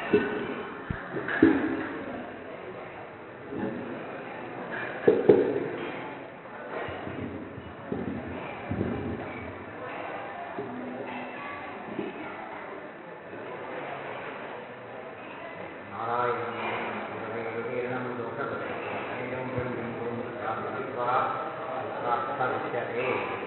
ನಾರಾಯಣಂ ಗುರುವೈರುವೀರ್ಣಂ ದೋಷಪರಿಣಂ ಬ್ರಹ್ಮಂ ಗುರುಂ ಪ್ರಾರ್ಥಯಿತ್ವಾ ಪ್ರಾರ್ಥವಿಷ್ಯತೆ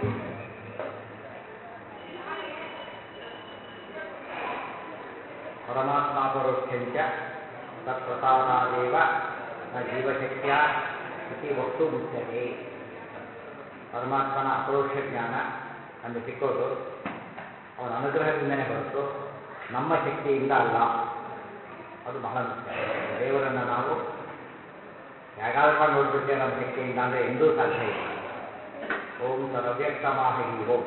ಪರಮಾತ್ಮಾಪರೋಕ್ಷಂಚ ತತ್ಪ್ರಸಾದಾದೇವ ನ ಜೀವಶಕ್ತಿಯ ಇತಿ ವಸ್ತು ಮುಚ್ಯತೆ ಪರಮಾತ್ಮನ ಅಪರೋಕ್ಷ ಜ್ಞಾನ ನಮಗೆ ಸಿಕ್ಕೋದು ಅವನ ಅನುಗ್ರಹದಿಂದನೇ ಹೊರತು ನಮ್ಮ ಶಕ್ತಿಯಿಂದ ಅಲ್ಲ ಅದು ಬಹಳ ಮುಖ್ಯ ದೇವರನ್ನು ನಾವು ಹೇಗಾದ್ರೂ ಮಾಡಿ ನೋಡ್ಬಿಡ್ತೇವೆ ನಮ್ಮ ಶಕ್ತಿಯಿಂದ ಅಂದರೆ ಎಂದೂ ಸಾಧ್ಯ ಇಲ್ಲ ಓಂ ತದವ್ಯಕ್ತ ಮಾಹಿ ಓಂ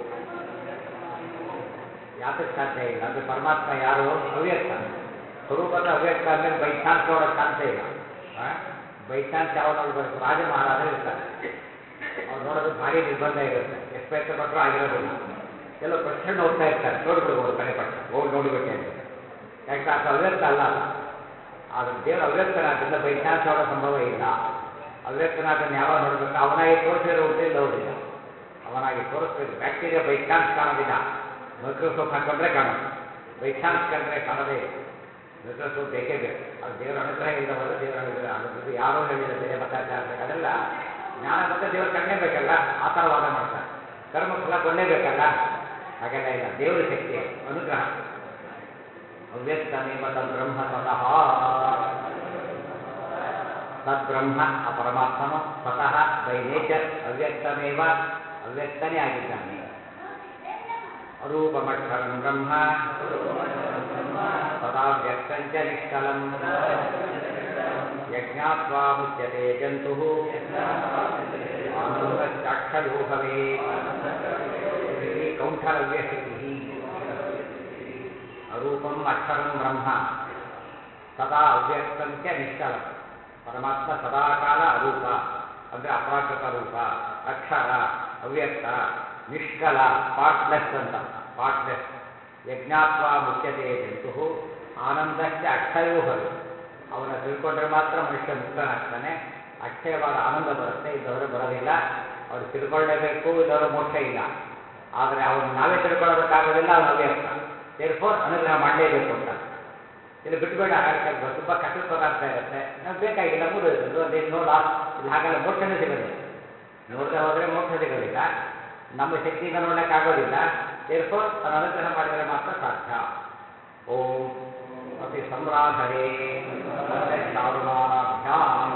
ಯಾತಕ್ಕೆ ಸಾಧ್ಯ ಇಲ್ಲ ಅಂದರೆ ಪರಮಾತ್ಮ ಯಾರು ಅವ್ಯಕ್ತ ಸ್ವರೂಪದ ಅವ್ಯಕ್ತ ಅಂದರೆ ಬೈ ಚಾನ್ಸ್ ನೋಡೋ ಚಾನ್ಸೇ ಇಲ್ಲ ಬೈ ಚಾನ್ಸ್ ಯಾವ ನೋಡಬೇಕು ರಾಜ ಮಹಾರಾಜ ಇರ್ತಾರೆ ಅವ್ರು ನೋಡೋದು ಭಾರಿ ನಿರ್ಬಂಧ ಇರುತ್ತೆ ಎಷ್ಟು ಪ್ರಯತ್ನ ಪಟ್ಟರು ಆಗಿರೋದಿಲ್ಲ ಎಲ್ಲೋ ಪ್ರಶ್ನೆ ನೋಡ್ತಾ ಇರ್ತಾರೆ ನೋಡ್ಬಿಡ್ಬೋದು ಕಡೆ ಪಟ್ಟ ಹೋಗಿ ನೋಡಿಬಿಟ್ಟೆ ಅಂತ ಯಾಕೆ ಅದು ಅವ್ಯಕ್ತ ಅಲ್ಲ ಅದು ಆದರೆ ದೇವರು ಅವ್ಯಕ್ತನಾದ್ದರಿಂದ ಬೈ ಚಾನ್ಸ್ ನೋಡೋ ಸಂಭವ ಇಲ್ಲ ಅವ್ಯಕ್ತನಾದನ್ನು ಯಾವಾಗ ನೋಡಬೇಕು ಅವನಾಗಿ ತೋರಿಸಿರೋ ಉಂಟು ಇಲ್ಲ ಹೋದಿಲ್ಲ ಅವನಾಗಿ ತೋರಿಸ್ಬೇಕು ಬ್ಯಾಕ್ಟೀರಿಯಾ ಬೈ ಚಾನ್ಸ್ ಕಾಣೋದಿಲ್ಲ ಮೈಕ್ರೋಸ್ಕೋಪ್ ಹಾಕೊಂಡ್ರೆ ಕಾಣೋದು ಬೈ ಚಾನ್ಸ್ ಕಂಡ್ರೆ ಕಾಣೋದೇ ಇಲ್ಲ ಮೈಕ್ರೋಸ್ಕೋಪ್ ಬೇಕೇ ಬೇಕು ಅದು ದೇವರ ಅನುಗ್ರಹ ಇಲ್ಲದವರು ದೇವರ ಅನುಗ್ರಹ ಅದು ಯಾರೋ ಹೇಳಿದ ಬೇರೆ ಮತಾಚಾರ ಅದೆಲ್ಲ ಜ್ಞಾನ ಬಂದರೆ ದೇವರು ಕಣ್ಣೇಬೇಕಲ್ಲ ಆ ಥರ ವಾದ ಮಾಡ್ತಾರೆ ಕರ್ಮ ಫಲ ಕೊಡಲೇಬೇಕಲ್ಲ ಹಾಗೆಲ್ಲ ಇಲ್ಲ ದೇವರ ಶಕ್ತಿ ಅದು, ಅನುಗ್ರಹ ಅವ್ಯಕ್ತಮೇವ ತದ್ಬ್ರಹ್ಮ ಸ್ವತಃ ತದ್ಬ್ರಹ್ಮ ಆ ಪರಮಾತ್ಮನು ಸ್ವತಃ ಬೈ ನೇಚರ್ ಅವ್ಯಕ್ತಮೇವ ಅವ್ಯಕ್ತನೇ ಆಗಿದ್ದಾನೆ ಅರೂಪಮಕ್ಷರಂ ಬ್ರಹ್ಮ ಸದಾ ವ್ಯಕ್ತಂಚ ನಿಷ್ಕಲಂ ಯಜ್ಞಾತ್ವಾ ಮುಚ್ಯತೆ ಜಂತು ಆನಂದಶ್ಚಾಕ್ಷಯೋ ಭವೇತ್ ಇತಿ ಕೌಂಠರವ್ಯಶ್ರುತಿ ಅರೂಪಂ ಅಕ್ಷರಂ ಬ್ರಹ್ಮ ಸದಾ ಅವ್ಯಕ್ತಂಚ ನಿಷ್ಕಲಂ ಪರಮಾತ್ಮ ಸದಾಕಾಲ ಅರೂಪ ಅಂದರೆ ಅಪ್ರಾಕೃತ ರೂಪ ಅಕ್ಷರ ಅವ್ಯಕ್ತ ನಿಷ್ಕಲ ಪಾರ್ಟ್ಲೆಸ್ ಅಂತ ಪಾರ್ಟ್ಲೆಸ್ ಯಜ್ಞಾತ್ವ ಮುಖ್ಯತೆ ಜಂತು ಆನಂದಶ್ಚ ಅಕ್ಷಯವೂ ಭವೆ ಅವನ ತಿಳ್ಕೊಂಡ್ರೆ ಮಾತ್ರ ಮನುಷ್ಯ ಮುಕ್ತನಾಗ್ತಾನೆ ಅಕ್ಷಯವಾದ ಆನಂದ ಬರುತ್ತೆ ಇದ್ದವರು ಬರೋದಿಲ್ಲ ಅವ್ರು ತಿಳ್ಕೊಳ್ಳೇಬೇಕು ಇದ್ದವರು ಮೋಕ್ಷ ಇಲ್ಲ ಆದರೆ ಅವನು ನಾವೇ ತಿಳ್ಕೊಳ್ಳೋದಕ್ಕಾಗೋದಿಲ್ಲ ಅವನು ಅವ್ಯಕ್ತ ದೇರ್ಫೋರ್ ಅನುಗ್ರಹ ಮಾಡಲೇಬೇಕು ಅಂತ ಇಲ್ಲಿ ಬಿಟ್ಬೇಡ ಹಾಗೆ ತುಂಬ ಕಷ್ಟದ ಪದಾರ್ಥ ಇರುತ್ತೆ ನಮ್ಗೆ ಬೇಕಾಗಿಲ್ಲ ಮುಗಿದು ಅಲ್ಲಿ ನೋ ಲಾಸ್ ಇಲ್ಲಿ ಹಾಗೆಲ್ಲ ಮೋಕ್ಷನೇ ಸಿಗೋದಿಲ್ಲ ನೋಡದೆ ಹೋದರೆ ಮೋಕ್ಷ ಸಿಗೋದಿಲ್ಲ ನಮ್ಮ ಶಕ್ತಿಯಿಂದ ನೋಡ್ಲಿಕ್ಕೆ ಆಗೋದಿಲ್ಲ ದೇರ್ಫೋರ್ ಅವನ ಅನುಗ್ರಹ ಮಾಡಿದರೆ ಮಾತ್ರ ಸಾಧ್ಯ ಓಂ ಅತಿ ಸಂರಾಧನೆ ಚಾರುಮಾನಾಭ್ಯಾಂ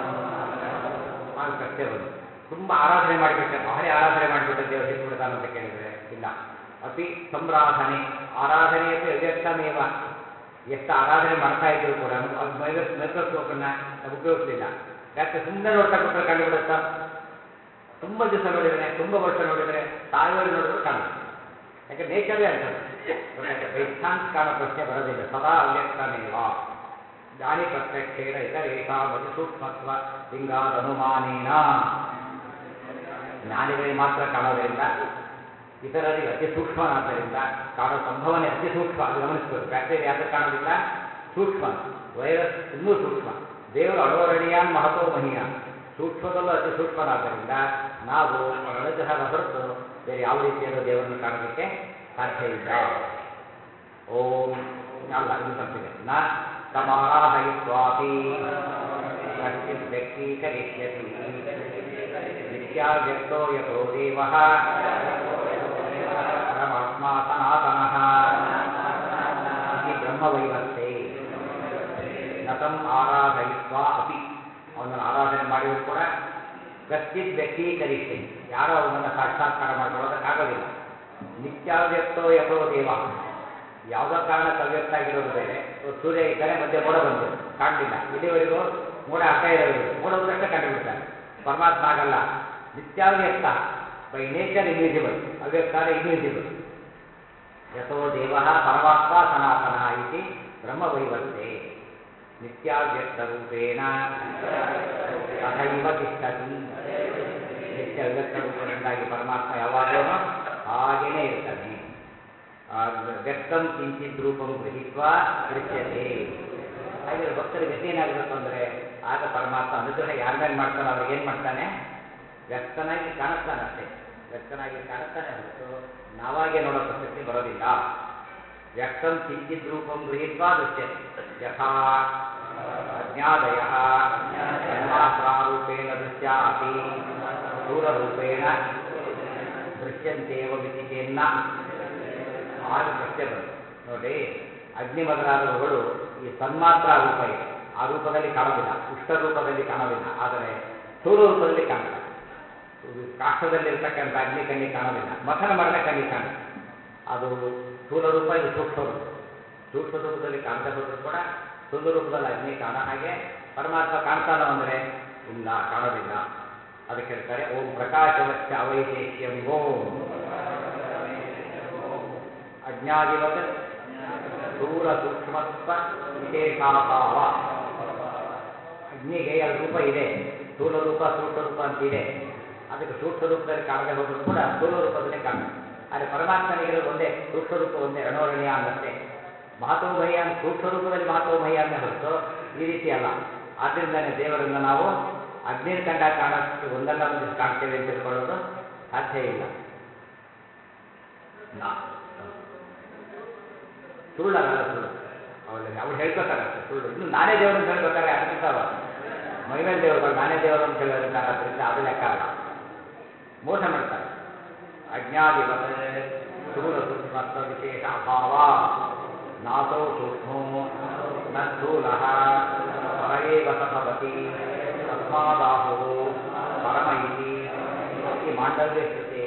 ಆಗ ಪ್ರಶ್ನೆ ಬಂತು ತುಂಬ ಆರಾಧನೆ ಮಾಡಿಬಿಟ್ರೆ ಭಾರಿ ಆರಾಧನೆ ಮಾಡಿಬಿಟ್ರೆ ದೇವರು ಸಿಕ್ಬಿಡ್ತಾನೆ ಅಂತ ಕೇಳಿದರೆ ಇಲ್ಲ ಅತಿ ಸಂರಾಧನೆ ಆರಾಧನೆ ಅತಿ ಅವ್ಯಕ್ತಮೇವ ಎಷ್ಟು ಆರಾಧನೆ ಮಾಡ್ತಾ ಇದ್ರು ಕೂಡ ಮೈಕ್ರೋಸ್ಕೋಪನ್ನು ಉಪಯೋಗಿಸಲಿಲ್ಲ ಯಾಕೆ ಸುಮ್ಮನೆ ನೋಡ್ತಾ ಕೂತ್ರೆ ಕಂಡುಬಿಡುತ್ತಾ ತುಂಬ ದಿವಸ ನೋಡಿದರೆ ತುಂಬ ವರ್ಷ ನೋಡಿದರೆ ಸಾವಿರ ನೋಡಿದ್ರು ಕಾಣುತ್ತೆ ಯಾಕೆ ನೇಚರೇ ಅಂತದ್ದು ಗೊತ್ತಾಯ್ತಾ ಬೈ ಚಾನ್ಸ್ ಕಾಣೋ ಪ್ರಶ್ನೆ ಬರೋದಿಲ್ಲ ಸದಾ ಅವ್ಯಕ್ತಮೇವ ಜ್ಞಾನಿ ಪ್ರತ್ಯಕ್ಷೇಣ ಇತರೇಷಾಂ ಅತಿ ಸೂಕ್ಷ್ಮತ್ವ ಲಿಂಗಾದ ಅನುಮಾನೇನ ಜ್ಞಾನಿಗಳಿಗೆ ಮಾತ್ರ ಕಾಣೋದರಿಂದ ಇತರರಿಗೆ ಅತಿ ಸೂಕ್ಷ್ಮನಾದ್ದರಿಂದ ಕಾಣೋ ಸಂಭವನೆ ಅತಿ ಸೂಕ್ಷ್ಮ ಅದು ಗಮನಿಸಬೇಕು ಬ್ಯಾಕ್ಟೀರಿಯಾ ಯಾಕೆ ಕಾಣೋದಿಲ್ಲ ಸೂಕ್ಷ್ಮ ವೈರಸ್ ಇನ್ನೂ ಸೂಕ್ಷ್ಮ ದೇವರು ಅಣೋರಣೀಯಾನ್ ಮಹತೋ ಮಹಿಯ ಸೂಕ್ಷ್ಮದಲ್ಲೂ ಅತಿ ಸೂಕ್ಷ್ಮನಾದ್ದರಿಂದ ನಾವು ಅವರ ಅನುಗ್ರಹದ ಹೊರತು ಬೇರೆ ಯಾವ ರೀತಿಯಲ್ಲೂ ದೇವರನ್ನು ಕಾಣೋದಕ್ಕೆ ಸಾಧ್ಯ ಇಲ್ಲ ಓಂ ಅಲ್ಲ ಇದು ತಪ್ಪಿದೆ ನ ತಮಾರಾಧಯಿತ್ವಾಪಿ ಕಶ್ಚಿತ್ ವ್ಯಕ್ತೀಕರಿಷ್ಯತಿ ನಿತ್ಯಾವ್ಯಕ್ತೋ ಯಥೋ ದೇವಃ ಪರಮಾತ್ಮ ಸನಾತನಃ ಇತಿ ಬ್ರಹ್ಮವೈವರ್ತೆ ನತಂ ಆರಾಧಯಿತ್ವಾ ಅಪಿ ಅವನನ್ನು ಆರಾಧನೆ ಮಾಡಿದರೂ ಕೂಡ ಕಶ್ಚಿತ್ ವ್ಯಕ್ತೀಕರಿಷ್ಯತಿ ಯಾರೋ ಅವನನ್ನು ಸಾಕ್ಷಾತ್ಕಾರ ಮಾಡ್ಕೊಳ್ಳೋದಕ್ಕಾಗೋದಿಲ್ಲ ನಿತ್ಯಾವ್ಯಕ್ತೋ ಯಥೋ ದೇವ ಯಾವುದೋ ಕಾರಣಕ್ಕೆ ಅವ್ಯಕ್ತ ಆಗಿರೋದು ಬೇರೆ ಇವತ್ತು ಸೂರ್ಯ ಇದ್ದಾನೆ ಮಧ್ಯೆ ಮೋಡ ಬಂದಿದೆ ಕಾಣಲಿಲ್ಲ ಇಲ್ಲಿವರೆಗೂ ಮೋಡ ಅಡ್ಡ ಇರೋದಿಲ್ಲ ಮೋಡ ಬಂದಷ್ಟೇ ಕಂಡುಬಿಡ್ತಾನೆ ಪರಮಾತ್ಮ ಆಗಲ್ಲ ನಿತ್ಯಾವ್ಯಕ್ತ ಬೈ ನೇಚರ್ ಇನ್ವಿಸಿಬಲ್ ಅವ್ಯಕ್ತಾರೆ ಇನ್ವಿಸಿಬಲ್ ಯಥೋ ದೇವ ಪರಮಾತ್ಮ ಸನಾತನ ಇತಿ ಬ್ರಹ್ಮವೈವರ್ತೆ ನಿತ್ಯಾವ್ಯಕ್ತರೂಪೇಣ ತಥೈವ ತಿಷ್ಠತಿ ನಿತ್ಯ ಅವ್ಯಕ್ತ ರೂಪದಿಂದಾಗಿ ಪರಮಾತ್ಮ ಯಾವಾಗಲೂ ಹಾಗೇನೇ ಇರ್ತಾನೆ ಆ, ವ್ಯಕ್ತಂ ಕಿಂಚಿತ್ ರೂಪಂ ಗೃಹೀತ್ವ ದೃಶ್ಯತೆ ಹಾಗೆ ಭಕ್ತರ ಗತಿ ಏನಾಗಬೇಕು ಅಂದರೆ ಆಗ ಪರಮಾತ್ಮ ಅನುಗ್ರಹ ಯಾರ ಮೇಲೆ ಮಾಡ್ತಾನೋ ಅವ್ರಿಗೆ ಏನು ಮಾಡ್ತಾನೆ ವ್ಯಕ್ತನಾಗಿ ಕಾಣಿಸ್ತಾನೆ ಅಷ್ಟೇ ವ್ಯಕ್ತನಾಗಿ ಕಾಣಿಸ್ತಾನೆ ಹೊರತು ನಾವಾಗೆ ನೋಡೋ ಪ್ರಸಕ್ತಿ ಬರೋದಿಲ್ಲ ವ್ಯಕ್ತಂ ಕಿಂಚಿತ್ ರೂಪಂ ಗೃಹೀತ್ವ ದೃಶ್ಯತೆ ಯಥಾ ಅಜ್ಞಾದಯ ತನ್ಮಾತ್ರಾರೂಪೇಣ ದೃಶ್ಯಾಪಿ ಸ್ಥೂಲರೂಪೇಣ ದೃಶ್ಯಂತೇವ ಮಿತಿ ಚೇನ್ನ ಆಗ ಪ್ರಶ್ನೆ ಬಂತು ನೋಡಿ ಅಗ್ನಿ ಮೊದಲಾದವುಗಳು ಈ ತನ್ಮಾತ್ರ ರೂಪ ಇದೆ ಆ ರೂಪದಲ್ಲಿ ಕಾಣೋದಿಲ್ಲ ಉಷ್ಣ ರೂಪದಲ್ಲಿ ಕಾಣೋದಿಲ್ಲ ಆದರೆ ಸ್ಥೂಲ ರೂಪದಲ್ಲಿ ಕಾಣುತ್ತೆ ಕಾಷ್ಟದಲ್ಲಿರ್ತಕ್ಕಂಥ ಅಗ್ನಿ ಕಣ್ಣಿಗೆ ಕಾಣೋದಿಲ್ಲ ಮಥನ ಮಾಡಿದ ಕಣ್ಣಿಗೆ ಕಾಣುತ್ತೆ ಅದು ಸ್ಥೂಲ ರೂಪ ಇದು ಸೂಕ್ಷ್ಮ ರೂಪ ಸೂಕ್ಷ್ಮ ರೂಪದಲ್ಲಿ ಕಾಣದೆ ಹೋದರೂ ಕೂಡ ಸ್ಥೂಲ ರೂಪದಲ್ಲಿ ಅಗ್ನಿ ಕಾಣೋ ಹಾಗೆ ಪರಮಾತ್ಮ ಕಾಣ್ತಾನೋ ಅಂದರೆ ಇಲ್ಲ ಕಾಣೋದಿಲ್ಲ ಅದಕ್ಕೆ ಹೇಳ್ತಾರೆ ಓಂ ಪ್ರಕಾಶವಚ್ಚ ಅವೈಶೇಷ್ಯಂ ಓಂ ಅಜ್ಞಾದಿವತ್ ಸ್ಥೂಲ ಸೂಕ್ಷ್ಮತ್ವ ವಿಶೇಷಾಭಾವ ಅಗ್ನಿಗೆ ಎರಡು ರೂಪ ಇದೆ ಸ್ಥೂಲ ರೂಪ ಸೂಕ್ಷ್ಮ ರೂಪ ಅಂತ ಇದೆ ಅದಕ್ಕೆ ಸೂಕ್ಷ್ಮ ರೂಪದಲ್ಲಿ ಕಾಣದೆ ಹೋದರೂ ಕೂಡ ಸ್ಥೂಲ ರೂಪದಲ್ಲಿ ಕಾಣುತ್ತೆ ಆದರೆ ಪರಮಾತ್ಮನಿಗಿರೋದು ಒಂದೇ ಸೂಕ್ಷ್ಮ ರೂಪ ಒಂದೇ ರಣೋರಣೀಯ ಅನ್ನಷ್ಟೇ ಮಹತೋಮಯ್ಯ ಅಂತ ಸೂಕ್ಷ್ಮ ರೂಪದಲ್ಲಿ ಮಹತೋಮಯ್ಯ ಅನ್ನೇ ಹೊರತು ಈ ರೀತಿ ಅಲ್ಲ ಆದ್ದರಿಂದನೇ ದೇವರನ್ನು ನಾವು ಅಗ್ನಿನ ಕಂಡ ಕಾಣೋಷ್ಟು ಒಂದಲ್ಲ ಒಂದು ಕಾಣ್ತೇವೆ ಅಂತ ತಿಳ್ಕೊಳ್ಳೋದು ಸಾಧ್ಯ ಇಲ್ಲ ನಾ ಸುಳ್ಳಲ್ಲ ಸುಳ್ಳು ಅವಳು ಅವ್ರು ಹೇಳ್ಕೊತಾರೆ ಅಷ್ಟೇ ಸುಳ್ಳು ಇನ್ನು ನಾನೇ ದೇವರು ಅಂತ ಹೇಳ್ಕೊತಾರೆ ಅದಕ್ಕಿಂತ ಮೈಮೇಲೆ ದೇವರುಗಳು ನಾನೇ ದೇವರು ಅಂತ ಹೇಳಿರ್ತಾರೆ ಅದರಿಂದ ಅದು ಲೆಕ್ಕ ಅಲ್ಲ ಮೋಸ ಮಾಡ್ತಾರೆ ಅಜ್ಞಾಧಿಪತ ಸ್ಥೂಲ ಸೂಕ್ಷ್ಮತ್ವ ವಿಶೇಷ ಅಭಾವ ನಾಸೋ ಸೂಕ್ಷ್ಮೋ ನ ಸ್ಥೂಲ ಪರವೇವ ಸ ಭವತಿ ತಸ್ಮಾದಾಹು ಪರಮ ಇತಿ ಇತಿ ಮಾಂಡವ್ಯ ಶ್ರುತೇ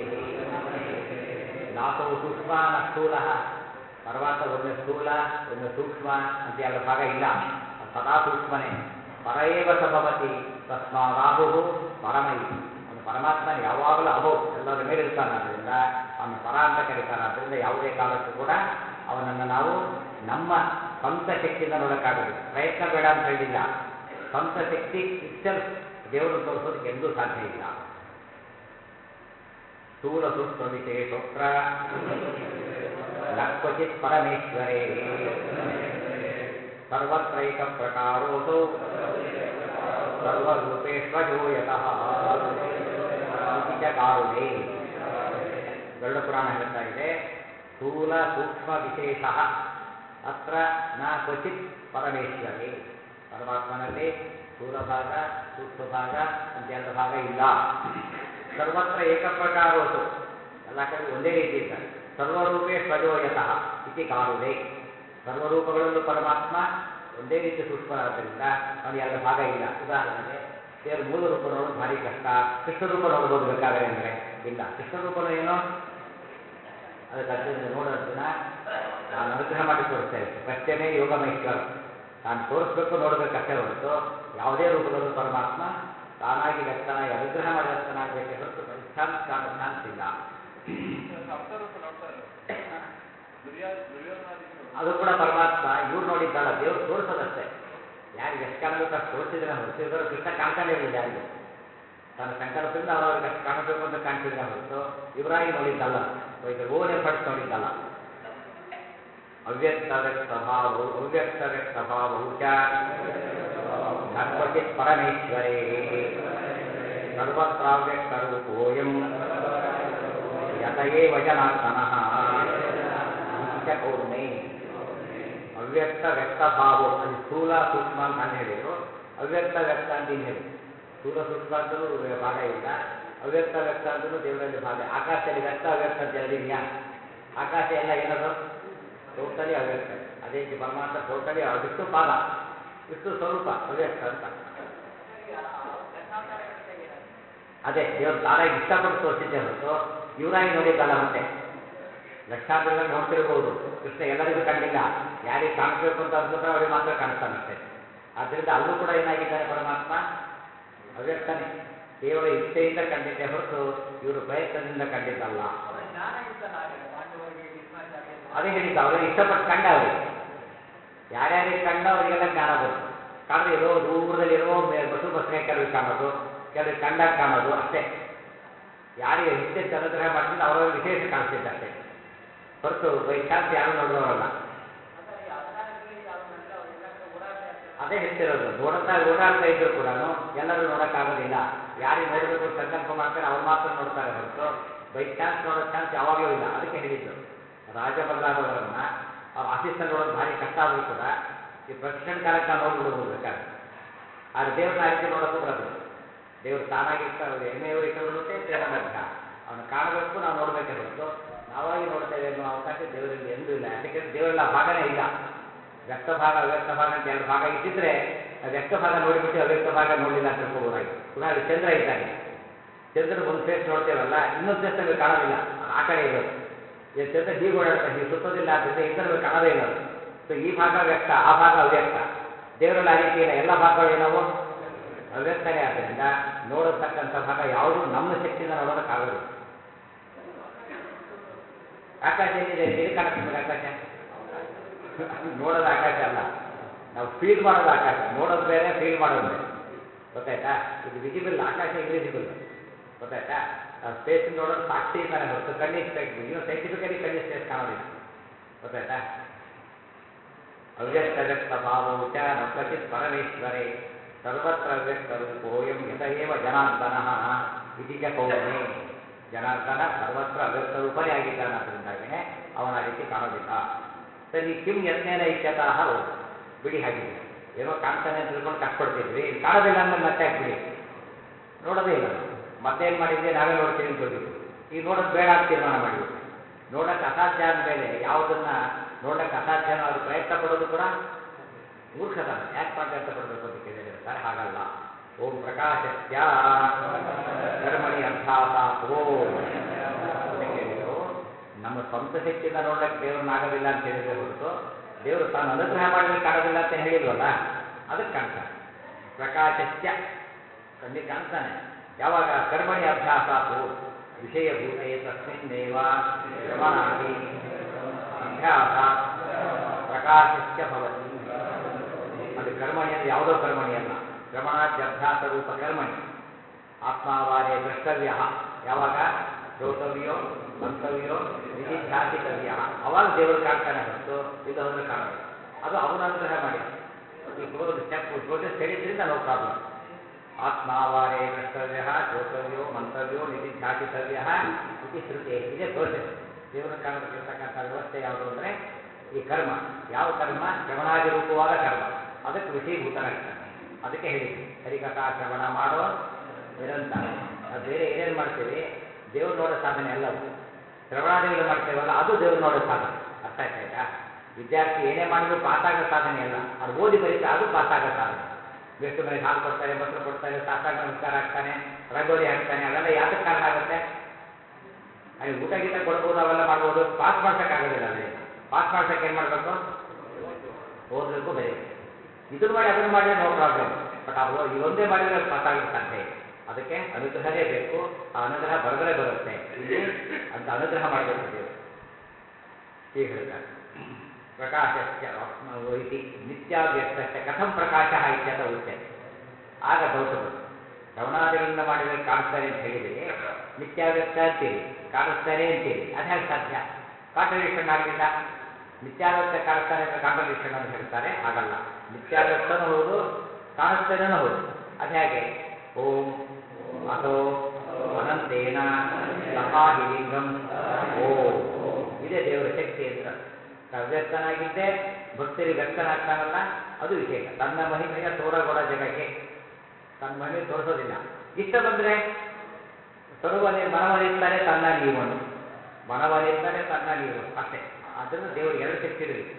ನಾಸೋ ಸೂಕ್ಷ್ಮ ನ ಸ್ಥೂಲ ಪರಮಾತ್ಮ ಒಮ್ಮೆ ಸ್ಥೂಲ ಒಮ್ಮೆ ಸೂಕ್ಷ್ಮ ಅಂತ ಎರಡು ಭಾಗ ಇಲ್ಲ ಅದು ಸದಾ ಸೂಕ್ಷ್ಮನೇ ಪರಏವ ಸಭವತಿ ತಸ್ಮಾದಾಹು ಪರಮ ಇತಿ ಅವನು ಪರಮಾತ್ಮನ ಯಾವಾಗಲೂ ಅಭೋ ಎಲ್ಲರ ಮೇಲೆ ಇರ್ತಾನಾದ್ರಿಂದ ಅವನು ಪರ ಅಂತ ಕರೀತಾನೆ ಆದ್ದರಿಂದ ಯಾವುದೇ ಕಾಲಕ್ಕೂ ಕೂಡ ಅವನನ್ನು ನಾವು ನಮ್ಮ ಸ್ವಂತ ಶಕ್ತಿಯಿಂದ ನೋಡೋಕ್ಕಾಗೋದಿಲ್ಲ ಪ್ರಯತ್ನ ಬೇಡ ಅಂತ ಹೇಳಿಲ್ಲ ಸ್ವಂತ ಶಕ್ತಿ ಇಟ್ಸೆಲ್ಫ್ ದೇವರನ್ನು ತೋರಿಸೋದಕ್ಕೆ ಎಂದೂ ಸಾಧ್ಯ ಇಲ್ಲ ಸ್ಥೂಲ ಸೂಕ್ಷ್ಮ ವಿಶೇಷೋತ್ರ ನ ಕ್ವಚಿತ್ ಪರಮೇಶ್ವರೇ ಸರ್ವತ್ರೈಕ ಪ್ರಕಾರೋಸೌ ಸರ್ವರೂಪೇಶ್ವಜೋ ಯತಃ ಇತಿ ಚ ಕಾರುಣೇ ಗರುಡ ಪುರಾಣ ಹೇಳ್ತಾ ಇದೆ ಸ್ಥೂಲ ಸೂಕ್ಷ್ಮ ವಿಶೇಷ ಅತ್ರ ನ ಕ್ವಚಿತ್ ಪರಮೇಶ್ವರೇ ಪರಮಾತ್ಮನಲ್ಲಿ ಸ್ಥೂಲ ಭಾಗ ಸೂಕ್ಷ್ಮ ಭಾಗ ಅಂತ ಎರಡು ಭಾಗ ಇಲ್ಲ ಸರ್ವತ್ರ ಏಕಪ್ರಕಾರೋಸು ಎಲ್ಲ ಕಡೆ ಒಂದೇ ರೀತಿ ಇದ್ದಾರೆ ಸರ್ವರೂಪೇ ಸ್ವಜೋಯತಃ ಇತಿ ಕಾರುಣೆ ಸರ್ವರೂಪಗಳಲ್ಲೂ ಪರಮಾತ್ಮ ಒಂದೇ ರೀತಿ ಸೂಕ್ಷ್ಮನಾದ್ದರಿಂದ ಅವನು ಎರಡು ಭಾಗ ಇಲ್ಲ ಉದಾಹರಣೆಗೆ ದೇವರು ಮೂಲ ರೂಪ ನೋಡೋದು ಭಾರಿ ಕಷ್ಟ ಕೃಷ್ಣ ರೂಪ ನೋಡ್ಬೋದು ಬೇಕಾದರೆ ಅಂದರೆ ಇಲ್ಲ ಕೃಷ್ಣ ರೂಪನೂ ಏನು ಅದಕ್ಕೆ ಅರ್ಜುನ ನೋಡು ಅರ್ಜುನ ನಾನು ಅನುಗ್ರಹ ಮಾಡಿ ತೋರಿಸ್ತೇನೆ ಪಶ್ಚಿಮೇ ಯೋಗ ಮೈಶ್ವರ ತಾನು ತೋರಿಸ್ಬೇಕು ನೋಡಬೇಕಷ್ಟೇ ಹೊರತು ಯಾವುದೇ ರೂಪದಲ್ಲೂ ಪರಮಾತ್ಮ ತಾನಾಗಿ ವ್ಯಕ್ತನಾಗಿ ಅನುಗ್ರಹ ಮಾಡಿ ವ್ಯಕ್ತನಾಗಬೇಕೆ ಹೊರತು ಇಚ್ಛಾಂತ ಕಾಣ ಚಾನ್ಸ್ ಇಲ್ಲ ಅರ್ಥರೂಪ ನೋಡ್ತಾರೆ ದುರ್ಯೋಧ ದುರ್ಯೋಧನಾದಿಗಳು ಅದು ಕೂಡ ಪರಮಾತ್ಮ ಇವ್ರು ನೋಡಿದ್ದಲ್ಲ ದೇವ್ರು ತೋರಿಸೋದಷ್ಟೇ ಯಾರಿಗೆ ಎಷ್ಟು ಕಾಣಬೇಕು ಅಷ್ಟು ತೋರಿಸಿದ್ರೆ ಹೊರತು ಇವರು ಕೃಷ್ಣ ಕಾಣ್ತಾನೆ ಇರಲಿಲ್ಲ ಯಾರಿಗೂ ತನ್ನ ಸಂಕಲ್ಪದಿಂದ ಅವ್ರವ್ರಿಗೆ ಅಷ್ಟು ಕಾಣಬೇಕು ಅಂತ ಕಾಣಿಸಿದ್ರೆ ಹೊರತು ಇವರಾಗಿ ನೋಡಿದ್ದಲ್ಲ ಇದು ಓನ್ ಎಫರ್ಟ್ಸ್ ನೋಡಿದ್ದಲ್ಲ ಅವ್ಯಕ್ತ ವ್ಯಕ್ತ ಭಾವವು ಅವ್ಯಕ್ತ ವ್ಯಕ್ತ ಭಾವವು ಚ ನ ಕ್ವಚಿತ್ ಪರಮೇಶ್ವರೇ ಸರ್ವತ್ರಾವ್ಯಕ್ತ ರೂಪೋಯಂ ಯತಯೇ ವಚನಾತ್ಮನಃ ಇತಿ ಚ ಕೌರ್ಮೆ ಅವ್ಯಕ್ತ ವ್ಯಕ್ತ ಭಾವ ಅದು ಸ್ಥೂಲ ಸೂಕ್ಷ್ಮ ಅಂತ ಅಲ್ಲಿ ಹೇಳಿದರು ಅವ್ಯಕ್ತ ವ್ಯಕ್ತ ಅಂತ ಇಲ್ಲಿ ಹೇಳಿದ್ರು ಸ್ಥೂಲ ಸೂಕ್ಷ್ಮ ಅಂತಲೂ ಭಾಗ ಇಲ್ಲ ಅವ್ಯಕ್ತ ವ್ಯಕ್ತ ಅಂತಲೂ ದೇವರಲ್ಲಿ ಭಾಗ ಆಕಾಶದಲ್ಲಿ ವ್ಯಕ್ತ ಅವ್ಯಕ್ತ ಅಂತ ಹೇಳಿದ್ಯಾ ಆಕಾಶ ಎಲ್ಲ ಏನದು ಟೋಟಲಿ ಅವ್ಯಕ್ತ ಅದೇ ರೀತಿ ಪರಮಾತ್ಮ ಟೋಟಲಿ ವಿಷ್ಣು ಪಾದ ವಿಷ್ಣು ಸ್ವರೂಪ ಅವ್ಯಕ್ತ ಅಂತ ಅದೇ ದೇವರು ತಾನಾಗಿ ಇಷ್ಟಪಟ್ಟು ತೋರಿಸಿದ್ದೆ ಹೊರತು ಇವರಾಗಿ ನೋಡಿದ್ದಲ್ಲ ಮತ್ತೆ ಲಕ್ಷಾಂತರ ಜನ ನೋಡ್ತಿರ್ಬೋದು ಕೃಷ್ಣ ಎಲ್ಲರಿಗೂ ಕಂಡಿಲ್ಲ ಯಾರಿಗೆ ಕಾಣಿಸ್ಬೇಕು ಅಂತ ಅನ್ಸುತ್ತಾರೆ ಅವರಿಗೆ ಮಾತ್ರ ಕಾಣಿಸ್ತಾನಷ್ಟೇ ಆದ್ದರಿಂದ ಅಲ್ಲೂ ಕೂಡ ಏನಾಗಿದ್ದಾನೆ ಪರಮಾತ್ಮ ಅವ್ಯಕ್ತನೇ ಕೇವಲ ಇಚ್ಛೆಯಿಂದ ಕಂಡಿದ್ದೆ ಹೊರತು ಇವರು ಪ್ರಯತ್ನದಿಂದ ಕಂಡಿದ್ದಲ್ಲ ಅದೇ ಹೇಳಿದ್ದ ಅವರಿಗೆ ಇಷ್ಟಪಟ್ಟು ಕಂಡ ಅವರಿಗೆ ಯಾರ್ಯಾರಿಗೆ ಕಂಡ ಅವರಿಗೆಲ್ಲ ಜ್ಞಾನ ಬಂತು ಕಾಣದೆ ಇರೋ ದೂರದಲ್ಲಿ ಇರೋ ಬಸು ಬಸ್ಗೆ ಕೆಲವ್ರಿಗೆ ಕಾಣೋದು ಕೆಲವ್ರಿಗೆ ಕಂಡಾಗ ಕಾಣೋದು ಅಷ್ಟೇ ಯಾರಿಗೆ ಹೆಚ್ಚೆಚ್ಚು ಅನುಗ್ರಹ ಮಾಡ್ತಿದ್ದು ಅವರವ್ರಿಗೆ ವಿಶೇಷ ಕಾಣಿಸ್ತಿದ್ದ ಅಷ್ಟೇ ಹೊರತು ಬೈ ಚಾನ್ಸ್ ಯಾರು ನೋಡಿದವರಲ್ಲ ಅದೇ ಹೇಳ್ತಿರೋದು ನೋಡುತ್ತಾ ಓಡಾಡ್ತಾ ಇದ್ರು ಕೂಡ ಎಲ್ಲರೂ ನೋಡೋಕ್ಕಾಗೋದಿಲ್ಲ ಯಾರಿಗೆ ನೋಡಬೇಕು ಅಂತ ಸಂಕಲ್ಪ ಮಾಡ್ತಾರೆ ಅವ್ರು ಮಾತ್ರ ನೋಡ್ತಾರೆ ಹೊರತು ಬೈ ಚಾನ್ಸ್ ನೋಡೋ ಚಾನ್ಸ್ ಯಾವಾಗಲೂ ಇಲ್ಲ ಅದಕ್ಕೆ ಹೇಳಿದ್ದು ರಾಜ ಮೊದಲಾದವರನ್ನ ಅವ್ರ ಆಫೀಸಲ್ಲಿ ನೋಡೋದು ಭಾರಿ ಕಷ್ಟ ಆದರೂ ಕೂಡ ಈ ಪ್ರತಿಷ್ಠಾನ ಕಾಲಕ್ಕೆ ನಾವು ನೋಡ್ಬಿಡ್ಬೋದು ಬೇಕಾದ್ರೆ ಆದರೆ ದೇವ್ರನ್ನ ಆ ರೀತಿ ನೋಡೋಕ್ಕೂ ಬರೋದಿಲ್ಲ ದೇವ್ರು ತಾನಾಗಿ ಎಣ್ಣೆಯವರು ಇಟ್ಟುಕೊಳ್ಳುತ್ತೆ ದೇವರನ್ನ ಅವನು ಕಾಣಬೇಕು ನಾವು ನೋಡಬೇಕೇ ಹೊರತು ನಾವಾಗಿ ನೋಡ್ತೇವೆ ಅನ್ನೋ ಅವಕಾಶ ದೇವರಲ್ಲಿ ಎಂದೂ ಇಲ್ಲ ಯಾಕೆಂದ್ರೆ ದೇವರೆಲ್ಲ ಭಾಗನೇ ಇಲ್ಲ ವ್ಯಕ್ತ ಭಾಗ ಅವ್ಯಕ್ತ ಭಾಗ ಅಂತ ಎರಡು ಭಾಗ ಇದ್ದಿದ್ರೆ ಆ ವ್ಯಕ್ತ ಭಾಗ ನೋಡಿಬಿಟ್ಟು ಅವ್ಯಕ್ತ ಭಾಗ ನೋಡಲಿಲ್ಲ ಅಂತ ತಿಳ್ಕೊಬೋದಾಗಿ ಉದಾಹರಣೆ ಚಂದ್ರ ಇದ್ದಾನೆ ಚಂದ್ರನ ಒಂದು ಫೇಸ್ ನೋಡ್ತೇವಲ್ಲ ಇನ್ನೊಂದು ಫೇಸ್ ನಮಗೆ ಕಾಣೋದಿಲ್ಲ ಅದು ಆ ಕಡೆ ಇರೋದು ಈ ಚಂದ್ರ ಹೀಗೆ ಓಡಾಡ್ತಾರೆ ಹೀಗೆ ಸುತ್ತೋದಿಲ್ಲ ಆದ್ದರಿಂದ ಇಂದ ನಮಗೆ ಕಾಣೋದೇ ಇಲ್ಲ ಅದು ಸೊ ಈ ಭಾಗ ವ್ಯಕ್ತ ಆ ಭಾಗ ಅವ್ಯಕ್ತ ದೇವರಲ್ಲಿ ಆ ರೀತಿ ಇಲ್ಲ ಎಲ್ಲ ಭಾಗಗಳು ಏನವು ಅವ್ಯಕ್ತನೇ ಆದ್ದರಿಂದ ನೋಡತಕ್ಕಂಥ ಭಾಗ ಯಾವುದೂ ನಮ್ಮ ಶಕ್ತಿಯಿಂದ ನೋಡೋದಕ್ಕಾಗೋದಿಲ್ಲ ಆಕಾಶ ಎಲ್ಲಿದೆ ಎಲ್ಲಿ ಕಾಣುತ್ತೆ ನಿಮಗೆ ಆಕಾಶ ನೋಡೋದು ಆಕಾಶ ಅಲ್ಲ ನಾವು ಫೀಲ್ ಮಾಡೋದು ಆಕಾಶ ನೋಡೋದು ಬೇರೆ ಫೀಲ್ ಮಾಡೋದು ಬೇರೆ ಗೊತ್ತಾಯ್ತಾ ಇದು ವಿಜಿಬಲ್ ಆಕಾಶ ಇನ್ವಿಸಿಬಲ್ ಗೊತ್ತಾಯ್ತಾ ಸ್ಪೇಸ್ ನೋಡೋದು ಸಾಕ್ಷಿ ಇದ್ದಾನೆ ಹೊರತು ಕಣ್ಣಿಗೆ ಸ್ಪೇಸ್ ಇನ್ನೂ ಸೈಂಟಿಫಿಕಲಿ ಕಣ್ಣಿಗೆ ಸ್ಪೇಸ್ ಕಾಣೋದಿಲ್ಲ ಗೊತ್ತಾಯ್ತಾ ಅವ್ಯಕ್ತ ವ್ಯಕ್ತ ಭಾವವು ಚ ನಕ್ವಚಿತ್ ಪರಮೇಶ್ವರೇ ಸರ್ವತ್ರ ಅವ್ಯಕ್ತ ರೂಪೋಯಂ ಯತಯೇವ ಜನಾರ್ದನ ಇತಿ ಚ ಕೌರ್ಮೆ ಜನಾರ್ದನ ಸರ್ವತ್ರ ಅವ್ಯಕ್ತ ರೂಪನೇ ಆಗಿದ್ದಾನಾದ್ರಿಂದಾಗಿನೇ ಅವನ ಆ ರೀತಿ ಕಾಣೋದಿಲ್ಲ ಸರಿ ಕಿಂ ಯತ್ನೇನ ಇತ್ಯತಃ ಓಂ ಬಿಡಿ ಹಾಗಿದೆ ಏನೋ ಕಾಣ್ತಾನೆ ಅಂತ ತಿಳ್ಕೊಂಡು ಕಷ್ಟಪಡ್ತಿದ್ವಿ ಇದು ಕಾಣೋದಿಲ್ಲ ಅಂದ್ಮೇಲೆ ಮತ್ತೆ ಯಾಕೆ ಬಿಡಿ ನೋಡೋದೇ ಇಲ್ಲ ನಾವು ಮತ್ತೇನು ಮಾಡಿದ್ವಿ ನಾವೇ ನೋಡ್ತೀವಿ ಅಂತ ಹೋಗಿದ್ವಿ ಈಗ ನೋಡೋದು ಬೇಡ ಅಂತ ತೀರ್ಮಾನ ಮಾಡಿಬಿಟ್ಟು ನೋಡೋಕೆ ಅಸಾಧ್ಯ ಅಂದಮೇಲೆ ಯಾವುದನ್ನ ನೋಡೋಕೆ ಅಸಾಧ್ಯನೋ ಅದು ಪ್ರಯತ್ನ ಪಡೋದು ಕೂಡ ಮೂರ್ಖತನ ಯಾಕೆ ಪ್ರಯತ್ನ ಪಡಬೇಕು ಅಂತ ಕೇಳಿದ್ರೆ ಸರ್ ಹಾಗಲ್ಲ ಓಂ ಪ್ರಕಾಶಸ್ಯ ಕರ್ಮಣಿ ಅಭ್ಯಾಸ ಓಂ ಅದಕ್ಕೆ ಹೇಳಿದ್ರು ನಮ್ಮ ಸ್ವಂತ ಶಕ್ತಿಯಿಂದ ನೋಡ್ಲಿಕ್ಕೆ ದೇವ್ರನ್ನ ಆಗೋದಿಲ್ಲ ಅಂತ ಹೇಳಿದ್ರೆ ಹೊರತು ದೇವರು ತಾನು ಅನುಗ್ರಹ ಮಾಡಿದ್ರೆ ಕಾಣೋದಿಲ್ಲ ಅಂತ ಹೇಳಿಲ್ವಲ್ಲ ಅದಕ್ಕೆ ಕಾಣ್ತಾನೆ ಪ್ರಕಾಶಸ್ಯ ಕಣ್ಣಿಗೆ ಕಾಣ್ತಾನೆ ಯಾವಾಗ ಕರ್ಮಣಿ ಅಭ್ಯಾಸಾತು ವಿಷಯಭೂತೆ ತಸ್ಮಿನ್ನೇವ ಶ್ರಮಣಾದಿ ಅಭ್ಯಾಸ ಪ್ರಕಾಶಸ್ಯ ಭವತಿ ಅದು ಕರ್ಮಣಿ ಅಂದ್ರೆ ಯಾವುದೋ ಕರ್ಮಣಿ ಅಲ್ಲ ಶ್ರವಣಾದ್ಯಭ್ಯಾಸ ರೂಪ ಕರ್ಮಣಿ ಆತ್ಮಾವಾರೇ ದ್ರಷ್ಟವ್ಯ ಯಾವಾಗ ಶ್ರೋತವ್ಯೋ ಮಂತವ್ಯೋ ನಿಧಿಧ್ಯಾಸಿತವ್ಯ ಅವಾಗ ದೇವರು ಕಾಣ್ತಾನೆ ಹೊರತು ಇಲ್ಲ ಹೋದ್ರೆ ಕಾಣೋದಿಲ್ಲ ಅದು ಅವನ ಅನುಗ್ರಹ ಮಾಡಿದ ಈ ಸ್ಟೆಪ್ ಪ್ರೋಸೆಸ್ ಹೇಳಿದ್ರಿಂದ ನೋ ಪ್ರಾಬ್ಲಮ್ ಆತ್ಮಾವಾರೇ ದ್ರಷ್ಟವ್ಯ ಶ್ರೋತವ್ಯೋ ಮಂತವ್ಯೋ ನಿಧಿಧ್ಯಾಸಿತವ್ಯ ಇತಿ ಶ್ರುತಿ ಇದೇ ಪ್ರೋಸೆಸ್ ದೇವರು ಕಾಣಬೇಕಿರ್ತಕ್ಕಂಥ ವ್ಯವಸ್ಥೆ ಯಾವುದು ಅಂದರೆ ಈ ಕರ್ಮ ಯಾವ ಕರ್ಮ ಶ್ರವಣಾದಿ ರೂಪವಾದ ಕರ್ಮ ಅದಕ್ಕೆ ವಿಷಯಭೂತನಾಗ್ತಾನೆ ಅದಕ್ಕೆ ಹೇಳಿದ್ವಿ ಹರಿಕಥಾ ಶ್ರವಣ ಮಾಡೋ ನಿರಂತರ ನಾವು ಬೇರೆ ಏನೇನು ಮಾಡ್ತೀವಿ ದೇವ್ರು ನೋಡೋ ಸಾಧನೆ ಎಲ್ಲವು ಶ್ರವಣಾದಿಗಳು ಮಾಡ್ತೇವಲ್ಲ ಅದು ದೇವ್ರು ನೋಡೋ ಸಾಧನೆ ಅರ್ಥ ಆಯ್ತಾಯ್ತಾ ವಿದ್ಯಾರ್ಥಿ ಏನೇ ಮಾಡಿದ್ರು ಪಾಸಾಗೋ ಸಾಧನೆ ಅಲ್ಲ ಅದು ಓದಿ ಬರೀತಾ ಅದು ಪಾಸಾಗೋ ಸಾಧನೆ ಎಷ್ಟು ಮನೆಗೆ ಹಾಲು ಕೊಡ್ತಾರೆ ಮೊಸರು ಕೊಡ್ತಾರೆ ಸಾಷ್ಟಾಂಗ ನಮಸ್ಕಾರ ಹಾಕ್ತಾನೆ ರಂಗೋಲಿ ಹಾಕ್ತಾನೆ ಅವೆಲ್ಲ ಯಾತಕ್ಕೆ ಕಾರಣ ಆಗುತ್ತೆ ಅಲ್ಲಿ ಊಟ ಗೀಟ ಕೊಡ್ಬೋದು ಅವೆಲ್ಲ ಮಾಡ್ಬೋದು ಪಾಸ್ ಮಾಡ್ಸೋಕ್ಕಾಗೋದಿಲ್ಲ ಅದೇ ಪಾಸ್ ಮಾಡ್ಸಕ್ಕೆ ಏನು ಮಾಡಬೇಕು ಓದಬೇಕು ಬರೀಬೇಕು ಇದನ್ನು ಮಾಡಿ ಅದನ್ನು ಮಾಡಿದ್ರೆ ನೋ ಪ್ರಾಬ್ಲಮ್ ಬಟ್ ಅದು ಇದೊಂದೇ ಮಾಡಿದ್ರೆ ಅದು ಪಾಸ್ ಆಗಲಿಕ್ಕೆ ಸಾಧ್ಯ ಇಲ್ಲ ಅದಕ್ಕೆ ಅನುಗ್ರಹನೇ ಬೇಕು ಆ ಅನುಗ್ರಹ ಬರೆದರೆ ಬರುತ್ತೆ ಇಲ್ಲಿ ಅಂತ ಅನುಗ್ರಹ ಮಾಡಬೇಕು ದೇವರು ಹೀಗೆ ಹೇಳ್ತಾರೆ ಪ್ರಕಾಶಸ್ಯ ಇತಿ ನಿತ್ಯಾವ್ಯಕ್ತಸ್ಯ ಕಥಂ ಪ್ರಕಾಶ ಇತ್ಯತ ಉಚ್ಯತೆ ಆಗ ಡೌಟ್ ಬಂತು ಶ್ರವಣಾದಿಗಳಿಂದ ಮಾಡಿದ್ರೆ ಕಾಣಿಸ್ತಾರೆ ಅಂತ ಹೇಳಿದರೆ ನಿತ್ಯಾವ್ಯಕ್ತ ಅಂತೀರಿ ಕಾಣಿಸ್ತಾರೆ ಅಂತೀರಿ ಅದು ಹೇಗೆ ಸಾಧ್ಯ ಕಾಂಟ್ರಡಿಕ್ಷನ್ ಆಗಲಿಲ್ಲ ನಿತ್ಯಾವ್ಯಕ್ತ ಕಾಣಿಸ್ತಾನೆ ಅಂದರೆ ಕಾಂಟ್ರಡಿಕ್ಷನ್ ಅಂತ ಹೇಳ್ತಾರೆ ಹಾಗಲ್ಲ ನಿತ್ಯಾವ್ಯಕ್ತನೂ ಹೌದು ಕಾಣಿಸ್ತಾನೇನೂ ಹೌದು ಅದು ಹೇಗೆ ಓಂ ಅಥೋ ಅನಂತೇನ ಸಹಾಹಿ ಲಿಂಗಂ ಓಂ ಇದೇ ದೇವರ ಶಕ್ತಿ ಅಂತ ಅವ್ಯಕ್ತನಾಗಿದ್ದೇ ಭಕ್ತರಿಗೆ ವ್ಯಕ್ತನಾಗ್ತಾನಲ್ಲ ಅದು ವಿಶೇಷ ತನ್ನ ಮಹಿಮೆಯ ತೋರಗೊಡ ಜಗಕ್ಕೆ ತನ್ನ ಮಹಿಮೆ ತೋರಿಸೋದಿಲ್ಲ ಇಷ್ಟ ಬಂದರೆ ತರುವನೆ ಮನವನಿರ್ತಾರೆ ತನ್ನ ನೀವನು ಮನವನಿರ್ತಾರೆ ತನ್ನ ನೀವನು ಅಷ್ಟೇ ಅದರಿಂದ ದೇವರಿಗೆ ಎರಡು ಶಕ್ತಿಗಳು ಇದೆ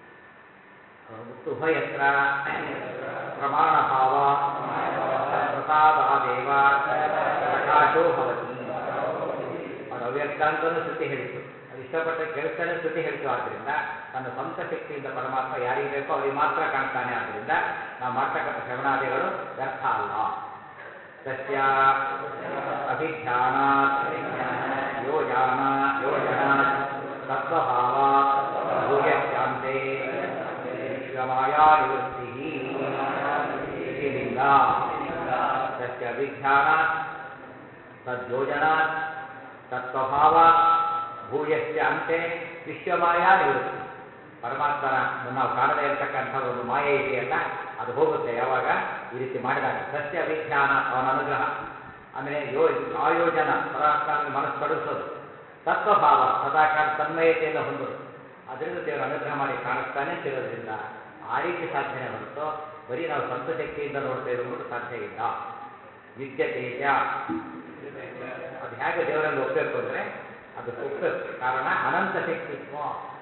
ಉಭಯತ್ರ ಪ್ರಮಾಣ ಭಾವ ಪ್ರಸಾದಾದೇವ ಪ್ರಕಾಶೋ ಭವತಿ ಅದು ಅವ್ಯಕ್ತ ಅಂತಲೂ ಶ್ರುತಿ ಹೇಳಿತು ಅದು ಇಷ್ಟಪಟ್ಟ ಕೆಲಸನೇ ಶ್ರುತಿ ಹೇಳಿತು ಆದ್ದರಿಂದ ತನ್ನ ಸ್ವಂತ ಶಕ್ತಿಯಿಂದ ಪರಮಾತ್ಮ ಯಾರಿಗೆ ಬೇಕೋ ಅವರಿಗೆ ಮಾತ್ರ ಕಾಣ್ತಾನೆ ಆದ್ದರಿಂದ ನಾವು ಮಾಡ್ತಕ್ಕಂಥ ಶ್ರವಣಾದಿಗಳು ವ್ಯರ್ಥ ಅಲ್ಲ ತಸ್ಯ ಅಭಿಧ್ಯಾನಾತ್ ಯೋಜಾನ ಯೋಜನಾತ್ ತತ್ವಭಾವ ಭೂಯಶ್ಚಾಂತೆ ವಿಶ್ವಮಾಯಾ ನಿವೃತ್ತಿ ಇತಿ ಲಿಂಗ ತಸ್ಯ ಅಭಿಧ್ಯಾನಾತ್ ತದ್ಯೋಜನಾತ್ ತತ್ವಭಾವ ಭೂಯಶ್ಚ ಅಂತೆ ವಿಶ್ವಮಾಯ ನಿವೃತ್ತಿ ಪರಮಾತ್ಮನ ನಾವು ಕಾಣದೇ ಇರತಕ್ಕಂಥ ಒಂದು ಮಾಯೆ ಇದೆಯಲ್ಲ ಅದು ಹೋಗುತ್ತೆ ಯಾವಾಗ ಈ ರೀತಿ ಮಾಡಿದಾಗ ಸತ್ಯ ವಿಜ್ಞಾನ ಅವನ ಅನುಗ್ರಹ ಆಮೇಲೆ ಯೋ ಆಯೋಜನ ಪರಮಾತ್ಮನ ಮನಸ್ಸು ತೊಡಗಿಸೋದು ತತ್ವಭಾವ ಸದಾಕಾಲ ತನ್ಮಯತೆಯನ್ನು ಹೊಂದೋದು ಅದರಿಂದ ದೇವರು ಅನುಗ್ರಹ ಮಾಡಿ ಕಾಣಿಸ್ತಾನೆ ಅಂತಿರೋದ್ರಿಂದ ಆ ರೀತಿ ಸಾಧನೆ ಹೊರತು ಬರೀ ನಾವು ಸ್ವಂತ ಶಕ್ತಿಯಿಂದ ನೋಡ್ತೇವೆ ಅನ್ನೋದು ಸಾಧ್ಯ ಇಲ್ಲ ನಿತ್ಯ ತೇಜ ಅದು ಹೇಗೆ ದೇವರಲ್ಲಿ ಒಪ್ಪಬೇಕು ಅಂದರೆ ಅದು ಒಪ್ಪಬೇಕು ಕಾರಣ ಅನಂತ ಶಕ್ತಿತ್ವ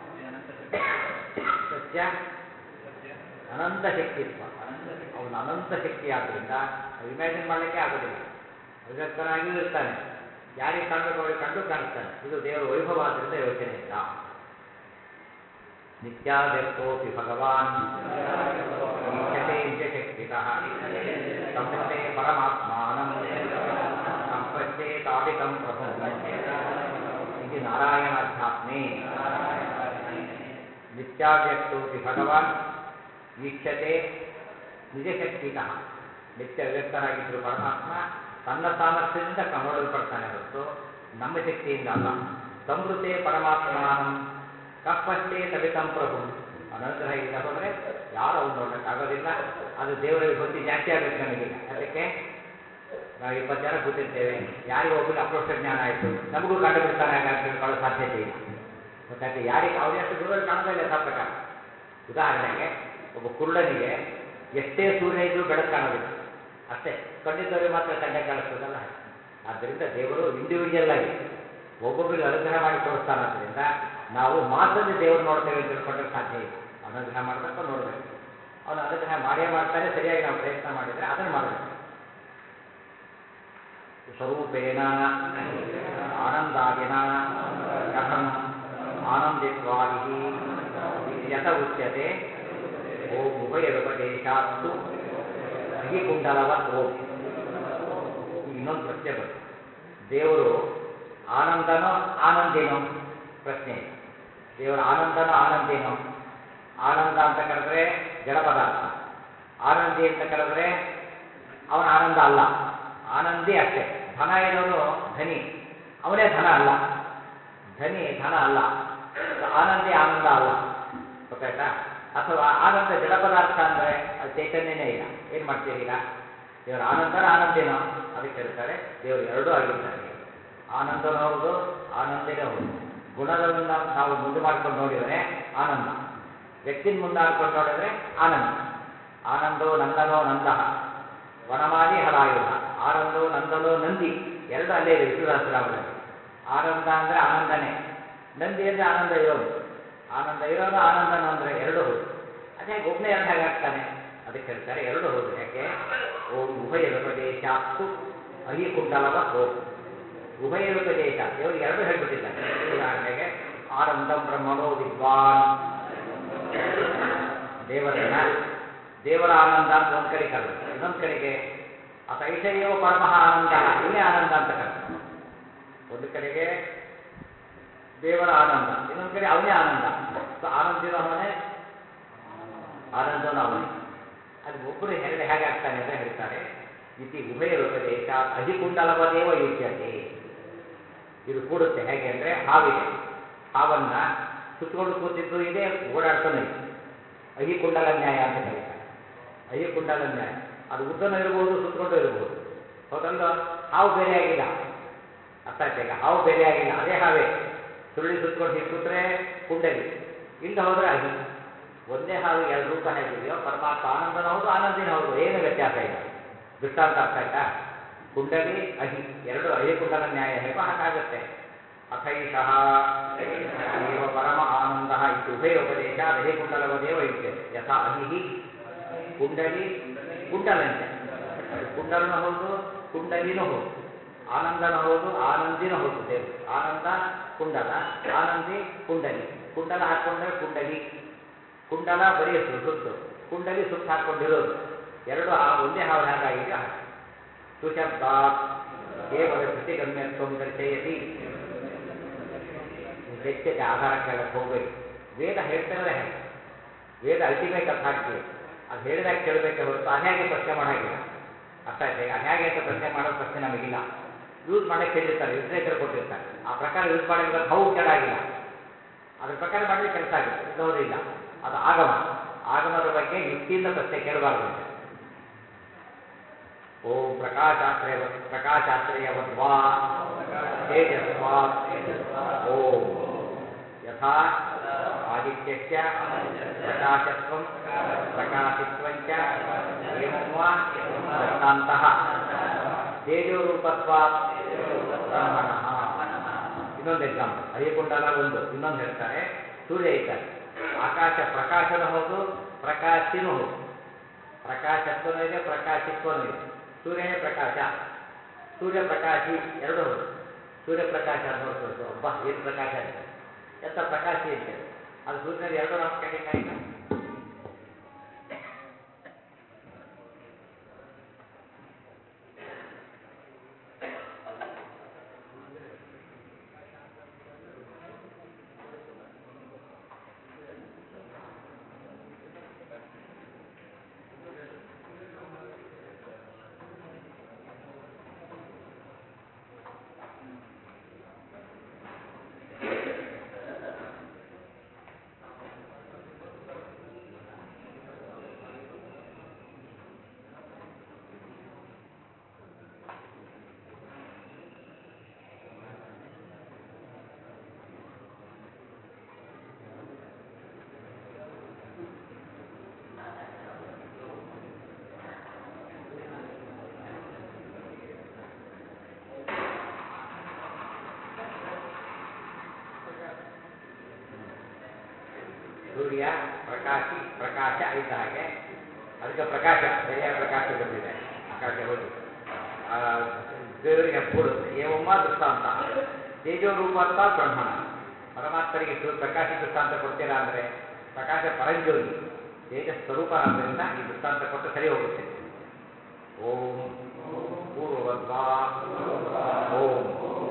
ಸತ್ಯ ಅನಂತ ಶಕ್ತಿತ್ವ ಅವನ ಅನಂತ ಶಕ್ತಿ ಆದ್ದರಿಂದ ಇಮ್ಯಾಜಿನ್ ಮಾಡಲಿಕ್ಕೆ ಆಗೋದಿಲ್ಲ ಅವ್ಯಕ್ತನಾಗಿಯೂ ಇರ್ತಾನೆ ಯಾರಿಗೆ ಕಾಣಬೇಕು ಅವರಿಗೆ ಕಂಡು ಕಾಣಿಸ್ತಾನೆ ಇದು ದೇವರ ವೈಭವ ಆದ್ದರಿಂದ ಯೋಚನೆ ಇಲ್ಲ ನಿತ್ಯಾವ್ಯಕ್ತೋಪಿ ಭಗವಾನ್ ಈಕ್ಷತೆ ಶಕ್ತಿತಃ ಸಂಸ್ಕೃತೆ ಪರಮಾತ್ಮಾನಂ ಸಂಪಶ್ಚೇತಾಡಿತಂ ಪ್ರಭು ಇದು ನಾರಾಯಣಾಧ್ಯಾತ್ಮೆ ನಿತ್ಯಾವ್ಯಕ್ತೋಪಿ ಭಗವಾನ್ ವೀಕ್ಷತೆ ನಿಜಶಕ್ತಿತಃ ನಿತ್ಯ ಅವ್ಯಕ್ತನಾಗಿದ್ದರೂ ಪರಮಾತ್ಮ ತನ್ನ ಸಾಮರ್ಥ್ಯದಿಂದ ನೋಡಲ್ಪಡ್ತಾನೆ ಹೊರತು ನಮ್ಮ ಶಕ್ತಿಯಿಂದ ಅಲ್ಲ ಸಂವೃತೆ ಪರಮಾತ್ಮಾನಂ ಕಪ್ಪಷ್ಟೇ ತಡಿತಂ ಪ್ರಭು ಅನುಗ್ರಹ ಇಲ್ಲ ಹೋದರೆ ಯಾರು ಅವ್ನು ನೋಡೋಕ್ಕಾಗೋದಿಲ್ಲ ಅದು ದೇವರ ಭಕ್ತಿ ಜಾಸ್ತಿ ಆಗಬೇಕು ನಮಗೀಗ ಅದಕ್ಕೆ ನಾವು ಇಪ್ಪತ್ತು ಜನ ಕೂತಿರ್ತೇವೆ ಯಾರಿಗೆ ಒಬ್ಬರಿಗೆ ಅಪ್ರೋಕ್ಷ ಜ್ಞಾನ ಆಯಿತು ನಮಗೂ ಕಂಡು ಬಿಡ್ತಾನೆ ಆಗ ಅಂತ ತಿಳ್ಕೊಳ್ಳೋ ಸಾಧ್ಯತೆ ಇಲ್ಲ ಗೊತ್ತಾಯ್ತು ಯಾರಿಗೆ ಅವ್ರಿಗೆ ಗುರುಗಳು ಕಾಣೋದೇ ಇಲ್ಲ ಯಥಾ ಪ್ರಕಾರ ಉದಾಹರಣೆಗೆ ಒಬ್ಬ ಕುರುಡನಿಗೆ ಎಷ್ಟೇ ಸೂರ್ಯ ಇದ್ರೂ ಬೆಳಕು ಕಾಣೋದಿಲ್ಲ ಅಷ್ಟೇ ಕಂಡಿದ್ದವರಿಗೆ ಮಾತ್ರ ಕಂಡೆ ಕಾಣಿಸ್ತದಲ್ಲ ಹಾಗೆ ಆದ್ದರಿಂದ ದೇವರು ಇಂಡಿವಿಜುವಲ್ ಆಗಿ ಒಬ್ಬೊಬ್ಬರಿಗೆ ಅನುಗ್ರಹ ಮಾಡಿ ತೋರಿಸ್ತಾನಾದ್ರಿಂದ ನಾವು ಮಾಸಲ್ಲಿ ದೇವರು ನೋಡ್ತೇವೆ ಅಂತ ತಿಳ್ಕೊಂಡ್ರೆ ಸಾಧ್ಯ ಇಲ್ಲ ಅನುಗ್ರಹ ಮಾಡಬೇಕು ನೋಡಬೇಕು ಅವನು ಅನುಗ್ರಹ ಮಾಡೇ ಮಾಡ್ತಾನೆ ಸರಿಯಾಗಿ ನಾವು ಪ್ರಯತ್ನ ಮಾಡಿದರೆ ಅದನ್ನು ಮಾಡಬೇಕು ಸ್ವರೂಪೇಣ ಆನಂದಾದಿನ ಕಥಂ ಆನಂದಿತ್ವಾದಿ ಯತ ಉಚ್ಯತೆ ಓಂ ಉಭಯರುಪದೇಶಾತ್ತು ಅಹಿಕುಂಡಲವತ್ ಓಂ ಈಗ ಇನ್ನೊಂದು ಪ್ರಶ್ನೆ ಬಂತು ದೇವರು ಆನಂದನೋ ಆನಂದಿನೋ ಪ್ರಶ್ನೆ ದೇವರ ಆನಂದನೋ ಆನಂದಿನೋ ಆನಂದ ಅಂತ ಕರೆದ್ರೆ ಜಡ ಪದಾರ್ಥ ಆನಂದಿ ಅಂತ ಕರೆದ್ರೆ ಅವನ ಆನಂದ ಅಲ್ಲ ಆನಂದಿ ಅಷ್ಟೇ ಧನ ಇರೋನು ಧನಿ ಅವನೇ ಧನ ಅಲ್ಲ ಧನಿ ಧನ ಅಲ್ಲ ಆನಂದಿ ಆನಂದ ಅಲ್ಲ ಗೊತ್ತಾಯ್ತಾ ಅಥವಾ ಆನಂದ ಜಡ ಪದಾರ್ಥ ಅಂದರೆ ಅದು ಚೈತನ್ಯನೇ ಇಲ್ಲ ಏನು ಮಾಡ್ತೀರಿ ಈಗ ದೇವರ ಆನಂದನ ಆನಂದಿನೋ ಅದಕ್ಕೆ ಹೇಳ್ತಾರೆ ದೇವರು ಎರಡೂ ಆಗಿದ್ದಾರೆ ಆನಂದನೂ ಹೌದು ಆನಂದಿನೇ ಹೌದು ಗುಣಗಳನ್ನು ನಾವು ಮುಂದೆ ಮಾಡ್ಕೊಂಡು ನೋಡಿದರೆ ಆನಂದ ವ್ಯಕ್ತಿನ ಮುಂದೆ ಮಾಡ್ಕೊಂಡು ನೋಡಿದರೆ ಆನಂದ ಆನಂದೋ ನಂದನೋ ನಂದಃ ವನಮಾಲಿ ಹಲಾಯುಧ ಆನಂದೋ ನಂದನೋ ನಂದಿ ಎರಡು ಅಲ್ಲೇ ಇದೆ ವಿಷ್ಣು ಸಹಸ್ರನಾಮದಲ್ಲಿ ಆನಂದ ಅಂದರೆ ಆನಂದನೇ ನಂದಿ ಅಂದರೆ ಆನಂದ ಇರೋನು ಆನಂದ ಇರೋನು ಆನಂದನು ಅಂದರೆ ಎರಡು ಹೌದು ಅದೇ ಒಬ್ಬನೇ ಎರಡು ಹಾಗಾಗ್ತಾನೆ ಅದಕ್ಕೆ ಹೇಳ್ತಾರೆ ಎರಡು ಹೌದು ಯಾಕೆ ಓಂ ಉಭಯ ವ್ಯಪದೇಶಾತ್ತು ಅಹಿ ಕುಂಡಲವ ಓಂ ಉಭಯ ವ್ಯಪದೇಶ ದೇವರಿಗೆ ಎರಡು ಹೇಳ್ಬಿಟ್ಟಿದ್ದಾರೆ ಉದಾಹರಣೆಗೆ ಆನಂದಂ ಬ್ರಹ್ಮಣೋ ವಿದ್ವಾನ್ ದೇವರನ್ನ ದೇವರ ಆನಂದ ಅಂತ ಒಂದು ಕಡೆ ಕರೆದು ಇನ್ನೊಂದು ಕಡೆಗೆ ಅತೈಷಯೋ ಪರಮಃ ಆನಂದ ಇವನೇ ಆನಂದ ಅಂತ ಕರೆದು ಒಂದು ಕಡೆಗೆ ದೇವರ ಆನಂದ ಇನ್ನೊಂದು ಕಡೆ ಅವನೇ ಆನಂದ ಸೊ ಆನಂದಿನೂ ಅವನೇ ಆನಂದನೂ ಅವನೇ ಅದು ಒಬ್ಬರು ಎರಡು ಹೇಗೆ ಆಗ್ತಾನೆ ಅಂತ ಹೇಳ್ತಾರೆ ಇತಿ ಉಭಯ ರೂಪದೇಶ ಅಧಿಕುಂಡಲವದೇವ ಯುಜ್ಯತೆ ಇದು ಕೂಡುತ್ತೆ ಹೇಗೆ ಅಂದರೆ ಹಾವಿದೆ ಹಾವನ್ನ ಸುತ್ತಕೊಂಡು ಕೂತಿದ್ದು ಇದೆ ಓಡಾಡ್ತಾನೆ ಇದೆ ಅಹಿಕುಂಡಲ ನ್ಯಾಯ ಅಂತ ಕರೀತಾರೆ ಅಹಿಕುಂಡಲ ನ್ಯಾಯ ಅದು ಉದ್ದನೂ ಇರಬಹುದು ಸುತ್ತಕೊಂಡು ಇರಬಹುದು ಹೌದಲ್ವ ಹಾವು ಬೇರೆ ಆಗಿಲ್ಲ ಅರ್ಥ ಆಯ್ತಾ ಈಗ ಹಾವು ಬೇರೆ ಆಗಿಲ್ಲ ಅದೇ ಹಾವೇ ಸುಳ್ಳಿ ಸುತ್ತಕೊಂಡು ಹೀಗೆ ಕೂತ್ರೆ ಕುಂಡಲಿ ಇಲ್ಲದೆ ಹೋದ್ರೆ ಅಹಿ ಒಂದೇ ಹಾವಿಗೆ ಎರಡು ರೂಪ ಹೇಗಿದೆಯೋ ಪರಮಾತ್ಮ ಆನಂದನ ಹೌದು ಆನಂದಿನ ಹೌದು ಏನು ವ್ಯತ್ಯಾಸ ಇಲ್ಲ ದೃಷ್ಟಾಂತ ಅರ್ಥ ಆಯ್ತಾ ಕುಂಡಲಿ ಅಹಿ ಎರಡು ಅಹಿಕುಂಡಲ ನ್ಯಾಯ ಹೇಗೋ ಹಾಗಾಗುತ್ತೆ ಅಥೈಷಃ ಏವ ಪರಮ ಆನಂದ ಇದು ಉಭಯ ಉಪದೇಶ ದಹಿಕುಂಡಲವದೇವ ಯುಜ್ಯತೆ ಯಥಾ ಅಹಿಹಿ ಕುಂಡಲಿ ಕುಂಡಲಂಚ ಕುಂಡಲನೂ ಹೌದು ಕುಂಡಲಿನೂ ಹೌದು ಆನಂದನೂ ಹೌದು ಆನಂದಿನೂ ಹೌದು ದೇವರು ಆನಂದ ಕುಂಡಲ ಆನಂದಿ ಕುಂಡಲಿ ಕುಂಡಲ ಹಾಕೊಂಡ್ರೆ ಕುಂಡಲಿ ಕುಂಡಲ ಬರೀ ಸು- ಸುತ್ತು ಕುಂಡಲಿ ಸುತ್ತು ಹಾಕೊಂಡಿರೋದು ಎರಡು ಆ ಒಂದೇ ಹಾವು ಹೇಗಾಗಿದೆಯೋ ಹಾಗೆ ಸುಶಬ್ದಾತ್ ಕೇವಲ ಶ್ರುತಿಗಮ್ಯತ್ವ ದರ್ಶಯತಿ ಹೆಚ್ಚಿಗೆ ಆಧಾರ ಕೇಳಕ್ಕೆ ಹೋಗಬೇಡಿ ವೇದ ಹೇಳ್ತಿರೋದೇ ಹಾಗೆ ವೇದ ಅಲ್ಟಿಮೇಟ್ ಅಥಾರಿಟಿ ಅದು ಹೇಳಿದಾಗ ಕೇಳಬೇಕೆ ಹೊರತು ಅದು ಹೇಗೆ ಪ್ರಶ್ನೆ ಮಾಡಾಗಿಲ್ಲ ಅರ್ಥ ಆಯ್ತಾ ಈಗ ಅದು ಹೇಗೆ ಅಂತ ಪ್ರಶ್ನೆ ಮಾಡೋ ಪ್ರಶ್ನೆ ನಮಗಿಲ್ಲ ಯೂಸ್ ಮಾಡಕ್ಕೆ ಹೇಳಿರ್ತಾರೆ ಲಿಟ್ರೇಚರ್ ಕೊಟ್ಟಿರ್ತಾರೆ ಆ ಪ್ರಕಾರ ಯೂಸ್ ಮಾಡಬೇಕು ಹೌ ಕೇಳಾಗಿಲ್ಲ ಅದ್ರ ಪ್ರಕಾರ ಮಾಡಿದ್ರೆ ಕೆಲಸ ಆಗುತ್ತೆ ಇಲ್ಲೋದಿಲ್ಲ ಅದು ಆಗಮ ಆಗಮದ ಬಗ್ಗೆ ಯುಕ್ತಿಯಿಂದ ಪ್ರಶ್ನೆ ಕೇಳಬಾರ್ದಂತೆ ಓಂ ಪ್ರಕಾಶಾಶ್ರಯ ಪ್ರಕಾಶಾಶ್ರಯವದ್ವಾ ತೇಜಸ್ವಾತ್ ಓಂ ಯಥಾ ಆದಿತ್ಯಸ್ಯ ಪ್ರಕಾಶತ್ವಂ ಪ್ರಕಾಶಿತ್ವಂಚ ಏವಂ ವಾ ದೃಷ್ಟಾಂತಃ ತೇಜೋರೂಪತ್ವಾತ್ ಬ್ರಹ್ಮಣಃ ಇನ್ನೊಂದು ಎಕ್ಸಾಂಪಲ್ ಅರಿಕುಂಡಲ ಒಂದು ಇನ್ನೊಂದು ಹೇಳ್ತಾರೆ ಸೂರ್ಯ ಇದ್ದಾರೆ ಆಕಾಶ ಪ್ರಕಾಶನೂ ಹೌದು ಪ್ರಕಾಶಿನೂ ಹೌದು ಪ್ರಕಾಶತ್ವನೂ ಇದೆ ಪ್ರಕಾಶಿತ್ವನೂ ಇದೆ ಸೂರ್ಯನೇ ಪ್ರಕಾಶ ಸೂರ್ಯ ಪ್ರಕಾಶಿ ಎರಡೂ ಹೌದು ಸೂರ್ಯ ಪ್ರಕಾಶ ನೋಡ್ಕೊಳ್ತು ಒಬ್ಬ ಏನು ಪ್ರಕಾಶ ಅಂತ ಎಂತ ಪ್ರಕಾಶಿ ಅಂತೇಳಿ ಅದು ಸೂರ್ಯನಲ್ಲಿ ಎರಡು ನಾವು ಕೇಳಲಿಕ್ಕಾಗಿಲ್ಲ ಸೂರ್ಯ ಪ್ರಕಾಶಿ ಪ್ರಕಾಶ ಇದ್ದ ಹಾಗೆ ಅದಕ್ಕೆ ಪ್ರಕಾಶ ಸರಿಯಾದ ಪ್ರಕಾಶ ಬಂದಿದೆ ಪ್ರಕಾಶ ಹೋಗಿ ಆ, ದೇವರಿಗೆ ಕೊಡುತ್ತೆ ಏವಮ್ಮ ದೃಷ್ಟಾಂತ ತೇಜೋ ರೂಪತ್ತ ಬ್ರಹ್ಮಣ ಪರಮಾತ್ಮರಿಗೆ ಸು ಪ್ರಕಾಶ ದೃಷ್ಟಾಂತ ಕೊಡ್ತೀರಾ ಅಂದರೆ ಪ್ರಕಾಶ ಪರಂಜ್ಯೋತಿ ತೇಜ ಸ್ವರೂಪರಾದ್ದರಿಂದ ಈ ದೃಷ್ಟಾಂತ ಕೊಟ್ಟು ಸರಿ ಹೋಗುತ್ತೆ ಓಂ ಪೂರ್ವವದ್ವಾ ಓಂ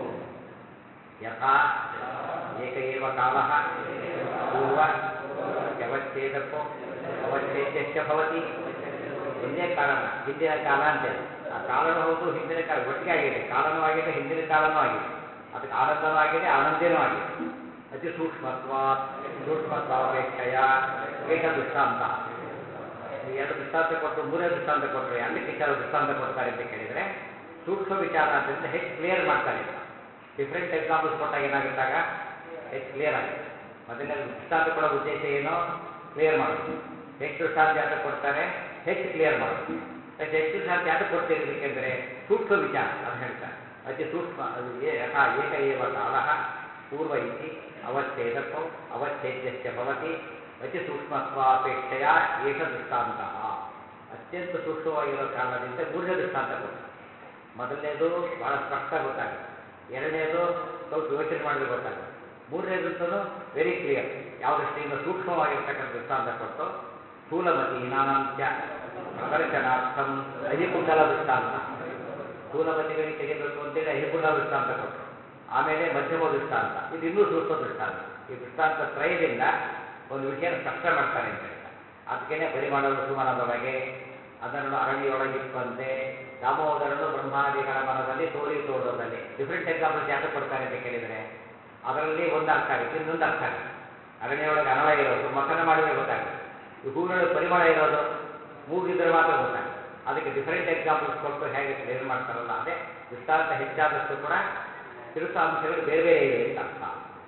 ಯಥಾ ಏಕ ಏವ ಕಾಲಃ ಪೂರ್ವ ಯವಚ್ಛೇದಕ್ಕೋ ಅವಚ್ಛೇದ್ಯಶ್ಚ ಭವತಿ ಒಂದೇ ಕಾರಣ ಹಿಂದಿನ ಕಾಲ ಅಂತೇಳಿ ಆ ಕಾಲನೂ ಹೌದು ಹಿಂದಿನ ಕಾಲ ಒಟ್ಟಿಗೆ ಆಗಿದೆ ಕಾಲನೂ ಆಗಿದೆ ಹಿಂದಿನ ಕಾಲನೂ ಆಗಿದೆ ಅದಕ್ಕೆ ಆನಂದನೂ ಆಗಿದೆ ಆನಂದೇನೂ ಆಗಿದೆ ಅತಿ ಸೂಕ್ಷ್ಮತ್ವ ಸೂಕ್ಷ್ಮತ್ವಾಪೇಕ್ಷೆಯ ಏಕ ದೃಷ್ಟಾಂತ ಈ ಎರಡು ದೃಷ್ಟಾಂತ ಕೊಟ್ಟು ಮೂರೇ ದೃಷ್ಟಾಂತ ಕೊಟ್ಟರೆ ಅದಕ್ಕೆ ಕೆಲವು ದೃಷ್ಟಾಂತ ಕೊಡ್ತಾರೆ ಅಂತ ಕೇಳಿದರೆ ಸೂಕ್ಷ್ಮ ವಿಚಾರ ಆದ್ದರಿಂದ ಹೆಚ್ಚು ಕ್ಲಿಯರ್ ಮಾಡ್ತಾರೆ ಡಿಫ್ರೆಂಟ್ ಎಕ್ಸಾಂಪಲ್ಸ್ ಕೊಟ್ಟಾಗ ಏನಾಗುತ್ತಾಗ ಹೆಚ್ಚು ಕ್ಲಿಯರ್ ಆಗುತ್ತೆ ಮೊದಲನೇ ದೃಷ್ಟಾಂತ ಕೊಡೋ ಉದ್ದೇಶ ಏನು ಕ್ಲಿಯರ್ ಮಾಡೋದು ಹೆಚ್ಚು ದೃಷ್ಟಾಂತ ಯಾಕೆ ಕೊಡ್ತಾರೆ ಹೆಚ್ಚು ಕ್ಲಿಯರ್ ಮಾಡೋದು ಹೆಚ್ಚು ಹೆಚ್ಚು ದೃಷ್ಟಾಂತ ಯಾಕೆ ಕೊಡ್ತೀರಿ ಏಕೆಂದರೆ ಸೂಕ್ಷ್ಮ ವಿಚಾರ ಅದು ಹೇಳ್ತಾರೆ ಅತಿ ಸೂಕ್ಷ್ಮ ಅದು ಏ ಯಥಾ ಏಕ ಏವ ಕಾಲಃ ಪೂರ್ವ ಇತಿ ಅವಚ್ಛೇದಕ್ಕೋ ಅವಚ್ಛೇದ್ಯಶ್ಚ ಭವತಿ ಅತಿ ಸೂಕ್ಷ್ಮತ್ವಾಪೇಕ್ಷೆಯ ಏಷ ದೃಷ್ಟಾಂತಃ ಅತ್ಯಂತ ಸೂಕ್ಷ್ಮವಾಗಿರೋ ಕಾರಣದಿಂದ ಮೂರನೇ ದೃಷ್ಟಾಂತ ಕೊಟ್ಟರು ಮೊದಲನೇದು ಬಹಳ ಸ್ಪಷ್ಟ ಗೊತ್ತಾಗುತ್ತೆ ಎರಡನೇದು ಸ್ವಲ್ಪ ಯೋಚನೆ ಮಾಡಿದ್ರೆ ಗೊತ್ತಾಗುತ್ತೆ ಮೂರನೇದಂತೂ ವೆರಿ ಕ್ಲಿಯರ್ ಯಾವ ದೃಷ್ಟಿಯಿಂದ ಸೂಕ್ಷ್ಮವಾಗಿರ್ತಕ್ಕಂಥ ದೃಷ್ಟಾಂತ ಕೊಟ್ಟು ಸ್ಥೂಲಮತೀನಾಂಚ ಪ್ರದರ್ಶನಾರ್ಥಂ ಅಹಿಕುಂಡಲ ದೃಷ್ಟಾಂತ ಸ್ಥೂಲಮತಿಗಳಿಗೆ ತೆಗಿಬೇಕು ಅಂತೇಳಿ ಅಹಿಕುಂಡಲ ದೃಷ್ಟಾಂತ ಕೊಟ್ಟರು ಆಮೇಲೆ ಮಧ್ಯಮ ದೃಷ್ಟಾಂತ ಇದು ಇನ್ನೂ ಸೂಕ್ಷ್ಮ ದೃಷ್ಟಾಂತ ಈ ದೃಷ್ಟಾಂತ ತ್ರಯದಿಂದ ಒಂದು ವಿಷಯನ ಸ್ಪಷ್ಟ ಮಾಡ್ತಾರೆ ಅಂತ ಹೇಳ್ತಾರೆ ಅದಕ್ಕೇನೆ ಪರಿಮಾಣದ ಸುಮನದೊಳಗೆ ಅದನ್ನು ಅರಣಿಯೊಳಗಿಪ್ಪಂತೆ ದಾಮೋದರನು ಬ್ರಹ್ಮಾದಿಗಳ ಮನದಲ್ಲಿ ತೋರಿ ತೋಡೋದಲ್ಲಿ ಡಿಫ್ರೆಂಟ್ ಎಕ್ಸಾಂಪಲ್ಸ್ ಯಾಕೆ ಕೊಡ್ತಾರೆ ಅಂತ ಕೇಳಿದರೆ ಅದರಲ್ಲಿ ಒಂದು ಅರ್ಥ ಆಗುತ್ತೆ ಇನ್ನೊಂದು ಅರ್ಥ ಆಗುತ್ತೆ ಅರಣ್ಯೊಳಗೆ ಅನಳ ಇರೋದು ಮಕನ ಮಾಡಿದರೆ ಗೊತ್ತಾಗುತ್ತೆ ಈ ಹೂವಿನೊಳಗೆ ಪರಿಮಳ ಇರೋದು ಮೂಗಿದ್ರೆ ಮಾತ್ರ ಗೊತ್ತಾಗುತ್ತೆ ಅದಕ್ಕೆ ಡಿಫರೆಂಟ್ ಎಕ್ಸಾಂಪಲ್ಸ್ ಕೊಟ್ಟು ಹೇಗೆ ಕ್ಲಿಯರ್ ಮಾಡ್ತಾರಲ್ಲ ಅದೇ ದೃಷ್ಟಾಂತ ಹೆಚ್ಚಾದಷ್ಟು ಕೂಡ ತಿಳಿಸೋ ಅಂಶಗಳು ಬೇರೆ ಬೇರೆ ಇವೆ ಅಂತ ಅರ್ಥ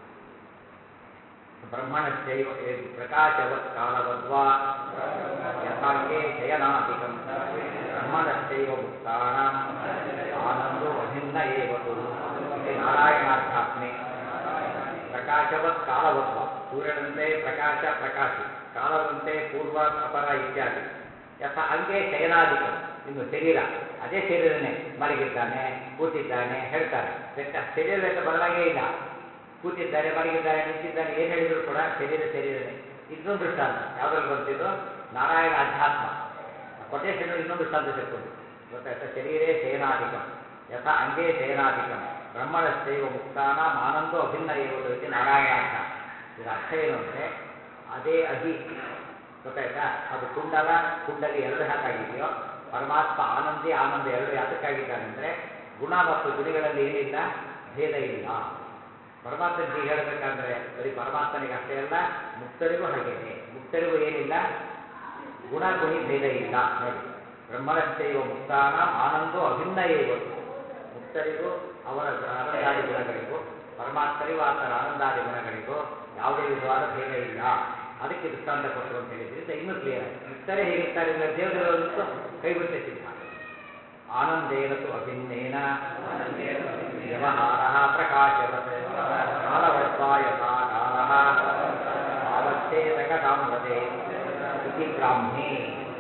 ಬ್ರಹ್ಮಣಶ್ಚೈವ ಪ್ರಕಾಶವತ್ ಕಾಲವದ್ವಾ ಯಥಾಂಗೆ ಶಯನಾಧಿಕಂ ಬ್ರಹ್ಮಣಶ್ಚೈವ ಮುಕ್ತಾನಾಂ ಆನಂದೋ ಅಭಿನ್ನ ಏವತು ಇತಿ ನಾರಾಯಣಾಧ್ಯಾತ್ಮೆ ಪ್ರಕಾಶವತ್ ಕಾಲವದ್ವ ಸೂರ್ಯನಂತೆ ಪ್ರಕಾಶ ಪ್ರಕಾಶಿ ಕಾಲದಂತೆ ಪೂರ್ವ ಅಪರ ಇತ್ಯಾದಿ ಯಥ ಅಂಗೆ ಶಯನಾಧಿಕಂ ಇನ್ನು ಶರೀರ ಅದೇ ಶರೀರನೇ ಮಲಗಿದ್ದಾನೆ ಕೂತಿದ್ದಾನೆ ಹೇಳ್ತಾರೆ ವ್ಯತ್ಯಾಸ ಶರೀರ ಬದಲಾಗೇ ಇಲ್ಲ ಕೂತಿದ್ದಾರೆ ಮಲಗಿದ್ದಾರೆ ನಿಂತಿದ್ದಾನೆ ಏನು ಹೇಳಿದ್ರು ಕೂಡ ಶರೀರ ಶರೀರನೇ ಇನ್ನೊಂದು ದೃಷ್ಟಾಂತ ಯಾವುದ್ರಲ್ಲಿ ಬರ್ತಿದ್ದು ನಾರಾಯಣ ಅಧ್ಯಾತ್ಮ ಕೊಟೇಶನ್ ಇನ್ನೊಂದು ದೃಷ್ಟಾಂತ ಸಿಕ್ಕೊಂಡು ಗೊತ್ತಾಯ್ತಾ ಶರೀರೇ ಶಯನಾಧಿಕಂ ಯಥ ಅಂಗೇ ಶಯನಾಧಿಕಂ ಬ್ರಹ್ಮಣಶ್ಚೈವ ಮುಕ್ತಾನ ಆನಂದೋ ಅಭಿನ್ನ ಏವತು ಇದು ನಾರಾಯಣಾಧ್ಯಾತ್ಮ ಇದರ ಅರ್ಥ ಏನು ಅಂದರೆ ಅದೇ ಅಹಿ ಗೊತ್ತಾಯ್ತಾ ಅದು ಕುಂಡಲ ಕುಂಡಲಿ ಎರಡು ಹಾಕಾಗಿದೆಯೋ ಪರಮಾತ್ಮ ಆನಂದಿ ಆನಂದ ಎರಡು ಯಾತಕ್ಕಾಗಿದ್ದಾನೆ ಅಂದರೆ ಗುಣ ಮತ್ತು ಗುಣಿಗಳಲ್ಲಿ ಏನಿಲ್ಲ ಭೇದ ಇಲ್ಲ ಪರಮಾತ್ಮ ಹೀಗೆ ಹೇಳಬೇಕಂದ್ರೆ ಬರೀ ಪರಮಾತ್ಮನಿಗೆ ಅಷ್ಟೇ ಅಲ್ಲ ಮುಕ್ತರಿಗೂ ಹಾಗೇನೆ ಮುಕ್ತರಿಗೂ ಏನಿಲ್ಲ ಗುಣ ಗುಣಿ ಭೇದ ಇಲ್ಲ ನೋಡಿ ಬ್ರಹ್ಮಣಶ್ಚೈವ ಮುಕ್ತಾನ ಆನಂದೋ ಅಭಿನ್ನ ಏವತ್ತು ಮುಕ್ತರಿಗೂ ಅವರ ಆನಂದಾದಿ ಗುಣಗಳಿಗೂ ಪರಮಾತ್ಮರಿಗೂ ಆತನ ಆನಂದಾದಿ ಗುಣಗಳಿಗೂ ಯಾವುದೇ ವಿಧವಾದ ಭೇದ ಇಲ್ಲ ಅದಕ್ಕೆ ದೃಷ್ಟಾಂತ ಕೊಟ್ಟರು ಅಂತ ಹೇಳಿದ್ರಿಂದ ಇನ್ನೂ ಕ್ಲಿಯರ್ ಆಯ್ತು ಮುಕ್ತರೇ ಹೇಗಿರ್ತಾರೆ ಇಲ್ಲ ದೇವರಿರೋದಂತೂ ಕೈ ಬಿಟ್ಟೆ ಸಿದ್ಧ ಆನಂದೇನತು ಅಭಿನ್ನೇನ ವ್ಯವಹಾರ ಪ್ರಕಾಶವತ್ ಕಾಲವತ್ವಾಯ ಸಾ ಕಾಲ ಅವಚ್ಛೇದಕತಾಂ ವದೆ ಇತಿ ಬ್ರಾಹ್ಮೇ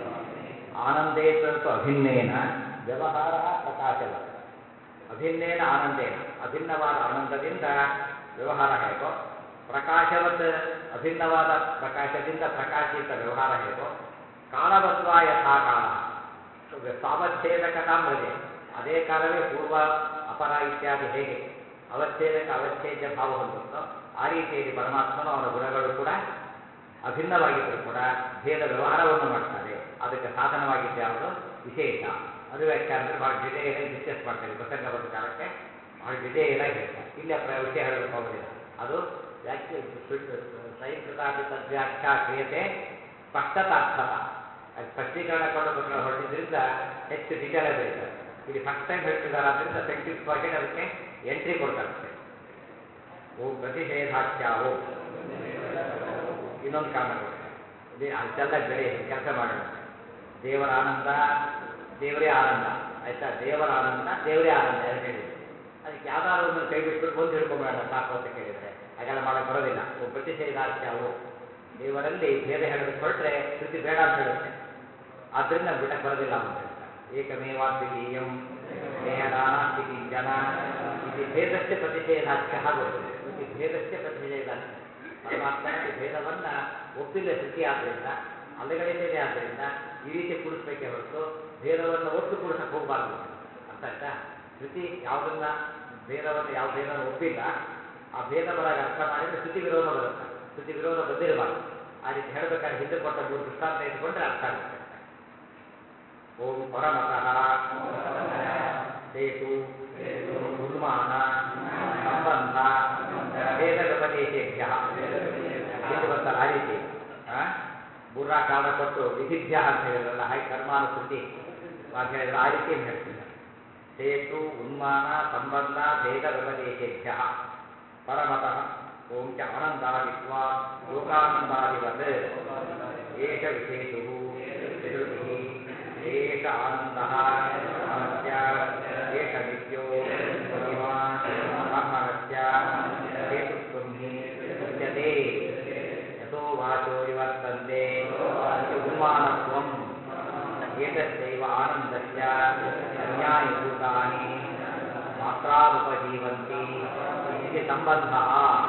ಆನಂದೇತಂತು ಅಭಿನ್ನೇನ ವ್ಯವಹಾರ ಪ್ರಕಾಶವತ್ ಅಭಿನ್ನೇನ ಆನಂದೇನ ಅಭಿನ್ನವಾದ ಆನಂದದಿಂದ ವ್ಯವಹಾರ ಹೇಗೋ ಪ್ರಕಾಶವತ್ ಅಭಿನ್ನವಾದ ಪ್ರಕಾಶದಿಂದ ಪ್ರಕಾಶಿತ ವ್ಯವಹಾರ ಹೇಗೋ ಕಾಲವತ್ವ ಯಥಾ ಕಾಲ ಸಾವಚ್ಛೇದಕತಾಂ ರಜೆ ಅದೇ ಕಾಲವೇ ಪೂರ್ವ ಅಪರ ಇತ್ಯಾದಿ ಹೇಗೆ ಅವಚ್ಛೇದಕ ಅವಚ್ಛೇದ್ಯ ಭಾವ ಹೊಂದುತ್ತೋ ಆ ರೀತಿಯಲ್ಲಿ ಪರಮಾತ್ಮನು ಅವನ ಗುಣಗಳು ಕೂಡ ಅಭಿನ್ನವಾಗಿದ್ದರೂ ಕೂಡ ಭೇದ ವ್ಯವಹಾರವನ್ನು ಮಾಡ್ತಾರೆ ಅದಕ್ಕೆ ಸಾಧನವಾಗಿದ್ದ ಯಾವುದು ವಿಶೇಷ ಅದು ವ್ಯಾಖ್ಯಾನದಲ್ಲಿ ಬಹಳ ಡಿಟೇಲ್ ಆಗಿ ಡಿಸ್ಕಸ್ ಮಾಡ್ತಾರೆ ಪ್ರಸಂಗ ಬಂದ ಕಾಲಕ್ಕೆ ಬಹಳ ಡಿಟೇಲ್ ಆಗಿ ಹೇಳ್ತಾರೆ ಇಲ್ಲಿ ಆ ಪ್ರ- ವಿಷಯ ಹೇಳೋದಕ್ಕೆ ಹೋಗೋದಿಲ್ಲ ಅದು ವ್ಯಾಖ್ಯ ಸ್ವಯಂಕೃತಾಪಿ ತದ್ವ್ಯಾಖ್ಯಾ ಕ್ರಿಯತೆ ಸ್ಪಷ್ಟತಾರ್ಥತ ಅದು ಸ್ಪಷ್ಟೀಕರಣ ಕೊಡೋದಕ್ಕೆ ಹೊರಟಿದ್ರಿಂದ ಹೆಚ್ಚು ಡೀಟೇಲ್ ಆಗಿ ಬರೀತಾರೆ ಇಲ್ಲಿ ಫಸ್ಟ್ ಟೈಮ್ ಹೇಳ್ತಿದ್ದಾರೆ ಆದ್ದರಿಂದ ಸೈಂಟಿಫಿಕ್ ಆಗಿ ಅದಕ್ಕೆ ಎಂಟ್ರಿ ಕೊಡ್ತಾರೆ ಅಷ್ಟೇ ಓಂ ಪ್ರತಿಷೇಧಾಖ್ಯ ಓಂ ಇನ್ನೊಂದು ಕಾರಣ ಕೊಡ್ತಾರೆ ಇಲ್ಲಿ ಅಷ್ಟೆಲ್ಲ ಬೆಳೆ ಕೆಲಸ ಮಾಡೋಣ ದೇವರ ಆನಂದ ದೇವರೇ ಆನಂದ ಆಯ್ತಾ ದೇವರ ಆನಂದ ದೇವರೇ ಆನಂದ ಎರಡು ಹೇಳಿದ್ರು ಅದಕ್ಕೆ ಯಾವ್ದಾದ್ರು ಒಂದು ಕೈ ಬಿಟ್ಬಿಟ್ಟು ಒಂದು ಹಿಡ್ಕೊಂಬೇಡ ಸಾಕು ಅಂತ ಕೇಳಿದ್ರೆ ಹಾಗೆಲ್ಲ ಮಾಡಕ್ಕೆ ಬರೋದಿಲ್ಲ ಓ ಪ್ರತಿಷೇಧಾಖ್ಯಾವು ದೇವರಲ್ಲಿ ಭೇದ ಹೇಳೋದಕ್ಕೆ ಹೊರಟ್ರೆ ಶ್ರುತಿ ಬೇಡ ಅಂತ ಹೇಳುತ್ತೆ ಆದ್ರಿಂದ ಬಿಡಕ್ಕೆ ಬರೋದಿಲ್ಲ ಅಂತ ಹೇಳ್ತಾರೆ ಏಕಮೇವಾದ್ವಿತೀಯಂ ದೇಹದಾನ ಸ್ಥಿತಿ ಜನ ಇದು ಭೇದಕ್ಕೆ ಪ್ರತಿಷೇಧಾಖ್ಯ ಬರುತ್ತದೆ ಶ್ರುತಿ ಭೇದಕ್ಕೆ ಪ್ರತಿಷೇಧಾಖ್ಯ ಪರಮಾತ್ಮನಲ್ಲಿ ಭೇದವನ್ನ ಒಪ್ಪಿಲ್ಲ ಶ್ರುತಿ ಆದ್ರಿಂದ ಅಲ್ಲಗಳಿದ್ದೇನೆ ಆದ್ರಿಂದ ಈ ರೀತಿ ಕೂಡಿಸ್ಬೇಕೇ ಹೊರತು ಭೇದವನ್ನು ಒಪ್ಪಿ ಕೂಡಿಸಕ್ಕೆ ಹೋಗಬಾರ್ದು ಅರ್ಥ ಆಯ್ತಾ ಶ್ರುತಿ ಯಾವುದನ್ನ ಭೇದವನ್ನು ಯಾವ ಭೇದವನ್ನು ಒಪ್ಪಿಲ್ಲ ಆ ಭೇದ ಬರಾಗ ಅರ್ಥ ಮಾಡಿದ್ರೆ ಶ್ರುತಿ ವಿರೋಧ ಬರುತ್ತೆ ಶ್ರುತಿ ವಿರೋಧ ಬಂದಿರಬಾರ್ದು ಆ ರೀತಿ ಹೇಳಬೇಕಾದ್ರೆ ಹಿಂದೆ ಕೊಟ್ಟ ಮೂರು ದೃಷ್ಟಾಂತ ಇಟ್ಕೊಂಡ್ರೆ ಅರ್ಥ ಆಗುತ್ತೆ ಓಂ ಪರಮತಃ ಸೇತು ಉನ್ಮಾನ ಸಂಬಂಧ ಭೇದ ವ್ಯಪದೇಶೇಭ್ಯ ಹಿಂದೆ ಬರ್ತಾರೆ ಆ ರೀತಿ ಆ? ಮೂರ್ನಾ ಕಾರಣ ಕೊಟ್ಟು ವಿಧಿಭ್ಯ ಅಂತ ಹೇಳಿದ್ರಲ್ಲ ಹಾಗೆ ಕರ್ಮಾನುಸೃತಿ ಅಂತ ಹೇಳಿದ್ರೆ ಆ ರೀತಿ ಹೇಳ್ತಿದ್ದಾರೆ ಸೇತು ಉನ್ಮಾನ ಸಂಬಂಧ ಭೇದ ವ್ಯಪದೇಶೇಭ್ಯ ಪರಮತಃ ಓಂ ಚ ಆನಂದಾದಿತ್ವಾ ಲೋಕಾನಂದಾದಿವತ್ ಏಷ ವಿಶೇಷು ಶ್ರುತಿ ಏಷ ಆನಂದಃ ಅನಸ್ಯ ಏಷ ನಿತ್ಯೋ ಮಹಿಮಾ ಬ್ರಾಹ್ಮಣಸ್ಯ ಹೇತುತ್ವಂ ಹಿ ಉಚ್ಯತೆ ಯಥೋ ವಾಚೋ ನಿವರ್ತಂತೆ ಇತಿ ಉನ್ಮಾನತ್ವಂ ಏತಸ್ಯೈವ ಆನಂದಸ್ಯ ಅನ್ಯಾಯಭೂತಾನಿ ಮಾತ್ರಾನುಪಜೀವಂತಿ ಇತಿ ಸಂಬಂಧಃ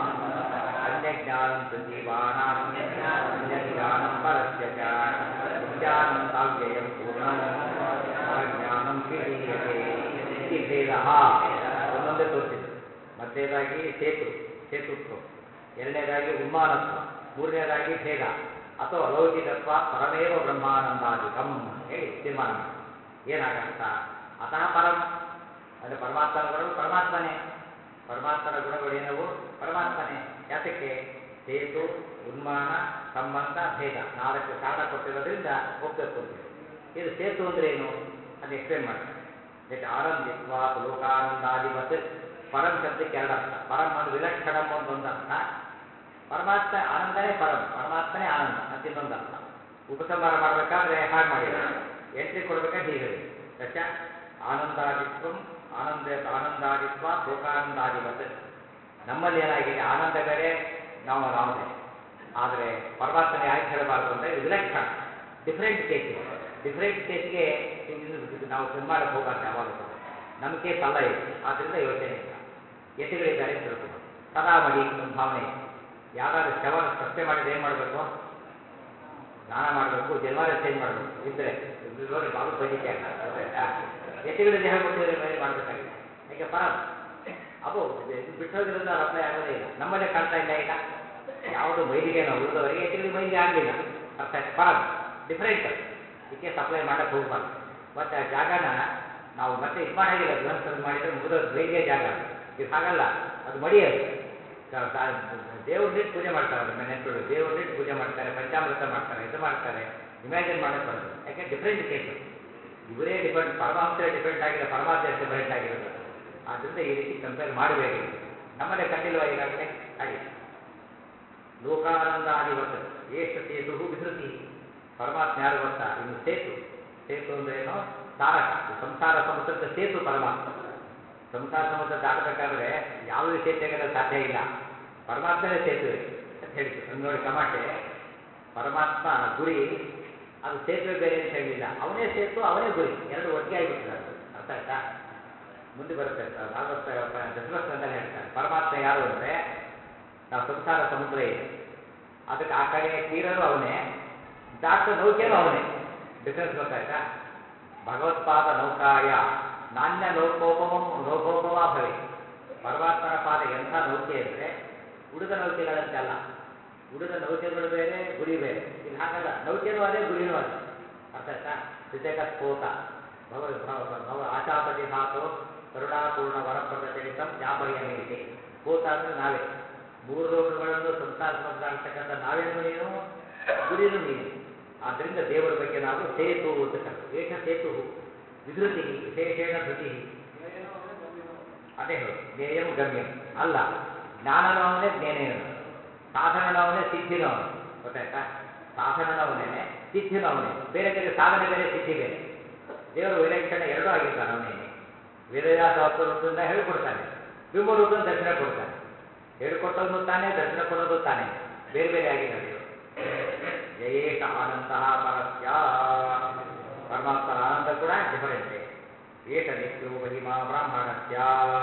ಅನ್ಯಜ್ಞಾನಂ ಪ್ರಜೀವಾನಾಂ ಅನ್ಯಜ್ಞಾನಂ ಪರಸ್ಯ ಚ ನಿತ್ಯಾನಂದಾವ್ಯಯಂ ಪೂರ್ಣಂ ಪರಜ್ಞಾನಂ ವಿಧೀಯತೆ ಇತಿ ಭೇದಃ ಒಂದೊಂದೇ ತೋರಿಸಿದ್ರು ಮೊದಲನೇದಾಗಿ ಸೇತು ಸೇತುತ್ವ ಎರಡನೇದಾಗಿ ಉನ್ಮಾನತ್ವ ಮೂರನೇದಾಗಿ ಭೇದ ಅಥವಾ ಅಲೌಕಿಕತ್ವ ಪರಮೇವ ಬ್ರಹ್ಮಾನಂದಾಧಿಕಂ ಹೇಳಿ ತೀರ್ಮಾನ ಮಾಡಿ ಏನಾಗತ್ತ ಅತಃ ಪರಂ ಅಂದರೆ ಪರಮಾತ್ಮನ ಗುಣಗಳು ಪರಮಾತ್ಮನೇ ಪರಮಾತ್ಮನ ಗುಣಗಳು ಏನವು ಪರಮಾತ್ಮನೇ ಯಾತಕ್ಕೆ ಸೇತು ಉನ್ಮಾನ ಸಂಬಂಧ ಭೇದ ನಾಲ್ಕು ಕಾರಣ ಕೊಟ್ಟಿರೋದ್ರಿಂದ ಒಪ್ಪಬೇಕು ಅಂತೇಳಿ ಇದು ಸೇತು ಅಂದ್ರೆ ಏನು ಅದು ಎಕ್ಸ್ಪ್ಲೇನ್ ಮಾಡ್ತಾರೆ ಜೊತೆ ಆನಂದಿತ್ವ ಲೋಕಾನಂದಾಧಿಪತ್ ಪರಂ ಶಬ್ದಕ್ಕೆ ಎರಡು ಅರ್ಥ ಪರಂ ಅಂದ್ರೆ ವಿಲಕ್ಷಣಂ ಒಂದೊಂದು ಅರ್ಥ ಪರಮಾತ್ಮ ಆನಂದನೇ ಪರಂ ಪರಮಾತ್ಮನೇ ಆನಂದ ಅಂತ ಇನ್ನೊಂದು ಅರ್ಥ ಉಪಸಂಹಾರ ಮಾಡಬೇಕಾದ್ರೆ ಹಾಗೆ ಮಾಡಿದ್ರು ಎಂಟ್ರಿ ಕೊಡ್ಬೇಕಾದ್ರೆ ಹೀಗೆ ಹೇಳಿ ದಶ ಆನಂದಾದಿತ್ವಂ ಆನಂದ ಆನಂದಾದಿತ್ವ ಲೋಕಾನಂದಾಧಿಪತ್ ನಮ್ಮಲ್ಲಿ ಏನಾಗಿದೆ ಆನಂದ ಬೇರೆ ನಾವು ನಾವು ಬೇರೆ ಆದರೆ ಪರಮಾತ್ಮನ ಯಾಕೆ ಹೇಳಬಾರ್ದು ಅಂದರೆ ಇದು ವಿಲಕ್ಷಣ ಡಿಫ್ರೆಂಟ್ ಕೇಸ್ ಇದೆ ಡಿಫ್ರೆಂಟ್ ಕೇಸ್ಗೆ ನಾವು ಇದು ಮಾಡಕ್ಕೆ ಹೋಗಬಾರ್ದು ಯಾವಾಗಲೂ ಕೂಡ ನಮ್ಮ ಕೇಸ್ ಅಲ್ಲ ಇದು ಆದ್ದರಿಂದ ಯೋಚನೆ ಇಲ್ಲ ಯತಿಗಳಿದ್ದಾರೆ ಅಂತ ತಿಳ್ಕೊಬೋದು ಸದಾ ಮಡಿ ಒಂದು ಭಾವನೆ ಇದೆ ಯಾವ್ದಾದ್ರು ಶವ ಸತ್ಯ ಮಾಡಿದ್ರೆ ಏನು ಮಾಡಬೇಕು ಸ್ನಾನ ಮಾಡಬೇಕು ಜನ್ವಾರ ಚೇಂಜ್ ಮಾಡಬೇಕು ಇದ್ರೆ ಇದ್ರೆ ಬಾಬು ಬಜಿಕೆ ಆಗ ಯತಿಗಳ ದೇಹ ಕೊಟ್ಟಿದ್ರೆ ಏನು ಮಾಡಬೇಕಾಗಿದೆ ಯಾಕೆ ಪರಂ ಅಪ್ಪು ಇದು ಬಿಟ್ಟೋಗಿರೋದು ಅದು ಅಪ್ಲೈ ಆಗೋದೇ ಇಲ್ಲ ನಮ್ಮಲ್ಲೇ ಕಾಣ್ತಾ ಇಲ್ಲ ಈಗ ಯಾವುದು ಮೈಲಿಗೆ ನಾವು ಉಳಿದವರಿಗೆ ಯತಿಗಳಿಗೆ ಮೈಲಿಗೆ ಆಗಲಿಲ್ಲ ಅರ್ಥ ಆಯ್ತು ಪರಂ ಡಿಫ್ರೆಂಟ್ ಇದಕ್ಕೆ ಸಪ್ಲೈ ಮಾಡಕ್ಕೆ ಹೋಗ್ಬಾರ್ದು ಮತ್ತೆ ಆ ಜಾಗನ ನಾವು ಮತ್ತೆ ಇದು ಮಾಡಾಗಿಲ್ಲ ಗೃಹಸ್ಥರು ಮಾಡಿದ್ರೆ ಮುಗಿದ ಮೈಲಿಗೆ ಜಾಗ ಅದು. ಇದು ಹಾಗಲ್ಲ ಅದು ಮಡಿ ಅದು ದೇವ್ರನ್ನಿಟ್ಟು ಪೂಜೆ ಮಾಡ್ತಾರೆ ಅದನ್ನ ನೆನಪಿಡು ದೇವ್ರನ್ನಿಟ್ಟು ಪೂಜೆ ಮಾಡ್ತಾರೆ ಪಂಚಾಮೃತ ಮಾಡ್ತಾರೆ ಇದು ಮಾಡ್ತಾರೆ ಇಮ್ಯಾಜಿನ್ ಮಾಡಕ್ಕೆ ಬರೋದು ಯಾಕೆ ಡಿಫ್ರೆಂಟ್ ಕೇಸು ಇವರೇ ಡಿಫ್ರೆಂಟ್ ಪರಮಾಂಶ ಡಿಫ್ರೆಂಟ್ ಆಗಿಲ್ಲ ಪರಮಾತ್ಮ ಡಿಫ್ರೆಂಟ್ ಆಗಿರೋದು ಆದ್ದರಿಂದ ಈ ರೀತಿ ಕಂಪೇರ್ ಮಾಡಬೇಡಿ ನಮ್ಮದೇ ಕಂಡಿಲ್ವಾ ಈಗಾಗಲೇ ಹಾಗೆ ಲೋಕಾನಂದಾದಿವತ್ ಏಷ ಸೇತು ವಿಧೃತಿ ಪರಮಾತ್ಮ ಯಾರು ಗೊತ್ತಾ ಇನ್ನು ಸೇತು ಸೇತು ಅಂದ್ರೆ ಏನು ತಾರಕ ಈ ಸಂಸಾರ ಸಮುದ್ರದ ಸೇತು ಪರಮಾತ್ಮ ಸಂಸಾರ ಸಮುದ್ರ ದಾಟಬೇಕಾದ್ರೆ ಯಾವುದೇ ಸೇತುವೆಗೆಲ್ಲ ಸಾಧ್ಯ ಇಲ್ಲ ಪರಮಾತ್ಮನೇ ಸೇತುವೆ ಅಂತ ಹೇಳಿತು ಅದು ನೋಡಿ ಕಮಾಟೆ ಪರಮಾತ್ಮ ಗುರಿ ಅದು ಸೇತುವೆ ಬೇರೆ ಅಂತ ಹೇಳಿಲ್ಲ ಅವನೇ ಸೇತು ಅವನೇ ಗುರಿ ಎರಡು ಒಟ್ಟಿಗೆ ಆಗಿಬಿಟ್ಟಿದೆ ಅದು ಅರ್ಥ ಆಯ್ತಾ ಮುಂದೆ ಬರುತ್ತೆ ಸ- ಭಾಗವತ ಪ- ದಶಮಸ್ಕಂದಲ್ಲಿ ಹೇಳ್ತಾರೆ ಪರಮಾತ್ಮ ಯಾರು ಅಂದರೆ ನಾವು ಸಂಸಾರ ಸಮುದ್ರ ಇದೆ ಅದಕ್ಕೆ ಆ ಕಡೆ ತೀರನು ಅವನೇ ದಾಟ ನೌಕೆನೂ ಅವನೇ ಡಿಫ್ರೆನ್ಸ್ ಗೊತ್ತಾಯ್ತಾ ಭಗವತ್ಪಾದ ನೌಕಾಯ ನಾಣ್ಯ ಲೋಕೋಪಮ ಲೋಕೋಪಮ ಭವೆ ಪರಮಾತ್ಮನ ಪಾದ ಎಂಥ ನೌಕೆ ಅಂದರೆ ಉಳಿದ ನೌಕೆಗಳಂತೆ ಅಲ್ಲ ಉಳಿದ ನೌಕೆಗಳು ಬೇರೆ ಗುರಿ ಬೇರೆ ಇಲ್ಲಿ ಹಾಗಲ್ಲ ನೌಕೆನೂ ಅದೇ ಗುರಿನೂ ಅದೇ ಅರ್ಥ ಆಯ್ತಾ ತ್ರಿಜಗ ಸ್ಫೋಟ ಭವ ಭವ ಭವ ಆಶಾಪತಿ ಧಾತು ಕರುಣಾಪೂರ್ಣ ವರಪ್ರದ ಚರಿತಂ ಜ್ಞಾಪರ್ಯ ಮೀರಿಕೆ ಸ್ಫೋಟ ಅಂದರೆ ನಾವೇ ಮೂರು ಲೋಕಗಳನ್ನು ಸಂಸಾರ ಸಮುದ್ರಾಡ್ತಕ್ಕಂಥ ನಾವೇನು ನೀನು ಗುರಿನೂ ನೀನು ಆದ್ದರಿಂದ ದೇವರ ಬಗ್ಗೆ ನಾವು ಸೇತು ಅಂತ ಕರೆದು ಏಷ ಸೇತು ವಿಧೃತಿ ವಿಶೇಷೇಣ ಧೃತಿ ಅದೇ ಹೇಳು ಜ್ಞೇಯಂ ಗಮ್ಯಂ ಅಲ್ಲ ಜ್ಞಾನನೂ ಅವನೇ ಜ್ಞೇನೇನು ಸಾಧನನೂ ಅವನೇ ಸಿದ್ಧಿನೂ ಅವನೇ ಗೊತ್ತಾಯ್ತಾ ಸಾಧನನೂ ಅವನೇ ಸಿದ್ಧಿನೂ ಅವನೇ ಬೇರೆ ಬೇರೆ ಸಾಧನೆ ಬೇರೆ ಸಿದ್ಧಿ ಬೇರೆ ದೇವರು ವಿಲಕ್ಷಣ ಎರಡೂ ಆಗಿರ್ತಾನೆ ಅವನೇನೆ ವೇದವ್ಯಾಸ ರೂಪದಿಂದ ಹೇಳಿಕೊಡ್ತಾನೆ ಬಿಂಬ ರೂಪದಿಂದ ದರ್ಶನ ಕೊಡ್ತಾನೆ ಹೇಳಿಕೊಟ್ಟವನು ತಾನೇ ದರ್ಶನ ಕೊಡೋದು ತಾನೇ ಬೇರೆ ಬೇರೆ ಆಗಿಲ್ಲ ದೇವರು ಜಯೇಶ ಆನಂದ ಪರಸ್ಯ ಪರಮಾತ್ಮನ ಆನಂದ ಕೂಡ ಡಿಫರೆಂಟೇ ಏಷ ನಿತ್ಯೋ ಮಹಿಮಾ ಬ್ರಾಹ್ಮಣಸ್ಯ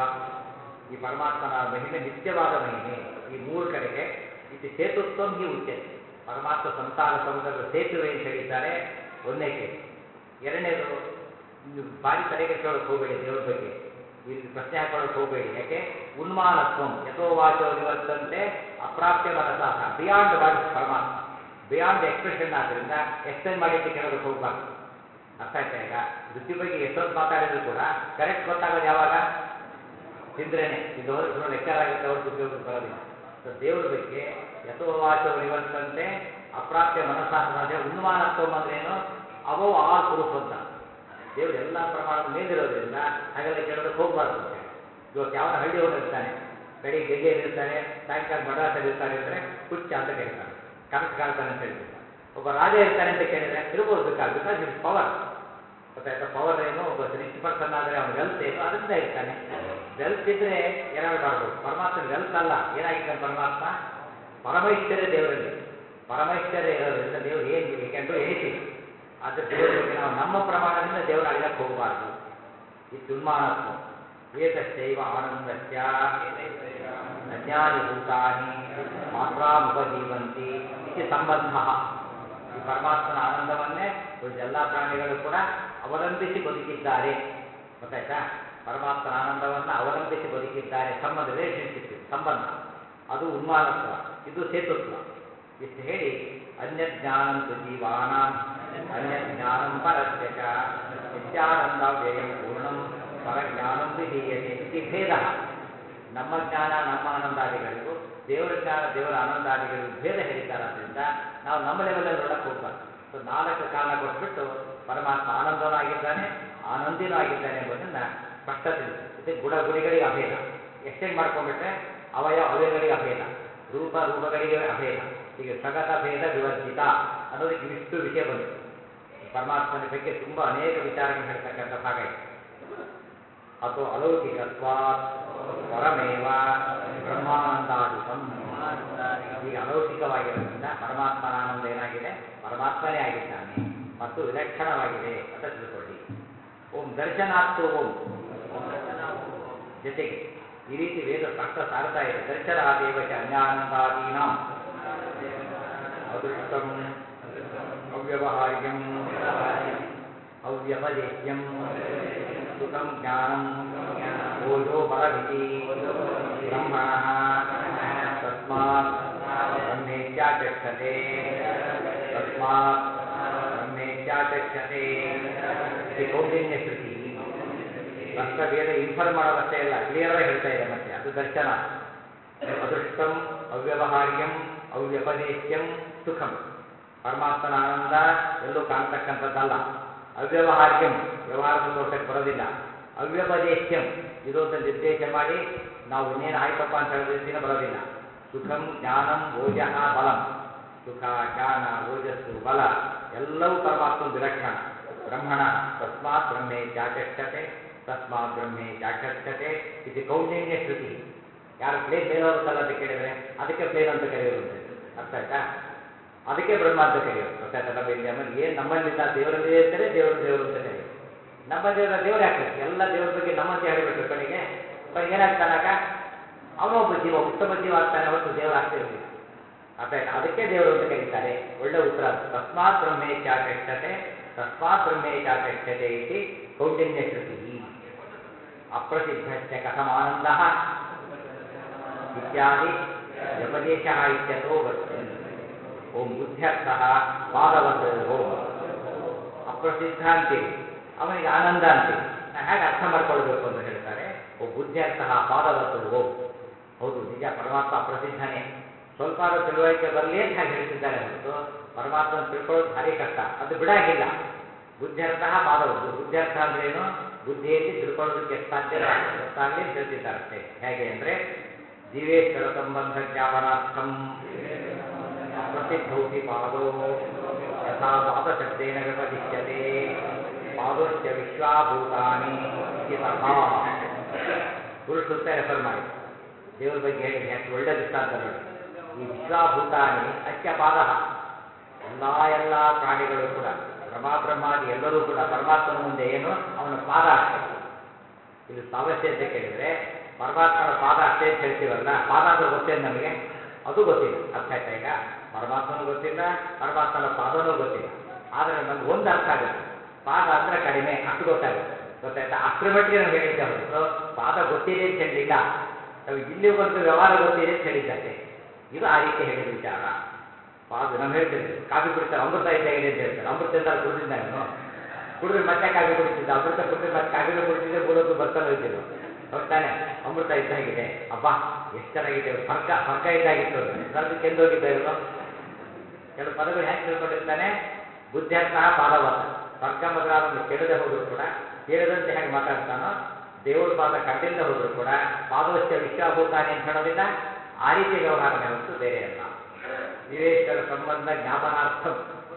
ಈ ಪರಮಾತ್ಮನ ಮಹಿಮೆ ನಿತ್ಯವಾದ ಮಹಿಮೆ ಈ ಮೂರು ಕಡೆಗೆ ಇದು ಸೇತುತ್ವಂ ಹಿ ಉಚ್ಯತೆ ಪರಮಾತ್ಮ ಸಂಸಾರ ಸಮುದ್ರದ ಸೇತುವೆ ಅಂತ ಹೇಳಿದ್ದಾರೆ ಒಂದನೇ ಕೇಸ್ ಎರಡನೇದು ನೀವು ಭಾರಿ ತಲೆಗೆ ಕೆಳಕ್ಕೆ ಹೋಗಬೇಡಿ ದೇವ್ರ ಬಗ್ಗೆ ಇಲ್ಲಿ ಪ್ರಶ್ನೆ ಹಾಕೊಳ್ಳೋಕೆ ಹೋಗಬೇಡಿ ಯಾಕೆ ಉನ್ಮಾನತ್ವಂ ಯಥೋ ವಾಚೋ ನಿವರ್ತಂತೆ ಅಪ್ರಾಪ್ಯ ಮನಸಾಹ ಬಿಯಾಂಡ್ ವರ್ಡ್ಸ್ ಪರಮಾತ್ಮ ಬಿಯಾಂಡ್ ಎಕ್ಸ್ಪ್ರೆಷನ್ ಆದ್ದರಿಂದ ಎಕ್ಸ್ಪ್ಲೇನ್ ಮಾಡಿ ಅಂತ ಕೇಳೋದಕ್ಕೆ ಹೋಗ್ಬಾರ್ದು ಅರ್ಥ ಆಯ್ತಾ ಈಗ ವೃತ್ತಿ ಬಗ್ಗೆ ಎಷ್ಟೊತ್ತು ಮಾತಾಡಿದ್ರು ಕೂಡ ಕರೆಕ್ಟ್ ಗೊತ್ತಾಗೋದು ಯಾವಾಗ ತಿಂದ್ರೇನೆ ಇದು ಹೋದ್ರೆ ಸುಮ್ಮನೆ ಲೆಕ್ಕರ್ ಆಗುತ್ತೆ ಅವ್ರಿಗೆ ಉಪಯೋಗಕ್ಕೆ ಬರೋದಿಲ್ಲ ಸೊ ದೇವ್ರ ಬಗ್ಗೆ ಯಥೋವಾಚೋ ನಿವರ್ತಂತೆ ಅಪ್ರಾಪ್ಯ ಮನಸ್ಸಾಹ ಸಾಧ್ಯ ಉನ್ಮಾನತ್ವಂ ಅಂದ್ರೇನು ಅಬೌವ್ ಆಲ್ ಪ್ರೂಫ್ ಅಂತ ದೇವ್ರು ಎಲ್ಲ ಪ್ರಮಾಣದ ಮೇಲಿರೋದ್ರಿಂದ ಹಾಗೆಲ್ಲ ಕೇಳೋದಕ್ಕೆ ಹೋಗ್ಬಾರ್ದು ಅಂತ ಹೇಳಿ ಇವತ್ತು ಯಾವನ ಹಳ್ಳಿಯವನು ಇರ್ತಾನೆ ಬೆಳಿಗ್ಗೆ ಡೆಲ್ಲಿಯಲ್ಲಿ ಇರ್ತಾರೆ ಸಾಯಂಕಾಲ ಮಡ್ರಾಸಲ್ಲಿ ಇರ್ತಾರೆ ಅಂದರೆ ಹುಚ್ಚ ಅಂತ ಕರೀತಾರೆ ಕನಸು ಕಾಣ್ತಾನೆ ಅಂತ ಹೇಳ್ತಿರ್ತಾರೆ ಒಬ್ಬ ರಾಜ ಇರ್ತಾನೆ ಅಂತ ಕೇಳಿದ್ರೆ ಇರ್ಬೋದು ಬೇಕಾದ್ರೆ ಬಿಕಾಸ್ ಇಸ್ ಪವರ್ ಗೊತ್ತಾಯ್ತಾ ಪವರ್ ಏನು ಒಬ್ಬ ರಿಚ್ ಪರ್ಸನ್ ಆದರೆ ಅವನ ವೆಲ್ತ್ ಏನು ಅದರಿಂದ ಇರ್ತಾನೆ ವೆಲ್ತ್ ಇದ್ರೆ ಏನಾದ್ರು ಮಾಡ್ಬೋದು ಪರಮಾತ್ಮ ವೆಲ್ತ್ ಅಲ್ಲ ಏನಾಗಿದ್ದಾನೆ ಪರಮಾತ್ಮ ಪರಮೈಶ್ವರ್ಯ ದೇವರಲ್ಲಿ ಪರಮೈಶ್ವರ್ಯ ಇರೋದ್ರಿಂದ ದೇವರು ಏನು ಏಕೆಂದು ಎನಿಸಿ ಆದ್ರೆ ದೇವರ ಬಗ್ಗೆ ನಾವು ನಮ್ಮ ಪ್ರಮಾಣದಿಂದ ದೇವರ ಅಳಿಯಕ್ಕೆ ಹೋಗಬಾರ್ದು ಇತ್ಯುನ್ಮಾನತ್ವ ಏತಶ್ಚೈವ ಆನಂದಸ್ಯ ಅಜ್ಞಾನಿ ಭೂತಾನಿ ಮಾತ್ರಾಮುಪಜೀವಂತಿ ಇತಿ ಸಂಬಂಧ ಈ ಪರಮಾತ್ಮನ ಆನಂದವನ್ನೇ ಉಳಿದ ಎಲ್ಲ ಪ್ರಾಣಿಗಳು ಕೂಡ ಅವಲಂಬಿಸಿ ಬದುಕಿದ್ದಾರೆ ಗೊತ್ತಾಯ್ತಾ ಪರಮಾತ್ಮನ ಆನಂದವನ್ನು ಅವಲಂಬಿಸಿ ಬದುಕಿದ್ದಾರೆ ಸಂಬಂಧ ರಿಲೇಷನ್ಶಿಪ್ ಸಂಬಂಧ ಅದು ಉನ್ಮಾನತ್ವ ಇದು ಸೇತುತ್ವ ಇಷ್ಟು ಹೇಳಿ ಅನ್ಯಜ್ಞಾನಂತು ಜೀವಾನಾಂ ಅನ್ಯಜ್ಞಾನಂ ಪರಸ್ಯ ಚ ನಿತ್ಯಾನಂದ ವ್ಯಯಂ ಪೂರ್ಣಂ ಪರಜ್ಞಾನಂ ವಿಧೀಯತೆ ಇತಿ ಭೇದ ನಮ್ಮ ಜ್ಞಾನ ನಮ್ಮ ಆನಂದಾದಿಗಳಿಗೂ ದೇವರ ಜ್ಞಾನ ದೇವರ ಆನಂದಾದಿಗಳಿಗೂ ಭೇದ ಹೇಳಿದ್ದಾರಾದ್ರಿಂದ ನಾವು ನಮ್ಮ ಲೆವೆಲಲ್ಲಿ ನೋಡಕ್ಕೆ ಹೋಗ್ಬಾರ್ದು ಸೊ ನಾಲ್ಕು ಕಾರಣ ಕೊಟ್ಬಿಟ್ಟು ಪರಮಾತ್ಮ ಆನಂದನೂ ಆಗಿದ್ದಾನೆ ಆನಂದಿನೂ ಆಗಿದ್ದಾನೆ ಎಂಬುದನ್ನು ಸ್ಪಷ್ಟ ತಿಳಿಸಿ ಇದು ಗುಣ ಗುಣಿಗಳಿಗೆ ಅಭೇದ ಎಕ್ಸ್ಟೆಂಡ್ ಮಾಡ್ಕೊಂಡ್ಬಿಟ್ರೆ ಅವಯವ ಅವಯಗಳಿಗೆ ಅಭೇದ ರೂಪ ರೂಪಗಳಿಗೆ ಅಭೇದ ಹೀಗೆ ಸ್ವಗತ ಭೇದ ವಿವರ್ಜಿತ ಅನ್ನೋದಕ್ಕೆ ಇಷ್ಟು ವಿಷಯ ಬಂತು ಪರಮಾತ್ಮನ ಬಗ್ಗೆ ತುಂಬ ಅನೇಕ ವಿಚಾರಗಳು ಹೇಳ್ತಕ್ಕಂಥ ಭಾಗ ಇದೆ ಅಥವಾ ಅಲೌಕಿಕತ್ವಾತ್ ಪರಮೇವ ಬ್ರಹ್ಮಾನಂದಾಧಿಕಂ ಈಗ ಅಲೌಕಿಕವಾಗಿರೋದ್ರಿಂದ ಪರಮಾತ್ಮನ ಆನಂದ ಏನಾಗಿದೆ ಪರಮಾತ್ಮನೇ ಆಗಿದ್ದಾನೆ ಮತ್ತು ವಿಲಕ್ಷಣವಾಗಿದೆ ಅಂತ ತಿಳ್ಕೊಳ್ಳಿ ಓಂ ದರ್ಶನಾರ್ಥು ಓಂ ಜೊತೆಗೆ ಈ ರೀತಿ ವೇದ ಸ್ಪಷ್ಟ ಸಾರ್ತಾ ಇದೆ ದರ್ಶನಾದೇವ ಚ ಅನ್ಯಾನಂದಾದೀನಾಂ ಅದೃಷ್ಟಂ ಅವ್ಯವಹಾರ್ಯಂ ಅವ್ಯಪದೇಶ್ಯಂ ಸುಖಂ ಜ್ಞಾನಂ ಓಜೋ ಪರಮಿತಿ ಬ್ರಹ್ಮಣಃ ತಸ್ಮಾತ್ ಬ್ರಹ್ಮೇತ್ಯಾಚಕ್ಷತೆ ತಸ್ಮಾತ್ ಬ್ರಹ್ಮೇತ್ಯಾಚಕ್ಷತೆ ಇದು ಕೌಂಡಿನ್ಯ ಶ್ರುತಿ ಸ್ಪಷ್ಟ ವೇದ ಇನ್ಫಾರ್ಮ್ ಮಾಡೋದಷ್ಟೇ ಇಲ್ಲ ಕ್ಲಿಯರ್ ಆಗಿ ಹೇಳ್ತಾ ಇದೆ ಮತ್ತೆ ಅದು ದರ್ಶನ ಅದೃಷ್ಟಂ ಅವ್ಯವಹಾರ್ಯಂ ಅವ್ಯಪದೇಶ್ಯಂ ಸುಖಂ ಪರಮಾತ್ಮನ ಆನಂದ ಎಲ್ಲೂ ಕಾಣ್ತಕ್ಕಂಥದ್ದಲ್ಲ ಅವ್ಯವಹಾರ್ಯಂ ವ್ಯವಹಾರದ ತೋಟಕ್ಕೆ ಬರೋದಿಲ್ಲ ಅವ್ಯಪದೇಶ್ಯಂ ಇದು ಅಂತ ನಿರ್ದೇಶ ಮಾಡಿ ನಾವು ಇನ್ನೇನು ಆಯ್ತಪ್ಪ ಅಂತ ಹೇಳಿದ ರೀತಿನೇ ಬರೋದಿಲ್ಲ ಸುಖಂ ಜ್ಞಾನಂ ಓಜಃ ಬಲಂ ಸುಖ ಜ್ಞಾನ ಓಜಸ್ಸು ಬಲ ಎಲ್ಲವೂ ಪರಮಾತ್ಮನ ವಿಲಕ್ಷಣ ಬ್ರಹ್ಮಣ ತಸ್ಮಾತ್ ಬ್ರಹ್ಮೇ ಚಾಚಕ್ಷತೆ ತಸ್ಮಾತ್ ಬ್ರಹ್ಮೇ ಚಾಕ್ಷತೆ ಇದು ಕೌಂಡಿನ್ಯ ಶ್ರುತಿ ಯಾರು ಪ್ಲೇನ್ ಮೇಲೆ ಹೋಗುತ್ತಲ್ಲ ಅಂತ ಕೇಳಿದ್ರೆ ಅದಕ್ಕೆ ಪ್ಲೇನ್ ಅಂತ ಕರೆಯೋದು ಅಂತ ಹೇಳಿ. ಅರ್ಥ ಆಯ್ತಾ ಅದಕ್ಕೆ ಬ್ರಹ್ಮ ಅಂತ ಕರೆಯೋದು ಗೊತ್ತಾಯ್ತಾ ನಮ್ಮ ಇಲ್ಲಿ ನಮ್ಮಲ್ಲಿ ಏನು ನಮ್ಮಲ್ಲಿಲ್ಲ ದೇವರಲ್ಲಿ ಅಂತಾರೆ ದೇವರು ದೇವರು ಅಂತ ಕರೆಯೋದು ನಮ್ಮ ದೇವರ ದೇವರು ಯಾಕೆ ಎಲ್ಲ ದೇವರ ಬಗ್ಗೆ ನಮ್ಮಂತೆ ಹೇಳಿಬಿಟ್ರು ಕೊನೆಗೆ ಕೊನೆಗೆ ಏನಾಗ್ತಾನಾಗ ಅವನೊಬ್ಬ ಜೀವ ಉತ್ತಮ ಜೀವ ಆಗ್ತಾನೆ ಹೊರತು ದೇವರು ಆಗ್ತಿರಲಿಲ್ಲ ಅರ್ಥ ಆಯ್ತಾ ಅದಕ್ಕೆ ದೇವರು ಅಂತ ಕರೀತಾರೆ ಒಳ್ಳೆ ಉತ್ತರ ಅದು. ತಸ್ಮಾತ್ ಬ್ರಹ್ಮೇ ಚಾಚಕ್ಷತೆ ತಸ್ಮಾತ್ ಬ್ರಹ್ಮೇ ಚಾಚಕ್ಷತೆ ಇತಿ ಕೌಂಡಿನ್ಯ ಶ್ರುತಿ ಅಪ್ರಸಿದ್ಧಶ್ಚ ಕಥಮಾನಂದ ಇತ್ಯಾದಿ ವ್ಯಪದೇಶ ಇತ್ಯತೋ ವರ್ತಿ ಓಂ ಬುದ್ಧ್ಯರ್ಥ ಪಾದವತ್ ಓಂ ಅಪ್ರಸಿದ್ಧ ಅಂತೀವಿ ಅವನಿಗೆ ಆನಂದ ಅಂತೀವಿ ನಾವು ಹೇಗೆ ಅರ್ಥ ಮಾಡ್ಕೊಳ್ಬೇಕು ಅಂತ ಹೇಳ್ತಾರೆ ಓ ಬುದ್ಧ್ಯರ್ಥ ಪಾದವತ್ ಓಂ ಹೌದು ನಿಜ ಪರಮಾತ್ಮ ಅಪ್ರಸಿದ್ಧನೇ ಸ್ವಲ್ಪ ಆದ್ರೂ ತಿಳುವಳಿಕೆ ಬರಲಿ ಅಂತ ಹಾಗೆ ಹೇಳ್ತಿದ್ದಾರೆ ಹೊರತು ಪರಮಾತ್ಮನ ತಿಳ್ಕೊಳ್ಳೋದು ಭಾರಿ ಕಷ್ಟ ಅದು ಬಿಡಾಗಿಲ್ಲ ಬುದ್ಧ್ಯರ್ಥ ಪಾದವತ್ತು ಬುದ್ಧ್ಯರ್ಥ ಅಂದ್ರೆ ಏನು ಬುದ್ಧಿಯಲ್ಲಿ ತಿಳ್ಕೊಳ್ಳೋದಕ್ಕೆ ಎಷ್ಟು ಸಾಧ್ಯ ಗೊತ್ತಾಗಲಿ ಅಂತ ಹೇಳ್ತಿದ್ದಾರೆ ಅಷ್ಟೇ ಹೇಗೆ ಅಂದ್ರೆ ಜೀವೇಶ್ವರ ಸಂಬಂಧ ಜ್ಞಾಪನಾರ್ಥಂ ಅಪ್ರಸಿದ್ಧೌಪಿ ಪಾದೋ ಯಥಾ ಪಾದಶಬ್ದೇನ ವ್ಯಪದಿಶ್ಯತೆ ಪಾದೋಶ್ಚ ವಿಶ್ವಾಭೂತಾನಿ ಇತಿ ತಥಾ ಪುರುಷ ರೆಫರ್ ಮಾಡಿ ದೇವ್ರ ಬಗ್ಗೆ ಹೇಳಿದ್ರೆ ಎಷ್ಟು ಒಳ್ಳೆ ದೃಷ್ಟಾಂತ ನೋಡಿ ಈ ವಿಶ್ವಾಭೂತಾನಿ ಅತ್ಯ ಪಾದ ಎಲ್ಲ ಎಲ್ಲ ಪ್ರಾಣಿಗಳು ಕೂಡ ಬ್ರಹ್ಮ ಬ್ರಹ್ಮಾದಿ ಎಲ್ಲರೂ ಕೂಡ ಪರಮಾತ್ಮನ ಮುಂದೆ ಏನು ಅವನ ಪಾದ ಅಷ್ಟೇ ಇಲ್ಲಿ ಸಾಮಸ್ಯ ಅಂತ ಕೇಳಿದ್ರೆ ಪರಮಾತ್ಮನ ಪಾದ ಅಷ್ಟೇ ಅಂತ ಹೇಳ್ತೀವಲ್ಲ ಪಾದ ಅಂದ್ರೆ ಗೊತ್ತೇನು ನಮಗೆ ಅದು ಗೊತ್ತಿಲ್ಲ ಅರ್ಥ ಆಯ್ತಾ ಈಗ ಪರಮಾತ್ಮನೂ ಗೊತ್ತಿಲ್ಲ ಪರಮಾತ್ಮನ ಪಾದನೂ ಗೊತ್ತಿಲ್ಲ ಆದರೆ ನಮ್ಗೆ ಒಂದು ಅರ್ಥ ಆಗುತ್ತೆ ಪಾದ ಅಂದ್ರೆ ಕಡಿಮೆ ಅಷ್ಟು ಗೊತ್ತಾಗುತ್ತೆ ಗೊತ್ತಾಯ್ತಾ ಅಷ್ಟರ ಮಟ್ಟಿಗೆ ನಾವು ಹೇಳಿದ್ದೆ ಹೊರತು ಪಾದ ಗೊತ್ತಿದೆ ಅಂತ ಹೇಳಲಿಲ್ಲ ನಾವು ಇಲ್ಲಿವರೆಗೂ ವ್ಯವಹಾರ ಗೊತ್ತಿದೆ ಅಂತ ಹೇಳಿದ್ದಷ್ಟೇ ಇದು ಆ ರೀತಿ ಹೇಳಿದ ವಿಚಾರ ಪಾದ ನಾವು ಹೇಳ್ತೇವೆ ಕಾಫಿ ಕುಡಿತಾರೆ ಅಮೃತ ಇದ್ದಾಗಿದೆ ಅಂತ ಹೇಳ್ತಾರೆ ಅಮೃತ ಎಂದಾರು ಕುಡಿದಿದ್ದ ಅವನು ಕುಡಿದ್ರೆ ಮತ್ತೆ ಕಾಫಿ ಕುಡಿತಿದ್ದ ಅಮೃತ ಕುಡಿದ್ರೆ ಮತ್ತೆ ಕಾಫಿನೂ ಕುಡಿತಿದ್ದೆ ಮೂಲಕ್ಕೂ ಬರ್ತಾನೆ ಇದ್ದಿಲ್ಲ ಹೋಗ್ತಾನೆ ಅಮೃತ ಇದ್ದಾಗಿದೆ ಅಬ್ಬಾ ಎಷ್ಟು ಚೆನ್ನಾಗಿದೆ ಸ್ವರ್ಗ ಸ್ವರ್ಗ ಇದ್ದಾಗಿತ್ತು ಅಂದ್ರೆ ಸ್ವರ್ಗಕ್ಕೆ ಎಂದೋಗಿದ್ದ ಇವನು ಕೆಲವು ಪದಗಳು ಹೇಗೆ ತಿಳ್ಕೊಂಡಿರ್ತಾನೆ ಬುದ್ಧಿಯಂತಹ ಪಾದವತ್ತ ಸ್ವರ್ಗ ಮೊದಲಾದನ್ನು ಕೇಳದೆ ಹೋದ್ರು ಕೂಡ ಕೇಳದಂತೆ ಹೇಗೆ ಮಾತಾಡ್ತಾನೋ ದೇವ್ರ ಪಾದ ಕಂಡಿಲ್ಲದೆ ಹೋದ್ರು ಕೂಡ ಪಾದೋಶ್ಚ ವಿಶ್ವಾಭೂತಾನಿ ಅಂತ ಹೇಳೋದಿಲ್ಲ ಆ ರೀತಿ ವ್ಯವಹಾರನೇ ಹೊರತು ಬೇರೆ ಅಲ್ಲ ವಿವೇಶ್ವರ ಸಂಬಂಧ ಜ್ಞಾಪನಾರ್ಥಂ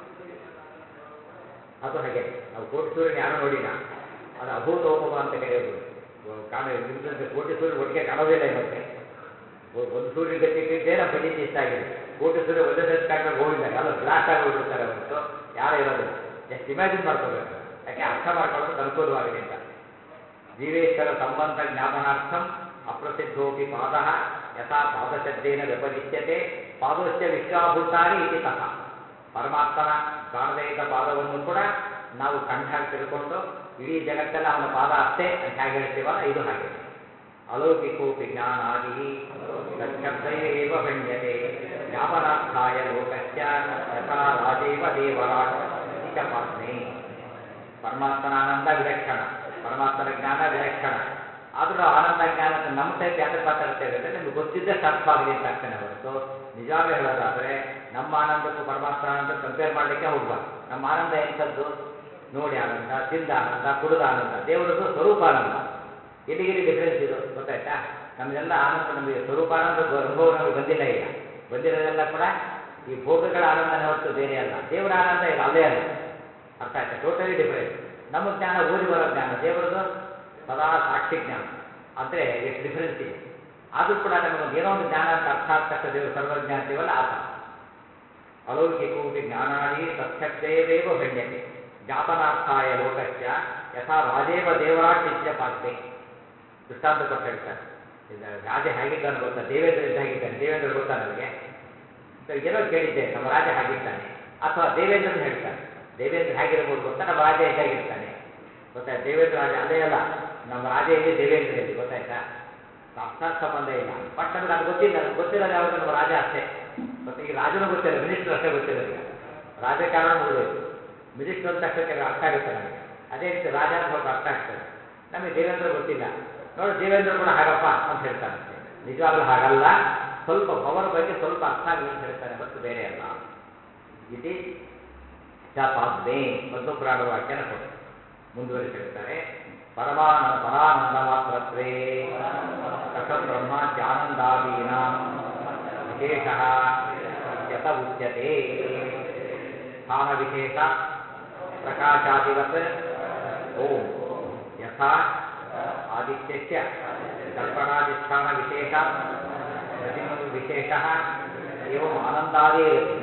ಅದು ಹಾಗೆ ನಾವು ಕೋಟಿ ಸೂರ್ಯನ ಯಾರು ನೋಡಿಲ್ಲ ಅದು ಅಭೂತೋಪಮ ಅಂತ ಕರೆಯೋದು ಕಾಣ ಇಲ್ಲದಂತೆ ಕೋಟಿ ಸೂರ್ಯ ಒಟ್ಟಿಗೆ ಕಾಣೋದಿಲ್ಲ ಈ ಮತ್ತೆ ಒ- ಒಂದು ಸೂರ್ಯನ ಗತಿ ಇಟ್ಟಿದ್ದೇ ನಮ್ಮ ಪದ್ಧತಿ ಇಷ್ಟ ಆಗಿದೆ ಕೋಟಿ ಸೂರ್ಯ ಒಂದೇ ಸತಿ ಕಂಡ್ರೆ ಹೋಗಿಲ್ಲ ಎಲ್ಲ ಬ್ಲಾಸ್ಟ್ ಆಗಿ ಹೋಗ್ಬಿಡ್ತಾರೆ ಹೊರತು ಯಾರು ಇರೋದಿಲ್ಲ ಎಷ್ಟು ಇಮ್ಯಾಜಿನ್ ಮಾಡ್ಕೋಬೇಕು ಯಾಕೆ ಅರ್ಥ ಮಾಡ್ಕೊಳ್ಳೋದಕ್ಕೆ ಅನುಕೂಲವಾಗಲಿ ಅಂತ ಜೀವೇಶ್ವರ ಸಂಬಂಧ ಜ್ಞಾಪನಾರ್ಥಂ ಅಪ್ರಸಿದ್ಧೋಪಿ ಪಾದ ಯಥಾ ಪಾದಶಬ್ದೇನ ವ್ಯಪದಿಶ್ಯತೆ ಪಾದೋಶ್ಚ ವಿಶ್ವಾಭೂತಾನಿ ಇತಿ ತಥಾ ಪರಮಾತ್ಮನ ಕಾಣದೇ ಇದ್ದ ಪಾದವನ್ನು ಕೂಡ ನಾವು ಕಂಡಾಗಿ ತಿಳ್ಕೊಂಡು ಇಡೀ ಜಗತ್ತೆಲ್ಲ ಅವನ ಪಾದ ಅಷ್ಟೇ ಅಂತ ಹೇಗೆ ಹೇಳ್ತೀವಲ್ಲ ಇದು ಹಾಗೆ ಅಲೌಕಿಕೋಪಿ ಜ್ಞಾನಾದಿ ತಚ್ಛಬ್ದೈರೇವ ಭಣ್ಯತೆ ಜ್ಞಾಪನಾರ್ಥಾಯ ಲೋಕಶ್ಚ ಯಥಾ ರಾಜೇವ ದೇವರಾಟ್ ಇತಿ ಚ ಪಾಸ್ಮೆ ಪರಮಾತ್ಮನ ಆನಂದ ವಿಲಕ್ಷಣ ಪರಮಾತ್ಮನ ಜ್ಞಾನ ವಿಲಕ್ಷಣ ಆದರೂ ನಾವು ಆನಂದ ಜ್ಞಾನ ಅಂತ ನಮ್ಮ ಟೈಪ್ ಯಾತಕ್ಕೆ ಮಾತಾಡ್ತೇವೆ ಅಂದರೆ ನಿಮ್ಗೆ ಗೊತ್ತಿದ್ದಷ್ಟು ಅರ್ಥವಾಗಲಿ ಅಂತ ಆಗ್ತಾನೆ ಹೊರತು ನಿಜವಾಗ್ಲೂ ಹೇಳೋದಾದರೆ ನಮ್ಮ ಆನಂದಕ್ಕೂ ಪರಮಾತ್ಮ ಆನಂದ ಕಂಪೇರ್ ಮಾಡಲಿಕ್ಕೆ ಹೋಗ್ಬಾರ್ದು ನಮ್ಮ ಆನಂದ ಎಂಥದ್ದು ನೋಡಿ ಆನಂದ ತಿಂದ ಆನಂದ ಕುಡಿದ ಆನಂದ ದೇವರದ್ದು ಸ್ವರೂಪಾನಂದ ಎಲ್ಲಿಗೆಲ್ಲಿ ಡಿಫ್ರೆನ್ಸ್ ಇದು ಗೊತ್ತಾಯ್ತಾ ನಮ್ದೆಲ್ಲ ಆನಂದ ನಮಗೆ ಸ್ವರೂಪಾನಂದ ಗೊ- ಅನುಭವ ನಮಗೆ ಬಂದಿಲ್ಲ ಈಗ ಬಂದಿರೋದೆಲ್ಲ ಕೂಡ ಈ ಭೋಗಗಳ ಆನಂದನೇ ಹೊರತು ಬೇರೆ ಅಲ್ಲ ದೇವರ ಆನಂದ ಇದು ಅಲ್ಲೇ ಅಲ್ಲ ಅರ್ಥ ಆಯ್ತಾ ಟೋಟಲಿ ಡಿಫರೆಂಟ್ ನಮ್ಮ ಜ್ಞಾನ ಓದಿ ಬರೋ ಜ್ಞಾನ ದೇವರದು ಸದಾ ಸಾಕ್ಷಿ ಜ್ಞಾನ ಅಂದರೆ ಎಷ್ಟು ಡಿಫರೆನ್ಸ್ ಇದೆ ಆದರೂ ಕೂಡ ನಮಗೊಂದು ಏನೋ ಒಂದು ಜ್ಞಾನ ಅಂತ ಅರ್ಥ ಆದ ತಕ್ಷಣ ದೇವರು ಸರ್ವಜ್ಞ ಅಂತೀವಲ್ಲ ಆತ ಅಲೌಕಿಕೋಪಿ ಜ್ಞಾನಾದಿ ತತ್ಸಬ್ದೇವೇವ ಭಣ್ಯತೆ ಜ್ಞಾಪನಾರ್ಥಾಯ ಲೋಕಶ್ಚ ಯಥಾ ರಾಜೇವ ದೇವರಾಟ್ ನಿತ್ಯ ಪಾತ್ರೆ ದೃಷ್ಟಾಂತ ಕೊಟ್ಟು ಹೇಳ್ತಾರೆ ಇದು ರಾಜ ಹೇಗಿದ್ದಾನೆ ಗೊತ್ತಾ ದೇವೇಂದ್ರ ಇದ್ದ ಹೇಗಿದ್ದಾನೆ ದೇವೇಂದ್ರ ಗೊತ್ತಾ ನಮಗೆ ಸೊ ಏನೋ ಕೇಳಿದ್ದೆ ನಮ್ಮ ರಾಜ ಹಾಗಿರ್ತಾನೆ ಅಥವಾ ದೇವೇಂದ್ರನ ಹೇಳ್ತಾನೆ ದೇವೇಂದ್ರ ಹೇಗಿರ್ಬೋದು ಗೊತ್ತಾ ನಮ್ಮ ರಾಜ ಇದ್ದಾಗಿರ್ತಾನೆ ಗೊತ್ತಾಯ್ತು ದೇವೇಂದ್ರ ರಾಜ ಅಲ್ಲೇ ಅಲ್ಲ ನಮ್ಮ ರಾಜ ಎಲ್ಲಿ ದೇವೇಂದ್ರ ಎಲ್ಲಿ ಗೊತ್ತಾಯ್ತಾ ಸಾಕ್ಷಾತ್ ಸಂಬಂಧ ಇಲ್ಲ ಬಟ್ ನಮಗೆ ಅದು ಗೊತ್ತಿಲ್ಲ ನಮ್ಗೆ ಗೊತ್ತಿರೋದು ಯಾವಾಗ ನಮ್ಮ ರಾಜ ಅಷ್ಟೇ ಮತ್ತೆ ಈಗ ರಾಜನೂ ಗೊತ್ತಿಲ್ಲ ಮಿನಿಸ್ಟರ್ ಅಷ್ಟೇ ಗೊತ್ತಿರೋದು ಈಗ ರಾಜಕಾರಣ ಮುಗಿದೋಯ್ತು ಮಿನಿಸ್ಟರ್ ಅಂತ ತಕ್ಷಣ ಕೆಲವು ಅರ್ಥ ಆಗುತ್ತೆ ನಮಗೆ ಅದೇ ರೀತಿ ರಾಜ ಅಂತ ಸ್ವಲ್ಪ ಅರ್ಥ ಆಗ್ತದೆ ನಮಗೆ ದೇವೇಂದ್ರ ಗೊತ್ತಿಲ್ಲ ನೋಡಿ ದೇವೇಂದ್ರ ಕೂಡ ಹಾಗಪ್ಪ ಅಂತ ಹೇಳ್ತಾನಂತೆ ನಿಜವಾಗ್ಲೂ ಹಾಗಲ್ಲ ಸ್ವಲ್ಪ ಪವರ್ ಬಗ್ಗೆ ಸ್ವಲ್ಪ ಅರ್ಥ ಆಗಲಿ ಅಂತ ಹೇಳ್ತಾರೆ ಹೊರತು ಬೇರೆ ಅಲ್ಲ ಇತಿ ಚ ಪಾದ್ಮೆ ಪದ್ಮಪುರಾಣದ ವಾಕ್ಯನ ಕೊಟ್ಟು ಮುಂದುವರಿಸಿ ಹೇಳ್ತಾರೆ ಪರಮಾನ ಪರಾನಂದ ಮಾತ್ರತ್ವೇ ಕಥಂ ಬ್ರಹ್ಮಾದ್ಯಾನಂದಾದೀನ ವಿಶೇಷ ಯತ ಉಚ್ಯತೆ ಸ್ಥಾನ ವಿಶೇಷ ಪ್ರಕಾಶಾದಿವತ್ ಓಂ ಯಥಾ ಆದಿತ್ಯಸ್ಯ ದರ್ಪಣಾಧಿಷ್ಠಾನ ವಿಶೇಷ ಪ್ರತಿಬಿಂಬ ವಿಶೇಷ ಏವಂ ಆನಂದಾದೇರತಿ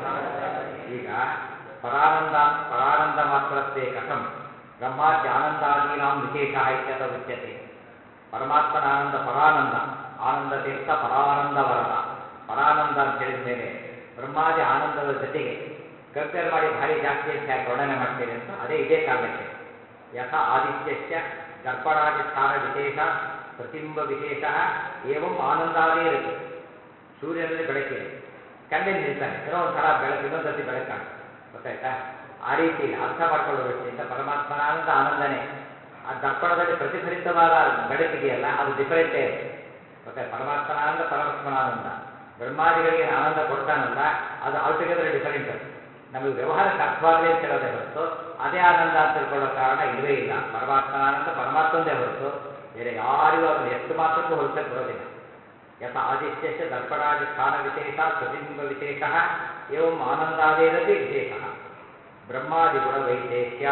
ಈಗ ಪರಾನಂದ ಪರಾನಂದ ಮಾತ್ರತ್ವೇ ಕಥಂ ಬ್ರಹ್ಮಾದ್ಯಾನಂದಾದೀನಾಂ ವಿಶೇಷ ಇತ್ಯತ ಉಚ್ಯತೆ ಪರಮಾತ್ಮನ ಆನಂದ ಪರಾನಂದ ಆನಂದ ತೀರ್ಥ ಪರಾನಂದ ವರದ ಪರಾನಂದ ಅಂತ ಹೇಳಿದ ಮೇಲೆ ಬ್ರಹ್ಮಾದಿ ಆನಂದದ ಜೊತೆಗೆ ಕಂಪೇರ್ ಮಾಡಿ ಭಾರಿ ಜಾಸ್ತಿ ಅಂತ ಯಾಕೆ ವರ್ಣನೆ ಮಾಡ್ತೀರಿ ಅಂತ ಅದೇ ಇದೇ ಕಾರಣಕ್ಕೆ ಯಥ ಆದಿತ್ಯಸ್ಯ ದರ್ಪಣಾಧಿಷ್ಠಾನ ವಿಶೇಷ ಪ್ರತಿಬಿಂಬ ವಿಶೇಷ ಏವಂ ಆನಂದಾದೇ ಇರುತ್ತೆ ಸೂರ್ಯನಲ್ಲಿ ಬೆಳಕಿದೆ ಕಣ್ಣಿಗೆ ನಿಲ್ತಾನೆ ಏನೋ ಒಂಥರ ಬೆಳಕು ಇನ್ನೊಂದು ಬೆಳಕು ಕಾಣುತ್ತೆ ಗೊತ್ತಾಯ್ತಾ ಆ ರೀತಿ ಇಲ್ಲ ಅರ್ಥ ಮಾಡ್ಕೊಳ್ಳೋ ದೃಷ್ಟಿಯಿಂದ ಪರಮಾತ್ಮನ ಆನಂದ ಆನಂದನೇ ಆ ದರ್ಪಣದಲ್ಲಿ ಪ್ರತಿಫಲಿತವಾದ ಬೆಳಕಿದೆಯಲ್ಲ ಅದು ಡಿಫರೆಂಟೇ ಇದೆ ಗೊತ್ತಾಯ್ತು ಪರಮಾತ್ಮನ ಆನಂದ ಪರಮಾತ್ಮನ ಆನಂದ ಬ್ರಹ್ಮಾದಿಗಳಿಗೆ ಏನು ಆನಂದ ಕೊಡ್ತಾನಲ್ಲ ಅದು ಆಲ್ಟುಗೆದರ್ ಡಿಫರೆಂಟ್ ಅದು ನಮಗೆ ವ್ಯವಹಾರಕ್ಕೆ ಅರ್ಥವಾಗಲಿ ಅಂತ ಹೇಳೋದೇ ಹೊರತು ಅದೇ ಆನಂದ ಅಂತ ತಿಳ್ಕೊಳ್ಳೋ ಕಾರಣ ಇಲ್ಲವೇ ಇಲ್ಲ ಪರಮಾತ್ಮನ ಆನಂದ ಪರಮಾತ್ಮಂದೇ ಹೊರತು ಬೇರೆ ಯಾರಿಗೂ ಅದನ್ನು ಎಷ್ಟು ಮಾತ್ರಕ್ಕೂ ಹೊರತಕ್ಕೆ ಬರೋದಿಲ್ಲ ಯಥ ಆದಿತ್ಯಸ್ಯ ದರ್ಪಣಾಧಿಷ್ಠಾನ ವಿಶೇಷ ಪ್ರತಿಬಿಂಬ ವಿಶೇಷ ಏವಂ ಆನಂದಾದೇರತಿ ವಿಶೇಷ ಬ್ರಹ್ಮಾದಿಗುಣ ವೈಶೇಷ್ಯ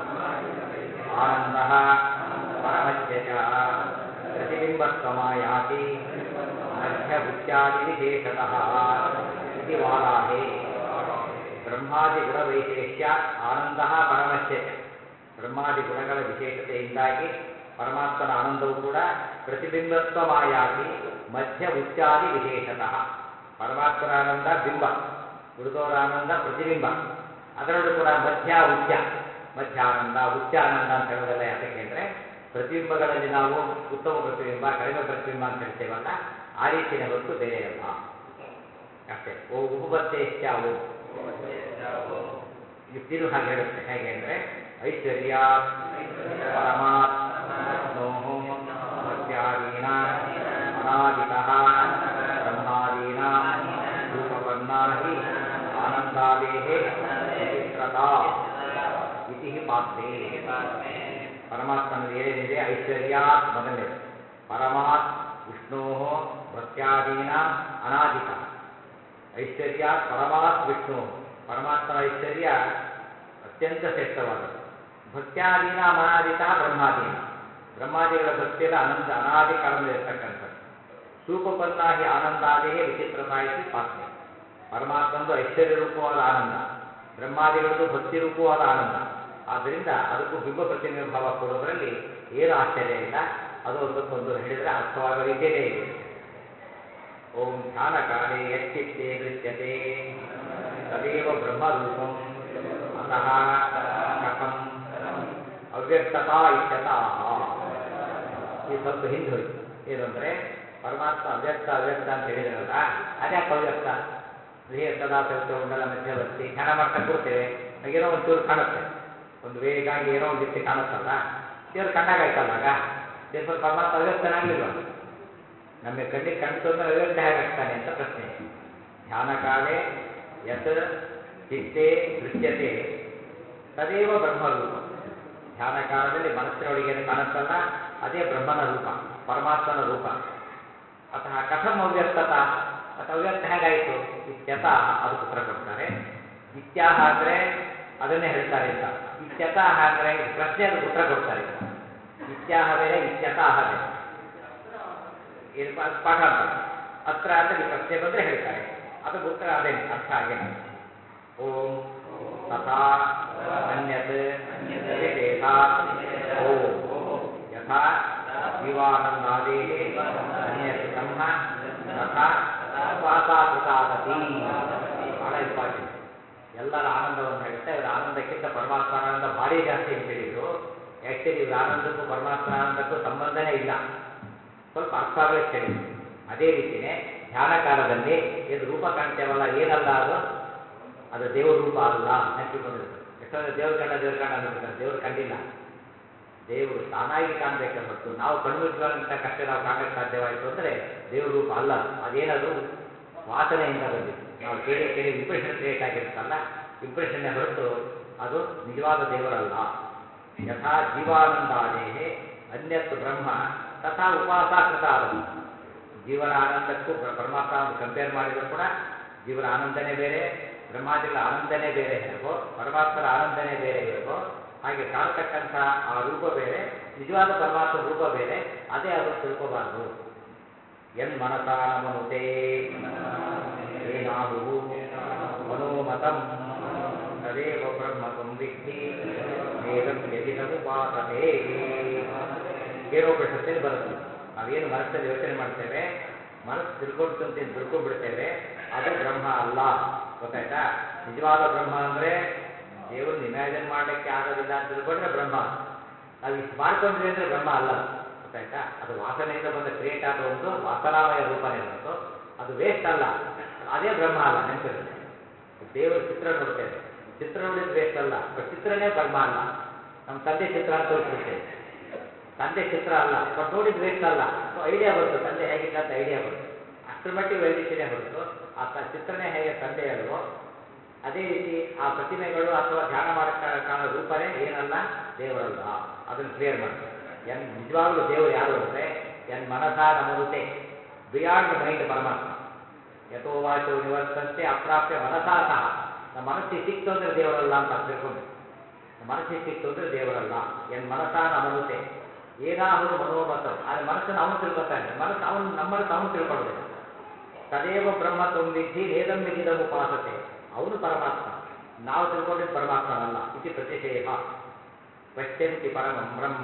ಆನಂದ ಪರಮಸ್ಯ ಚ ಪ್ರತಿಬಿಂಬತ್ವಮಾಯಾತಿ ಮಧ್ಯಬುದ್ಧ್ಯಾದಿ ವಿಶೇಷತಃ ಇತಿ ವಾರಾಹೇ ಬ್ರಹ್ಮಾದಿ ಗುಣ ವೈಶೇಷ್ಯ ಆನಂದ ಪರಮಸ್ಯ ಚ ಬ್ರಹ್ಮಾದಿ ಗುಣಗಳ ವಿಶೇಷತೆಯಿಂದಾಗಿ ಪರಮಾತ್ಮನ ಆನಂದವು ಕೂಡ ಪ್ರತಿಬಿಂಬತ್ವ ಮಾಯಾತಿ ಮಧ್ಯ ಉಚ್ಚಾದಿ ವಿಶೇಷತಃ ಪರಮಾತ್ಮನ ಆನಂದ ಬಿಂಬ ಉಳಿದವರ ಆನಂದ ಪ್ರತಿಬಿಂಬ ಅದರಲ್ಲೂ ಕೂಡ ಮಧ್ಯ ಉಚ್ಚ ಮಧ್ಯ ಆನಂದ ಉಚ್ಚ ಆನಂದ ಅಂತ ಹೇಳೋದಲ್ಲ ಯಾತಕ್ಕೆ ಅಂದರೆ ಪ್ರತಿಬಿಂಬಗಳಲ್ಲಿ ನಾವು ಉತ್ತಮ ಪ್ರತಿಬಿಂಬ ಕಡಿಮೆ ಪ್ರತಿಬಿಂಬ ಅಂತ ಹೇಳ್ತೇವಲ್ಲ ಆ ರೀತಿಯ ಹೊರತು ಬೇರೆ ಅಲ್ಲ ಅಷ್ಟೇ ಓ ಉಪಪತ್ತೇಶ್ಚ ಓ ಯುಕ್ತಿನೂ ಹಾಗೆ ಹೇಳುತ್ತೆ ಹೇಗೆ ಅಂದರೆ ಐಶ್ವರ್ಯ ಪರಮಾತ್ ವಿಷ್ಣೋ ಭಕ್ತ್ಯಾದೀನಾ ಅನಾದಿತಃ ಬ್ರಹ್ಮಾದೀನಾ ರೂಪಪನ್ನಾ ಹಿ ಆನಂದಾದೇಹೇ ವಿಚಿತ್ರತಾ ಇತಿ ಪಾತ್ರೆ ಪರಮಾತ್ಮನಲ್ಲಿ ಏನೇನಿದೆ ಐಶ್ವರ್ಯಾತ್ ಮೊದಲನೇದು ಪರಮಾತ್ ವಿಷ್ಣೋ ಭಕ್ತ್ಯಾದೀನ ಅನಾದಿತ ಐಶ್ವರ್ಯಾತ್ ಪರಮಾತ್ ವಿಷ್ಣು ಪರಮಾತ್ಮನ ಐಶ್ವರ್ಯ ಅತ್ಯಂತ ಶ್ರೇಷ್ಠವಾದದ್ದು ಭಕ್ತ್ಯಾದೀನ ಅನಾದಿತ ಬ್ರಹ್ಮಾದೀನ ಬ್ರಹ್ಮಾದಿಗಳ ಭಕ್ತಿಯಲ್ಲ ಅನಂತ ಅನಾದಿ ಕಾಲದಲ್ಲಿ ಇರ್ತಕ್ಕಂಥದ್ದು ಸೂಪಪನ್ನಾಹಿ ಆನಂದಾದೇಹೇ ವಿಚಿತ್ರತಾಯಿಸಿ ಪಾತ್ರೆ ಪರಮಾತ್ಮಂದು ಐಶ್ವರ್ಯ ರೂಪವಾದ ಆನಂದ ಬ್ರಹ್ಮಾದಿಗಳದ್ದು ಭಕ್ತಿ ರೂಪವಾದ ಆನಂದ ಆದ್ದರಿಂದ ಅದಕ್ಕೂ ಬಿಂಬ ಪ್ರತಿಮೆ ಭಾವ ಕೊಡೋದರಲ್ಲಿ ಏನು ಆಶ್ಚರ್ಯ ಇಲ್ಲ ಅದು ಒಂದಕ್ಕೊಂದು ಹೇಳಿದರೆ ಅರ್ಥವಾಗೋ ರೀತಿಯಲ್ಲೇ ಇದೆ ಓಂ ಧ್ಯಾನ ಕಾಲೇ ಯಚ್ಚಿತ್ತೇ ದೃಶ್ಯತೆ ತದೇವ ಬ್ರಹ್ಮರೂಪಂ ಅತಃ ಕಥಂ ಅವ್ಯಕ್ತತಾ ಇತ್ಯತಃ ಈ ಸ್ವಲ್ಪ ಹಿಂದೆ ಹೋಯ್ತು ಏನು ಅಂದರೆ ಪರಮಾತ್ಮ ಅವ್ಯಕ್ತ ಅವ್ಯಕ್ತ ಅಂತ ಹೇಳಿದ್ರಲ್ಲ ಅದ್ಯಾಕೆ ಅವ್ಯಕ್ತ ಧ್ಯೇಯ ಸದಾ ಸವಿತ ಉಂಡಲ ಮಧ್ಯವರ್ತಿ ಧ್ಯಾನ ಮಾಡ್ತಾ ಕೂರ್ತೇವೆ ಏನೋ ಒಂಚೂರು ಕಾಣುತ್ತೆ ಒಂದು ವೇಗಾಗಿ ಏನೋ ಒಂದು ರೀತಿ ಕಾಣುತ್ತಲ್ಲ ದೇವ್ರು ಕಂಡಾಗಾಯ್ತಲ್ಲ ಆಗ ದೇವ್ರ ಪರಮಾತ್ಮ ಅವ್ಯಕ್ತನಾಗ್ಲಿಲ್ವ ನಮಗೆ ಕಣ್ಣಿಗೆ ಕಂಡು ಮೇಲೆ ಅವ್ಯಕ್ತ ಹೇಗಾಗ್ತಾನೆ ಅಂತ ಪ್ರಶ್ನೆ ಧ್ಯಾನ ಕಾಲೇ ಯತ್ ಚಿತ್ತೆ ದೃಶ್ಯತೆ ತದೇವ ಬ್ರಹ್ಮರೂಪ ಧ್ಯಾನ ಕಾಲದಲ್ಲಿ ಮನಸ್ಸಿನೊಳಗೆ ಏನು ಕಾಣುತ್ತಲ್ಲ ಅದೇ ಬ್ರಹ್ಮನ ರೂಪ ಪರಮಾತ್ಮನ ರೂಪ ಅತಃ ಕಥಂ ಅವ್ಯಕ್ತತ ಮತ್ತು ಅವ್ಯಕ್ತ ಹೇಗಾಯಿತು ಇತ್ಯತಃ ಅದಕ್ಕೆ ಉತ್ತರ ಕೊಡ್ತಾರೆ ಇತ್ಯಾಹ ಅಂದರೆ ಅದನ್ನೇ ಹೇಳ್ತಾರೆ ಅಂತ ಇತ್ಯತಃ ಅಂದರೆ ಇದು ಪ್ರಶ್ನೆ ಅದಕ್ಕೆ ಉತ್ತರ ಕೊಡ್ತಾರೆ ಇತ್ಯಾಹ ಬೇರೆ ಇತ್ಯತಃ ಬೇರೆ ಇದು ಪಾ- ಪಾಠಾಂತರ ಅತ್ರ ಅಂತ ಈ ಪ್ರಶ್ನೆ ಬಂದರೆ ಹೇಳ್ತಾರೆ ಅದಕ್ಕೆ ಉತ್ತರ ಅದೇನೆ ಅರ್ಥ ಆಗೇನೆ ಓಂ ತಥಾ ಅನ್ಯತ್ ವಿಶೇಷಾತ್ ಓಂ ಯಥಾ ಜೀವಾನಂದಾದೇಃ ಅನ್ಯತ್ ಬ್ರಹ್ಮ ತಥಾ ಸ್ವಾಸಾಕೃತಾದತಿ ಬಹಳ ಇಂಪಾರ್ಟೆಂಟ್ ಎಲ್ಲರ ಆನಂದವನ್ನು ಹೇಳುತ್ತೆ ಇವರ ಆನಂದಕ್ಕಿಂತ ಪರಮಾತ್ಮನ ಆನಂದ ಭಾರಿ ಜಾಸ್ತಿ ಅಂತ ಹೇಳಿದ್ರು ಆ್ಯಕ್ಚುಲಿ ಇವರ ಆನಂದಕ್ಕೂ ಪರಮಾತ್ಮನ ಆನಂದಕ್ಕೂ ಸಂಬಂಧನೇ ಇಲ್ಲ ಸ್ವಲ್ಪ ಅರ್ಥ ಆಗಲಿಕ್ಕೆ ಹೇಳಿದ್ರು ಅದೇ ರೀತಿಯೇ ಧ್ಯಾನ ಕಾಲದಲ್ಲಿ ಏನು ರೂಪ ಕಾಣ್ತೇವಲ್ಲ ಏನಲ್ಲ ಅದು ಅದು ದೇವ್ರ ರೂಪ ಅಲ್ಲ ನೆನಪಿಕೊಂಡಿರ್ಬೇಕು ಎಷ್ಟೊಂದು ದೇವ್ರ ಕಂಡ ದೇವ್ರ ಕಂಡ ಅಂದ್ಬಿಡ್ತಾರೆ ದೇವ್ರು ಕಂಡಿಲ್ಲ ದೇವರು ತಾನಾಗಿ ಕಾಣಬೇಕೆ ಹೊರತು ನಾವು ಕಣ್ಮುಚ್ಚುವಂಥ ಕಷ್ಟ ನಾವು ಕಾಣಕ್ಕೆ ಸಾಧ್ಯವಾಯಿತು ಅಂದರೆ ದೇವ್ರ ರೂಪ ಅಲ್ಲ ಅದೇನದು ವಾಸನೆಯಿಂದ ಬಂದಿದೆ ನಾವು ಕೇಳಿ ಕೇಳಿ ಇಂಪ್ರೆಷನ್ ಕ್ರಿಯೇಟ್ ಆಗಿರುತ್ತಲ್ಲ ಇಂಪ್ರೆಷನ್ನೇ ಹೊರತು ಅದು ನಿಜವಾದ ದೇವರಲ್ಲ ಯಥಾ ಜೀವಾನಂದಾದೇಹೆ ಅನ್ಯತ್ ಬ್ರಹ್ಮ ತಥಾ ಉಪಾಸಾಕೃತ ಆದವು ಜೀವನ ಆನಂದಕ್ಕೂ ಪ್ರ- ಪರಮಾತ್ಮ ಕಂಪೇರ್ ಮಾಡಿದರೂ ಕೂಡ ಜೀವನ ಆನಂದನೇ ಬೇರೆ ಬ್ರಹ್ಮಾದಿಗಳ ಆನಂದನೇ ಬೇರೆ ಹೇಗೋ ಪರಮಾತ್ಮರ ಆನಂದನೇ ಬೇರೆ ಹೇಗೋ ಹಾಗೆ ಕಾಣತಕ್ಕಂಥ ಆ ರೂಪ ಬೇರೆ ನಿಜವಾದ ಪರಮಾತ್ಮ ರೂಪ ಬೇರೆ ಅದೇ ಅದು ತಿಳ್ಕೋಬಾರ್ದು ಎನ್ ಮನಸಾನ ಮನುತೆ ಏನಾಹುವು ಮನೋಮತಂ ತದೇವ ಬ್ರಹ್ಮ ಸಂವಿಧಿ ವೇದಂ ಯದಿದಮುಪಾಸತೆ ಕೇನೋಪನಿಷತ್ತಲ್ಲಿ ಬರುತ್ತೆ ನಾವೇನು ಮನಸ್ಸಲ್ಲಿ ಯೋಚನೆ ಮಾಡ್ತೇವೆ ಮನಸ್ಸು ತಿಳ್ಕೊಂಡು ಅಂತ ಏನು ತಿಳ್ಕೊಂಡ್ಬಿಡ್ತೇವೆ ಅದು ಬ್ರಹ್ಮ ಅಲ್ಲ ಗೊತ್ತಾಯ್ತಾ ನಿಜವಾದ ಬ್ರಹ್ಮ ಅಂದರೆ ದೇವರನ್ನ ಇಮ್ಯಾಜಿನ್ ಮಾಡಲಿಕ್ಕೆ ಆಗೋದಿಲ್ಲ ಅಂತ ತಿಳ್ಕೊಂಡ್ರೆ ಬ್ರಹ್ಮ ನಾವು ಇಷ್ಟು ಮಾಡ್ಕೊಂಡ್ವಿ ಅಂದರೆ ಬ್ರಹ್ಮ ಅಲ್ಲ ಅದು. ಗೊತ್ತಾಯ್ತಾ ಅದು ವಾಸನೆಯಿಂದ ಬಂದ ಕ್ರಿಯೇಟ್ ಆದ ಒಂದು ವಾಸನಾಮಯ ರೂಪನೇ ಹೊರತು ಅದು ವೇಸ್ಟ್ ಅಲ್ಲ ಅದೇ ಬ್ರಹ್ಮ ಅಲ್ಲ ನೆನಪಿರುತ್ತೆ ದೇವರ ಚಿತ್ರ ನೋಡ್ತೇವೆ ಚಿತ್ರ ನೋಡಿದ್ರೆ ವೇಸ್ಟ್ ಅಲ್ಲ ಬಟ್ ಚಿತ್ರನೇ ಬ್ರಹ್ಮ ಅಲ್ಲ ನಮ್ಮ ತಂದೆ ಚಿತ್ರ ಅಂತ ತೋರಿಸ್ಬಿಡ್ತೇವೆ ತಂದೆ ಚಿತ್ರ ಅಲ್ಲ ಬಟ್ ನೋಡಿದ್ ವೇಸ್ಟ್ ಅಲ್ಲ ಸೊ ಐಡಿಯಾ ಬಂತು ತಂದೆ ಹೇಗಿದ್ದ ಅಂತ ಐಡಿಯಾ ಬಂತು ಅಷ್ಟರ ಮಟ್ಟಿಗೆ ವ್ಯಾಲಿಟಿನೇ ಹೊರತು ಆ ತ ಚಿತ್ರನೇ ಹೇಗೆ ತಂದೆ ಅಲ್ವೋ ಅದೇ ರೀತಿ ಆ ಪ್ರತಿಮೆಗಳು ಅಥವಾ ಧ್ಯಾನ ಮಾಡಕ್ಕ ಕಾಣೋ ರೂಪನೇ ಏನಲ್ಲ ದೇವರಲ್ಲ ಅದನ್ನು ಕ್ಲಿಯರ್ ಮಾಡ್ತಾರೆ ಎನ್ ನಿಜವಾಗ್ಲೂ ದೇವರು ಯಾರು ಅಂದರೆ ಎನ್ ಮನಸ ನಮನುತೆ ಬಿಯಾಂಡ್ ಮೈಂಡ್ ಪರಮಾತ್ಮ ಯಥೋ ವಾಚೋ ನಿವರ್ತಂತೆ ಅಪ್ರಾಪ್ಯ ಮನಸಾ ಸಹ ನಮ್ಮ ಮನಸ್ಸಿಗೆ ಸಿಕ್ತು ಅಂದರೆ ದೇವರಲ್ಲ ಅಂತ ತಿಳ್ಕೊಂಡು ನಮ್ಮ ಮನಸ್ಸಿಗೆ ಸಿಕ್ತು ಅಂದರೆ ದೇವರಲ್ಲ ಎನ್ ಮನಸ ನಮನುತೆ ಏನಾದರೂ ಮನೋಮತ ಆದರೆ ಮನಸ್ಸನ್ನು ಅವನು ತಿಳ್ಕೊತಾನೆ ಮನಸ್ಸು ಅವನು ನಮ್ಮ ಮನಸ್ಸು ಅವನು ತಿಳ್ಕೊಳ್ಳೋದಿಲ್ಲ ತದೇವ ಬ್ರಹ್ಮ ವಿಧಿ ನೇದಂ ವಿಧಿದಂ ಉಪಾಸತೆ ಅವನು ಪರಮಾತ್ಮ ನಾವು ತಿಳ್ಕೊಂಡಿದ್ದು ಪರಮಾತ್ಮನಲ್ಲ ಇತಿ ಪ್ರತಿಷೇಧ ಪಶ್ಯಂತಿ ಪರಮಂ ಬ್ರಹ್ಮ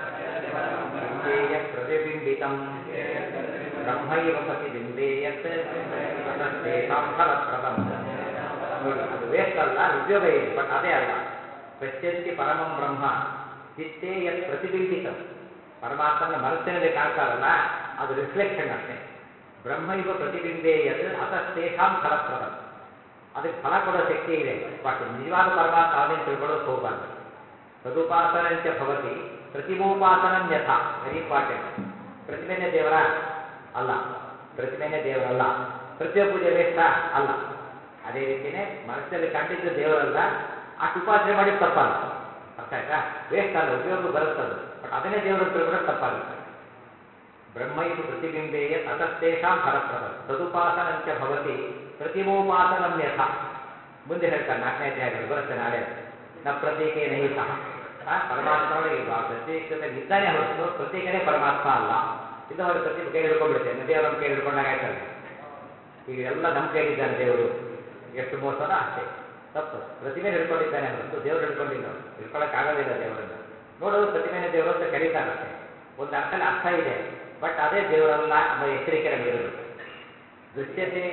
ಬಿಂಬೇಯತ್ ಪ್ರತಿಬಿಂಬಿತಂ ಬ್ರಹ್ಮೈವ ಪ್ರತಿಬಿಂಬೇಯತ್ ಅತಸ್ತೇಷಾಂ ಫಲಪ್ರದಂ ನೋಡಿ ಅದು ವೇಸ್ಟ್ ಅಲ್ಲ ಉದ್ಯೋಗ ಇದೆ ಬಟ್ ಅದೇ ಅಲ್ಲ ಪಶ್ಯಂತಿ ಪರಮಂ ಬ್ರಹ್ಮ ಚಿತ್ತೇ ಯತ್ ಪ್ರತಿಬಿಂಬಿತಂ ಪರಮಾತ್ಮನ ಮನಸ್ಸಿನಲ್ಲಿ ಕಾಣ್ತಾರಲ್ಲ ಅದು ರಿಫ್ಲೆಕ್ಷನ್ ಅಷ್ಟೇ ಬ್ರಹ್ಮ ಇವ ಪ್ರತಿಬಿಂಬೇ ಯತ್ ಅತಸ್ತೇಷಾಂ ಫಲಪ್ರದಂ ಅದಕ್ಕೆ ಫಲ ಕೊಡೋ ಶಕ್ತಿ ಇದೆ ಬಟ್ ನಿಜವಾದ ಪರಮಾತ್ಮ ಅವನೇನು ತಿಳ್ಕೊಳ್ಳೋಕೆ ಹೋಗಬಾರ್ದು ತದುಪಾಸನಂಚ ಭವತಿ ಪ್ರತಿಮೋಪಾಸನಂ ಯಥ ವೆರಿ ಇಂಪಾರ್ಟೆಂಟ್ ಪ್ರತಿಮೆನೇ ದೇವರ ಅಲ್ಲ ಪ್ರತಿಮೆನೇ ದೇವರಲ್ಲ ಪ್ರತಿಯೊಬ್ಬ ಪೂಜೆ ವೇಸ್ಟಾ ಅಲ್ಲ ಅದೇ ರೀತಿಯೇ ಮನಸ್ಸಲ್ಲಿ ಕಂಡಿದ್ದು ದೇವರಲ್ಲ ಅಷ್ಟು ಉಪಾಸನೆ ಮಾಡಿ ತಪ್ಪಲ್ಲ ಅರ್ಥ ಆಯ್ತಾ ವೇಸ್ಟ್ ಅಲ್ಲ ಉಪಯೋಗ ಬರುತ್ತದು ಬಟ್ ಅದನ್ನೇ ದೇವರು ತಿಳ್ಕೊಂಡ್ರೆ ತಪ್ಪಾಗುತ್ತೆ ಬ್ರಹ್ಮೈವ ಪ್ರತಿಬಿಂಬೇಯ ತತಸ್ತೇಷಾಂ ಫಲಪ್ರದ ತದುಪಾಸನಂಚ ಭವತಿ ಪ್ರತಿಮೋಪಾಸನಂ ಯಥ ಮುಂದೆ ಹೇಳ್ತಾರೆ ನಾಲ್ಕನೇ ಅಧ್ಯಾಯದಲ್ಲಿ ಬರುತ್ತೆ ನಾಳೆ ನ ಪ್ರತೀಕೇನ ಹಿ ಸಹ ಆ, ಪರಮಾತ್ಮನಿಗೆ ಬ- ಪ್ರತೀಕದಲ್ಲಿ ಇದ್ದಾನೆ ಹೊರತು ಪ್ರತೀಕನೇ ಪರಮಾತ್ಮ ಅಲ್ಲ ಇಲ್ಲ ಅವ್ರ ಪ್ರತಿ ಕೈ ಹಿಡ್ಕೊಂಡ್ಬಿಡ್ತೇನೆ ದೇವರು ನಮ್ಮ ಕೈ ಹಿಡ್ಕೊಂಡಾಗ ಆಯ್ತಲ್ಲ ಈಗ ಎಲ್ಲ ನಮ್ಮ ಕೈಲಿದ್ದಾನೆ ದೇವರು ಎಷ್ಟು ಮೋಸನ ಅಷ್ಟೇ ತಪ್ಪು ಪ್ರತಿಮೆ ಹಿಡ್ಕೊಂಡಿದ್ದಾನೆ ಹೊರತು ದೇವರು ಹಿಡ್ಕೊಂಡಿಲ್ಲ ಅವರು ಹಿಡ್ಕೊಳ್ಳೋಕ್ಕಾಗೋದಿಲ್ಲ ದೇವರನ್ನು ನೋಡೋದು ಪ್ರತಿಮೆನೇ ದೇವರು ಅಂತ ಕರೀತಾರಷ್ಟೇ ಒಂದು ಅರ್ಥದಲ್ಲಿ ಅರ್ಥ ಇದೆ ಬಟ್ ಅದೇ ದೇವರಲ್ಲ ಎಂಬ ಎಚ್ಚರಿಕೆ ನಮಗಿರಬೇಕು ದೃಶ್ಯತೆ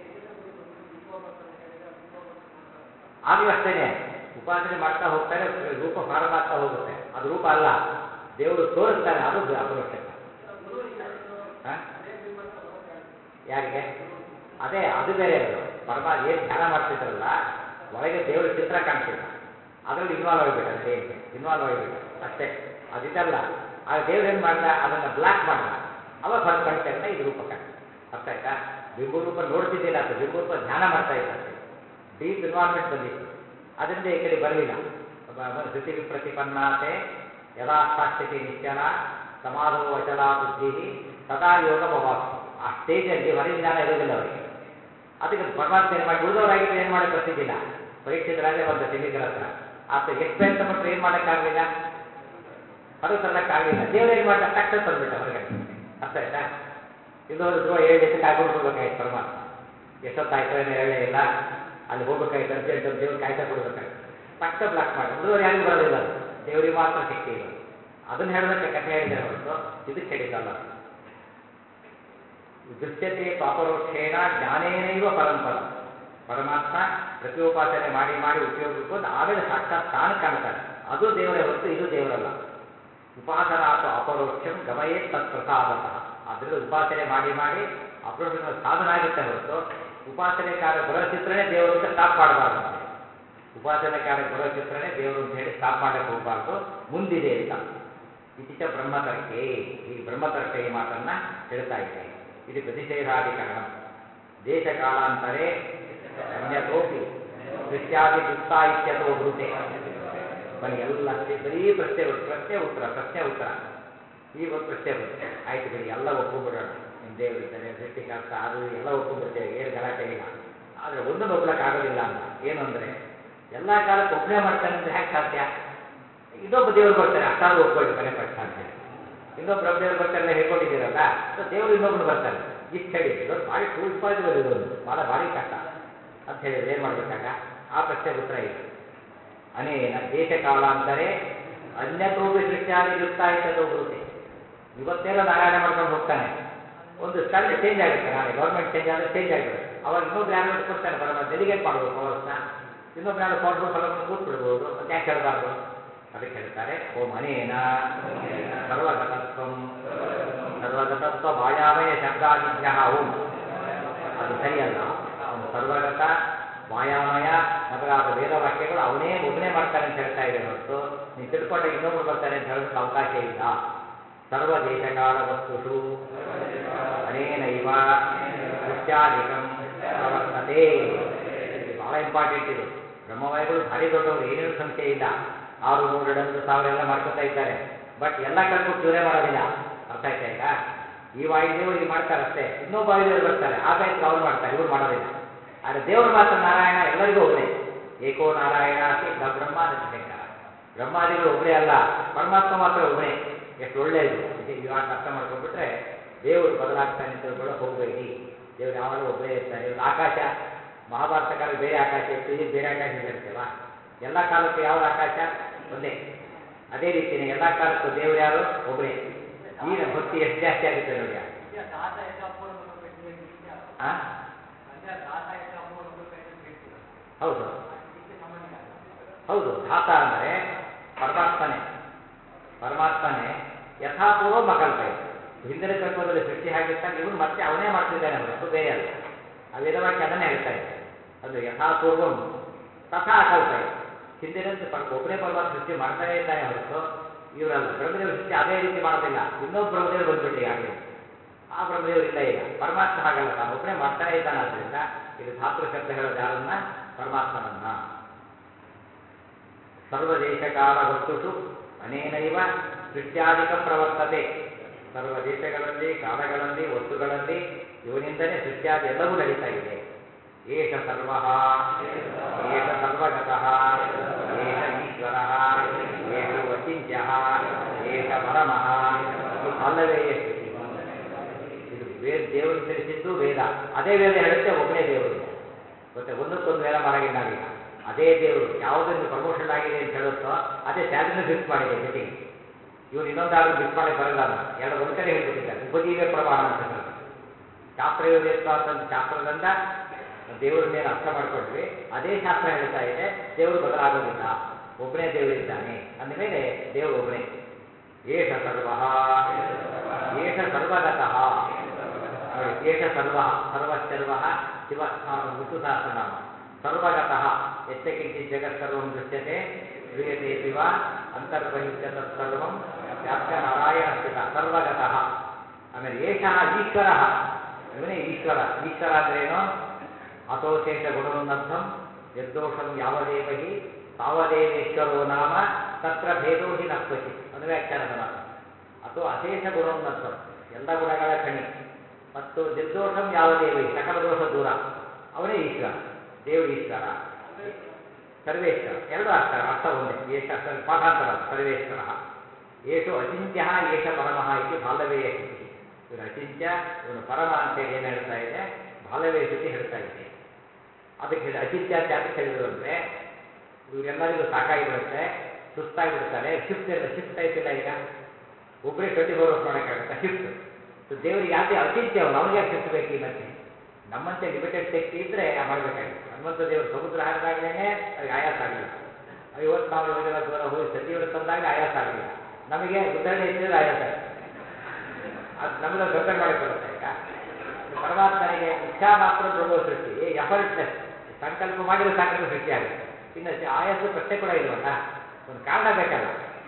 ಆಗಲೂ ಅಷ್ಟೇನೆ ಉಪಾಸನೆ ಮಾಡ್ತಾ ಹೋಗ್ತಾರೆ ರೂಪ ಫಾರ್ಮ್ ಆಗ್ತಾ ಹೋಗುತ್ತೆ ಅದು ರೂಪ ಅಲ್ಲ ದೇವರು ತೋರಿಸ್ತಾನೆ ಅದು ಅಪರೋಕ್ಷಕ ಹ? ಯಾರಿಗೆ ಅದೇ ಅದು ಬೇರೆ ಅದು ಪರಮ ಏನು ಧ್ಯಾನ ಮಾಡ್ತಿದ್ರಲ್ಲ ಒಳಗೆ ದೇವರ ಚಿತ್ರ ಕಾಣಿಸಿಲ್ಲ ಅದರಲ್ಲಿ ಇನ್ವಾಲ್ವ್ ಆಗಿಬಿಟ್ಟ ನಡಿ ಅಂತ ಇನ್ವಾಲ್ವ್ ಆಗಿಬಿಟ್ಟ ಅಷ್ಟೇ ಅದಿದಲ್ಲ ಆಗ ದೇವ್ರು ಏನು ಮಾಡ್ದ ಅದನ್ನು ಬ್ಲಾಕ್ ಮಾಡ್ದ ಅವಾಗ ಹೊರಗೆ ಕಣ್ತಾಗ ಇದು ರೂಪ ಕಾಣ ಅರ್ಥ ಆಯ್ತಾ ಬಿಂಬರೂಪ ನೋಡ್ತಿದ್ದಿಲ್ಲ ಅದು ಬಿಂಬರೂಪ ಧ್ಯಾನ ಮಾಡ್ತಾ ಇದ್ದ ಅಷ್ಟೇ ಡೀಪ್ ಇನ್ವಾಲ್ವ್ಮೆಂಟ್ ಬಂದಿತ್ತು ಅದರಿಂದ ಈ ಕಡೆ ಬರಲಿಲ್ಲ ಶ್ರುತಿ ವಿಪ್ರತಿಪನ್ನಾತೆ ಯಥಾಸ್ಥಾಸ್ಥಿತಿ ನಿಶ್ಚಲ ಸಮಾಧೋ ವಚಲ ಬುದ್ಧಿ ಸದಾ ಯೋಗ ಭವಾಪ್ತಿ ಆ ಸ್ಟೇಜಲ್ಲಿ ಹೊರಗಿನ ಜ್ಞಾನ ಇರೋದಿಲ್ಲ ಅವರಿಗೆ ಅದಕ್ಕೆ ಪರಮಾತ್ಮ ಏನು ಮಾಡಿ ಉಳಿದವರಾಗಿದ್ರೆ ಏನು ಮಾಡಕ್ಕೆ ಬರ್ತಿದ್ದಿಲ್ಲ ಪರೀಕ್ಷಿತ ರಾಜ ಬಂದ ಸಿಮಿಕರ ಹತ್ರ ಆತ ಎಷ್ಟು ಪ್ರಯತ್ನ ಪಟ್ಟರು ಏನು ಮಾಡೋಕ್ಕಾಗಲಿಲ್ಲ ಹೊರಗೆ ತರಲಿಕ್ಕಾಗಲಿಲ್ಲ ದೇವ್ರು ಏನು ಮಾಡ್ದ ತಕ್ಷಣ ತಂದ್ಬಿಟ್ಟ ಹೊರಗಡೆ ಅರ್ಥ ಆಯ್ತಾ ಇಲ್ಲೋರು ಧ್ರುವ ಏಳು ದಿವಸ ಕಾಯ್ಕೊಂಡು ಕೊಡ್ಬೇಕಾಯ್ತು ಪರಮಾತ್ಮ ಎಷ್ಟೊತ್ತಾಯ್ತೋ ಏನೋ ಹೇಳೇ ಇಲ್ಲ ಅಲ್ಲಿ ಹೋಗ್ಬೇಕಾಯ್ತು ಅರ್ಜೆಂಟ್ ಅಂತ ದೇವ್ರು ಕಾಯ್ತಾ ಕೊಡ್ಬೇಕಾಯ್ತು ತಕ್ಷಣ ಬ್ಲಾಕ್ ಮಾಡಿ ಉಳಿದವ್ರು ಯಾರಿಗೂ ಬರೋದಿಲ್ಲ ಅದು ದೇವರಿಗೆ ಮಾತ್ರ ಶಕ್ತಿ ಇರೋದು ಅದನ್ನು ಹೇಳೋದಕ್ಕೆ ಕಥೆ ಹೇಳಿದರೆ ಹೊರತು ಇದಕ್ಕೆ ಹೇಳಿದ್ದಲ್ಲ ಅದು. ದೃಶ್ಯತೆ ಪಾಪರೋಕ್ಷೇಣ ಜ್ಞಾನೇನೈವ ಪರಂಪರ ಪರಮಾತ್ಮ ಪ್ರತಿಯೋಪಾಸನೆ ಮಾಡಿ ಮಾಡಿ ಉಪಯೋಗಿಸ್ಕೊಂಡು ಆಮೇಲೆ ಸಾಕ್ಷಾತ್ ತಾನು ಕಾಣ್ತಾನೆ ಅದು ದೇವರೇ ಹೊರತು ಇದು ದೇವರಲ್ಲ ಉಪಾಸನಾತು ಅಪರೋಕ್ಷಂ ಗಮಯೇ ತತ್ಪ್ರಸಾದತಃ ಆದ್ದರಿಂದ ಉಪಾಸನೆ ಮಾಡಿ ಮಾಡಿ ಅಪರೋಕ್ಷ ಸಾಧನ ಆಗುತ್ತೆ ಹೊರತು ಉಪಾಸನೆಕಾರ ಬರೋ ಚಿತ್ರನೇ ದೇವರು ಅಂತ ಸ್ಟಾಪ್ ಮಾಡಬಾರ್ದು ಅಂತ ಹೇಳಿ ಉಪಾಸನೆಕಾರ ಬರೋ ಚಿತ್ರನೇ ದೇವರು ಅಂತ ಹೇಳಿ ಸ್ಟಾಪ್ ಮಾಡಕ್ಕೆ ಹೋಗಬಾರ್ದು ಮುಂದಿದೆ ಅಂತ ಇತಿಚ ಬ್ರಹ್ಮತರ್ಕೆ ಈ ಬ್ರಹ್ಮತರ್ಕ ಈ ಮಾತನ್ನ ಹೇಳ್ತಾ ಇದೆ ಇದು ಪ್ರತಿಷೇಧಾಧಿಕರಣ ದೇಶ ಕಾಲಾಂತರೇ ಅನ್ಯತೋಪಿ ದೃಶ್ಯಾದಿ ಯುಕ್ತ ಇತ್ಯತೋ ಬೃತೆ ಬನ್ನಿ ಎಲ್ಲ ಸಿ- ಬರೀ ಪ್ರಶ್ನೆ ಉತ್ತರ ಪ್ರಶ್ನೆ ಉತ್ತರ ಪ್ರಶ್ನೆ ಉತ್ತರ ಈಗ ಒಂದು ಪ್ರಶ್ನೆ ಬಂತು ಆಯ್ತು ಬಿಡಿ ಎಲ್ಲ ಒಪ್ಕೊಂಡ್ಬಿಡೋಣ ನಿಮ್ಮ ದೇವರಿದ್ದಾರೆ ಸೃಷ್ಟಿಕರ್ತ ಅದು ಇದು ಎಲ್ಲ ಒಪ್ಕೊಂಡ್ಬಿಡ್ತೇವೆ ಏನು ಗಲಾಟೆ ಇಲ್ಲ ಆದರೆ ಒಂದನ್ನು ಒಪ್ಲಕ್ಕಾಗೋದಿಲ್ಲ ಅಂತ ಏನು ಅಂದರೆ ಎಲ್ಲ ಕಾಲಕ್ಕೆ ಒಬ್ಬನೇ ಮಾಡ್ತಾನೆ ಅಂದ್ರೆ ಹೇಗೆ ಸಾಧ್ಯ ಇನ್ನೊಬ್ಬ ದೇವರು ಬರ್ತಾರೆ ಅಷ್ಟಾದ್ರೂ ಒಪ್ಕೊಳ್ಳಿ ಮನೆ ಪಕ್ಷ ಅಂತ ಹೇಳಿ ಇನ್ನೊಬ್ಬ ಬ್ರಹ್ಮದೇವರು ಬರ್ತಾರಲ್ಲ ಹೇಳ್ಕೊಂಡಿದ್ದೀರಲ್ಲ ಸೊ ದೇವರು ಇನ್ನೊಬ್ಬನು ಬರ್ತಾನೆ ಇಷ್ಟು ಹೇಳಿ ಇದೊಂದು ಭಾರಿ ಟೂ ಇಂಪಾಸಿಬಲ್ ಇದೊಂದು ಭಾಳ ಭಾರಿ ಕಷ್ಟ ಅಂತ ಹೇಳಿದ್ರೆ ಏನು ಮಾಡಬೇಕಾಗ ಆ ಪ್ರಶ್ನೆಗೆ ಉತ್ತರ ಇದೆ ಅನೇನ ದೇಶ ಕಾಲಾಂತರೇ ಅನ್ಯತೋಪಿ ಸೃಷ್ಟಿಯಾಗಿ ಯುಕ್ತ ಆಯ್ತದೋ ಬರುತ್ತೆ ಇವತ್ತೇನೋ ನಾರಾಯಣ ಮಾಡ್ಕೊಂಡು ಹೋಗ್ತಾನೆ ಒಂದು ಸ್ಥಳ ಚೇಂಜ್ ಆಗುತ್ತೆ ನಾಳೆ ಗೌರ್ಮೆಂಟ್ ಚೇಂಜ್ ಆದರೆ ಚೇಂಜ್ ಆಗಿಬಿಡುತ್ತೆ ಅವಾಗ ಇನ್ನೊಬ್ರು ಯಾರು ಕೊಡ್ತಾರೆ ಬರಲ್ಲ ಡೆಲಿಗೇಟ್ ಮಾಡಬೇಕು ಪವರ್ಸ್ನ ಇನ್ನೊಬ್ರು ಯಾರು ಪವರ್ಫುಲ್ ಫಲವನ್ನು ಕೂತ್ ಬಿಡ್ಬೋದು ಅಂತ ಯಾಕೆ ಹೇಳಬಾರ್ದು ಅದಕ್ಕೆ ಹೇಳ್ತಾರೆ ಓ ಮನೇನ ಸರ್ವಗತತ್ವಂ ಸರ್ವಗತತ್ವ ಮಾಯಾಮಯ ಶಬ್ದಾದಿಜ್ಞ ಓಂ ಅದು ಸರಿಯಲ್ಲ ಅವನು ಸರ್ವಗತ ಮಾಯಾಮಯ ಮೊದಲಾದ ವೇದವಾಕ್ಯಗಳು ಅವನೇ ಒಬ್ಬನೇ ಮಾಡ್ತಾನೆ ಅಂತ ಹೇಳ್ತಾ ಇದೆ ಹೊರತು ನೀನು ತಿಳ್ಕೊಂಡಾಗ ಇನ್ನೊಬ್ರು ಬರ್ತಾನೆ ಅಂತ ಹೇಳೋದಕ್ಕೆ ಅವಕಾಶ ಇಲ್ಲ ಸರ್ವ ದೇಶಕಾಲ ವಸ್ತುಷು ಅನೇನೈವ ಸೃಷ್ಟ್ಯಾಧಿಕಂ ಪ್ರವರ್ತತೆ ಇದು ಬಹಳ ಇಂಪಾರ್ಟೆಂಟ್ ಇದು ಬ್ರಹ್ಮವಾಯುಗಳು ಭಾರಿ ದೊಡ್ಡವರು ಏನೇನು ಸಂಶಯ ಇಲ್ಲ ಆರು ಮೂರು ಎರಡು ಸಾವಿರ ಎಲ್ಲ ಮಾಡ್ಕೊತಾ ಇದ್ದಾರೆ ಬಟ್ ಎಲ್ಲ ಕಲ್ಪಕ್ಕೆ ಇವರೇ ಮಾಡೋದಿಲ್ಲ ಅರ್ಥ ಆಯ್ತಾ ಈಗ ಈ ವಾಯುದೇವರು ಈಗ ಮಾಡ್ತಾರೆ ಅಷ್ಟೇ ಇನ್ನೊಬ್ಬ ವಾಯುದೇವರು ಬರ್ತಾರೆ ಆ ಟೈಪ್ ಅವ್ರು ಮಾಡ್ತಾರೆ ಇವ್ರು ಮಾಡೋದಿಲ್ಲ ಆದರೆ ದೇವರು ಮಾತ್ರ ನಾರಾಯಣ ಎಲ್ಲರಿಗೂ ಒಬ್ಬನೇ ಏಕೋ ನಾರಾಯಣ ಅತಿ ನ ಬ್ರಹ್ಮ ಶಂಕರ ಬ್ರಹ್ಮಾದಿಗಳು ಒಬ್ಬರೇ ಅಲ್ಲ ಪರಮಾತ್ಮ ಮಾತ್ರ ಒಬ್ಬನೇ ಎಷ್ಟು ಒಳ್ಳೆಯದು ಇದು ಇವಾಗ ಅರ್ಥ ಮಾಡ್ಕೊಂಡ್ಬಿಟ್ರೆ ದೇವರು ಬದಲಾಗ್ತಾನೆ ಅಂತ ತಿಳ್ಕೊಳ್ಳೋ ಹೋಗಬೇಡಿ ದೇವರು ಯಾವಾಗಲೂ ಒಬ್ಬರೇ ಇರ್ತಾರೆ ಇವ್ರು ಆಕಾಶ ಮಹಾಭಾರತ ಕಾಲ ಬೇರೆ ಆಕಾಶ ಇತ್ತು ಈಗ ಬೇರೆ ಆಕಾಶ ಇರ್ತೇವ ಎಲ್ಲ ಕಾಲಕ್ಕೂ ಯಾವ್ದು ಆಕಾಶ ಒಂದೇ ಅದೇ ರೀತಿನೇ ಎಲ್ಲ ಕಾಲಕ್ಕೂ ದೇವರು ಯಾರು ಒಬ್ಬರೇ ಈಗ ಭಕ್ತಿ ಎಷ್ಟು ಜಾಸ್ತಿ ಆಗುತ್ತೆ ನೋಡಿ ಆಗ. ಆ? ಹೌದು ಹೌದು ಧಾತ ಅಂದರೆ ಪರಮಾತ್ಮನೇ ಪರಮಾತ್ಮನೇ ಯಥಾಪೂರ್ವ ಮಕಲ್ಪ ಇದೆ ಹಿಂದಿನ ಕಲ್ಪದಲ್ಲಿ ಸೃಷ್ಟಿ ಆಗಿರ್ತಾಗ ಇವನು ಮತ್ತೆ ಅವನೇ ಮಾಡ್ತಿದ್ದಾನೆ ಹೊರತು ಬೇರೆ ಅಲ್ಲ ಆ ವೇದವಾಕ್ಯ ಅದನ್ನೇ ಹೇಳ್ತಾ ಇದೆ ಅದು ಯಥಾಪೂರ್ವಂ ತಥಾ ಅಕಲ್ಪ ಇದೆ ಹಿಂದಿನಂತೆ ಪರ ಒಬ್ಬನೇ ಪರಮಾತ್ಮ ಸೃಷ್ಟಿ ಮಾಡ್ತಾನೇ ಇದ್ದಾನೆ ಹೊರತು ಇವರಲ್ಲ ಬ್ರಹ್ಮದೇವ ಸೃಷ್ಟಿ ಅದೇ ರೀತಿ ಮಾಡೋದಿಲ್ಲ ಇನ್ನೊಬ್ಬ ಬ್ರಹ್ಮದೇವರು ಬಂದ್ಬಿಟ್ರಿ ಆಗಲೇ ಆ ಬ್ರಹ್ಮದೇವರು ಇಲ್ಲ ಈಗ ಪರಮಾತ್ಮ ಹಾಗಲ್ಲ ತಾನು ಒಬ್ಬನೇ ಮಾಡ್ತಾನೆ ಇದ್ದಾನೆ ಆದ್ದರಿಂದ ಇದು ಧಾತೃ ಶಬ್ದ ಹೇಳೋದು ಯಾರನ್ನ ಪರಮಾತ್ಮನನ್ನ ಸರ್ವದೇಶಕಾಲ ವಸ್ತುಷು ಅನೇನೈವ ಸೃಷ್ಟ್ಯಾಧಿಕಂ ಪ್ರವರ್ತತೆ ಸರ್ವ ದೇಶಗಳಲ್ಲಿ ಕಾಲಗಳಲ್ಲಿ ವಸ್ತುಗಳಲ್ಲಿ ಇವನಿಂದಲೇ ಸೃಷ್ಟ್ಯಾದಿ ಎಲ್ಲವೂ ನಡೀತಾ ಇದೆ ಏಷ ಸರ್ವ ಏಷ ಸರ್ವಗತಃ ಏಷ ಈಶ್ವರ ಏಷು ಅಚಿಂತ್ಯ ಏಷ ಪರಮಃ ಇದು ಅಲ್ಲವೇ ಶ್ರುತಿ ಇದು ವೇದ ದೇವರು ತಿಳಿಸಿದ್ದು ವೇದ ಅದೇ ವೇದ ಹೇಳುತ್ತೆ ಒಬ್ಬನೇ ದೇವರು ಮತ್ತೆ ಒಂದಕ್ಕೊಂದು ವೇದ ಮಾಡಾಗಿಲ್ಲ ನಾವೀಗ ಅದೇ ದೇವರು ಯಾವುದನ್ನು ಪ್ರಮೋಷನ್ ಆಗಿದೆ ಅಂತ ಹೇಳುತ್ತೋ ಅದೇ ಸ್ಯಾಲರಿನ ಫಿಕ್ಸ್ ಮಾಡಿದೆ ಜೊತೆಗೆ ಇವ್ರು ಇನ್ನೊಂದಾದ್ರೂ ಫಿಕ್ಸ್ ಮಾಡಕ್ಕೆ ಬರಲ್ಲ ಅಂತ ಎರಡು ಒಂದು ಕಡೆ ಹೇಳ್ಬಿಟ್ಟಿದ್ದಾರೆ ಉಪಜೀವ್ಯ ಪ್ರಮಾಣ ಅಂತ ಹೇಳೋದು ಶಾಸ್ತ್ರಯೋದೇತ್ವ ಅಂತ ಶಾಸ್ತ್ರದಿಂದ ದೇವರನ್ನೇನು ಅರ್ಥ ಮಾಡ್ಕೊಂಡ್ವಿ ಅದೇ ಶಾಸ್ತ್ರ ಹೇಳ್ತಾ ಇದೆ ದೇವರು ಬದಲಾಗೋದಿಲ್ಲ ಒಬ್ಬನೇ ದೇವರಿದ್ದಾನೆ ಅಂದಮೇಲೆ ದೇವರು ಒಬ್ಬನೇ ಏಷ ಸರ್ವ ಏಷ ಸರ್ವಗತಃ ನೋಡಿ ಏಷ ಸರ್ವ ಸರ್ವಶ್ಚರ್ವ ಶಿವ ಆ, ವಿಷ್ಣು ಸಹಸ್ರನಾಮ ಸರ್ವಗತಃ ಯಚ್ಚ ಕಿಂಚಿತ್ ಜಗತ್ಸರ್ವಂ ದೃಶ್ಯತೆ ಶ್ರೂಯತೆ ಶಿವ ಅಂತರ್ಬಹಿಷ್ಯ ತತ್ಸರ್ವಂ ವ್ಯಾಪ್ಯ ನಾರಾಯಣ ಸ್ಥಿತ ಸರ್ವಗತಃ ಆಮೇಲೆ ಏಷಃ ಈಶ್ವರ ಇವನೇ ಈಶ್ವರ ಈಶ್ವರ ಅಂದ್ರೇನು ಅತೋಶೇಷ ಗುಣೋನ್ನರ್ಥಂ ನಿರ್ದೋಷಂ ಯಾವದೇವ ಹಿ ತಾವದೇವೇಶ್ವರೋ ನಾಮ ತತ್ರ ಭೇದೋ ಹಿ ನಕ್ವಚಿ ಅದು ವ್ಯಾಖ್ಯಾನದ ಮಾತು ಅಥವಾ ಅಶೇಷ ಗುಣೋನ್ನರ್ಥಂ ಎಲ್ಲ ಗುಣಗಳ ಖಣಿ ಮತ್ತು ನಿರ್ದೋಷಂ ಯಾವದೇವ ಹಿ ಸಕಲ ದೋಷ ದೂರ ಅವನೇ ಈಶ್ವರ ದೇವರು ಈಶ್ವರ ಸರ್ವೇಶ್ವರ ಎರಡು ಅರ್ಥ ಅರ್ಥ ಒಂದೇ ಏಷ ಸರ್ ಪಾಠಾಂತರ ಸರ್ವೇಶ್ವರ ಏಷು ಅಚಿಂತ್ಯ ಏಷ ಪರಮಃ ಇದು ಬಾಲವೇಯ ಶ್ರುತಿ ಇವನು ಅಚಿಂತ್ಯ ಇವನು ಪರಮ ಅಂತೇಳಿ ಏನು ಹೇಳ್ತಾ ಇದೆ ಬಾಲವೇಯ ಶ್ರುತಿ ಹೇಳ್ತಾ ಇದೆ ಅದಕ್ಕೆ ಹೇಳಿ ಅಚಿಂತ್ಯ ಅಂತ ಯಾಕೆ ಹೇಳಿದ್ರು ಅಂದರೆ ಇವರೆಲ್ಲರಿಗೂ ಸಾಕಾಗಿಬಿಡುತ್ತೆ ಸುಸ್ತಾಗಿಬಿಡ್ತಾರೆ ಶಿಫ್ಟ್ ಇಲ್ಲ ಶಿಫ್ಟ್ ಟೈಪ್ ಇಲ್ಲ ಈಗ ಒಬ್ಬರೇ ಟ್ವೆಂಟಿ ಫೋರ್ ಅವರ್ಸ್ ಮಾಡೋಕ್ಕಾಗತ್ತೆ ಶಿಫ್ಟ್ ಸೊ ದೇವರಿಗೆ ಯಾಕೆ ಅಚಿಂತ್ಯ ಅವನು ಅವನಿಗೆ ಯಾಕೆ ಶಿಫ್ಟ್ ಬೇಕು ಈ ಮತ್ತೆ ನಮ್ಮಂತೆ ಲಿಮಿಟೆಡ್ ಶಕ್ತಿ ಇದ್ದರೆ ಮಾಡಬೇಕಾಗಿತ್ತು ಹನುಮಂತ ದೇವರು ಸಮುದ್ರ ಹಾರಿದಾಗಲೇ ಅದಕ್ಕೆ ಆಯಾಸ ಆಗಲಿಲ್ಲ ಇವತ್ತು ನಾವು ಯೋಜನೆ ದೂರ ಹೋಗಿ ಸಂಜೀವನ ತಂದಾಗ ಆಯಾಸ ಆಗಲಿಲ್ಲ ನಮಗೆ ಉದಾಹರಣೆ ಇದ್ದರೆ ಆಯಾಸ ಆಗುತ್ತೆ ಅದು ನಮಗೆ ಕಂಪೇರ್ ಮಾಡಕ್ಕೆ ಬರುತ್ತೆ ಈಗ ಪರಮಾತ್ಮನಿಗೆ ಇಚ್ಛಾ ಮಾತ್ರ ಬ್ರಹ್ಮ ಸೃಷ್ಟಿ ಎಫರ್ಟ್ಲೆಸ್ ಸಂಕಲ್ಪ ಮಾಡಿದ್ರೆ ಸಾಕಷ್ಟು ಸೃಷ್ಟಿ ಆಗುತ್ತೆ ಇನ್ನು ಆಯಸ್ಸು ಪ್ರಶ್ನೆ ಕೂಡ ಇಲ್ವಲ್ಲ ಒಂದು ಕಾರಣ ಬೇಕಲ್ಲ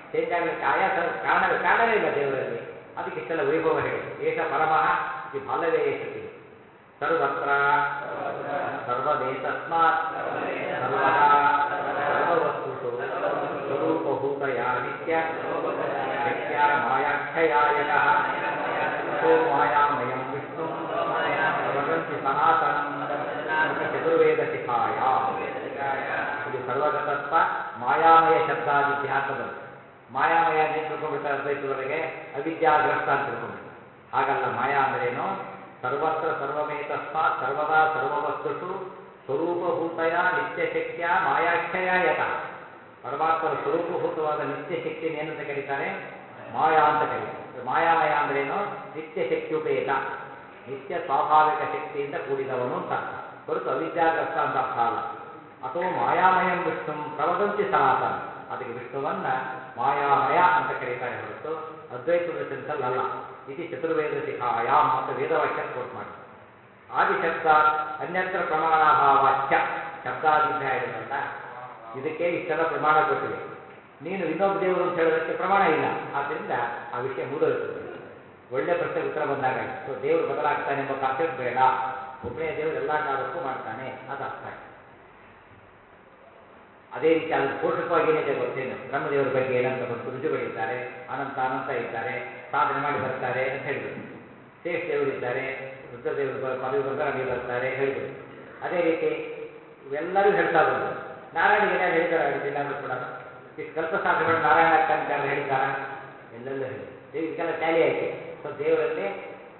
ಚೇಂಜ್ ಆಗಲಿಕ್ಕೆ ಆಯಾ ಸ- ಕಾರಣವೇ ಕಾರಣವೇ ಇಲ್ಲ ದೇವರಲ್ಲಿ ಅದಕ್ಕೆ ಇಷ್ಟೆಲ್ಲ ವೈಭವ ಹೇಳಿ ಏಷ ಪರಮಃ ಇದು ಬಾಲ್ಯವೇ ಶ್ರುತಿ ಸರ್ವತ್ರ ಸರ್ವದೇತಸ್ಮಾತ್ ಸರ್ವದಾ ಸರ್ವವಸ್ತುಷು ಸ್ವರೂಪಭೂತಯ ನಿತ್ಯ ಶಕ್ಯ ಮಾಯಾಖ್ಯಯಾಯಕಃ ಸೋ ಮಾಯಾಮಯಂ ವಿಷ್ಣು ವದಂತಿ ಸನಾತನಂ ಇತಿ ಚತುರ್ವೇದ ಶಿಖಾಯ ಇದು ಸರ್ವಗತತ್ವ ಮಾಯಾಮಯ ಶಬ್ದಾದಿತ್ಯ ಅಂತ ಬಂತು ಮಾಯಾಮಯ ಅಂತ ಏನ್ ತಿಳ್ಕೊಂಡ್ಬಿಡ್ತಾರೆ ಅದ್ವೈತದೊಳಗೆ ಅವಿದ್ಯಾಗ್ರಸ್ತ ಅಂತ ತಿಳ್ಕೊಂಡ್ಬಿಡ್ತಾರೆ ಹಾಗಲ್ಲ ಮಾಯಾ ಅಂದ್ರೇನು ಸರ್ವತ್ರ ಸರ್ವಮೇತಸ್ಮಾತ್ ಸರ್ವದಾ ಸರ್ವವಸ್ತುಷು ಸ್ವರೂಪಭೂತಯ ನಿತ್ಯ ಶಕ್ತಿಯ ಮಾಯಾಖ್ಯಯ ಯತಃ ಪರಮಾತ್ಮನ ಸ್ವರೂಪಭೂತವಾದ ನಿತ್ಯ ಶಕ್ತಿಯನ್ನು ಏನಂತ ಕರೀತಾರೆ ಮಾಯಾ ಅಂತ ಕರೀತಾರೆ ಮಾಯಾಮಯ ಅಂದ್ರೇನು ನಿತ್ಯ ಶಕ್ತಿಯುಪೇತ ನಿತ್ಯ ಸ್ವಾಭಾವಿಕ ಶಕ್ತಿಯಿಂದ ಕೂಡಿದವನು ಅಂತ ಅರ್ಥ ಹೊರತು ಅವಿದ್ಯಾಗ್ರಸ್ತ ಅಂತ ಅರ್ಥ ಅಲ್ಲ ಅಥವಾ ಮಾಯಾಮಯಂ ವಿಷ್ಣು ಪ್ರವದಂತಿ ಸನಾತನ ಅದಕ್ಕೆ ವಿಷ್ಣುವನ್ನ ಮಾಯಾಮಯ ಅಂತ ಕರೀತಾರೆ ಹೊರತು ಅದ್ವೈತದ ಸೆನ್ಸಲ್ಲಲ್ಲ ಇತಿ ಚತುರ್ವೇದ ಶಿಖಾಯಾಮ್ ಅಂತ ವೇದವಾಕ್ಯ ಕೋಟ್ ಮಾಡಿ ಆದಿಶಬ್ದ ಅನ್ಯತ್ರ ಪ್ರಮಾಣಾಭಾವಾಚ್ಯ ಶಬ್ದಾದಿಭ್ಯ ಹೇಳಿದ್ರಲ್ಲ ಇದಕ್ಕೆ ಇಷ್ಟೆಲ್ಲ ಪ್ರಮಾಣ ಕೊಟ್ಟಿವೆ ನೀನು ಇನ್ನೊಬ್ಬ ದೇವರು ಅಂತ ಹೇಳೋದಕ್ಕೆ ಪ್ರಮಾಣ ಇಲ್ಲ ಆದ್ದರಿಂದ ಆ ವಿಷಯ ಮುಗಿದೋಯ್ತು ಒಳ್ಳೆ ಪ್ರಶ್ನೆಗೆ ಉತ್ತರ ಬಂದಾಗ ಸೊ ದೇವರು ಬದಲಾಗ್ತಾನೆ ಎಂಬ ಕಾನ್ಸೆಪ್ಟ್ ಬೇಡ ಒಬ್ಬನೇ ದೇವರು ಎಲ್ಲ ಕಾಲಕ್ಕೂ ಮಾಡ್ತಾನೆ ಅದು ಅರ್ಥ ಆಯ್ತು ಅದೇ ರೀತಿ ಅದು ಪೋಷಕವಾಗಿ ಏನಿದೆ ಗೊತ್ತೇನು ಬ್ರಹ್ಮದೇವರ ಬಗ್ಗೆ ಏನಂತ ಬಂತು ರುಜುಗಳಿದ್ದಾರೆ ಅನಂತ ಅನಂತ ಇದ್ದಾರೆ ಸಾಧನೆ ಮಾಡಿ ಬರ್ತಾರೆ ಅಂತ ಹೇಳಿಬಿಟ್ಟು ಶೇಷ ದೇವರಿದ್ದಾರೆ ರುದ್ರದೇವರು ಬ- ಪದವಿ ಬಂದ ನಮಗೆ ಬರ್ತಾರೆ ಹೇಳಿಬಿಟ್ಟು ಅದೇ ರೀತಿ ಇವೆಲ್ಲರೂ ಹೇಳ್ತಾ ಬಂದರು ನಾರಾಯಣಿಗೆ ಯಾರು ಹೇಳಿದ್ದಾರೆ ಅವ್ರಿಗೆ ಎಲ್ಲಾದರೂ ಕೂಡ ಇಷ್ಟು ಕಲ್ಪ ಸಾಧನೆ ಮಾಡಿ ನಾರಾಯಣ ಆಗ್ತಾನೆ ಅಂತ ಯಾರು ಹೇಳಿದ್ದಾರಾ ಎಲ್ಲೆಲ್ಲೂ ಹೇಳಿ ಇದಕ್ಕೆಲ್ಲ ಟ್ಯಾಲಿ ಆಯ್ತು ಸೊ ದೇವರಲ್ಲಿ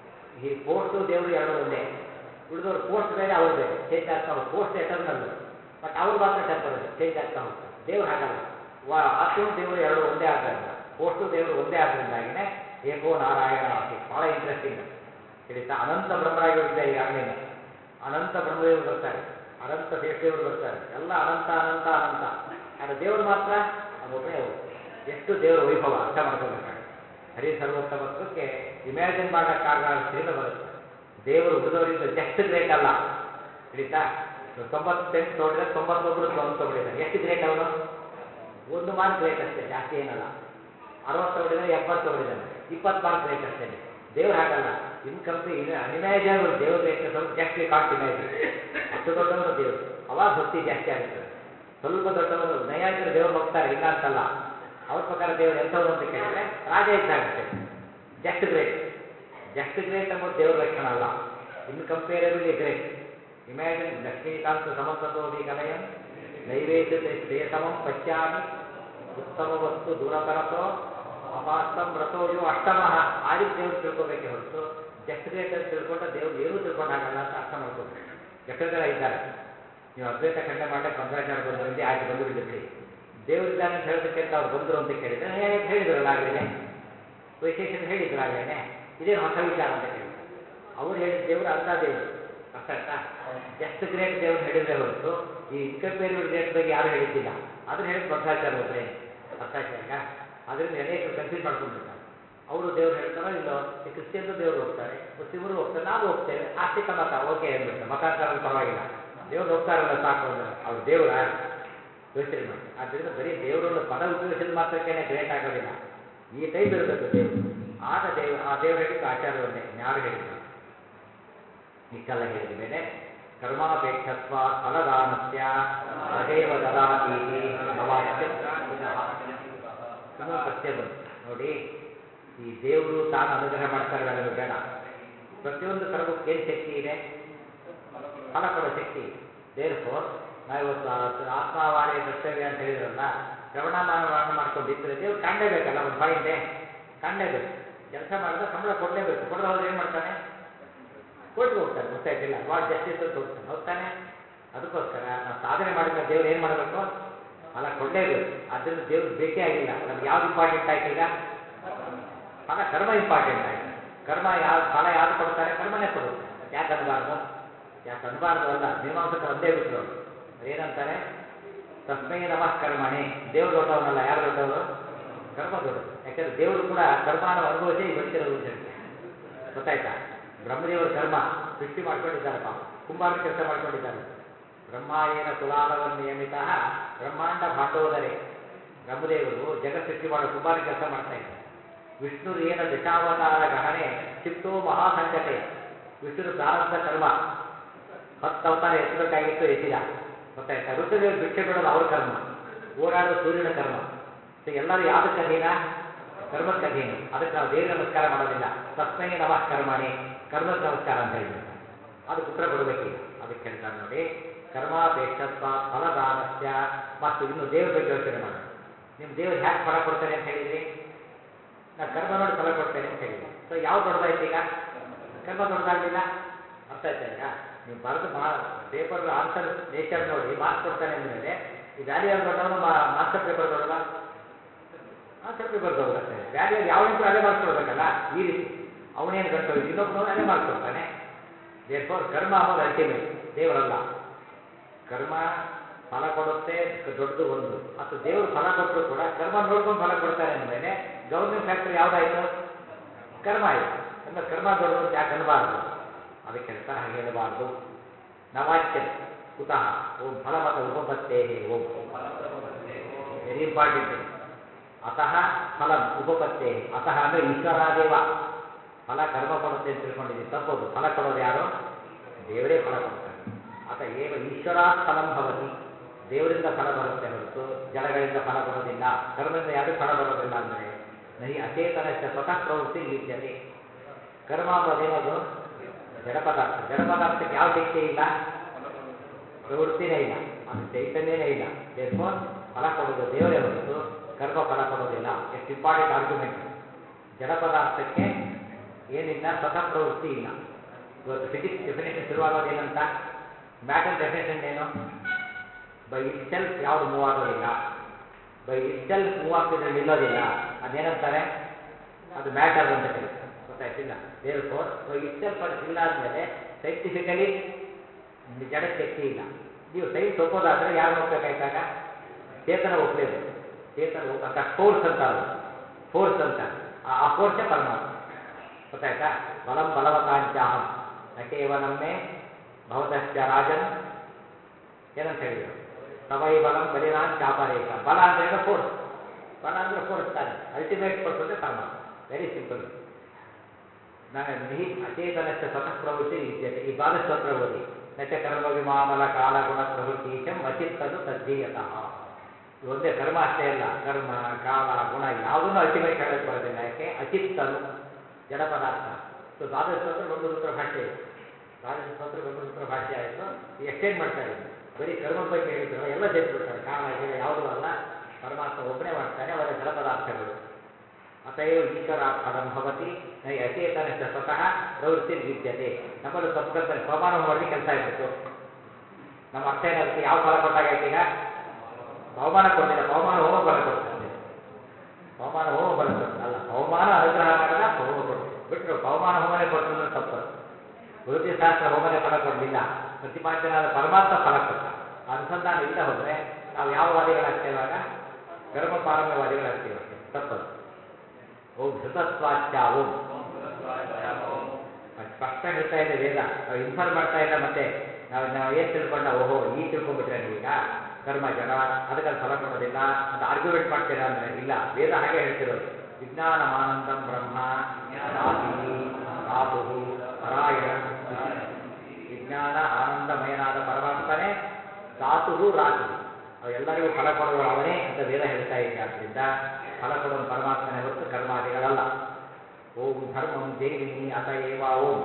ಈ ಪೋಸ್ಟು ದೇವರು ಎರಡು ಒಂದೇ ಉಳಿದವ್ರು ಪೋಸ್ಟ್ ಬೇರೆ ಅವ್ರು ಬೇರೆ ಚೇಂಜ್ ಆಗ್ತಾ ಹೋಗಿ ಪೋಸ್ಟ್ ಎಟರ್ನಲ್ ಬಟ್ ಅವ್ರು ಮಾತ್ರ ಟೆಂಪರರಿ ಚೇಂಜ್ ಆಗ್ತಾ ಹೋಗ್ತಾರೆ ದೇವ್ರು ಹಾಗಲ್ಲ ವಾ ಆತ್ಮನು ದೇವರು ಎರಡು ಒಂದೇ ಆದ್ದರಿಂದ ಪೋಸ್ಟು ದೇವರು ಒಂದೇ ಆದ್ದರಿಂದಾಗಿನೇ ಏಕೋ ನಾರಾಯಣ ಆಸಿ ಭಾಳ ಇಂಟ್ರೆಸ್ಟಿಂಗ್ ತಿಳಿತಾ ಅನಂತ ಬ್ರಹ್ಮರಾಗಿದ್ದಾರೆ ಈಗಾಗಲೇ ಅನಂತ ಬ್ರಹ್ಮದೇವರು ಬರ್ತಾರೆ ಅನಂತ ಶೇಷದೇವರು ಬರ್ತಾರೆ ಎಲ್ಲ ಅನಂತ ಅನಂತ ಅನಂತ ಆದರೆ ದೇವರು ಮಾತ್ರ ಅವನೊಬ್ಬನೇ ಅವರು ಎಷ್ಟು ದೇವರ ವೈಭವ ಅರ್ಥ ಮಾಡ್ಕೋಬೇಕಾಗುತ್ತೆ ಹರಿ ಸರ್ವೋತ್ತಮತ್ವಕ್ಕೆ ಇಮ್ಯಾಜಿನ್ ಮಾಡೋಕ್ಕಾಗದ ಸ್ಥಿತಿಯಿಂದ ಬರುತ್ತೆ ದೇವರು ಉಳಿದವರಿಂದ ಜಸ್ಟ್ ಗ್ರೇಟ್ ಅಲ್ಲ ತಿಳಿತಾ ತೊಂಬತ್ತೆಂಟು ತೊಗೊಂಡಿದ್ರೆ ತೊಂಬತ್ತೊಬ್ಬರು ತೊಗೊಂಡಿದ್ದಾರೆ ಎಷ್ಟು ಗ್ರೇಟ್ ಅವನು ಒಂದು ಮಾರ್ಕ್ ಗ್ರೇಟ್ ಅಷ್ಟೇ ಜಾಸ್ತಿ ಏನಲ್ಲ ಅರವತ್ತು ತಗೊಂಡಿದ್ದಾರೆ ಎಪ್ಪತ್ತು ತಗೊಂಡಿದ್ದಾನೆ ಇಪ್ಪತ್ತು ಮಾರ್ಕ್ ಗ್ರೇಟ್ ಅಷ್ಟೇ ದೇವ್ರು ಹಾಗಲ್ಲ ಇನ್ಕಂಪ್ಲಿ ಅನಿಮ್ಯಾಜಿನಬಲ್ ದೇವ್ರ ಗ್ರೇಟ್ನೆಸ್ ಅವರು ಜಸ್ಟ್ ಕಾಂಟ್ ಇಮ್ಯಾಜಿನ್ ಅಷ್ಟು ದೊಡ್ಡವನು ದೇವರು ಅವಾಗ ಭಕ್ತಿ ಜಾಸ್ತಿ ಆಗುತ್ತದೆ ಸ್ವಲ್ಪ ದೊಡ್ಡವರು ನೈಯಾಯಿಕರು ದೇವ್ರು ಹೋಗ್ತಾರೆ ಇಲ್ಲ ಅಂತಲ್ಲ ಅವ್ರ ಪ್ರಕಾರ ದೇವರು ಎಂಥವ್ರು ಅಂತ ಕೇಳಿದ್ರೆ ರಾಜ ಇದ್ದಾಗಷ್ಟೇ ಜಸ್ಟ್ ಗ್ರೇಟ್ ಜಸ್ಟ್ ಗ್ರೇಟ್ ಎಂಬುದು ದೇವರ ಲಕ್ಷಣ ಅಲ್ಲ ಇನ್ಕಂಪೇರಬಲಿ ಗ್ರೇಟ್ ಇಮ್ಯಾಜಿನ್ ಲಕ್ಷ್ಮೀಕಾಂತ ಸಮಂತತೋದಿ ಕಲಯಂ ನೈವೇದ್ಯತೆ ಶ್ರೇಯಸಮಂ ಪಶ್ಯಾಮಿ ಉತ್ತಮ ವಸ್ತು ದೂರತರಸೋ ಅಪಾಸ್ತಂ ರಥೋಯೋ ಅಷ್ಟಮಃ ಆ ರೀತಿ ದೇವ್ರು ತಿಳ್ಕೊಬೇಕೆ ಹೊರತು ಜಸ್ಟ್ ಗ್ರೇಟ್ ಅಂತ ತಿಳ್ಕೊಂಡ್ರೆ ದೇವ್ರು ಏನೂ ತಿಳ್ಕೊಂಡಾಗಲ್ಲ ಅಂತ ಅರ್ಥ ಮಾಡ್ಕೋಬೇಕು ಎಷ್ಟೋ ಜನ ಇದ್ದಾರೆ ನೀವು ಅದ್ವೈತ ಖಂಡನೆ ಮಾಡಕ್ಕೆ ಮಧ್ವಾಚಾರ ಬಂದು ಬಂದು ಆಯ್ತು ಬಂದು ಬಿಡಿ ಬಿಡಿ ದೇವರಿದ್ದಾನೆ ಅಂತ ಹೇಳೋದಕ್ಕೆ ಅಂತ ಅವ್ರು ಬಂದರು ಅಂತ ಕೇಳಿದ್ರೆ ಹೇಗೆ ಹೇಳಿದ್ರಲ್ಲ ಆಗಲೇ ವಿಶೇಷತೆ ಹೇಳಿದ್ರು ಆಗಲೇ ಇದೇನು ಹೊಸ ವಿಚಾರ ಅಂತ ಕೇಳಿದ್ರು ಅವ್ರು ಹೇಳಿದ ದೇವರು ಅಂತ ದೇವರು ಅರ್ಥ ಆಯ್ತಾ ಜಸ್ಟ್ ಗ್ರೇಟ್ ದೇವರು ಹೇಳಿದ್ರೆ ಹೊರತು ಈ ಇನ್ಕಂಪೇರಿಬಲ್ ಗ್ರೇಟ್ ಬಗ್ಗೆ ಯಾರು ಹೇಳಿದ್ದಿಲ್ಲ ಅದನ್ನ ಹೇಳಿದ ಮಧ್ವಾಚಾರ ಒಬ್ಬರೇ ಅರ್ಥ ಆಯ್ತಾ ಈಗ ಅದರಿಂದ ಅನೇಕರು ಕನ್ಫ್ಯೂಸ್ ಮಾಡ್ಕೊಂಡ್ಬಿಡ್ತಾರೆ ಅವರು ದೇವ್ರು ಹೇಳ್ತಾರೋ ಇಲ್ಲೋ ಈ ಕ್ರಿಶ್ಚಿಯನ್ರು ದೇವ್ರು ಹೋಗ್ತಾರೆ ಮುಸ್ಲಿಮರು ಹೋಗ್ತಾರೆ ನಾವು ಹೋಗ್ತೇವೆ ಆಸ್ತಿಕ ಮತ ಓಕೆ ಅಂದ್ಬಿಡ್ತಾರೆ ಮತಾಂತರ ಪರವಾಗಿಲ್ಲ ದೇವ್ರು ಹೋಗ್ತಾರಲ್ಲ ಸಾಕು ಅಂದ್ರೆ ಅವ್ರು ದೇವರ ಯೋಚನೆ ಮಾಡಿ ಆದ್ದರಿಂದ ಬರೀ ದೇವರನ್ನು ಪದ ಉಪಯೋಗಿಸಿದ ಮಾತ್ರಕ್ಕೇನೆ ಗ್ರೇಟ್ ಆಗೋದಿಲ್ಲ ಈ ಟೈಪ್ ಇರಬೇಕು ದೇವರು ಆಗ ದೇವ ಆ ದೇವರು ಹೇಳಿದ್ದು ಆಚಾರ ಒಂದೇ ಯಾರು ಹೇಳಿದ್ರು ಇಷ್ಟೆಲ್ಲ ಹೇಳಿದ ಮೇಲೆ ಕರ್ಮಾಪೇಕ್ಷತ್ವ ಫಲದಾನಸ್ಯ ತದೇವ ದದಾತೀತಿ ನವಾಚ್ಯಂ ಪುನಃ ಇನ್ನೊಂದು ಪ್ರಶ್ನೆ ಬಂತು ನೋಡಿ ಈ ದೇವರು ತಾನು ಅನುಗ್ರಹ ಮಾಡ್ತಾರೆ ನನಗೆ ಬೇಡ ಪ್ರತಿಯೊಂದು ಕರ್ಮಕ್ಕೆ ಏನು ಶಕ್ತಿ ಇದೆ ಫಲ ಕೊಡೋ ಶಕ್ತಿ ದೇರ್ ಫೋರ್ ನಾವು ಇವತ್ತು ಆ- ಆತ್ಮಾವಾರೇ ಕರ್ತವ್ಯ ಅಂತ ಹೇಳಿದ್ರಲ್ಲ ಶ್ರವಣಮಾನ ಮಾಡ್ಕೊಂಡಿದ್ರೆ ದೇವ್ರು ಕಾಣಲೇಬೇಕಲ್ಲ ಒಂದು ಪಾಯಿಂಟೇ ಕಾಣಲೇಬೇಕು ಕೆಲಸ ಮಾಡಿದ್ರೆ ಸಂಬಳ ಕೊಡಲೇಬೇಕು ಕೊಡದೆ ಹೋದ್ರೆ ಏನು ಮಾಡ್ತಾನೆ ಕೋರ್ಟ್ಗೆ ಹೋಗ್ತಾನೆ ಗೊತ್ತಾಯ್ತಿಲ್ಲ ವಾಟ್ ಜಸ್ಟಿಸ್ ಅಂತ ಹೋಗ್ತಾನೆ ಹೋಗ್ತಾನೆ ಅದಕ್ಕೋಸ್ಕರ ನಾವು ಸಾಧನೆ ಮಾಡಿದ್ರೆ ದೇವ್ರು ಏನು ಮಾಡಬೇಕು ಫಲ ಕೊಡಲೇಬೇಕು ಆದ್ದರಿಂದ ದೇವ್ರು ಬೇಕೇ ಆಗಿಲ್ಲ ನಮ್ಗೆ ಯಾವ್ದು ಇಂಪಾರ್ಟೆಂಟ್ ಆಯ್ತು ಈಗ ಫಲ ಕರ್ಮ ಇಂಪಾರ್ಟೆಂಟ್ ಆಯ್ತು ಕರ್ಮ ಯಾವ ಫಲ ಯಾವ್ದು ಕೊಡ್ತಾರೆ ಕರ್ಮನೇ ಕೊಡುತ್ತೆ ಮತ್ತೆ ಯಾಕೆ ಅನ್ಬಾರ್ದು ಯಾಕೆ ಅನ್ಬಾರ್ದು ಅಲ್ಲ ಮೀಮಾಂಸಕರು ಒಂದೇ ಬಿಟ್ಟರು ಏನಂತಾರೆ ತಸ್ಮೈ ನಮಃ ಕರ್ಮಣೆ ದೇವ್ರು ದೊಡ್ಡವನಲ್ಲ ಯಾರು ದೊಡ್ಡವರು ಕರ್ಮ ದೊಡ್ಡದು ಯಾಕಂದ್ರೆ ದೇವರು ಕೂಡ ಕರ್ಮಾನ ಅನುಭವಿಸಿ ಬದುಕಿರೋದು ಅಂತ ಹೇಳ್ತಾರೆ ಗೊತ್ತಾಯ್ತಾ ಬ್ರಹ್ಮದೇವರ ಕರ್ಮ ಸೃಷ್ಟಿ ಮಾಡ್ಕೊಂಡಿದ್ದಾರೆ ಪಾಪ ಕುಂಬಾರನ ಕೆಲಸ ಮಾಡ್ಕೊಂಡಿದ್ದಾರೆ ಬ್ರಹ್ಮಾಯೇನ ಕುಲಾಲವನ್ ನಿಯಮಿತ ಬ್ರಹ್ಮಾಂಡ ಭಾಂಡೋದರೇ ಬ್ರಹ್ಮದೇವರು ಜಗತ್ ಸೃಷ್ಟಿ ಮಾಡೋ ತುಂಬಾ ಕೆಲಸ ಮಾಡ್ತಾ ಇದ್ದಾರೆ ವಿಷ್ಣುರೇನ ದಶಾವತಾರ ಗಹನೆ ಕ್ಷಿಪ್ತೋ ಮಹಾಸಂಕಟೆ ವಿಷ್ಣುರು ಪ್ರಾರಬ್ಧ ಕರ್ಮ ಹತ್ತು ಅವತಾರ ಎತ್ತಬೇಕಾಗಿತ್ತು ಎತ್ತಿದ ಗೊತ್ತಾಯ್ತಾ ಋತುದೇವರು ಭಿಕ್ಷೆ ಬಿಡೋದು ಅವ್ರ ಕರ್ಮ ಓಡಾಡೋ ಸೂರ್ಯನ ಕರ್ಮ ಸೊ ಎಲ್ಲರೂ ಯಾವ್ದಕ್ಕೆ ಅಧೀನ ಕರ್ಮಕ್ಕೆ ಅಧೀನ ಅದಕ್ಕೆ ನಾವು ದೇವ್ರ ನಮಸ್ಕಾರ ಮಾಡೋದಿಲ್ಲ ತಸ್ಮೈ ನಮಃ ಕರ್ಮಣಿ ಕರ್ಮಕ್ಕೆ ನಮಸ್ಕಾರ ಅಂತ ಹೇಳ್ಬಿಡ್ತಾರೆ ಅದಕ್ಕೆ ಉತ್ತರ ಕೊಡಬೇಕೀಗ ಅದಕ್ಕೆ ಹೇಳ್ತಾರೆ ನೋಡಿ ಕರ್ಮಾಪೇಕ್ಷತ್ವ ಫಲದಾನಸ್ಯ ಮತ್ತು ಇನ್ನು ದೇವ್ರ ಬಗ್ಗೆ ಯೋಚನೆ ಮಾಡೋಣ ನಿಮ್ಮ ದೇವ್ರು ಹ್ಯಾಕ್ ಫಲ ಕೊಡ್ತಾರೆ ಅಂತ ಹೇಳಿದ್ರಿ ನಾನು ಕರ್ಮ ನೋಡಿ ಫಲ ಕೊಡ್ತೇನೆ ಅಂತ ಹೇಳಿದ್ರಿ ಸೊ ಯಾವ ದೊಡ್ಡದಾಯ್ತು ಈಗ ಕರ್ಮ ದೊಡ್ಡದಾಗಲಿಲ್ಲ ಅರ್ಥ ಆಯ್ತಾ ಈಗ ನೀವು ಬರೆದು ಮಾ ಪೇಪರ್ ಆನ್ಸರ್ ನೇಚರ್ ನೋಡಿ ಮಾರ್ಕ್ಸ್ ಕೊಡ್ತಾನೆ ಅಂದಮೇಲೆ ಈ ವ್ಯಾಲ್ಯೂ ಯಾರು ದೊಡ್ಡವನು ಮಾಸ್ಟರ್ ಪೇಪರ್ ದೊಡ್ಡದ ಆನ್ಸರ್ ಪೇಪರ್ ದೊಡ್ಡದಾಗ್ತಾನೆ ವ್ಯಾಲ್ಯೂ ಯಾವ ನಿಂತರೂ ಅದೇ ಮಾರ್ಕ್ಸ್ ಕೊಡ್ಬೇಕಲ್ಲ ಈ ರೀತಿ ಅವನೇನು ಗಂಟು ಇನ್ನೊಬ್ಬನು ಅದೇ ಮಾರ್ಕ್ಸ್ ಕೊಡ್ತಾನೆ ದೇರ್ ಫೋರ್ ಕರ್ಮ ಅನ್ನೋದು ಅಲ್ಟಿಮೇಟ್ ದೇವರಲ್ಲ ಕರ್ಮ ಫಲ ಕೊಡುತ್ತೆ ದೊಡ್ಡದು ಒಂದು ಮತ್ತು ದೇವರು ಫಲ ಕೊಟ್ಟರು ಕೂಡ ಕರ್ಮ ನೋಡ್ಕೊಂಡು ಫಲ ಕೊಡ್ತಾರೆ ಅಂದಮೇಲೆ ಗೌರ್ಮೆಂಟ್ ಫ್ಯಾಕ್ಟರ್ ಯಾವುದಾಯ್ತು ಕರ್ಮ ಆಯಿತು ಅಂದ್ರೆ ಕರ್ಮ ದೊಡ್ಡದು ಅಂತ ಯಾಕೆ ಅನ್ನಬಾರ್ದು ಅದಕ್ಕೆ ಹೇಳ್ತಾರೆ ಹಾಗೆ ಹೇಳಬಾರ್ದು ನವಾಚ್ಯ ಕುತಃ ಓಂ ಫಲಮತ ಉಪಪತ್ತೇ ಓಂ ವೆರಿ ಇಂಪಾರ್ಟೆಂಟ್ ಇದು ಅತಃ ಫಲಂ ಉಪಪತ್ತೇ ಅತಃ ಅಂದರೆ ಈಶ್ವರಾದೇವ ಫಲ ಕರ್ಮ ಕೊಡುತ್ತೆ ಅಂತ ತಿಳ್ಕೊಂಡಿದ್ದೀವಿ ತಪ್ಪದು ಫಲ ಕೊಡೋದು ಯಾರು ದೇವರೇ ಫಲ ಕೊಡ್ತಾನೆ ಅತ ಏವ ಈಶ್ವರಾತ್ ಫಲಂ ಭವತಿ ದೇವರಿಂದ ಫಲ ಬರುತ್ತೆ ಹೊರತು ಜಡಗಳಿಂದ ಫಲ ಬರೋದಿಲ್ಲ ಕರ್ಮದಿಂದ ಯಾರು ಫಲ ಬರೋದಿಲ್ಲ ಅಂದರೆ ನಹಿ ಅಚೇತನಶ್ಚ ಸ್ವತಃ ಪ್ರವೃತ್ತಿ ವಿದ್ಯತೆ ಕರ್ಮ ಅಂಬೋದೇನದು ಜಡ ಪದಾರ್ಥ ಜಡ ಪದಾರ್ಥಕ್ಕೆ ಯಾವ ಶಕ್ತಿ ಇಲ್ಲ ಪ್ರವೃತ್ತಿನೇ ಇಲ್ಲ ಅದು ಚೈತನ್ಯನೇ ಇಲ್ಲ ದೇರ್ಫೋರ್ ಫಲ ಕೊಡೋದು ದೇವರೇ ಹೊರತು ಕರ್ಮ ಫಲ ಕೊಡೋದಿಲ್ಲ ಎಷ್ಟು ಇಂಪಾರ್ಟೆಂಟ್ ಆರ್ಗ್ಯುಮೆಂಟ್ ಜಡ ಪದಾರ್ಥಕ್ಕೆ ಏನಿಲ್ಲ ಸ್ವತಃ ಪ್ರವೃತ್ತಿ ಇಲ್ಲ ಇವತ್ತು ಫಿಸಿಕ್ಸ್ ಡೆಫಿನೇಷನ್ ಶುರುವಾಗೋದು ಏನಂತ ಮ್ಯಾಟರ್ ಡೆಫಿನೇಷನ್ ಏನು ಬೈ ಇಟ್ ಸೆಲ್ಫ್ ಯಾವುದು ಮೂವ್ ಆಗೋದಿಲ್ಲ ಬೈ ಇಟ್ ಸೆಲ್ಫ್ ಮೂವ್ ಆಗ್ತಿದ್ರೆ ನಿಲ್ಲೋದಿಲ್ಲ ಅದೇನಂತಾರೆ ಅದು ಮ್ಯಾಟರ್ ಅಂತ ಕರೀತಾರೆ ಗೊತ್ತಾಯ್ತಿಲ್ಲ therefore by itself ಅದು ಇಲ್ಲ ಅಂದಮೇಲೆ ಸೈಂಟಿಫಿಕಲಿ ಜಡ ಶಕ್ತಿ ಇಲ್ಲ ನೀವು ಸೈನ್ಸ್ ಒಪ್ಪೋದಾದ್ರೆ ಯಾರು ಒಪ್ಪಬೇಕಾಯ್ತಾಗ ಚೇತನ ಒಪ್ಪಲೇಬೇಕು ಚೇತನ ಒಪ್ಪ ಅಂತ ಫೋರ್ಸ್ ಅಂತ ಅದು ಫೋರ್ಸ್ ಅಂತ ಆ- ಆ ಫೋರ್ಸೇ ಪರಮಾತ್ಮ ಗೊತ್ತಾಯ್ತಾ ಬಲಂ ಬಲವತಾಂಚಾಹಂ ನ ಕೇವಲಮ್ಮೆ ಭವತಶ್ಚ ರಾಜನ್ ಏನಂತ ಹೇಳಿದರು ತವೈ ಬಲಂ ಬಲಿನಾನ್ ಚಾಪರೇಶ ಬಲ ಅಂದ್ರೆ ಏನು ಫೋರ್ಸ್ ಬಲ ಅಂದ್ರೆ ಫೋರ್ಸ್ ತಾನೆ ಅಲ್ಟಿಮೇಟ್ ಫೋರ್ಸ್ ಅಂದ್ರೆ ಪರಮಾತ್ಮ ವೆರಿ ಸಿಂಪಲ್ ನಿಹಿ ಅಚೇತನಶ್ಚ ಸ್ವತಃ ಪ್ರವೃತ್ತಿ ವಿದ್ಯತೆ ಈ ದ್ವಾದಶ ಸ್ತೋತ್ರ ಓದಿ ನಚ ಕರ್ಮ ವಿಮಾಮಲ ಕಾಲ ಗುಣ ಪ್ರವೃತ್ತಿ ಚಂ ಅಚಿತ್ತನು ತದ್ದೀಯತಃ ಇದು ಒಂದೇ ಕರ್ಮ ಅಷ್ಟೇ ಅಲ್ಲ ಕರ್ಮ ಕಾಲ ಗುಣ ಯಾವುದನ್ನು ಅಲ್ಟಿಮೇಟ್ ಹೇಳಕ್ಕೆ ಬರೋದಿಲ್ಲ ಯಾಕೆ ಅಚಿತ್ತನು ಜಡ ಪದಾರ್ಥ ಸೊ ದ್ವಾದಶ ಸ್ತೋತ್ರ ಬ್ರಹ್ಮಸೂತ್ರ ಭಾಷೆ ಇದೆ ದ್ವಾದಶ ಸ್ತೋತ್ರ ಬ್ರಹ್ಮಸೂತ್ರ ಭಾಷೆ ಆಯಿತು ಎಕ್ಸ್ಟೆಂಡ್ ಮಾಡ್ತಾರೆ ಇದನ್ನ. ಬರೀ ಕರ್ಮದ ಬಗ್ಗೆ ಹೇಳಿದ್ರಲ್ಲ ಎಲ್ಲ ಸೇರಿಸ್ಬಿಡ್ತಾರೆ ಕಾಲ ಗಿಡ ಯಾವುದೂ ಅಲ್ಲ ಪರಮಾತ್ಮ ಒಬ್ಬನೇ ಮಾಡ್ತಾನೆ ಅವರ ಜಡ ಪದಾರ್ಥಗಳು ಅತಯವ ಈಶ್ವರ ಫಲಂ ಭವತಿ ನೈ ಅಚೇತನಶ್ಚ ಸ್ವತಃ ಪ್ರವೃತ್ತಿ ವಿದ್ಯತೆ ನಮ್ಮಲ್ಲಿ ತಪ್ಪು ಕಲ್ಪನೆ ಪವಮಾನ ಮಾಡಿದ್ರೆ ಕೆಲಸ ಆಗ್ಬಿಡ್ತು ನಮ್ಮ ಅರ್ಥ ಏನದಕ್ಕೆ ಯಾವ ಫಲ ಕೊಟ್ಟಾಗೈತೆ ಈಗ ಪವಮಾನ ಕೊಡಲಿಲ್ಲ ಪವಮಾನ ಹೋಮ ಫಲ ಕೊಡ್ತಾರೆ ಪವಮಾನ ಹೋಮ ಫಲ ಕೊಡ್ತಾರೆ ಅಲ್ಲ ಪವಮಾನ ಅನುಗ್ರಹ ಮಾಡಿದ ಹೋಮ ಕೊಡ್ತು ಬಿಟ್ಟರು ಪವಮಾನ ಹೋಮನೆ ಕೊಡ್ತು ಅಂದ್ರೆ ತಪ್ಪು ವೃತ್ತಿ ಶಾಸ್ತ್ರ ಹೋಮನೆ ಫಲ ಕೊಡಲಿಲ್ಲ ಪ್ರತಿಪಾದ್ಯನಾದ ಪರಮಾತ್ಮ ಫಲ ಕೊಟ್ಟ ಆ ಅನುಸಂಧಾನ ಇಲ್ಲ ಹೋದ್ರೆ ನಾವು ಯಾವ ವಾದಿಗಳಾಗ್ತೇವಾಗ ಕರ್ಮ ಪಾರಮ್ಯವಾದಿಗಳಾಗ್ತೇವೆ ಅಷ್ಟೇ ತಪ್ಪದು ಓಂ ಧೃತತ್ವಾಚ್ಯ ಓಂ ಅದು ಸ್ಪಷ್ಟ ಹೇಳ್ತಾ ಇದೆ ವೇದ ನಾವು ಇನ್ಫಾರ್ಮ್ ಮಾಡ್ತಾ ಇಲ್ಲ ಮತ್ತೆ ನಾವು ನಾವು ಏನು ತಿಳ್ಕೊಂಡ ಓಹೋ ಈ ತಿಳ್ಕೊಂಡ್ಬಿಟ್ರೆ ನೀವೀಗ ಕರ್ಮ ಜಡ ಅದಕ್ಕೆ ಅದು ಫಲ ಕೊಡೋದಿಲ್ಲ ಅಂತ ಆರ್ಗ್ಯುಮೆಂಟ್ ಮಾಡ್ತೀರಾ ಅಂದ್ರೆ ಇಲ್ಲ ವೇದ ಹಾಗೆ ಹೇಳ್ತಿರೋದು ವಿಜ್ಞಾನಮಾನಂದಂ ಬ್ರಹ್ಮ ರಾತಿ ಧಾತು ಪರಾಯಣ ವಿಜ್ಞಾನ ಆನಂದಮಯನಾದ ಪರಮಾತ್ಮನೇ ಧಾತು ರಾತಿ ಅವೆಲ್ಲರಿಗೂ ಫಲ ಕೊಡುವ ಅವನೇ ಅಂತ ವೇದ ಹೇಳ್ತಾ ಇದೆ ಆದ್ದರಿಂದ ಫಲ ಕೊಡೋನು ಪರಮಾತ್ಮನೇ ಹೊರತು ಕರ್ಮಾದಿಗಳಲ್ಲ ಓಂ ಧರ್ಮಂ ಜೈವಿನಿ ಅತ ಏವ ಓಂ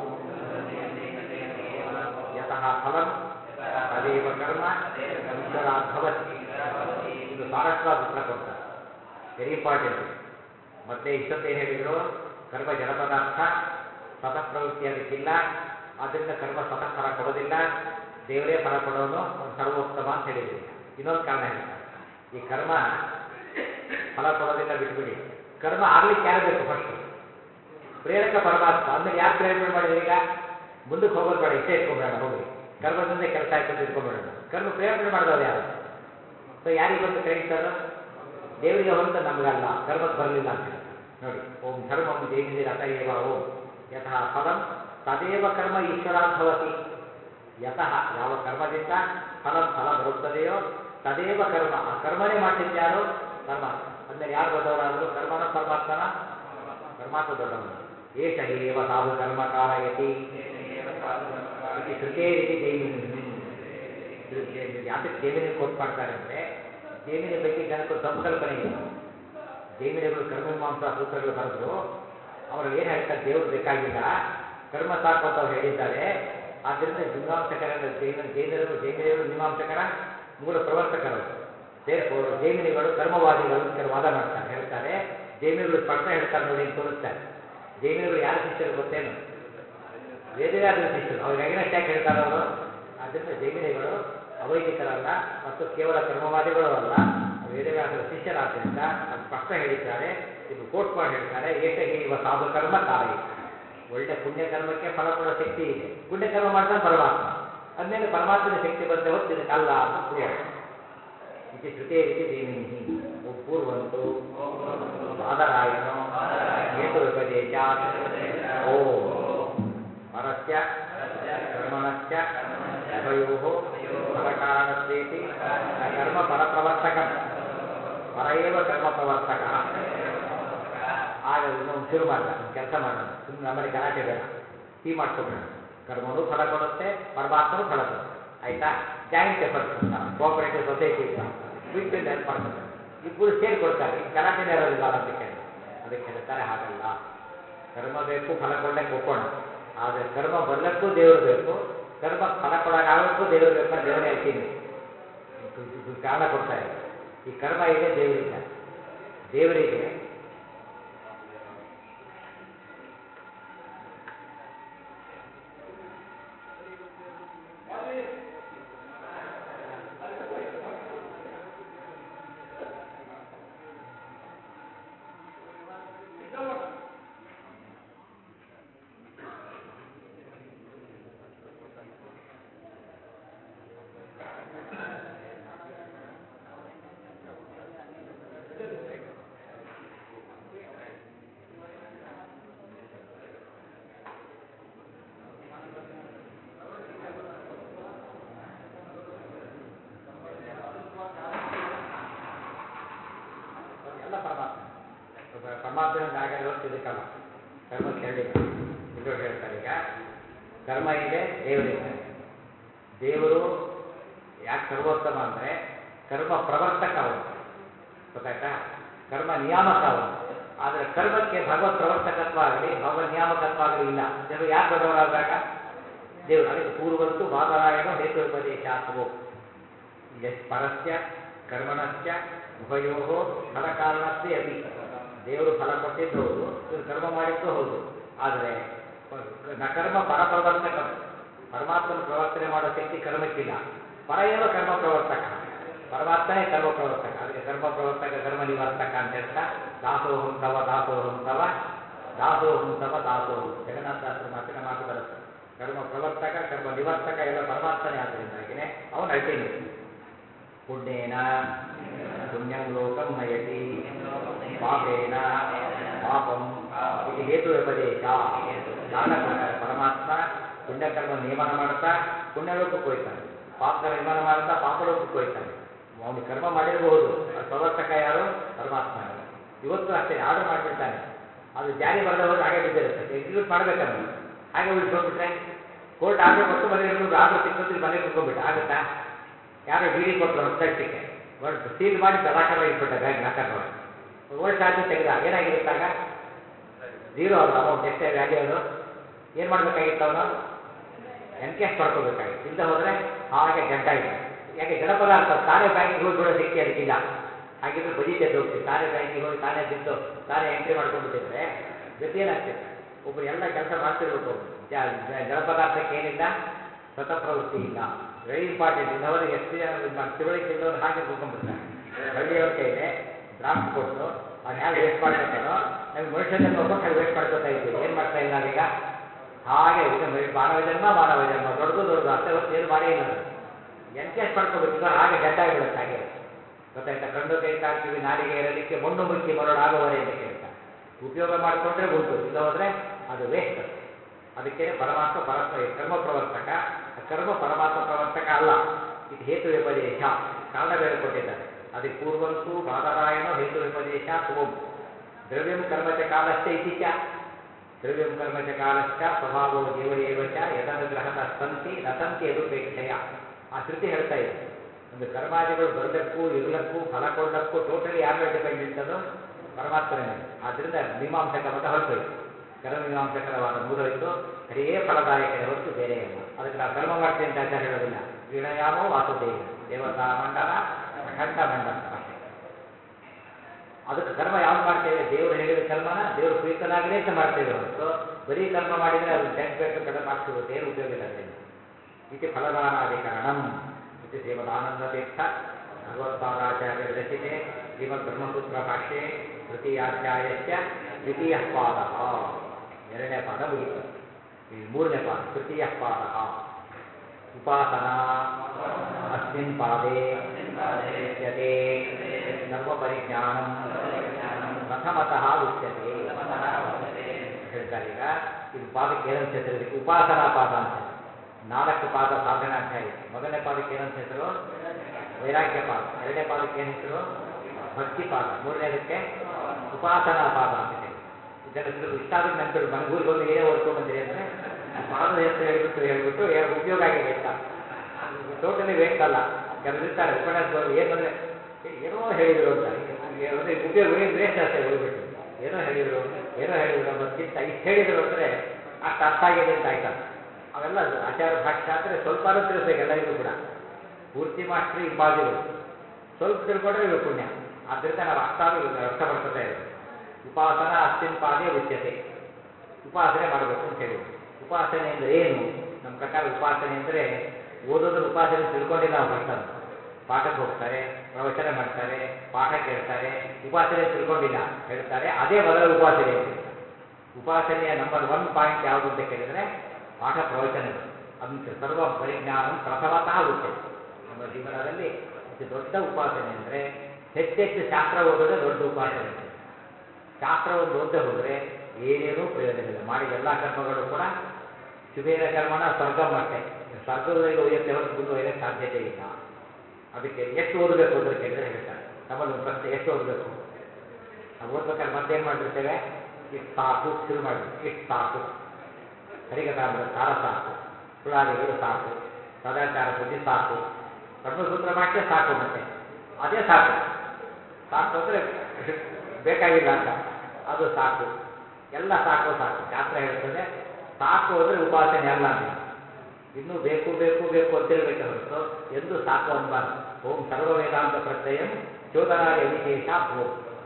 ಯತಃ ಫಲಂ ತದೇವ ಕರ್ಮ ಈಶ್ವರಾದ್ಭವತಿ ಇದು ಸಾರಸ್ವಾದ ಉತ್ತರ ಕೊಡ್ತಾರೆ ವೆರಿ ಇಂಪಾರ್ಟೆಂಟ್ ಇದು ಮತ್ತೆ ಇಷ್ಟೊತ್ತೇನು ಹೇಳಿದರು ಕರ್ಮ ಜಡ ಪದಾರ್ಥ ಸ್ವತಃ ಪ್ರವೃತ್ತಿ ಅದಕ್ಕಿಲ್ಲ ಆದ್ದರಿಂದ ಕರ್ಮ ಸ್ವತಃ ಫಲ ಕೊಡೋದಿಲ್ಲ ದೇವರೇ ಫಲ ಕೊಡೋನು ಅವನು ಸರ್ವೋತ್ತಮ ಅಂತ ಹೇಳಿದ್ರು ಈಗ ಇನ್ನೊಂದು ಕಾರಣ ಹೇಳ್ತಾರೆ ಈ ಕರ್ಮ ಫಲ ಕೊಡೋದಿಲ್ಲ ಬಿಟ್ಬಿಡಿ ಕರ್ಮ ಆಗ್ಲಿಕ್ಕೆ ಯಾರು ಬೇಕು ಫಸ್ಟ್ ಪ್ರೇರಕ ಪರಮಾತ್ಮ ಅಂದ್ಮೇಲೆ ಯಾರು ಪ್ರೇರಣೆ ಮಾಡಿದ್ರಿ ಈಗ ಮುಂದಕ್ಕೆ ಹೋಗೋದು ಬೇಡ ಇಷ್ಟೇ ಇಟ್ಕೊಂಡ್ಬೇಡ ಹೋಗ್ರಿ ಕರ್ಮದಿಂದ ಕೆಲಸ ಆಯ್ತು ಅಂತ ಇಟ್ಕೊಂಡ್ಬೇಡ ಕರ್ಮ ಪ್ರೇರಣೆ ಮಾಡಿದವ್ರು ಯಾರು ಸೊ ಯಾರಿಗೆ ಬಂತು ಕ್ರೆಡಿಟ್ ಅದು ದೇವರಿಗೆ ಹೊರತು ನಮಗಲ್ಲ ಕರ್ಮಕ್ಕೆ ಬರಲಿಲ್ಲ ಅಂತ ಹೇಳ್ತಾರೆ ನೋಡಿ ಓಂ ಧರ್ಮಂ ಜೈಮಿನಿ ರಥ ಏವ ಓಂ ಯತಃ ಫಲಂ ತದೇವ ಕರ್ಮ ಈಶ್ವರಾದ್ಭವತಿ ಯತಃ ಯಾವ ಕರ್ಮದಿಂದ ಫಲಂ ಫಲ ಬರುತ್ತದೆಯೋ ತದೇವ ಕರ್ಮ ಆ ಕರ್ಮನೇ ಮಾಡ್ತಿದ್ಯಾರು ಪರಮಾತ್ಮ ಅಂದ್ಮೇಲೆ ಯಾರು ದೊಡ್ಡವರಾದರು ಕರ್ಮನ ಪರಮಾತ್ಮನ ಪರಮಾತ್ಮ ದೊಡ್ಡವನು ಏಷ ಏವ ಸಾಧು ಕರ್ಮ ಕಾರಯತಿ ಇತಿ ಶ್ರುತೇ ರೀತಿ ಜೈಮಿನಿ ಯಾತಕ್ಕೆ ಜೈಮಿನಿ ಕೋಟ್ ಮಾಡ್ತಾರೆ ಅಂದರೆ ಜೈಮಿನಿ ಬಗ್ಗೆ ಜನಕ್ಕೂ ತಪ್ಪು ಕಲ್ಪನೆ ಇದೆ ಜೈಮಿನಿಗಳು ಕರ್ಮಮೀಮಾಂಸಾ ಸೂತ್ರಗಳು ಬರೆದ್ರು ಅವರು ಏನು ಹೇಳ್ತಾರೆ ದೇವರು ಬೇಕಾಗಿಲ್ಲ ಕರ್ಮ ಸಾಕು ಅಂತ ಅವ್ರು ಹೇಳಿದ್ದಾರೆ ಆದ್ದರಿಂದ ಮೀಮಾಂಸಕರ ಜೈನ ಜೈನರು ಜೈಮಿನಿಗಳು ಮೀಮಾಂಸಕರ ಮೂಲ ಪ್ರವರ್ತಕರು ಸೇರ್ಪೋರು ಜೈಮಿನಿಗಳು ಕರ್ಮವಾದಿಗಳು ಅಂತ ಕೆಲವು ವಾದ ಮಾಡ್ತಾರೆ ಹೇಳ್ತಾರೆ ಜೈಮಿನಿಗಳು ಸ್ಪಷ್ಟ ಹೇಳ್ತಾರೆ ನೋಡಿ ಅಂತ ತೋರಿಸ್ತಾರೆ ಜೈಮಿನಿಗಳು ಯಾರ ಶಿಷ್ಯರು ಗೊತ್ತೇನು ವೇದವ್ಯಾಸರ ಶಿಷ್ಯರು ಅವ್ರಿಗೆ ಅಗೇನೆಸ್ಟ್ ಯಾಕೆ ಹೇಳ್ತಾರೆ ಅವರು ಆದ್ದರಿಂದ ಜೈಮಿನಿಗಳು ಅವೈದಿಕರಲ್ಲ ಮತ್ತು ಕೇವಲ ಕರ್ಮವಾದಿಗಳು ಅಲ್ಲ ವೇದವ್ಯಾಸರ ಶಿಷ್ಯರಾದ್ದರಿಂದ ಅದು ಸ್ಪಷ್ಟ ಹೇಳಿದ್ದಾರೆ ಇದು ಕೋಟ್ ಮಾಡಿ ಹೇಳ್ತಾರೆ ಏಷ ಇವ ಸಾಧು ಕರ್ಮ ಕಾರಯ ಒಳ್ಳೆ ಪುಣ್ಯಕರ್ಮಕ್ಕೆ ಫಲ ಕೊಡೋ ಶಕ್ತಿ ಇದೆ ಪುಣ್ಯಕರ್ಮ ಮಾಡ್ತಾನೆ ಪರಮಾತ್ಮ ಅಂದಮೇಲೆ ಪರಮಾತ್ಮನ ಶಕ್ತಿ ಬಂದ ಹೊತ್ತು ಇದಕ್ಕಲ್ಲ ಅಂತ ಪ್ರೂವ್ ಇತಿ ಶ್ರುತೇ ರೀತಿ ಜೈಮಿನಿ ಪೂರ್ವಂತು ಬಾದರಾಯಣೋ ಹೇತು ವಿಪದೇಶ ಓ ಪರಸ್ಯ ಕರ್ಮಣಶ್ಚ ಉಭಯೋಃ ಫಲಕಾರಣತ್ವೇಪಿ ನ ಕರ್ಮ ಪರಪ್ರವರ್ತಕಂ ಪರ ಏವ ಕರ್ಮ ಪ್ರವರ್ತಕ ಆಗ ಇನ್ನೊಂದು ಶುರು ಮಾಡಿದ ಒಂದು ಕೆಲಸ ಮಾಡೋಣ ಸುಮ್ಮನೆ ನಮ್ಮಲ್ಲಿ ಗಲಾಟೆ ಬೇಡ ಟೀ ಮಾಡ್ಕೊಬೇಡ ಕರ್ಮನೂ ಫಲ ಕೊಡುತ್ತೆ ಪರಮಾತ್ಮನೂ ಫಲ ಕೊಡುತ್ತೆ ಆಯ್ತಾ ಜಾಯಿಂಟ್ ಎಫರ್ಟ್ಸ್ ಅಂತಾರ ಕೋಆಪರೇಟಿವ್ ಸೊಸೈಟಿ ಅಂತ ಬಿಟ್ಟು ಹೆಲ್ಪ್ ಮಾಡ್ತಾರೆ ಇಬ್ಬರು ಸೇರಿ ಕೊಡ್ತಾರೆ ಈಗ ಗಲಾಟೆನೇ ಇರೋದಿಲ್ಲ ಅಂತ ಕೇಳಿ ಅದಕ್ಕೆ ಹೇಳ್ತಾರೆ ಹಾಗಲ್ಲ ಕರ್ಮ ಬೇಕು ಫಲ ಕೊಡ್ಲಿಕ್ಕೆ ಒಪ್ಪೋಣ ಆದರೆ ಕರ್ಮ ಬರ್ಲಕ್ಕೂ ದೇವರು ಬೇಕು ಕರ್ಮ ಫಲ ಕೊಡೋಕ್ಕಾಗಕ್ಕೂ ದೇವರು ಬೇಕು ಅಂತ ದೇವರೇ ಹೇಳ್ತೀನಿ ಇದು ಕಾರಣ ಕೊಡ್ತಾ ಇದೆ ಈ ಕರ್ಮ ಇದೆ ದೇವರಿಲ್ಲ ದೇವರಿಗೆ ಎಲ್ಲ ಪರಮಾತ್ಮ ಒಬ್ಬ ಪರಮಾತ್ಮನಿಂದ ಆಗದೆ ಹೊತ್ತು ಇದಕ್ಕಲ್ಲ ಕರ್ಮಕ್ಕೆ ಹೇಳಿಲ್ಲ ಇಲ್ಲೂ ಹೇಳ್ತಾರೆ ಈಗ ಕರ್ಮ ಇದೆ ದೇವರಿದ್ದಾನೆ ದೇವರು ಯಾಕೆ ಸರ್ವೋತ್ತಮ ಅಂದರೆ ಕರ್ಮ ಪ್ರವರ್ತಕ ಅವನು ಗೊತ್ತಾಯ್ತಾ ಕರ್ಮ ನಿಯಾಮಕ ಅವನು ಆದರೆ ಕರ್ಮಕ್ಕೆ ಭಗವತ್ ಪ್ರವರ್ತಕತ್ವ ಆಗಲಿ ಭಗವತ್ ನಿಯಾಮಕತ್ವ ಆಗಲಿ ಇಲ್ಲ ದೇವರು ಯಾಕೆ ದೊಡ್ಡವರಾದಾಗ ದೇವರು ಅದಕ್ಕೆ ಪೂರ್ವಂತೂ ಬಾದರಾಯಣ ಹೇತು ಉಪದೇಶ ಆತ್ಮೋ ಯಶ್ ಪರಸ್ಯ ಕರ್ಮಣಶ್ಚ ಉಭಯೋ ಫಲ ಕಾರಣಸ್ಥೆ ಅಪಿ ದೇವರು ಫಲ ಕೊಟ್ಟಿದ್ದು ಹೌದು ಇವರು ಕರ್ಮ ಮಾಡಿದ್ದು ಹೌದು ಆದರೆ ನ ಕರ್ಮ ಪರಪ್ರವರ್ತಕ ಪರಮಾತ್ಮನ ಪ್ರವರ್ತನೆ ಮಾಡೋ ಶಕ್ತಿ ಕರ್ಮಕ್ಕಿಲ್ಲ ಪರ ಏವ ಕರ್ಮ ಪ್ರವರ್ತಕ ಪರಮಾತ್ಮನೇ ಕರ್ಮ ಪ್ರವರ್ತಕ ಅದಕ್ಕೆ ಕರ್ಮ ಪ್ರವರ್ತಕ ಕರ್ಮ ನಿವರ್ತಕ ಅಂತ ಹೇಳ್ತಾ ದಾಸೋಹಂ ತವ ದಾಸೋಹಂ ತವ ದಾಸೋಹಂ ತವ ದಾಸೋಹಂ ಜಗನ್ನಾಥದಾಸರ ಮಾತಿನ ಮಾತು ಬರುತ್ತೆ ಕರ್ಮ ಪ್ರವರ್ತಕ ಕರ್ಮ ನಿವರ್ತಕ ಎಲ್ಲ ಪರಮಾತ್ಮನೇ ಆದ್ದರಿಂದಾಗಿನೇ ಅವನ ಅಲ್ಟಿಮೇಟ್ ಪುಣ್ಯೇನ ಪುಣ್ಯಂ ಲೋಕಂ ನಯತಿ ಪಾಪೇನ ಪಾಪಂ ಇದು ಹೇತು ವ್ಯಪದೇಶ ಕಾರಣ ಕೊಡ್ತಾರೆ ಪರಮಾತ್ಮ ಪುಣ್ಯಕರ್ಮ ನಿಯಮನ ಮಾಡ್ತಾ ಪುಣ್ಯಲೋಕಕ್ಕೆ ಹೋಯ್ತಾನೆ ಪಾಪಕರ್ಮ ನಿಯಮನ ಮಾಡ್ತಾ ಪಾಪಲೋಕಕ್ಕೆ ಹೋಯ್ತಾನೆ ಅವನು ಕರ್ಮ ಮಾಡಿರಬಹುದು ಅದು ಪ್ರವರ್ತಕ ಯಾರು ಪರಮಾತ್ಮ ಇವತ್ತು ಅಷ್ಟೇ ಆರ್ಡರ್ ಮಾಡಿಬಿಡ್ತಾನೆ ಅದು ಜಾರಿ ಬರದೆ ಹೋದ್ರೆ ಹಾಗೆ ಬಿದ್ದಿರುತ್ತೆ ಎಕ್ಸಿಕ್ಯೂಟ್ ಮಾಡ್ಬೇಕಲ್ಲ ಹಾಗೆ ಉಳಿಸ್ಕೊಂಡ್ಬಿಟ್ರೆ ಕೋರ್ಟ್ ಆರ್ಡರ್ ಕೊಟ್ಟು ಮನೆ ಆರ್ಡರ್ ಸಿಕ್ಕಿದ್ರೆ ಮನೆ ಕುತ್ಕೊಂಡ್ಬಿಟ್ಟ ಆಗುತ್ತಾ ಯಾರೋ ಡಿ ಡಿ ಕೊಟ್ಟರು ಹತ್ತು ಲಕ್ಷಕ್ಕೆ ಒಟ್ಟು ಸೀಲ್ ಮಾಡಿ ಲಾಕರ್ ಇಟ್ಬಿಟ್ಟ ಬ್ಯಾಂಕ್ ಲಾಕರ್ ಒಳಗೆ ಓಲ್ಡ್ ಚಾರ್ಜ್ ತೆಗೆದ ಏನಾಗಿರುತ್ತಾಗ ಝೀರೋ ಅದು ಅಮೌಂಟ್ ಎಷ್ಟೇ ವ್ಯಾಲ್ಯೂ ಅದು ಏನು ಮಾಡಬೇಕಾಗಿತ್ತು ಅವನು ಎನ್ಕೇಸ್ ಮಾಡ್ಕೋಬೇಕಾಗಿತ್ತು ಇಲ್ಲದೆ ಹೋದರೆ ಹಾಗೆ ಗಂಟ ಇದೆ ಯಾಕೆ ಜಡ ಪದಾರ್ಥ ತಾನೇ ಬ್ಯಾಂಕಿಗೆ ಹೋಗಿ ಬಿಡೋ ಶಕ್ತಿ ಅದಕ್ಕಿಲ್ಲ ಹಾಗಿದ್ರೆ ಬಜಿ ತೆಗೆದು ಹೋಗ್ತೀವಿ ತಾನೇ ಬ್ಯಾಂಕಿಗೆ ಹೋಗಿ ತಾನೇ ಬಿದ್ದು ತಾನೇ ಎಂಟ್ರಿ ಮಾಡ್ಕೊಂಡ್ಬಿಟ್ಟಿದ್ರೆ ಗತಿ ಏನಾಗ್ತಿತ್ತು ಒಬ್ರು ಎಲ್ಲ ಕೆಲಸ ಮಾಡ್ತಿರ್ಬೇಕು ಒಬ್ರು ಜ- ಜ- ಜಡ ಪದಾರ್ಥಕ್ಕೆ ಏನಿಲ್ಲ ಸ್ವತಃಪ್ರವೃತ್ತಿ ಇಲ್ಲ ವೆರಿ ಇಂಪಾರ್ಟೆಂಟ್ ಇನ್ನವರು ಎಷ್ಟು ಜನ ಇದ್ ಮಾಡ್- ತಿಳುವಳಿಕೆ ಇಲ್ಲದವ್ರು ಹಾಗೆ ಕುತ್ಕೊಂಡ್ಬಿಡ್ತಾರೆ ಹಳ್ಳಿಯವ್ರ ಕೈಲಿ ಡ್ರಾಫ್ಟ್ ಕೊಟ್ಟು ಅವ್ನು ಹೇಗೆ ವೇಸ್ಟ್ ಮಾಡ್ಕೊತಾನೋ ನಮಗೆ ಮನುಷ್ಯ ಜನ್ಮ ಕೊಟ್ಟು ಹಾಗೆ ವೇಸ್ಟ್ ಮಾಡ್ಕೊತಾ ಇದ್ದೀವಿ ಏನು ಮಾಡ್ತಾ ಇಲ್ಲ ನಾವೀಗ ಹಾಗೆ ಇದು ಮೈ- ಮಾನವ ಜನ್ಮ ಮಾನವ ಜನ್ಮ ದೊಡ್ಡದು ದೊಡ್ಡದು ಅಷ್ಟೇ ಹೊತ್ತು ಏನು ಮಾಡೇ ಇಲ್ಲ ಅದು ಎನ್ಕೇಸ್ ಮಾಡ್ಕೋಬೇಕು ಇಲ್ಲ ಹಾಗೆ ಡೆಡ್ ಆಗಿಬಿಡುತ್ತೆ ಹಾಗೆ ಗೊತ್ತಾಯ್ತಾ ಕಣ್ಣು ಕೈ ಕಾಲು ಕಿವಿ ನಾಲಿಗೆ ಇರಲಿಕ್ಕೆ ಮಣ್ಣು ಮುಚ್ಚಿ ಮರಳಾಗುವರೆ ಅಂತ ಕೇಳ್ತಾರೆ ಉಪಯೋಗ ಮಾಡಿಕೊಂಡ್ರೆ ಉಂಟು ಇಲ್ಲ ಹೋದರೆ ಅದು ವೇಸ್ಟ್ ಅದಕ್ಕೇನೆ ಪರಮಾತ್ಮ ಪರಸ್ಪ ಕರ್ಮ ಪ್ರವರ್ತಕ ಕರ್ಮ ಪರಮಾತ್ಮ ಪ್ರವರ್ತಕ ಅಲ್ಲ ಇದು ಹೇತು ವ್ಯಪದೇಶ ಕಾರಣ ಬೇರೆ ಕೊಟ್ಟಿದ್ದಾರೆ ಅದಕ್ಕೆ ಪೂರ್ವಂತೂ ಬಾದರಾಯಣ ತ್ವಂ ದ್ರವ್ಯಂ ಕರ್ಮ ಚ ಕಾಲಶ್ಚ ಇತಿ ಚ ದ್ರವ್ಯಂ ಕರ್ಮ ಚ ಕಾಲಶ್ಚ ಸ್ವಭಾವೋ ಜೀವ ಏವ ಚ ಯದನುಗ್ರಹದ ಸಂತಿ ನತಂತಿ ಯದುಪೇಕ್ಷೆಯ ಆ ಶ್ರುತಿ ಹೇಳ್ತಾ ಇದೆ ಒಂದು ಕರ್ಮಾದಿಗಳು ಬರಲಿಕ್ಕೂ ಇರಲಕ್ಕೂ ಫಲ ಕೊಡಲಕ್ಕೂ ಟೋಟಲಿ ಯಾರ ಮೇಲೆ ಡಿಪೆಂಡೆಂಟ್ ಅದು ಪರಮಾತ್ಮನ ಮೇಲೆ ಆದ್ದರಿಂದ ಮೀಮಾಂಸಕ ಮತ ಹೊರಟೋಯ್ತು ಕರ್ಮಮೀಮಾಂಸಕರ ವಾದ ಮುಗಿದೋಯ್ತು ಹರಿಯೇ ಫಲದಾಯಕನೇ ಹೊರತು ಬೇರೆ ಅಲ್ಲ ಅದಕ್ಕೆ ನಾವು ಕರ್ಮ ಮಾಡ್ತೀವಿ ಅಂತ ಆಚಾರ ಹೇಳೋದಿಲ್ಲ ಕ್ರೀಡಯಾಮೋ ವಾಸುದೇವ ದೇವತಾ ಮಂಡಲ ಅಖಂಡ ಮಂಡಲ ಅಷ್ಟೇ ಅದಕ್ಕೆ ಕರ್ಮ ಯಾವ್ದು ಮಾಡ್ತೇವೆ ದೇವರು ಹೇಳಿದ ಕರ್ಮನ ದೇವರು ಪ್ರೀತನಾಗಲಿ ಅಂತ ಮಾಡ್ತೇವೆ ಹೊರತು ಬರೀ ಕರ್ಮ ಮಾಡಿದರೆ ಅದು ಟೆಂಟ್ ಬೇಕು ಕಡಿಮೆ ಮಾರ್ಕ್ಸ್ ಸಿಗುತ್ತೆ ಏನು ಉಪಯೋಗ ಇಲ್ಲ ಅದರಿಂದ ಇತಿ ಫಲದಾನಾಧಿಕರಣಂ ಇತಿ ಶ್ರೀಮದಾನಂದತೀರ್ಥ ಭಗವತ್ಪಾದಾಚಾರ್ಯ ವಿರಚಿತೆ ಶ್ರೀಮದ್ ಬ್ರಹ್ಮಸೂತ್ರ ಭಾಷ್ಯೆ ತೃತೀಯಾಧ್ಯಾಯಸ್ಯ ದ್ವಿತೀಯ ಪಾದ ಎರಡನೇ ಪಾದ ಮುಗಿತು ಈ ಮೂರನೇ ಪಾದ ತೃತೀಯ ಪಾದ ಉಪಾಸನಾ ಅಸ್ಮಿನ್ ಪಾದೆ ಉಚ್ಯತೆ ಸರ್ವಪರಿಜ್ಞಾನಂ ಪ್ರಥಮತಃ ಉಚ್ಯತೆ ಹೇಳ್ತಾರೆ ಈಗ ಇದು ಪಾದಕ್ಕೆ ಏನಂತ ಹೆಸರು ಇದಕ್ಕೆ ಉಪಾಸನಾ ಪಾದ ಅಂತ ಹೆಸರು. ನಾಲ್ಕು ಪಾದ ಸಾಧನ ಅಧ್ಯಾಯ ಇದೆ. ಮೊದಲನೇ ಪಾದಕ್ಕೆ ಏನಂತ ಹೆಸರು ವೈರಾಗ್ಯ ಪಾದ ಎರಡನೇ ಪಾದಕ್ಕೆ ಏನು ಹೆಸರು ಭಕ್ತಿ ಪಾದ ಮೂರನೇದಕ್ಕೆ ಉಪಾಸನಾ ಪಾದ ಅಂತ ಹೇಳಿ ಇದೆಲ್ಲ ತಿಳ್ದು ಇಷ್ಟಾದ್ರೂ ನೆನಪಿಡು ಮನೆ ಊರಿಗೆ ಹೋಗಿ ಏನೇ ಓದ್ಕೊಂಡ್ಬಂದಿರಿ ಅಂದರೆ ಪಾದದ ಹೆಸರು ಹೇಳ್ಬಿಟ್ಟು ಹೇಳ್ಬಿಟ್ಟು ಏನು ಉಪಯೋಗ ಆಗಿದೆ ಅಂತ ಟೋಟಲಿ ವೇಸ್ಟ್ ಅಲ್ಲ ಕೆಲವರು ಇರ್ತಾರೆ ಉಪನ್ಯಾಸದವರು ಏನಂದ್ರೆ ಏ- ಏನೋ ಹೇಳಿದ್ರು ಅಂತ ಈಗ ಅಂದ್ರೆ ಉಪಯೋಗ ಏನು ವೇಸ್ಟ್ ಅಷ್ಟೇ ಹೋಗ್ಬಿಟ್ಟು ಏನೋ ಹೇಳಿದ್ರು ಏನೋ ಹೇಳಿದ್ರು ಅನ್ನೋದಕ್ಕಿಂತ ಇಷ್ಟು ಹೇಳಿದ್ರು ಅಂದರೆ ಅಷ್ಟು ಅರ್ಥ ಆಗಿದೆ ಅಂತ ಆಯ್ತಲ್ಲ ಅವೆಲ್ಲ ಅದು ಆಚಾರ ಭಾಷೆ ಅಂದರೆ ಸ್ವಲ್ಪ ತಿಳಿಸ್ಬೇಕು ಎಲ್ಲರಿಗೂ ಕೂಡ ಪೂರ್ತಿ ಮಾಸ್ಟ್ರಿ ಇಂಪಾಸಿಬಲ್ ಸ್ವಲ್ಪ ತಿಳ್ಕೊಂಡ್ರೆ ಇವು ಪುಣ್ಯ ಆದ್ದರಿಂದ ನಾವು ಅಷ್ಟಾದ್ರೂ ಅರ್ಥ ಮಾಡ್ಕೊತಾ ಇರೋದು ಉಪಾಸನ ಅಸ್ತಿನ್ ಪಾದೇ ಉಚ್ಯತೆ ಉಪಾಸನೆ ಮಾಡಬೇಕು ಅಂತ ಹೇಳಿದ್ರು ಉಪಾಸನೆ ಅಂದರೆ ಏನು ನಮ್ಮ ಪ್ರಕಾರ ಉಪಾಸನೆ ಅಂದರೆ ಓದೋದ್ರ ಉಪಾಸನೆ ತಿಳ್ಕೊಂಡಿಲ್ಲ ನಾವು ಫಸ್ಟ್ ಪಾಠಕ್ಕೆ ಹೋಗ್ತಾರೆ ಪ್ರವಚನ ಮಾಡ್ತಾರೆ ಪಾಠ ಕೇಳ್ತಾರೆ ಉಪಾಸನೆ ತಿಳ್ಕೊಂಡಿಲ್ಲ ಹೇಳ್ತಾರೆ ಅದೇ ಮೊದಲ ಉಪಾಸನೆ ಅಂತ ಉಪಾಸನೆಯ ನಂಬರ್ ಒನ್ ಪಾಯಿಂಟ್ ಯಾವುದು ಅಂತ ಕೇಳಿದರೆ ಪಾಠ ಪ್ರವಚನಗಳು ಅದನ್ನು ಸರ್ವ ಪರಿಜ್ಞಾನ ಪ್ರಥಮತಃ ಉಚ್ಯತೆ ನಮ್ಮ ಜೀವನದಲ್ಲಿ ಅತಿ ದೊಡ್ಡ ಉಪಾಸನೆ ಅಂದರೆ ಹೆಚ್ಚೆಚ್ಚು ಶಾಸ್ತ್ರ ಓದೋದೇ ದೊಡ್ಡ ಉಪಾಸನೆ ಅಂತ ಶಾಸ್ತ್ರ ಒಂದು ಓದದೆ ಹೋದರೆ ಏನೇನೂ ಪ್ರಯೋಜನ ಇಲ್ಲ ಮಾಡಿದ ಎಲ್ಲ ಕರ್ಮಗಳು ಕೂಡ ಶುಭೇನ ಕರ್ಮಣ ಸ್ವರ್ಗಂ ಅಷ್ಟೇ ಸ್ವರ್ಗದವರೆಗೆ ಒಯ್ಯುತ್ತೆ ಹೊರತು ಮುಂದೆ ಒಯ್ಯಕ್ಕೆ ಸಾಧ್ಯತೆ ಇಲ್ಲ ಅದಕ್ಕೆ ಎಷ್ಟು ಓದಬೇಕು ಅಂತ ಕೇಳಿದರೆ ಹೇಳ್ತಾರೆ ನಮ್ಮಲ್ಲಿ ಒಂದು ಪ್ರಶ್ನೆ ಎಷ್ಟು ಓದಬೇಕು ನಾವು ಓದ್ಬೇಕಾದ್ರೆ ಮತ್ತೇನು ಮಾಡಿರ್ತೇವೆ ಇಷ್ಟು ಸಾಕು ಶುರು ಮಾಡಿಬಿಟ್ಟು ಇಷ್ಟು ಸಾಕು ಹರಿಕಥಾಮೃತ ಸಾರ ಸಾಕು ಸುಳಾದಿಗಳು ಸಾಕು ಸದಾಚಾರ ಬುದ್ಧಿ ಸಾಕು ಬ್ರಹ್ಮಸೂತ್ರ ಭಾಷೆ ಸಾಕು ಮತ್ತೆ ಅದೇ ಸಾಕು ಸಾಕು ಅಂದರೆ ಬೇಕಾಗಿಲ್ಲ ಅಂತ ಅದು ಸಾಕು ಎಲ್ಲ ಸಾಕು ಸಾಕು ಶಾಸ್ತ್ರ ಹೇಳ್ತದೆ ಸಾಕು ಅಂದರೆ ಉಪಾಸನೆ ಅಲ್ಲ ಅಂತ ಇನ್ನೂ ಬೇಕು ಬೇಕು ಬೇಕು ಅಂತಿರಬೇಕೆ ಹೊರತು ಎಂದು ಸಾಕು ಅನ್ಬಾರ್ದು ಓಂ ಸರ್ವ ವೇದಾಂತ ಪ್ರತ್ಯಯಂ ಚೋದನಾದಿ ಅವಿಶೇಷ ಓಂ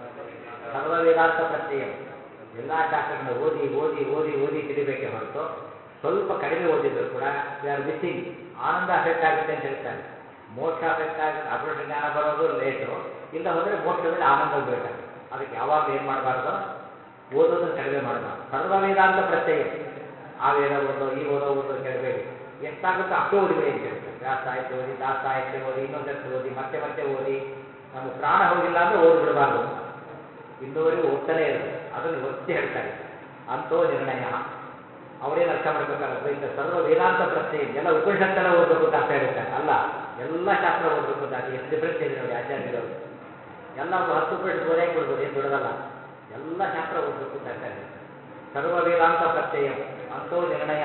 ಸರ್ವ ವೇದಾಂತ ಪ್ರತ್ಯಯಂ ಎಲ್ಲ ಶಾಸ್ತ್ರಗಳನ್ನು ಓದಿ ಓದಿ ಓದಿ ಓದಿ ತಿಳಿಬೇಕೆ ಹೊರತು ಸ್ವಲ್ಪ ಕಡಿಮೆ ಓದಿದ್ರು ಕೂಡ ವಿ ಆರ್ ಮಿಸ್ಸಿಂಗ್ ಆನಂದ ಅಫೆಕ್ಟ್ ಆಗುತ್ತೆ ಅಂತ ಹೇಳ್ತಾರೆ ಮೋಕ್ಷ ಅಫೆಕ್ಟ್ ಆಗುತ್ತೆ ಅಪರೋಕ್ಷ ಜ್ಞಾನ ಬರೋದು ಲೇಟು ಇಲ್ಲ ಹೋದರೆ ಮೋಕ್ಷದಲ್ಲಿ ಆನಂದ ಬೇಕಾಗುತ್ತೆ ಅದಕ್ಕೆ ಯಾವಾಗಲೂ ಏನು ಮಾಡಬಾರ್ದು ಓದೋದನ್ನು ಕಡಿಮೆ ಮಾಡಬಾರ್ದು ಸರ್ವ ವೇದಾಂತ ಪ್ರತ್ಯಯ ಆ ವೇದ ಓದೋ ಈ ಓದೋ ಓದೋ ಕೇಳಬೇಡಿ ಎಷ್ಟಾಗುತ್ತೋ ಅಷ್ಟೇ ಓದಿಬಿಡಿ ಅಂತ ಹೇಳ್ತಾರೆ ವ್ಯಾಸ ಸಾಹಿತ್ಯ ಓದಿ ದಾಸ ಸಾಹಿತ್ಯ ಓದಿ ಇನ್ನೊಂದಷ್ಟು ಓದಿ ಮತ್ತೆ ಮತ್ತೆ ಓದಿ ನಮ್ಮ ಪ್ರಾಣ ಹೋಗಿಲ್ಲ ಅಂದರೆ ಓದಿ ಬಿಡಬಾರ್ದು ಇನ್ನೂವರೆಗೂ ಓದ್ತಾನೆ ಇರಬೇಕು ಅದನ್ನು ಒತ್ತಿ ಹೇಳ್ತಾರೆ ಅಂತೋ ನಿರ್ಣಯ ಅವರೇನು ಅರ್ಥ ಮಾಡ್ಬೇಕಾದ್ರೆ ಅದ್ವೈತ ಸರ್ವ ವೇದಾಂತ ಪ್ರತ್ಯಯ ಎಲ್ಲ ಉಪನಿಷತ್ತೆಲ್ಲ ಓದಬೇಕು ಅಂತ ಅರ್ಥ ಹೇಳ್ತಾರೆ ಅಲ್ಲ ಎಲ್ಲ ಶಾಸ್ತ್ರ ಓದಬೇಕು ಅಂತ ಅದು ಎಷ್ಟು ಡಿಫ್ರೆನ್ಸ್ ಇದೆ ನೋಡಿ ಆಚಾರ್ಯರವರು ಎಲ್ಲ ಹತ್ತು ಉಪನಿಷತ್ ಓದೇ ಬಿಡ್ಬೋದು ಏನು ದೊಡ್ಡದಲ್ಲ ಎಲ್ಲ ಶಾಸ್ತ್ರ ಓದಬೇಕು ಅಂತ ಅರ್ಥ ಹೇಳ್ತಾರೆ ಸರ್ವ ವೇದಾಂತ ಪ್ರತ್ಯಯ ಅಂತೋ ನಿರ್ಣಯ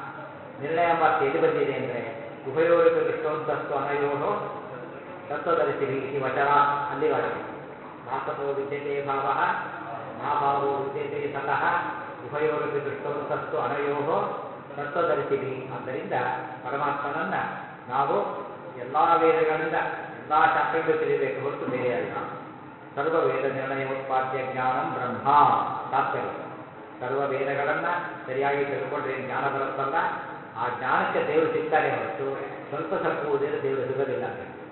ನಿರ್ಣಯ ಮಾತು ಎಲ್ಲಿ ಬಂದಿದೆ ಅಂದರೆ ಉಭಯೋರಕ ದೃಷ್ಟೋಂತಸ್ತು ಅನಯೋಹೋ ತತ್ವದರ್ಶಿನಿ ಇತಿ ವಚನ ಅಲ್ಲಿ ವಾಕ್ಯ ನಾಸತೋ ವಿದ್ಯತೆ ಭಾವ ನಾಭಾವೋ ವಿದ್ಯತೆ ಸತಃ ಉಭಯೋರಪಿ ದೃಷ್ಟೋಂತಸ್ತು ಅನಯೋಹೋ ತತ್ವದರ್ಶಿನಿ ಆದ್ದರಿಂದ ಪರಮಾತ್ಮನನ್ನ ನಾವು ಎಲ್ಲ ವೇದಗಳಿಂದ ಎಲ್ಲ ಶಾಸ್ತ್ರಗಳು ತಿಳಿಬೇಕು ಹೊರತು ಬೇರೆ ಅಲ್ಲ ಸರ್ವ ವೇದ ನಿರ್ಣಯೋತ್ಪಾದ್ಯ ಜ್ಞಾನಂ ಬ್ರಹ್ಮ ತಾತ್ಪರ್ಯ ಸರ್ವ ವೇದಗಳನ್ನ ಸರಿಯಾಗಿ ತಿಳ್ಕೊಂಡ್ರೆ ಏನು ಜ್ಞಾನ ಬರುತ್ತಲ್ಲ ಆ ಜ್ಞಾನಕ್ಕೆ ದೇವರು ಸಿಗ್ತಾನೆ ಹೊರತು ಸ್ವಲ್ಪ ಸ್ವಲ್ಪ ಓದಿದ್ರೆ ದೇವರು ಸಿಗೋದಿಲ್ಲ ಅಂತ ಹೇಳಿ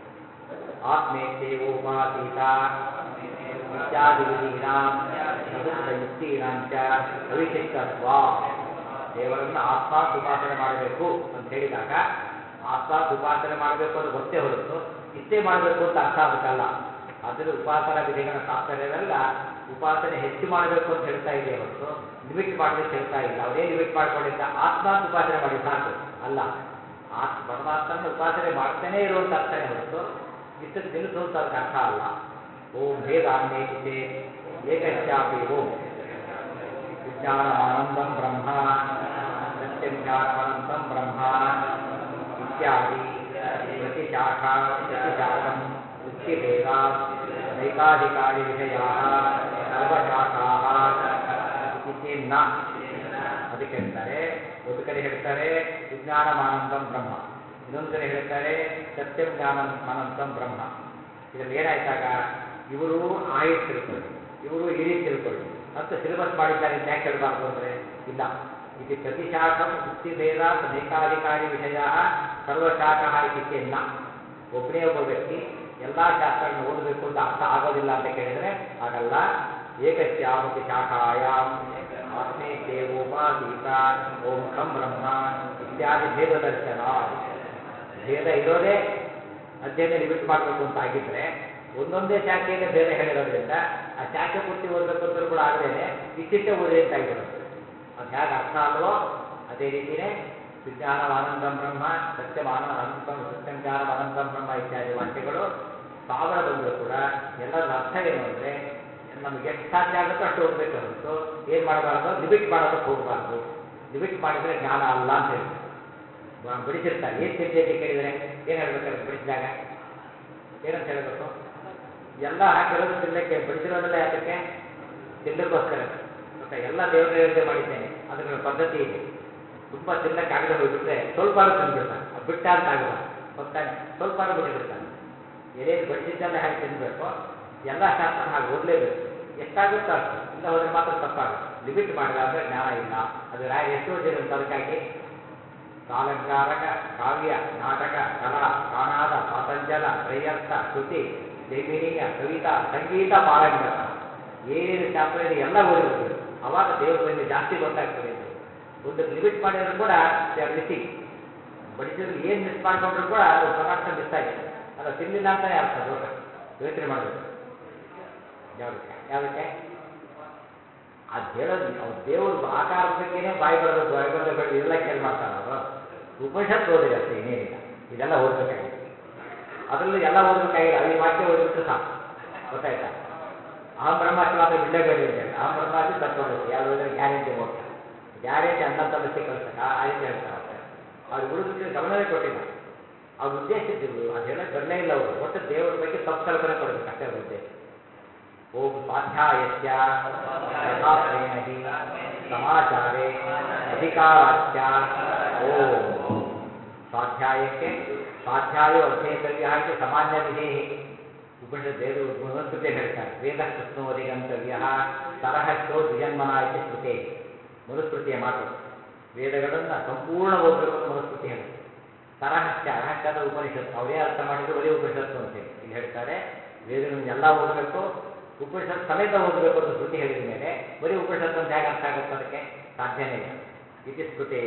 ಆತ್ಮೇತ್ಯೇವೋಪಾಸೀತ ಇತ್ಯಾದಿ ವಿಧೀನಾಂ ಪ್ರಬುದ್ಧ ಯುಕ್ತೀನಾಂ ಚ ಅವಿಶಿಷ್ಟತ್ವ ದೇವರನ್ನು ಆತ್ಮಾತ್ ಉಪಾಸನೆ ಮಾಡಬೇಕು ಅಂತ ಹೇಳಿದಾಗ ಆತ್ಮಾತ್ ಉಪಾಸನೆ ಮಾಡಬೇಕು ಅಂತ ಗೊತ್ತೇ ಹೊರತು ಇಷ್ಟೇ ಮಾಡಬೇಕು ಅಂತ ಅರ್ಥ ಅದಕ್ಕಲ್ಲ ಅದರ ಉಪಾಸನಾ ವಿಧಿಗಳ ತಾತ್ಪರ್ಯವೆಲ್ಲ ಉಪಾಸನೆ ಹೆಚ್ಚು ಮಾಡಬೇಕು ಅಂತ ಹೇಳ್ತಾ ಇದೆ ಹೊರತು ಲಿಮಿಟ್ ಮಾಡಲಿಕ್ಕೆ ಹೇಳ್ತಾ ಇಲ್ಲ ಅವರೇ ಲಿಮಿಟ್ ಮಾಡ್ಕೊಂಡಿದ್ದ ಆತ್ಮಾತ್ ಉಪಾಸನೆ ಮಾಡಿ ಸಾಕು ಅಲ್ಲ ಆತ್ ಪರಮಾತ್ಮನ ಉಪಾಸನೆ ಮಾಡ್ತಾನೇ ಇರುವಂತ ಅರ್ಥನೇ ಹೊರತು ಇಷ್ಟಕ್ಕೆ ನಿಲ್ಲಿಸು ಅಂತ ಅದಕ್ಕೆ ಅರ್ಥ ಅಲ್ಲ ಓಂ ಭೇದಾನ್ನೇತಿ ಚೇತ್ ಏಕಶ್ಚಾಪಿ ಓಂ ವಿಜ್ಞಾನಮಾನಂದಂ ಬ್ರಹ್ಮ ಸತ್ಯಂ ಜ್ಞಾನಮನಂತಂ ಬ್ರಹ್ಮ ಇತ್ಯಾದಿ ಪ್ರತಿಶಾಖಾ ಪ್ರತಿಶಾಖಂ ವೃತ್ತಿಭೇದಾತ್ ನೈಕಾಧಿಕಾರಿ ವಿಷಯಾ ಸರ್ವಶಾಖಾ ಇತಿ ಚೇನ್ನ ಅದಕ್ಕೆ ಹೇಳ್ತಾರೆ ಒಂದು ಕಡೆ ಹೇಳ್ತಾರೆ ವಿಜ್ಞಾನಮಾನಂದಂ ಬ್ರಹ್ಮ ಇನ್ನೊಂದು ಕಡೆ ಹೇಳ್ತಾರೆ ಸತ್ಯಂ ಜ್ಞಾನಂ ಅನಂತಂ ಬ್ರಹ್ಮ ಇದರಲ್ಲಿ ಏನಾಯ್ತಾಗ ಇವರು ಆ ರೀತಿ ತಿಳ್ಕೊಳ್ಳಿ ಇವರು ಈ ರೀತಿ ತಿಳ್ಕೊಳ್ಳಿ ಅಂತ ಸಿಲೆಬಸ್ ಮಾಡಿದ್ದಾರೆ ಅಂತ ಯಾಕೆ ಹೇಳಬಾರ್ದು ಅಂದರೆ ಇಲ್ಲ ಇದು ಪ್ರತಿಶಾಖಂ ಮುಕ್ತಿಭೇದಾತ್ ನೈಕಾಧಿಕಾರಿ ವಿಷಯ ಸರ್ವಶಾಖ ಇತಿ ಚೆನ್ನ ಒಬ್ಬನೇ ಒಬ್ಬ ವ್ಯಕ್ತಿ ಎಲ್ಲ ಶಾಸ್ತ್ರಗಳನ್ನು ಓದಬೇಕು ಅಂತ ಅರ್ಥ ಆಗೋದಿಲ್ಲ ಅಂತ ಕೇಳಿದರೆ ಹಾಗಲ್ಲ ಏಕಸ್ಯಾಮತಿ ಶಾಖಾಯಾಮ್ ಆತ್ಮೇ ದೇವೋಪಾಸೀತ ಓಂ ಖಂ ಬ್ರಹ್ಮ ಇತ್ಯಾದಿ ಭೇದ ದರ್ಶನ ಭೇದ ಇರೋದೇ ಅಧ್ಯಯನ ಬಿಟ್ಟು ಮಾಡಬೇಕು ಅಂತ ಆಗಿದ್ರೆ ಒಂದೊಂದೇ ಶಾಖೆಯಲ್ಲೇ ಭೇದ ಹೇಳಿರೋದ್ರಿಂದ ಆ ಶಾಖೆ ಪೂರ್ತಿ ಓದಬೇಕು ಅಂತ ಕೂಡ ಆಗದೇನೆ ಇಷ್ಟಿಷ್ಟೇ ಓದಿ ಅಂತ ಆಗಿಬಿಡುತ್ತೆ ಅದು ಹೇಗೆ ಅರ್ಥ ಅಲ್ವೋ ಅದೇ ರೀತಿಯೇ ವಿಜ್ಞಾನಂ ಆನಂದಂ ಬ್ರಹ್ಮ ಸತ್ಯಂ ಆನ ಅನಂತಂ ಸತ್ಯಂ ಜ್ಞಾನಂ ಅನಂತಂ ಬ್ರಹ್ಮ ಇತ್ಯಾದಿ ವಾಕ್ಯಗಳು ಸಾವಿರ ಬಂದರೂ ಕೂಡ ಎಲ್ಲದರ ಅರ್ಥ ಏನು ಅಂದರೆ ನಮಗೆ ಎಷ್ಟು ಸಾಧ್ಯ ಆಗುತ್ತೋ ಅಷ್ಟು ಓದಬೇಕು ಹೊರತು ಏನು ಮಾಡಬಾರ್ದು ಲಿಮಿಟ್ ಮಾಡೋದಕ್ಕೆ ಹೋಗಬಾರ್ದು ಲಿಮಿಟ್ ಮಾಡಿದರೆ ಜ್ಞಾನ ಅಲ್ಲ ಅಂತ ಹೇಳಿ ಬ- ಬಡಿಸಿರ್ತಾರೆ ಏನು ತಿಂದೆ ಅಂತ ಕೇಳಿದರೆ ಏನು ಹೇಳ್ಬೇಕಾದ್ರೆ ಬಡಿಸಿದಾಗ ಏನಂತ ಹೇಳಬೇಕು ಎಲ್ಲ ಹಾಕಿರೋದು ತಿನ್ನಕ್ಕೆ ಬಡಿಸಿರೋದೆಲ್ಲ ಯಾತಕ್ಕೆ ತಿನ್ನಕ್ಕೋಸ್ಕರ ಮತ್ತೆ ಎಲ್ಲ ದೇವರ ನೈವೇದ್ಯ ಮಾಡಿದ್ದೇನೆ ಅದರ ಪದ್ಧತಿ ಇದೆ ತುಂಬ ತಿನ್ನಕ್ಕೆ ಆಗದೆ ಹೋಗ್ಬಿಟ್ರೆ ಸ್ವಲ್ಪ ತಿಂದ್ಬಿಡ್ತಾನೆ ಅದು ಬಿಟ್ಟ ಅಂತ ಆಗಬಾರ್ದು ಗೊತ್ತಾನೆ ಸ್ವಲ್ಪ ಬಿಟ್ಬಿಡ್ತಾನೆ ಏನೇನು ಬಡಿಸಿದ್ದೆಲ್ಲ ಹೇಗೆ ತಿನ್ನಬೇಕು ಎಲ್ಲ ಶಾಸ್ತ್ರ ಹಾಗೆ ಓದಲೇಬೇಕು ಎಷ್ಟಾಗುತ್ತೋ ಅಷ್ಟು ಇಲ್ಲ ಹೋದ್ರೆ ಮಾತ್ರ ತಪ್ಪಾಗುತ್ತೆ ಲಿಮಿಟ್ ಮಾಡಿದ ಅಂದರೆ ಜ್ಞಾನ ಇಲ್ಲ ಅದು ರಾಯರು ಎಷ್ಟು ಓದಿರಂತ ಅದಕ್ಕಾಗಿ ಕಾಲಂಕಾರಕ ಕಾವ್ಯ ನಾಟಕ ಕಲಾ ಕಾಣಾದ ಪಾತಂಜಲ ತ್ರಯರ್ಥ ಶ್ರುತಿ ಜೈಮಿನಿಯ ಕವಿತಾ ಸಂಗೀತ ಪಾರಂಗತ ಏನೇನು ಶಾಸ್ತ್ರ ಇದೆ ಎಲ್ಲ ಓದಿರ್ಬೇಕು ಅವಾಗ ದೇವ್ರ ಬಗ್ಗೆ ಜಾಸ್ತಿ ಗೊತ್ತಾಗ್ತದೆ ಅಂತ ಒಂದು ಲಿಮಿಟ್ ಮಾಡಿದ್ರು ಕೂಡ ದೇ ಆರ್ ಮಿಸ್ಸಿಂಗ್ ಬಡಿಸಿದ್ರು ಏನು ಮಿಸ್ ಮಾಡಿಕೊಂಡ್ರು ಕೂಡ ಒಂದು ಪದಾರ್ಥ ಮಿಸ್ ಆಗಿದೆ ಅಲ್ಲ ತಿನ್ನಲಿಲ್ಲ ಅಂತಾನೆ ಅರ್ಥ ದೋಷ ಯೋಚನೆ ಮಾಡಬೇಕು ಯಾವುದಕ್ಕೆ ಯಾವುದಕ್ಕೆ ಅದು ಹೇಳೋದು ಅವ್ರು ದೇವ್ರ ಆಕಾರದ ಬಗ್ಗೆನೇ ಬಾಯಿ ಬರಬೇಕು ಬಾಯಿ ಬರದೆ ಬೆಳೆದು ಇದೆಲ್ಲ ಕೇಳಿ ಮಾಡ್ತಾರೆ ಅವರು ಉಪನಿಷತ್ ಓದಿರಿ ಅಷ್ಟೇ ಇನ್ನೇನಿಲ್ಲ ಇದೆಲ್ಲ ಓದಬೇಕಾಗಿತ್ತು ಅದರಲ್ಲೂ ಎಲ್ಲ ಓದಬೇಕಾಗಿಲ್ಲ ಐದು ವಾಕ್ಯ ಓದಿಬಿಟ್ರೆ ಸಾಕು ಗೊತ್ತಾಯ್ತಾ ಅಹಂ ಬ್ರಹ್ಮಾಸ್ತಿ ಮಾತ್ರ ಬಿಡಲೇಬೇಡಿ ಅಂತ ಹೇಳಿ ಅಹಂ ಬ್ರಹ್ಮಾಸ್ತಿ ತತ್ವದೃಷ್ಟಿ ಯಾರು ಹೋದ್ರೆ ಗ್ಯಾರಂಟಿ ಮೋಕ್ಷ ಗ್ಯಾರಂಟಿ ಅನ್ನ ತಲಸಿ ಕಳಿಸ್ತಾರೆ ಆ ರೀತಿ ಹೇಳ್ತಾರೆ ಅಷ್ಟೇ ಅವ್ರು ಉಳಿದಕ್ಕೆ ಗಮನವೇ ಕೊಟ್ಟಿಲ್ಲ ಅವ್ರ ಉದ್ದೇಶ ಇದ್ದಿದ್ದು ಅದು ಹೇಳಕ್ಕೆ ಬರಲೇ ಇಲ್ಲ ಅವರು ಒಟ್ಟು ದೇವರ ಬಗ್ಗೆ ತಪ್ಪು ಕಲ್ಪನೆ ಕೊಡಬೇಕು ಅಷ್ಟೇ ಅವ್ರ ಉದ್ದೇಶ ಓಂ ಸ್ವಾಧ್ಯಾಯಸ್ಯ ಯಥಾತ್ರೇಣ ಹಿ ಸಮಾಚಾರೇ ಅಧಿಕಾರಾಚ್ಯ ಓಂ ಸ್ವಾಧ್ಯಾಯಕ್ಕೆ ಸ್ವಾಧ್ಯಾಯೋ ಅಧ್ಯೇತವ್ಯ ಇದು ಸಾಮಾನ್ಯ ವಿಧೇಹಿ ಉಪನಿಷತ್ ವೇದ ಮನುಸ್ಮೃತಿ ಹೇಳ್ತಾರೆ ವೇದ ಕೃಷ್ಣೋದಿ ಗಂತವ್ಯ ತರಹಶ್ಚೋ ದ್ವಿಜನ್ಮನ ಇತಿ ಸ್ಮೃತಿ ಮನುಸ್ಮೃತಿಯ ಮಾತು ವೇದಗಳನ್ನು ಸಂಪೂರ್ಣ ಓದಬೇಕು ಅಂತ ಮನುಸ್ಮೃತಿ ಹೇಳುತ್ತೆ ತರಹಶ್ಚ ರಹಸ್ಯದ ಉಪನಿಷತ್ತು ಅವರೇ ಅರ್ಥ ಮಾಡಿದ್ರು ಬರೀ ಉಪನಿಷತ್ತು ಅಂತ ಹೇಳಿ ಇಲ್ಲಿ ಹೇಳ್ತಾರೆ ವೇದಗಳನ್ನು ಎಲ್ಲ ಓದಬೇಕು ಉಪನಿಷತ್ ಸಮೇತ ಓದಬೇಕು ಅಂತ ಶ್ರುತಿ ಹೇಳಿದ ಮೇಲೆ ಬರೀ ಉಪನಿಷತ್ತು ಅಂತ ಹೇಗೆ ಅರ್ಥ ಆಗುತ್ತೆ ಅದಕ್ಕೆ ಸಾಧ್ಯನೇ ಇಲ್ಲ ಇತಿ ಸ್ಮೃತೇ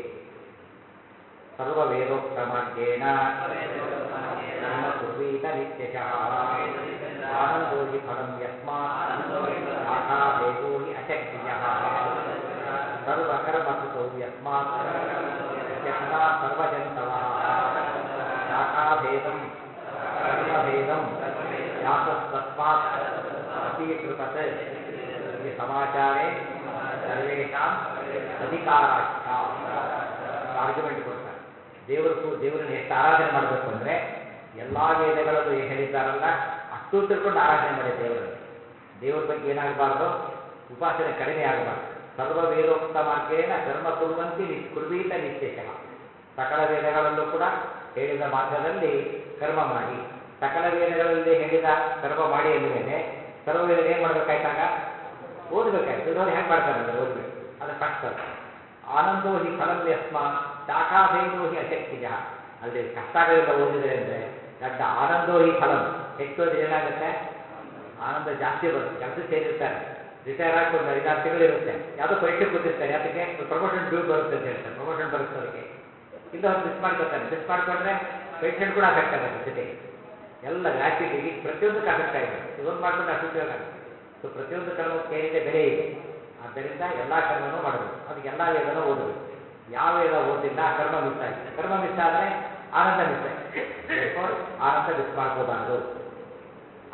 ಸರ್ವ ವೇದೋಕ್ತ ಮಾರ್ಗೇಣ ಕರ್ಮ ಕುರ್ವೀತ ನಿತ್ಯಶಃ ಆನಂದೋ ಹಿ ಫಲಂ ಯಸ್ಮಾತ್ ಶಾಖಾ ಭೇದೋ ಹಿ ಅಶಕ್ತಿಯಃ ಸರ್ವಕರ್ಮ ಕೃತೌ ಯಸ್ಮಾತ್ ತ್ಯಕ್ತಾ ಸರ್ವಜಂತವಃ ಶಾಖಾಭೇದಂ ಕರ್ಮಭೇದಂ ಯಾತಸ್ತಸ್ಮಾತ್ ಅಪೀಕೃತತ್ ಇತಿ ಸಮಾಚಾರೇ ಸರ್ವೇಷಾಂ ಅಧಿಕಾರಾಖ್ಯ ಆರ್ಗ್ಯುಮೆಂಟ್ ಕೊಡ್ತಾರೆ ದೇವರು ದೇವರನ್ನು ಎಷ್ಟು ಆರಾಧನೆ ಮಾಡಬೇಕು ಅಂದರೆ ಎಲ್ಲ ವೇದಗಳಲ್ಲೂ ಏನು ಹೇಳಿದ್ದಾರಲ್ಲ ಅಷ್ಟು ತಿಳ್ಕೊಂಡು ಆರಾಧನೆ ಮಾಡಿ ದೇವರನ್ನು ದೇವರ ಬಗ್ಗೆ ಏನಾಗಬಾರ್ದು ಉಪಾಸನೆ ಕಡಿಮೆ ಆಗಬಾರ್ದು ಸರ್ವ ವೇದೋಕ್ತ ಮಾರ್ಗೇಣ ಕರ್ಮ ಕುರುವಂತಿ ನಿ ಕುರ್ವೀತ ನಿತ್ಯಶಃ ಸಕಲ ವೇದಗಳಲ್ಲೂ ಕೂಡ ಹೇಳಿದ ಮಾರ್ಗದಲ್ಲಿ ಕರ್ಮ ಮಾಡಿ ಸಕಲ ವೇದಗಳಲ್ಲಿ ಹೇಳಿದ ಕರ್ಮ ಮಾಡಿ ಅಂದ ಮೇಲೆ ಸರ್ವ ವೇದ ಏನು ಮಾಡಬೇಕಾಯ್ತಾಗ ಓದಬೇಕಾಯ್ತು ಇಲ್ಲವ್ರು ಹೇಗೆ ಮಾಡ್ತಾರೆ ಅಂದರೆ ಓದಬೇಕು ಅದು ಫಸ್ಟ್ ಅದು ಆನಂದೋ ಹಿ ಫಲಂ ಯಸ್ಮ ಶಾಖಾಭೇದೋ ಹಿ ಅಶಕ್ತಿಜ ಅಲ್ಲಿ ಕಷ್ಟ ಆಗೋದಿಲ್ಲ ಓದಿದ್ರೆ ಅಂದರೆ ದೊಡ್ಡ ಆನಂದೋ ಹಿ ಫಲಂ ಹೆಚ್ಚು ಓದಿದ್ರೆ ಏನಾಗುತ್ತೆ ಆನಂದ ಜಾಸ್ತಿ ಬರುತ್ತೆ ಕೆಲಸಕ್ಕೆ ಸೇರಿರ್ತಾರೆ ರಿಟೈರ್ ಆಗಿ ಒಂದು ಐದಾರು ತಿಂಗಳು ಇರುತ್ತೆ ಯಾವುದೋ ಪರೀಕ್ಷೆ ಕೂತಿರ್ತಾರೆ ಅದಕ್ಕೆ ಪ್ರಮೋಷನ್ ಡ್ಯೂ ಬರುತ್ತೆ ಅಂತ ಹೇಳ್ತಾರೆ ಪ್ರಮೋಷನ್ ಬರುತ್ತೆ ಅದಕ್ಕೆ ಇಲ್ಲ ಅವ್ರು ಮಿಸ್ ಮಾಡ್ಕೊತಾರೆ ಮಿಸ್ ಮಾಡ್ಕೊಂಡ್ರೆ ಪೇಷಂಟ್ ಕೂಡ ಅಫೆಕ್ಟ್ ಆಗುತ್ತೆ ಜೊತೆಗೆ ಎಲ್ಲ ಗ್ರಾಚ್ಯುಟಿ ಪ್ರತಿಯೊಂದಕ್ಕೆ ಅಫೆಕ್ಟ್ ಆಗಿದೆ ಇದೊಂದು ಮಾಡ್ಕೊಂಡು ಅಷ್ಟು ಉಪಯೋಗ ಆಗುತ್ತೆ ಸೊ ಪ್ರತಿಯೊಂದು ಕರ್ಮಕ್ಕೆ ಏನಿದೆ ಬೆಲೆ ಇದೆ ಆದ್ದರಿಂದ ಎಲ್ಲ ಕರ್ಮನೂ ಮಾಡಬೇಕು ಅದಕ್ಕೆ ಎಲ್ಲ ವೇದನೂ ಓದಬೇಕು ಯಾವ ವೇದ ಓದಿಲ್ಲ ಕರ್ಮ ಮಿಸ್ ಆಗಿದೆ ಕರ್ಮ ಮಿಸ್ ಆದರೆ ಆನಂದ ಮಿಸ್ ಆಗಿದೆ ಆನಂದ ಮಿಸ್ ಮಾಡ್ಕೋಬಾರ್ದು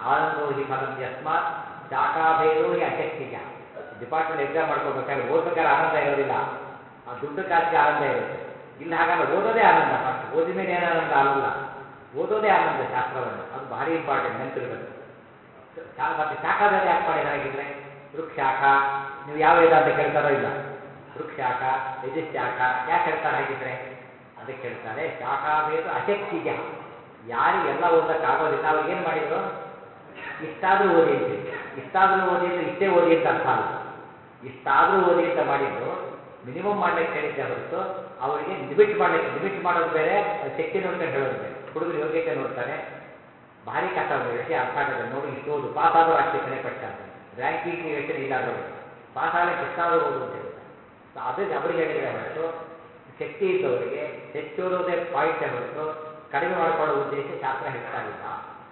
ಆನಂದೋ ಹಿ ಫಲಂ ಯಸ್ಮಾತ್ ಶಾಖಾಭೇದೋ ಹಿ ಅಶಕ್ತಿಜ ಡಿಪಾರ್ಟ್ಮೆಂಟ್ ಎಕ್ಸಾಮ್ ಮಾಡ್ಕೋಬೇಕಾದ್ರೆ ಓದ್ಬೇಕಾದ್ರೆ ಆನಂದ ಇರೋದಿಲ್ಲ ಆ ದುಡ್ಡು ಕಾಸಿಗೆ ಆನಂದ ಇರುತ್ತೆ ಇಲ್ಲಿ ಹಾಗಲ್ಲ ಓದೋದೇ ಆನಂದ ಫಸ್ಟ್ ಓದಿದ ಮೇಲೆ ಏನು ಆನಂದ ಅಲ್ಲ ಓದೋದೇ ಆನಂದ ಶಾಸ್ತ್ರವನ್ನು ಅದು ಭಾರಿ ಇಂಪಾರ್ಟೆಂಟ್ ನೆನಪಿರ್ಬೇಕು ಶಾ- ಮತ್ತೆ ಶಾಖಾಭೇದ ಯಾಕೆ ಮಾಡಿದ್ರೆ ಹಾಗಿದ್ರೆ ವೃಕ್ಷಾಖ ನೀವು ಯಾವ ವೇದ ಅಂತ ಕೇಳ್ತಾರೋ ಇಲ್ಲ ವೃಕ್ಷಾಖ ಯಜುಶಾಖ ಯಾಕೆ ಹೇಳ್ತಾರೆ ಹಾಗಿದ್ರೆ ಅದಕ್ಕೆ ಹೇಳ್ತಾರೆ ಶಾಖಾಭೇದ ಅಶಕ್ತಿಜ ಯಾರಿಗೆಲ್ಲ ಓದಕ್ಕಾಗೋದಿಲ್ಲ ಅವ್ರಿಗೆ ಏನು ಮಾಡಿದ್ರು ಇಷ್ಟಾದರೂ ಓದಿ ಅಂತೀವಿ ಇಷ್ಟಾದರೂ ಓದಿ ಅಂದ್ರೆ ಇಷ್ಟೇ ಓದಿ ಅಂತ ಅರ್ಥ ಅಲ್ಲ ಇಷ್ಟಾದರೂ ಓದಿ ಅಂತ ಮಾಡಿದ್ದು ಮಿನಿಮಮ್ ಮಾಡ್ಲಿಕ್ಕೆ ಹೇಳಿದ್ದೆ ಹೊರತು ಅವರಿಗೆ ಲಿಮಿಟ್ ಮಾಡ್ಲಿಕ್ಕೆ ಲಿಮಿಟ್ ಮಾಡೋದು ಬೇರೆ ಅದು ಶಕ್ತಿ ನೋಡ್ಕೊಂಡು ಹೇಳೋದು ಬೇರೆ ಹುಡುಗರು ಯೋಗ್ಯತೆ ನೋಡ್ತಾರೆ ಭಾರಿ ಕಷ್ಟ ಒಂದು ವಿಷಯ ಅರ್ಥ ಆಗುತ್ತೆ ನೋಡಿ ಇಷ್ಟು ಓದು ಪಾಸ್ ಆದರೂ ಆಗ್ತಿರ್ತಾನೆ ಪಟ್ಟ ಅಂತ ರ್ಯಾಂಕಿಂಗ್ ಯೋಚನೆ ಇಲ್ಲ ಅದರೊಳಗೆ ಪಾಸ್ ಆಗಲಿಕ್ಕೆ ಎಷ್ಟಾದರೂ ಓದು ಅಂತ ಹೇಳ್ತಾರೆ ಸೊ ಅದು ಅವರಿಗೆ ಹೇಳಿದರೆ ಹೊರತು ಶಕ್ತಿ ಇದ್ದವರಿಗೆ ಹೆಚ್ಚೋರೋದೇ ಪಾಯಿಂಟೇ ಹೊರತು ಕಡಿಮೆ ಮಾಡಿಕೊಳ್ಳೋ ಉದ್ದೇಶ ಶಾಸ್ತ್ರ ಹೇಳ್ತಾ ಇಲ್ಲ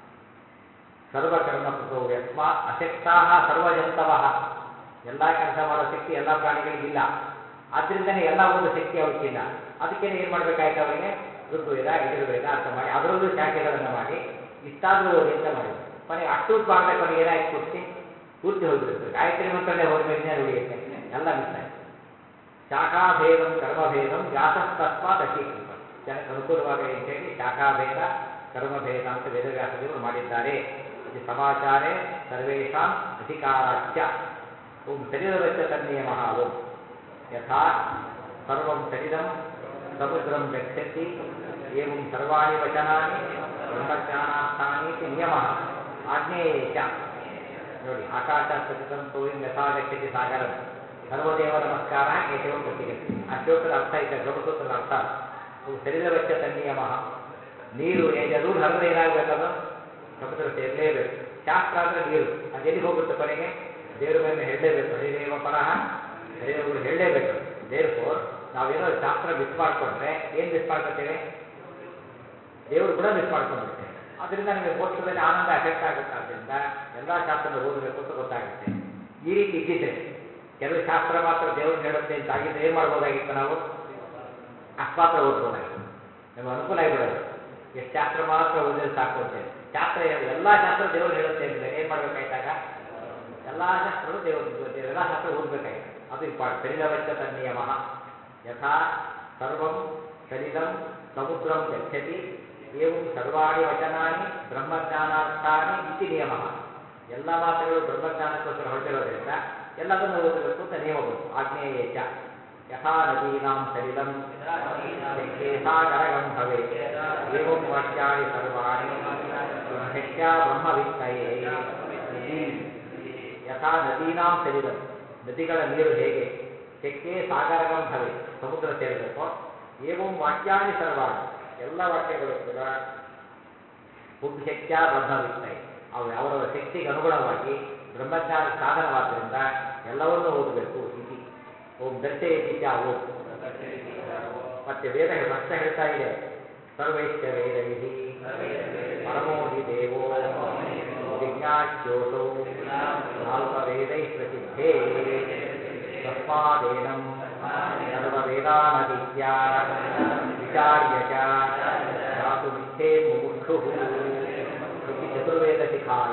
ಸರ್ವಕರ್ಮ ಕೃತೋ ಯಸ್ಮ ಅಶಕ್ತಾ ಸರ್ವಜಂತವ ಎಲ್ಲ ಕೆಲಸ ಮಾಡೋ ಶಕ್ತಿ ಎಲ್ಲ ಪ್ರಾಣಿಗಳಿಗಿಲ್ಲ ಆದ್ರಿಂದನೇ ಎಲ್ಲ ಒಂದು ಶಕ್ತಿ ಅವಕ್ಕಿಲ್ಲ ಅದಕ್ಕೇನೆ ಏನು ಮಾಡಬೇಕಾಯ್ತು ಅವರಿಗೆ ಋಗ್ವೇದ ಯಜುರ್ವೇದ ಅರ್ಥ ಮಾಡಿ ಅದರಲ್ಲೂ ಶಾಖೆಗಳನ್ನು ಮಾಡಿ ಇಷ್ಟಾದರೂ ಓದಿ ಅಂತ ಮಾಡಿದ್ರು ಕೊನೆಗೆ ಅಷ್ಟು ಮಾಡದೆ ಕೊನೆಗೆ ಏನಾಯ್ತು ಪೂರ್ತಿ ಪೂರ್ತಿ ಹೋಗ್ಬಿಡ್ತಾರೆ ಗಾಯತ್ರಿ ಮಂತ್ರನೇ ಹೋದ್ಮೇಲೆ ಉಳಿಯುತ್ತೆ ಎಲ್ಲ ಮಿಸ್ ಆಯ್ತು ಶಾಖಾಭೇದಂ ಕರ್ಮಭೇದಂ ವ್ಯಾಸಸ್ತಸ್ಮಾತ್ ಅಶೀಕೃತ ಜನಕ್ಕೆ ಅನುಕೂಲವಾಗಲಿ ಅಂತೇಳಿ ಶಾಖಾಭೇದ ಕರ್ಮಭೇದ ಅಂತ ವೇದವ್ಯಾಸದೇವರು ಮಾಡಿದ್ದಾರೆ ಇದು ಸಮಾಚಾರೇ ಸರ್ವೇಷಾಂ ಅಧಿಕಾರಾಚ್ಯ ಓಂ ಶರೀರವಚ್ಚ ತನ್ನಿಯಮಃ ಓಂ ಯಥಾ ಸರ್ವಂ ಸಲಿಲಂ ಸಮುದ್ರಂ ಗಚ್ಚತಿ ಏವಂ ಸರ್ವಾಣಿ ವಚನಾನಿ ಬ್ರಹ್ಮಜ್ಞಾನಾರ್ಥಾನಿ ಇತಿ ನಿಯಮಃ ಆಗ್ನೇಯೇ ಚ ನೋಡಿ ಆಕಾಶ ಸತಿತಂ ಸೋಯಂ ಯಥಾ ಗಚ್ಚತಿ ಸಾಗರಂ ಸರ್ವದೇವ ನಮಸ್ಕಾರ ಕೇಶವ ಪ್ರತಿಗತಿ ಆ ಶ್ಲೋಕದ ಅರ್ಥ ಇದೆ ಬ್ರಹ್ಮಸೂತ್ರದ ಅರ್ಥ ಅದು ಶರೀರವೆಚ್ಚ ತನ್ನಿಯಮ ನೀರು ರೂಢ ಹರಿದ್ರೆ ಏನಾಗಬೇಕದು ಸಮುದ್ರ ಸೇರಲೇಬೇಕು ಶಾಸ್ತ್ರ ಅಂದ್ರೆ ನೀರು ಅದು ಎಲ್ಲಿಗೆ ಹೋಗುತ್ತೆ ಕೊನೆಗೆ ದೇವ್ರ ಮೇಲೆ ಹೇಳಲೇಬೇಕು ಹರಿದೇವ ಪರಹ ಹರಿದೇವರು ಹೇಳಲೇಬೇಕು ದೇರ್ ಫೋರ್ ನಾವೇನೋ ಶಾಸ್ತ್ರ ಮಿಸ್ ಮಾಡಿಕೊಂಡ್ರೆ ಏನು ಮಿಸ್ ಮಾಡ್ಕೊತೇವೆ ದೇವರು ಕೂಡ ಮಿಸ್ ಮಾಡ್ಕೊಂಡ್ಬಿಡ್ತೇವೆ ಅದರಿಂದ ನಿಮಗೆ ಮೋಕ್ಷದಲ್ಲಿ ಆನಂದ ಎಫೆಕ್ಟ್ ಆಗುತ್ತೆ ಆದ್ದರಿಂದ ಎಲ್ಲ ಶಾಸ್ತ್ರ ಓದಬೇಕು ಅಂತ ಗೊತ್ತಾಗುತ್ತೆ ಈ ರೀತಿ ಇದ್ದಿದ್ರೆ ಕೆಲವು ಶಾಸ್ತ್ರ ಮಾತ್ರ ದೇವ್ರನ್ನ ಹೇಳುತ್ತೆ ಅಂತ ಆಗಿದ್ರೆ ಏನು ಮಾಡ್ಬೋದಾಗಿತ್ತು ನಾವು ಅಷ್ಟು ಮಾತ್ರ ಓದ್ಬೋದಾಗಿತ್ತು ನಮಗೆ ಅನುಕೂಲ ಆಗಿಬಿಡೋದು ಎಷ್ಟು ಶಾಸ್ತ್ರ ಮಾತ್ರ ಓದಿದ್ರೆ ಸಾಕು ಅಂತೇಳಿ ಶಾಸ್ತ್ರ ಹೇಳಿ ಎಲ್ಲ ಶಾಸ್ತ್ರ ದೇವ್ರು ಹೇಳುತ್ತೆ ಅಂದ್ಮೇಲೆ ಏನು ಮಾಡ್ಬೇಕಾಯ್ತಾಗ ಎಲ್ಲ ಶಾಸ್ತ್ರಗಳು ದೇವರು ಎಲ್ಲ ಶಾಸ್ತ್ರ ಓದಬೇಕಾಯ್ತು ಅದು ಇಂಪಾರ್ಟೆಂಟ್ ಸಲಿಲವಚ್ಚ ತನ್ನಿಯಮ ಯಥಾ ಸರ್ವಂ ಸಲಿಲಂ ಸಮುದ್ರಂ ಗಚ್ಚತಿ ಏವಂ ಸರ್ವಾಣಿ ವಚನಾನಿ ಬ್ರಹ್ಮಜ್ಞಾನಾರ್ಥಾನಿ ಇತಿ ನಿಯಮ ಎಲ್ಲ ಮಾತುಗಳು ಬ್ರಹ್ಮಜ್ಞಾನಕ್ಕೋಸ್ಕರ ಹೊರಟಿರೋದ್ರಿಂದ ಎಲ್ಲದನ್ನು ಓದಬೇಕು ಅಂತ ನಿಯಮ ಬಂತು ಆಗ್ನೇಯೇ ಚ ಯಥಾ ನದೀನಾಂ ಸಲಿಲಂ ಶಕ್ಯೇ ಸಾಗರಗಂ ಭವೆ ಏವಂ ವಾಕ್ಯಾನಿ ಸರ್ವಾಣಿ ಶಕ್ಯ ಬ್ರಹ್ಮವಿತ್ತಯೇ ಇತಿ ಯಥಾ ನದೀನಾಂ ಸಲಿಲಂ ನದಿಗಳ ನೀರು ಹೇಗೆ ಶಕ್ಯೇ ಸಾಗರಗಂ ಭವೆ ಸಮುದ್ರ ಸೇರಬೇಕು ಏವಂ ವಾಕ್ಯಾನಿ ಸರ್ವಾಣಿ ಎಲ್ಲ ವಾಕ್ಯಗಳು ಕೂಡ ಶಕ್ಯ ಬ್ರಹ್ಮವಿತ್ತೈ ಅವು ಅವರವರ ಶಕ್ತಿಗೆ ಅನುಗುಣವಾಗಿ ಬ್ರಹ್ಮಜ್ಞಾನ ಸಾಧನವಾದ್ದರಿಂದ ಎಲ್ಲವನ್ನೂ ಓದಬೇಕು ಇತಿ ಓಂ ದರ್ಶಯತಿ ಚ ಓಂ ಮತ್ತೆ ವೇದ ಪ್ರಶ್ನೆ ಹೇಳ್ತಾ ಇದೆ ಸರ್ವೈಶ್ಚ ವೇದೈ ಪರಮೋ ಹಿ ದೇವೋ ಜಿಜ್ಞಾಸ್ಯೋಸೌ ನಾಲ್ಕ ವೇದೈ ಪ್ರಸಿದ್ಧೇ ತಸ್ಮಾದೇನಂ ಸರ್ವವೇದಾನದೀತ್ಯ ವಿಚಾರ್ಯ ಚ ಧಾತುಮಿಚ್ಛೇ ಮುಮುಕ್ಷು ಇತಿ ಚತುರ್ವೇದ ಶಿಖಾಯ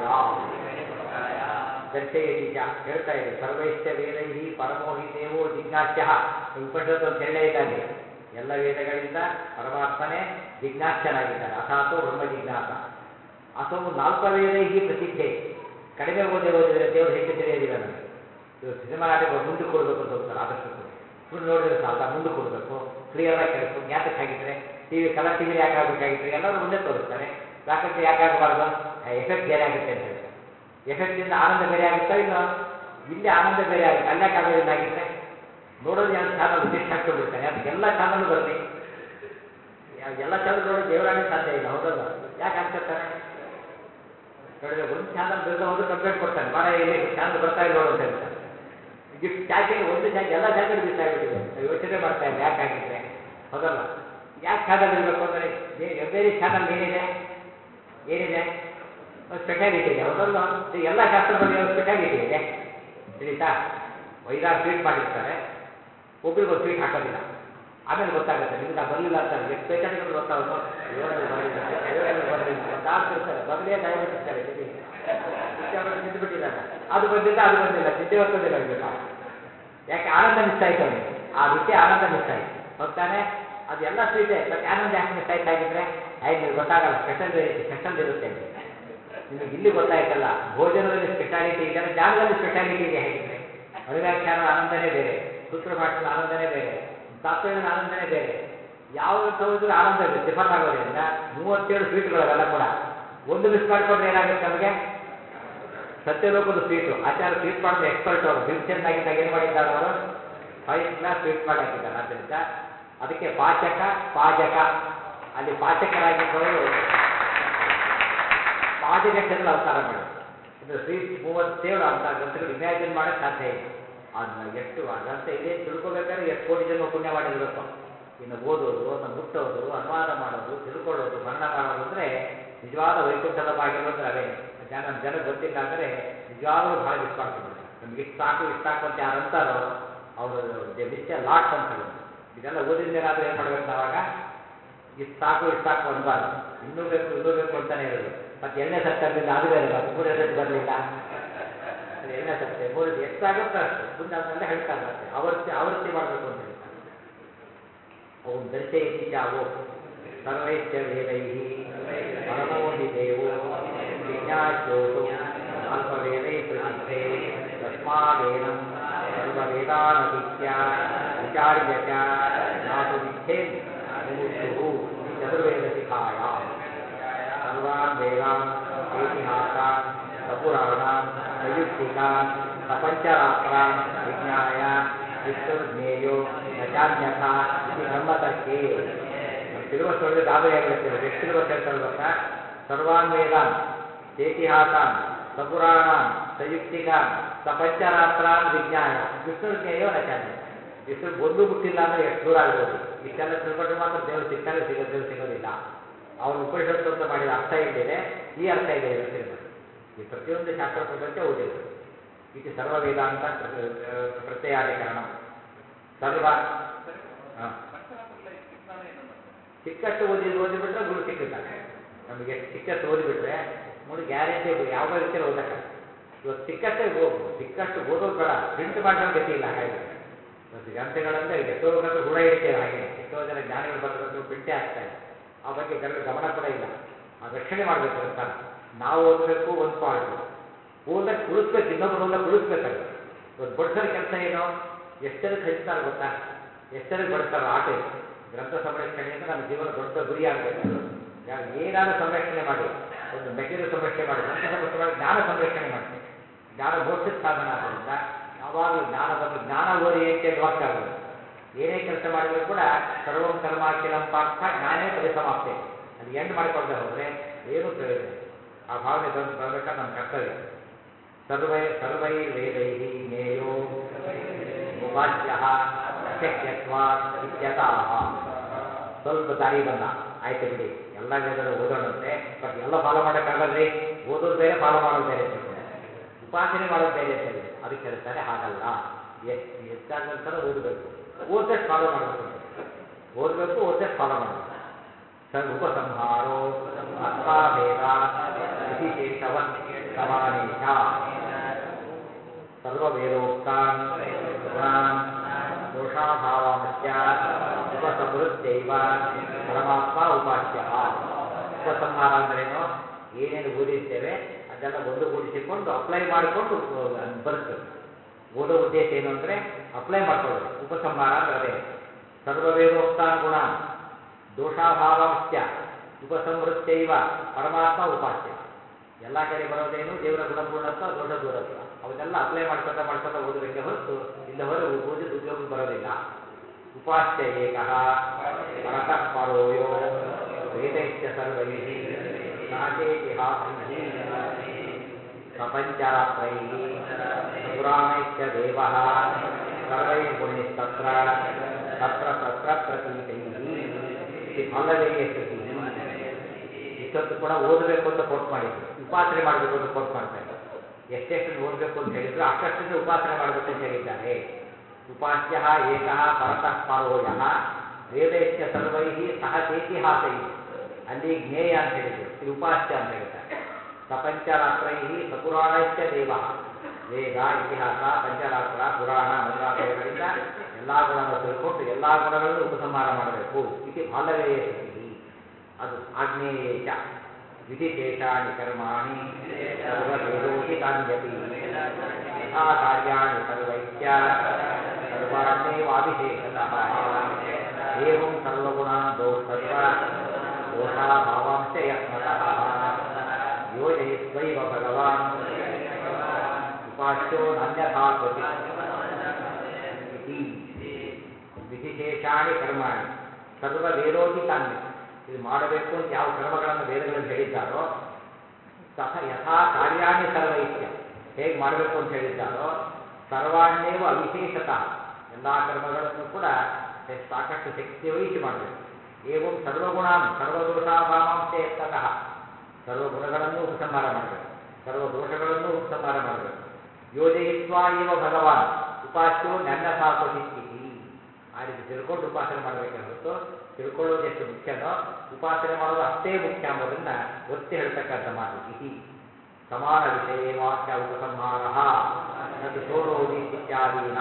ದರ್ಶಯತಿ ಚ ಹೇಳ್ತಾ ಇದೆ ಸರ್ವೈಶ್ಚ ವೇದೈ ಪರಮೋ ಹಿ ದೇವೋ ಜಿಜ್ಞಾಸ್ಯ ಉಪನಿಷತ್ತು ಅಂತ ಹೇಳೇ ಇಲ್ಲ ಅಲ್ಲಿ ಎಲ್ಲ ವೇದಗಳಿಂದ ಪರಮಾತ್ಮನೇ ಜಿಜ್ಞಾಸ್ಯನಾಗಿದ್ದಾನೆ ಅಥಾತೋ ಬ್ರಹ್ಮ ಜಿಜ್ಞಾಸ ಅಥೋ ನಾಲ್ಕ ವೇದೈ ಪ್ರಸಿದ್ಧೆ ಕಡಿಮೆ ಓದಿ ಓದಿದರೆ ದೇವರು ಹೆಚ್ಚು ತಿಳಿಯೋದಿಲ್ಲ ನಮಗೆ ಇವತ್ತು ಸಿನಿಮಾ ನಾಟಕ ಮುಂದಕ್ಕೆ ಕೊಡಬೇಕು ಅಂತ ಹೋಗ್ತಾರೆ ಆದಷ್ಟು ಕೂಡ ಸುಮ್ಮನೆ ನೋಡಿದ್ರೆ ಸಾಲ ಮುಂದಕ್ಕೆ ಕೊಡಬೇಕು ಕ್ಲಿಯರ್ ಆಗಿ ಕೇಳಿಸ್ಬೇಕು ಯಾತಕ್ಕೆ ಹಾಗಿದ್ರೆ T V colour T V ಯಾಕೆ ಆಗಬೇಕಾಗಿತ್ತು ಎಲ್ಲರೂ ಮುಂದೆ ತೋರಿಸ್ತಾರೆ ಯಾಕಂದ್ರೆ ಯಾಕೆ ಆಗಬಾರ್ದು ಎಫೆಕ್ಟ್ ಬೇರೆ ಆಗುತ್ತೆ ಅಂತ ಹೇಳ್ತಾರೆ ಎಫೆಕ್ಟಿಂದ ಆನಂದ ಬೇರೆ ಆಗುತ್ತಾ ಇಲ್ಲ ಇಲ್ಲಿ ಆನಂದ ಬೇರೆ ಆಗುತ್ತೆ ಅಲ್ಯಾಕೆ ಆಗೋದಿಲ್ಲ ಆಗಿದ್ರೆ ನೋಡೋದು ಎರಡು ಚಾನಲ್ ಡಿಶ್ ಹಾಕ್ಕೊಂಡ್ಬಿಡ್ತಾನೆ ಅದಕ್ಕೆ ಎಲ್ಲ ಚಾನಲ್ ಬರಲಿ ಎಲ್ಲ ಚಾನಲ್ ನೋಡೋದು ದೇವರಾಣಿ ಸಾಧ್ಯ ಇಲ್ಲ ಹೌದಲ್ಲ ಯಾಕೆ ಅನ್ಕೊತಾನೆ ನೋಡಿದ್ರೆ ಒಂದು ಚಾನಲ್ ಬಿಡದ ಹೋದ್ರೆ ಕಂಪ್ಲೇಂಟ್ ಕೊಡ್ತಾನೆ ಮಾರ ಇಲ್ಲಿ ಚಾನಲ್ ಬರ್ತಾ ಇಲ್ಲ ನೋಡು ಅಂತ ಹೇಳ್ತಾನೆ ಗಿಫ್ಟ್ ಚಾಕೆಟ್ ಒಂದು ಚಾಕ್ ಎಲ್ಲ ಚಾಕೆಟ್ ಮಿಸ್ ಆಗಿಬಿಟ್ಟಿದೆ ನಾವು ಯೋಚನೆ ಮಾಡ್ತಾ ಇಲ್ಲ ಯಾಕೆ ಆಗಿದ್ರೆ ಹೌದಲ್ಲ ಯಾಕೆ ಚಾನಲ್ ಇರಬೇಕು ಅಂದರೆ ಬೇರೆ ಚಾನಲ್ ಏನಿದೆ ಏನಿದೆ ಒಂದು ಸ್ಪೆಷಾಲಿಟಿ ಇದೆ ಹೌದಲ್ಲ ಈ ಎಲ್ಲ ಶಾಸ್ತ್ರದಲ್ಲಿ ಒಂದು ಸ್ಪೆಷಾಲಿಟಿ ಇದೆ ತಿಳಿತಾ ಐದಾರು ಸ್ವೀಟ್ ಮಾಡಿರ್ತಾರೆ ಒಬ್ರಿಗೊಂದು ಸ್ವೀಟ್ ಹಾಕೋದಿಲ್ಲ ಆಮೇಲೆ ಗೊತ್ತಾಗುತ್ತೆ ನಿಮ್ಗೆ ಬರಲಿಲ್ಲ ಅಂತ ಎಷ್ಟು ಬೇಕಾದ್ರೆ ಗೊತ್ತಾಗೋದು ಇವರಲ್ಲಿ ಬರಲಿಲ್ಲ ಇವರಲ್ಲಿ ಬರಲಿಲ್ಲ ಗೊತ್ತಾಗ್ತಿರ್ತಾರೆ ಬದಲೇ ದಯವಿಟ್ಟಿರ್ತಾರೆ ನಿಧಿ ನಿಂತು ಬಿಟ್ಟಿದ್ದಾನೆ ಅದು ಬಂದಿಲ್ಲ ಅದು ಬಂದಿಲ್ಲ ನಿದ್ದೆ ಬರ್ತದಿಲ್ಲ ಅವನಿಗೆ ಪಾಪ. ಯಾಕೆ ಆನಂದ ಮಿಸ್ ಆಯ್ತು ಅವನಿಗೆ ಆ ರುಚಿ ಆನಂದ ಮಿಸ್ ಆಯ್ತು ಹೋಗ್ತಾನೆ ಅದೆಲ್ಲ ಸ್ವೀಟೇ ಮತ್ತೆ ಆನಂದ ಯಾಕೆ ಮಿಸ್ ಆಯ್ತು ಹಾಗಿದ್ರೆ ಆಯ್ತು ನಿಮ್ಗೆ ಗೊತ್ತಾಗಲ್ಲ ಸ್ಪೆಷಲ್ ವೆರೈಟಿ ಸ್ಪೆಷಲ್ ಇರುತ್ತೆ ಅಂತ ನಿಮಗೆ ಇಲ್ಲಿ ಗೊತ್ತಾಯ್ತಲ್ಲ ಭೋಜನದಲ್ಲಿ ಸ್ಪೆಷಾಲಿಟಿ ಇದೆ ಅಂದ್ರೆ ಜ್ಞಾನದಲ್ಲಿ ಸ್ಪೆಷಾಲಿಟಿ ಇದೆ ಹೇಗಿದ್ರೆ ಅನುವ್ಯಾಖ್ಯಾನದ ಆನಂದನೇ ಬೇರೆ ಸೂತ್ರ ಭಾಷಣದ ಆನಂದನೇ ಬೇರೆ ತಾತ್ಪರ್ಯದ ಆನಂದನೇ ಬೇರೆ ಯಾವ ಹೋದ್ರೆ ಆನಂದ ಡಿಫರ್ ಆಗೋದ್ರಿಂದ ಮೂವತ್ತೇಳು ಸ್ವೀಟ್ಗಳವೆಲ್ಲ ಕೂಡ ಒಂದು ಮಿಸ್ ಮಾಡಿಕೊಂಡ್ರೆ ಏನಾಗುತ್ತೆ ನಮಗೆ ಸತ್ಯಲೋಕದ ಸ್ವೀಟು ಆಚಾರ ಸ್ವೀಟ್ ಮಾಡೋದು ಎಕ್ಸ್ಪರ್ಟ್ ಅವರು ಭೀಮಸೇನ್ ಆಗಿದ್ದಾಗ ಏನು ಮಾಡಿದ್ದಾರೆ ಅವರು ಫೈವ್ ಕ್ಲಾಸ್ ಸ್ವೀಟ್ ಮಾಡಿ ಹಾಕಿದ್ದಾರೆ ಆದ್ದರಿಂದ ಅದಕ್ಕೆ ಪಾಚಕ ಪಾಜಕ ಅಲ್ಲಿ ಪಾಚಕರಾಗಿದ್ದವರು ಪಾಜಕ ಕ್ಷೇತ್ರ ಅವತಾರ ಮಾಡಿ ಇದು ಸ್ವೀಟ್ ಮೂವತ್ತೇಳು ಅಂತ ಗ್ರಂಥಗಳು ಇಮ್ಯಾಜಿನ್ ಮಾಡಕ್ಕೆ ಸಾಧ್ಯ ಇಲ್ಲ ಅದನ್ನ ಎಷ್ಟು ಆ ಗ್ರಂಥ ಇದೆ ತಿಳ್ಕೊಬೇಕಾದ್ರೆ ಎಷ್ಟು ಕೋಟಿ ಜನ್ಮ ಪುಣ್ಯ ಮಾಡಿರಬೇಕು ಇನ್ನು ಓದೋದು ಅದನ್ನ ಮುಟ್ಟೋದು ಅನುವಾದ ಮಾಡೋದು ತಿಳ್ಕೊಳ್ಳೋದು ಮರಣ ಮಾಡೋದು ಅಂದರೆ ನಿಜವಾದ ವೈಕುಂಠದ ಬಾಗಿಲು ಅಂದ್ರೆ ಅದೇ ಜನ ನಮ್ಮ ಜನಕ್ಕೆ ಗೊತ್ತಿಲ್ಲ ಅಂದರೆ ನಿಜವಾಗಲೂ ಭಾಳ ಮಿಸ್ ಮಾಡ್ಕೊಂಡ್ಬಿಡ್ತಾರೆ ನಮ್ಗೆ ಇಷ್ಟು ಸಾಕು ಇಷ್ಟು ಸಾಕು ಅಂತ ಯಾರು ಅಂತಾರೋ ಅವರು ನಿತ್ಯ ಲಾಟ್ ಅಂತ ಹೇಳೋದು ಇದೆಲ್ಲ ಓದಿದ್ದೇನಾದ್ರೂ ಏನು ಮಾಡ್ಬೇಕು ನಾವಾಗ ಇಷ್ಟು ಸಾಕು ಇಷ್ಟು ಸಾಕು ಅನ್ಬಾರ್ದು ಇನ್ನೂ ಬೇಕು ಇನ್ನೂ ಬೇಕು ಅಂತಾನೆ ಇರೋದು ಮತ್ತೆ ಎಣ್ಣೆ ಸತ್ತಲ್ಲಿಂದ ಅದು ಬೇರೆ ಮತ್ತೆ ಮೂರೇ ಸತ್ತು ಬರಲಿಲ್ಲ ಅದು ಎಣ್ಣೆ ಸತ್ತೆ ಮೂರು ಎಷ್ಟಾಗುತ್ತೋ ಅಷ್ಟು ಮುಂದೆ ಅದನ್ನೆಲ್ಲ ಹೇಳ್ತಾರೆ ಮತ್ತೆ ಆವರ್ತಿ ಆವರ್ತಿ ಮಾಡಬೇಕು ಅಂತ ಹೇಳ್ತಾರೆ ಓಂ ದರ್ಶಯತಿ ಚಾವೋ ಸರ್ವೈಶ್ಚ ವೇದೈ ಪರಮೋಹಿ ದೇವೋ ವಿಜ್ಞಾಚೋಷೋ ಅಲ್ಪವೇದೈ ಪ್ರಸಿದ್ಧೆ ತಸ್ಮಾದೇನಂ ಸರ್ವವೇದಾನತಿತ್ಯ ವಿಚಾರ್ಯ ಚ ನಾತು ವಿಚ್ಛೇದ್ ಮುಮುಕ್ಷುಃ ಚತುರ್ವೇದಶಿಖಾಯ ಸರ್ವಾನ್ ವೇದಾನ್ ಐತಿಹಾಸಾನ್ ಸಪುರಾಣಾನ್ ಪ್ರಯುಕ್ತಿಕಾನ್ ಸಪಂಚರಾತ್ರಾನ್ ವಿಜ್ಞಾಯ ವಿಷ್ಣುರ್ಜ್ಞೇಯೋ ನಚಾನ್ಯಥ ಇತಿ ಬ್ರಹ್ಮತರ್ಕೆ ನಮ್ಮ ಸಿಲೆಬಸ್ ಒಳಗೆ ಗಾಬರಿ ಆಗಿಬಿಡುತ್ತೆ ಎಷ್ಟು ಸಿಲೆಬಸ್ ಹೇಳ್ತಾರೆ ಗೊತ್ತಾ ಸರ್ವಾನ್ ವೇದಾನ್ ಚೇತಿಹಾಸಾನ್ ಸಪುರಾಣಾನ್ ಸಂಯುಕ್ತಿಕಾನ್ ಸಪಂಚರಾತ್ರಾನ್ ವಿಜ್ಞಾಯ ವಿಷ್ಣುರ್ಜ್ಞೇಯೋ ನಚಾನ್ಯಥ ವಿಷ್ಣು ಒಂದು ಮುಟ್ಟಿಲ್ಲ ಅಂದ್ರೆ ಎಷ್ಟು ದೂರ ಆಗ್ಬೋದು ಇಷ್ಟೆಲ್ಲ ತಿಳ್ಕೊಂಡ್ರೆ ಮಾತ್ರ ದೇವರು ಸಿಗ್ತಾರೆ ಸಿಗೋದು ದೇವರು ಸಿಗೋದಿಲ್ಲ ಅವನು ಉಪನಿಷತ್ತು ಅಂತ ಮಾಡಿದ ಅರ್ಥ ಇಲ್ಲಿದೆ ಈ ಅರ್ಥ ಇದೆ ಇದ್ರ ಸಿಲೆಬಸ್ ಈ ಪ್ರತಿಯೊಂದು ಶಾಸ್ತ್ರ ಪ್ರಪಂಚ ಓದಿಲ್ಲ ಇದು ಸರ್ವ ವೇದಾಂತ ಪ್ರ- ಪ್ರತ್ಯಯಾಧಿಕರಣ ಸರ್ವ ಹಾಂ ಪಂಚರಾತ್ರಲ್ಲ ಈ ವಿಜ್ಞಾನ ಏನು ಮಾಡ್ತಾರೆ ಚಿಕ್ಕಷ್ಟು ಓದಿ ಓದಿಬಿಟ್ರೆ ಗುರು ಸಿಕ್ಕಿರ್ತಾರೆ ನಮಗೆ ಎಷ್ಟು ಚಿಕ್ಕಷ್ಟು ಓದಿಬಿಟ್ರೆ ನೋಡಿ ಗ್ಯಾರಂಟಿ ಯಾವುದೋ ರೀತಿಯಲ್ಲಿ ಓದಕ್ಕೆ ಇವತ್ತು ಸಿಕ್ಕಷ್ಟೇ ಓ- ಸಿಕ್ಕಷ್ಟು ಓದೋದು ಬೇಡ ಪ್ರಿಂಟ್ ಮಾಡಿಸೋ ಗತಿ ಇಲ್ಲ ಹಾಗಾಗಿ ಇವತ್ತು ಗ್ರಂಥಗಳಂದ್ರೆ ಎಷ್ಟೋ ಗ್ರಂಥ ಗುಣ ಹಿಡಿತೇವೆ ಹಾಗೆ ಎಷ್ಟೋ ಜನ ಜ್ಞಾನಿಗಳು ಬರೆದ್ರು ಪ್ರಿಂಟೇ ಆಗ್ತಾ ಇದೆ ಆ ಬಗ್ಗೆ ಗರ ಗಮನ ಕೂಡ ಇಲ್ಲ ಆ ರಕ್ಷಣೆ ಮಾಡಬೇಕು ಗ್ರಂಥ ನಾವು ಓದಬೇಕು ಒಂದು ಪಾರ್ಟ್ ಓದಕ್ಕೆ ಉಳಿಸ್ಬೇಕು ಇನ್ನೊಬ್ರು ಓದಕ್ಕೆ ಉಳಿಸ್ಬೇಕಾಗುತ್ತೆ ಇವತ್ತು ಬಡ್ಸೋರ ಕೆಲಸ ಏನು ಎಷ್ಟರಕ್ಕೆ ಹಂಚ್ತಾರೆ ಗೊತ್ತಾ ಎಷ್ಟರಕ್ಕೆ ಬಡಿಸ್ತಾರೆ ಆಟ ಇದೆ ಗ್ರಂಥ ಸಂರಕ್ಷಣೆ ಅಂತ ನಮ್ಮ ಜೀವನ ದೊಡ್ಡ ಗುರಿ ಆಗಬೇಕು ಯಾರು ಏನಾದರೂ ಸಂರಕ್ಷಣೆ ಮಾಡಿ ಒಂದು ಮೆಟೀರಿಯಲ್ ಸಂರಕ್ಷಣೆ ಮಾಡಿ ಗ್ರಂಥ ಸಂರಕ್ಷಣೆ ಮಾಡಿ ಜ್ಞಾನ ಸಂರಕ್ಷಣೆ ಮಾಡ್ತೀವಿ ಜ್ಞಾನ ಮೋಕ್ಷದ ಸಾಧನ ಆದ್ದರಿಂದ ಯಾವಾಗಲೂ ಜ್ಞಾನ ಬಗ್ಗೆ ಜ್ಞಾನ ಓರಿಯೆಂಟೆಡ್ ವರ್ಕ್ ಆಗೋದು ಏನೇ ಕೆಲಸ ಮಾಡಿದರೂ ಕೂಡ ಸರ್ವಂ ಕರ್ಮಾಖಿಲಂ ಪಾರ್ಥ ಜ್ಞಾನೇ ಪರಿಸಮಾಪ್ತೆ ಅದು ಎಂಡ್ ಮಾಡಿಕೊಂಡೆ ಹೋದರೆ ಏನೂ ಪ್ರಯೋಜನ ಇಲ್ಲ. ಆ ಭಾವನೆ ಬಂದು ಬರಬೇಕಾದ್ರೆ ನಮ್ಮ ಕರ್ತವ್ಯ ಸರ್ವೈ ಸರ್ವೈರ್ವೇದೈ ಜ್ಞೇಯೋ ಉಪಾಸ್ಯ ಅಶಕ್ಯತ್ವ ಇತ್ಯತಃ ಸ್ವಲ್ಪ ದಾರಿ ಬಂದ ಆಯ್ತು ಬಿಡಿ ಎಲ್ಲ ವೇದಗಳು ಓದೋಣಂತೆ ಬಟ್ ಎಲ್ಲ ಫಾಲೋ ಮಾಡೋಕ್ಕಾಗಲ್ರಿ ಓದೋದು ಬೇರೆ ಫಾಲೋ ಮಾಡೋದು ಬೇರೆ ಅಂತ ಹೇಳ್ತಾರೆ. ಉಪಾಸನೆ ಮಾಡೋದು ಬೇರೆ ಅಂತ ಹೇಳಿದ್ರು ಅದಕ್ಕೆ ಹೇಳ್ತಾರೆ ಹಾಗಲ್ಲ ಎಷ್ಟು ಹೆಚ್ಚಾಗಂತರ ಓದಬೇಕು ಓದಷ್ಟು ಫಾಲೋ ಮಾಡಬೇಕು ಅಂತ ಓದಬೇಕು ಓದಷ್ಟು ಫಾಲೋ ಮಾಡಬೇಕು ಸ ಉಪಸಂಹಾರೋ ಅರ್ಥಾಭೇದ ವಿಶೇಷವತ್ ಸಮಾನೇಶ ಸರ್ವವೇದೋಕ್ತಾನ್ ಗುಣಾನ್ ದೋಷಾಭಾವಾಂಶ್ಚ ಉಪಸಂಹೃತ್ಯೈವ ಪರಮಾತ್ಮ ಉಪಾಸ್ಯ ಉಪಸಂಹಾರ ಅಂದ್ರೇನು ಏನೇನು ಓದಿರ್ತೇವೆ ಅದೆಲ್ಲ ಒಂದುಗೂಡಿಸಿಕೊಂಡು ಅಪ್ಲೈ ಮಾಡಿಕೊಂಡು ಬದುಕಬೇಕು ಓದೋ ಉದ್ದೇಶ ಏನು ಅಂದರೆ ಅಪ್ಲೈ ಮಾಡ್ಕೊಳ್ಳೋದು ಉಪಸಂಹಾರ ಅಂದ್ರೆ ಅದೇ ಸರ್ವವೇದೋಕ್ತಾನ್ ಗುಣಾನ್ ದೋಷಾಭಾವಾಂಶ್ಚ ಉಪಸಂಹೃತ್ಯೈವ ಪರಮಾತ್ಮ ಉಪಾಸ್ಯ ಎಲ್ಲ ಕಡೆ ಬರೋದೇನು ದೇವರ ಗುಣಪೂರ್ಣತ್ವ ದೋಷ ದೂರತ್ವ ಅವನ್ನೆಲ್ಲ ಅಪ್ಲೈ ಮಾಡ್ಕೊತಾ ಮಾಡ್ಕೊತಾ ಓದಬೇಕೆ ಹೊರತು ಇಲ್ಲ ಹೊರ ಓದಿದ ಉದ್ಯೋಗಕ್ಕೆ ಬರೋದಿಲ್ಲ ಉಪಾಸ್ಯ ಏಕಃ ಪರತಃ ಪರೋಯೋ ವೇದೈಶ್ಚ ಸರ್ವೈಃ ಸಹಚೇತಿಹಾಸೈಃ ಪ್ರಪಂಚರಾತ್ರೈಃ ಪುರಾಣೈಶ್ಚ ದೇವಃ ಸರ್ವೈರ್ಗುಣೈಸ್ತತ್ರ ತತ್ರ ತತ್ರ ಪ್ರತೀತೈಃ ಈ ಫಲವೇಯ ಶ್ರುತಿ ಇಷ್ಟೊತ್ತು ಕೂಡ ಓದಬೇಕು ಅಂತ ಕೋಟ್ ಮಾಡಿದ್ರು ಉಪಾಸನೆ ಮಾಡಬೇಕು ಅಂತ ಕೋಟ್ ಮಾಡ್ತಾ ಇದ್ದಾರೆ ಎಷ್ಟೆಷ್ಟು ಓದಬೇಕು ಅಂತ ಹೇಳಿದ್ರು ಅಷ್ಟಷ್ಟನ್ನು ಉಪಾಸನೆ ಮಾಡಬೇಕು ಅಂತ ಹೇಳಿದ್ದಾರೆ ಉಪಾಸ್ಯ ಏಕಃ ಪರತಃ ಪರೋಯ ವೇದೈಶ್ಚ ಸರ್ವೈ ಸಹ ಚೇತಿಹಾಸ ಇದೆ ಅಲ್ಲಿ ಜ್ಞೇಯ ಅಂತ ಹೇಳಿದ್ರು ಇಲ್ಲಿ ಉಪಾಸ್ಯ ಅಂತ ಹೇಳ್ತಾರೆ ಸ ಪಂಚರಾತ್ರೈ ಸಪುರಾಣಶ್ಚ ದೇವ ವೇದ ಇತಿಹಾಸ ಪಂಚರಾತ್ರ ಪುರಾಣ ಮೊದಲಾದವುಗಳಿಂದ ಎಲ್ಲ ಗುಣಗಳನ್ನು ತಿಳ್ಕೊಂಡು ಎಲ್ಲ ಗುಣಗಳನ್ನು ಉಪಸಂಹಾರ ಮಾಡಬೇಕು ಇತಿ ಬಾಲವೇ ಸ್ತುತಿ ಅದು ಆಗ್ನೇಯೇಶ ವಿಧಿಶೇಷಾಣಿ ಕರ್ಮಾಣಿ ಸರ್ವವೇದೋಹಿತಾನ್ಯಪಿ ಯಥಾ ಕಾರ್ಯಾಣಿ ಸರ್ವೈಶ್ಚ ಸರ್ವಾಣ್ಯೇವಾಭಿಷೇಕತಃ ಏವಂ ಸರ್ವಗುಣಾನ್ ದೋಷರ್ವ ದೋಷಾಭಾವಾಂಶ ಯತ್ನತಃ ಯೋಜಯಿತ್ವೈವ ಭಗವಾನ್ ಉಪಾಸ್ಯೋ ನಾನ್ಯಥಾ ಕ್ವಚಿತ್ ಇತಿ ವಿಧಿಶೇಷಾಣಿ ಕರ್ಮಾಣಿ ಸರ್ವ ವೇದೋತಿ ತಾನ್ಯ ಇದು ಮಾಡಬೇಕು ಅಂತ ಯಾವ ಕರ್ಮಗಳನ್ನು ವೇದಗಳಲ್ಲಿ ಹೇಳಿದ್ದಾರೋ ಸಹ ಯಥಾ ಕಾರ್ಯಾಣಿ ಸರ್ವೈತ್ಯ ಹೇಗೆ ಮಾಡಬೇಕು ಅಂತ ಹೇಳಿದ್ದಾರೋ ಸರ್ವಾಣ್ಯೇವ ಅವಿಶೇಷತಃ ಎಲ್ಲ ಕರ್ಮಗಳನ್ನು ಕೂಡ ಹೆ- ಸಾಕಷ್ಟು ಶಕ್ತಿ ವಹಿಸಿ ಮಾಡಬೇಕು ಏವಂ ಸರ್ವಗುಣಾನ್ ಸರ್ವದೋಷಾಭಾವಾಂಶ ಎತ್ತತಃ ಸರ್ವಗುಣಗಳನ್ನು ಉಪಸಂಹಾರ ಮಾಡಬೇಕು ಸರ್ವ ದೋಷಗಳನ್ನು ಉಪಸಂಹಾರ ಮಾಡಬೇಕು ಯೋಜಯಿತ್ವಾ ಇವ ಭಗವಾನ್ ಉಪಾಸ್ಯೋ ನನ್ನಥಾ ಕ್ವಚಿತ್ತಿತಿ ಆ ರೀತಿ ತಿಳ್ಕೊಂಡು ಉಪಾಸನೆ ಮಾಡಬೇಕೆ ಹೊರತು ತಿಳ್ಕೊಳ್ಳೋದು ಎಷ್ಟು ಮುಖ್ಯನೋ ಉಪಾಸನೆ ಮಾಡೋದು ಅಷ್ಟೇ ಮುಖ್ಯ ಎಂಬುದನ್ನ ಒತ್ತಿ ಹೇಳ್ತಕ್ಕಂಥ ಮಾತು ಇತಿ ಸಮಾನ ವಿಷಯ ವಾಕ್ಯ ಉಪಸಂಹಾರ ಅದು ಸೋರೋದಿ ಇತ್ಯಾದೀನ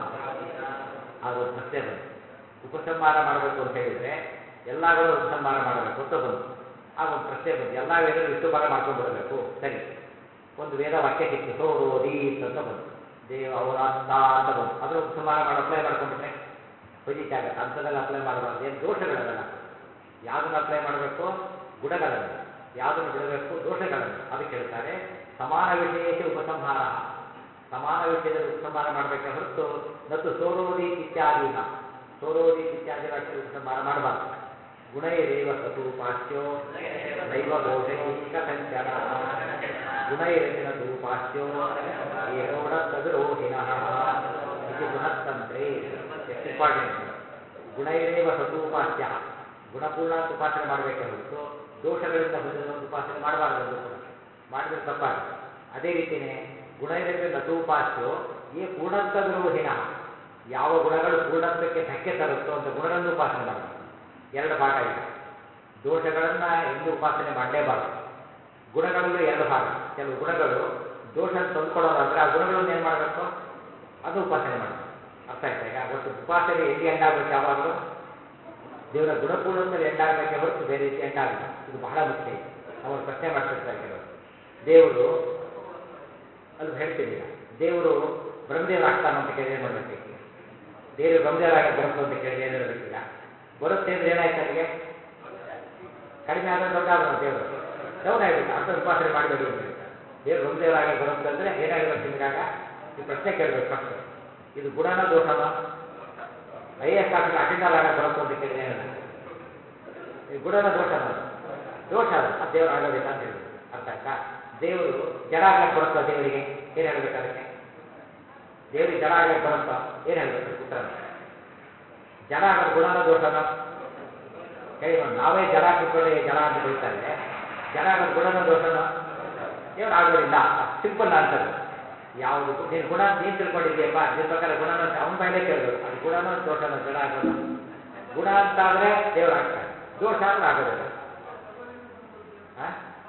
ಆಗೊಂದು ಪ್ರಶ್ನೆ ಬಂತು ಉಪಸಂಹಾರ ಮಾಡಬೇಕು ಅಂತ ಹೇಳಿದ್ರೆ ಎಲ್ಲಗಳು ಉಪಸಂಹಾರ ಮಾಡಬೇಕು ಅಂತ ಬಂತು ಆಗೊಂದು ಪ್ರಶ್ನೆ ಬಂತು ಎಲ್ಲ ವೇದಗಳು ಇಷ್ಟು ಬರ ಮಾಡ್ಕೊಂಡ್ಬಿಡಬೇಕು ಸರಿ ಒಂದು ವೇದ ವಾಕ್ಯ ಸಿಕ್ತು ಸೋರೋದಿ ಅಂತ ಬಂತು ದೇವ ಅವರಾತ್ತ ಅಂತ ಬಂತು ಅದರ ಉಪಸಂಹಾರ ಮಾಡಿ ಅಪ್ಲೈ ಮಾಡ್ಕೊಂಡ್ಬಿಟ್ರೆ ಫಜಿತ ಆಗುತ್ತೆ ಅಂಥದ್ದೆಲ್ಲ ಅಪ್ಲೈ ಮಾಡಬಾರ್ದು ಏನು ದೋಷಗಳವೆಲ್ಲ ಯಾವುದನ್ನು ಅಪ್ಲೈ ಮಾಡಬೇಕು ಗುಣಗಳನ್ನು ಯಾವುದನ್ನು ಬಿಡಬೇಕು ದೋಷಗಳನ್ನು ಅದಕ್ಕೆ ಹೇಳ್ತಾರೆ ಸಮಾನ ವಿಷಯಕ್ಕೆ ಉಪಸಂಹಾರ ಸಮಾನ ವಿಷಯದಲ್ಲಿ ಉಪಸಂಹಾರ ಮಾಡಬೇಕೆ ಹೊರತು ನತ್ತು ಸೋರೋದಿ ಇತ್ಯಾದಿನ ಸೋರೋದಿ ಇತ್ಯಾದಿ ವಾಕ್ಯ ಉಪಸಂಹಾರ ಮಾಡಬಾರ್ದು ಗುಣೈರೇವ ಸತೂಪಾಸ್ಯೋ ನೈವ ದೋಷೈಕ ಸಂಚನ ಗುಣೈರವಿನ ತೂಪಾಸ್ಯೋ ಏಕೋಣ ತದ್ರೋಹಿಣಃ ಇದು ಗುಣತಂತ್ರೇ ಎಷ್ಟು ಇಂಪಾರ್ಟೆಂಟ್ ಗುಣೈರೇವ ಸತೂಪಾಸ್ಯ ಗುಣಪೂರ್ಣ ಅಂತ ಉಪಾಸನೆ ಮಾಡಬೇಕೆ ಹೊರತು ದೋಷಗಳಿಂದ ಹೊಂದಿದ ಉಪಾಸನೆ ಮಾಡಬಾರದು ಎಂದು ಕೂಡ ಮಾಡಿದ್ರೆ ತಪ್ಪಾಗುತ್ತೆ ಅದೇ ರೀತಿಯೇ ಗುಣೈರವಿನ ನತೂಪಾಸ್ಯೋ ಏ ಪೂರ್ಣಂತ ವಿರೋಹಿಣ ಯಾವ ಗುಣಗಳು ಪೂರ್ಣತ್ವಕ್ಕೆ ಧಕ್ಕೆ ತರುತ್ತೋ ಅಂತ ಗುಣಗಳನ್ನು ಉಪಾಸನೆ ಮಾಡಬೇಕು ಎರಡು ಭಾಗ ಇದೆ ದೋಷಗಳನ್ನು ಎಂದು ಉಪಾಸನೆ ಮಾಡಲೇಬಾರದು ಗುಣಗಳಲ್ಲೂ ಎರಡು ಭಾಗ ಕೆಲವು ಗುಣಗಳು ದೋಷ ತಂದುಕೊಡೋದಾದ್ರೆ ಆ ಗುಣಗಳನ್ನು ಏನು ಮಾಡಬೇಕು ಅದು ಉಪಾಸನೆ ಮಾಡಬೇಕು ಅರ್ಥ ಆಯ್ತಾ ಈಗ ಒಟ್ಟು ಉಪಾಸನೆ ಎಲ್ಲಿ ಎಂಡಾಗಬೇಕು ಯಾವಾಗಲೂ ದೇವರ ಗುಣಪೂರ್ಣದಲ್ಲಿ ಎಂಡಾಗಬೇಕೆ ಹೊರತು ಬೇರೆ ರೀತಿ ಎಂಡಾಗಲ್ಲ ಇದು ಬಹಳ ಮುಖ್ಯ ಇದೆ ಅವರು ಪ್ರಶ್ನೆ ಮಾಡ್ತಿರ್ತಾರೆ ಕೆಲವರು ದೇವರು ಅಲ್ಲಿ ಹೇಳ್ತೀನಿ ಈಗ ದೇವರು ಬ್ರಹ್ಮದೇವರು ಆಗ್ತಾನ ಅಂತ ಕೇಳಿ ಏನು ಮಾಡ್ಬೇಕು ಈಗ ದೇವರು ಬ್ರಹ್ಮದೇವರಾಗಿ ಬರುತ್ತೋ ಅಂತ ಕೇಳಿ ಏನು ಹೇಳ್ಬೇಕೀಗ ಬರುತ್ತೆ ಅಂದ್ರೆ ಏನಾಯ್ತು ಅಲ್ಲಿಗೆ ಕಡಿಮೆ ಆದ್ರೆ ದೊಡ್ಡ ಆದ್ರು ದೇವರು ಡೌನ್ ಆಗಿಬಿಟ್ಟು ಅಂತ ಉಪಾಸನೆ ಮಾಡಬೇಡಿ ಅಂತ ಹೇಳ್ತಾರೆ ದೇವ್ರು ಬ್ರಹ್ಮದೇವರಾಗಿ ಬರುತ್ತೆ ಅಂದ್ರೆ ಏನಾಗಬೇಕು ನಿಮಗಾಗ ಈ ಪ್ರಶ್ನೆ ಕೇಳಬೇಕು ಫಸ್ಟ್ ಇದು ಗುಣನ ದೋಷನ ಐ ಎಸ್ ಆಫೀಸ್ ಅಟೆಂಡರ್ ಆಗ ಬರುತ್ತೆ ಅಂತ ಕೇಳಿದ್ರೆ ಏನು ಹೇಳ್ಬೇಕು ಈ ಗುಣನ ದೋಷನ ಅದು ದೋಷ ಅದು ಅದು ದೇವರು ಆಗೋದಿಲ್ಲ ಅಂತ ಹೇಳಿದ್ರು ಅರ್ಥ ಆಯ್ತಾ ದೇವರು ಜಡ ಆಗ್ಲಕ್ಕೆ ಬರುತ್ತಾ ದೇವರಿಗೆ ಏನು ಹೇಳ್ಬೇಕು ಅದಕ್ಕೆ ದೇವರಿಗೆ ಜಡ ಆಗ್ಲಕ್ಕೆ ಬರುತ್ತಾ ಏನು ಹೇಳ್ಬೇಕು ಉತ್ತರ ಜಡ ಆಗೋದು ಗುಣನ ದೋಷನ ಹೇಳಿ ನೋಡಿ ನಾವೇ ಜಡ ಕೂತ್ಕೊಳ್ಳಿ ಜಡ ಅಂತ ಬೈತಾರೆ ಜಡ ಆಗೋದು ಗುಣನ ದೋಷನ ದೇವ್ರು ಆಗೋದಿಲ್ಲ ಸಿಂಪಲ್ ಆನ್ಸರ್ ಯಾವುದು ನೀನು ಗುಣ ಅಂತ ಏನು ತಿಳ್ಕೊಂಡಿದ್ದೀಯಪ್ಪ ನಿನ್ನ ಪ್ರಕಾರ ಗುಣನ ಅವನ ಬಾಯಲ್ಲೇ ಕೇಳಬೇಕು ಅದು ಗುಣನ ದೋಷನ ಜಡ ಆಗೋದು ಗುಣ ಅಂತಾದ್ರೆ ದೇವ್ರು ಆಗ್ತಾರೆ ದೋಷ ಅಂದ್ರೆ ಆಗೋದಿಲ್ಲ ಆ?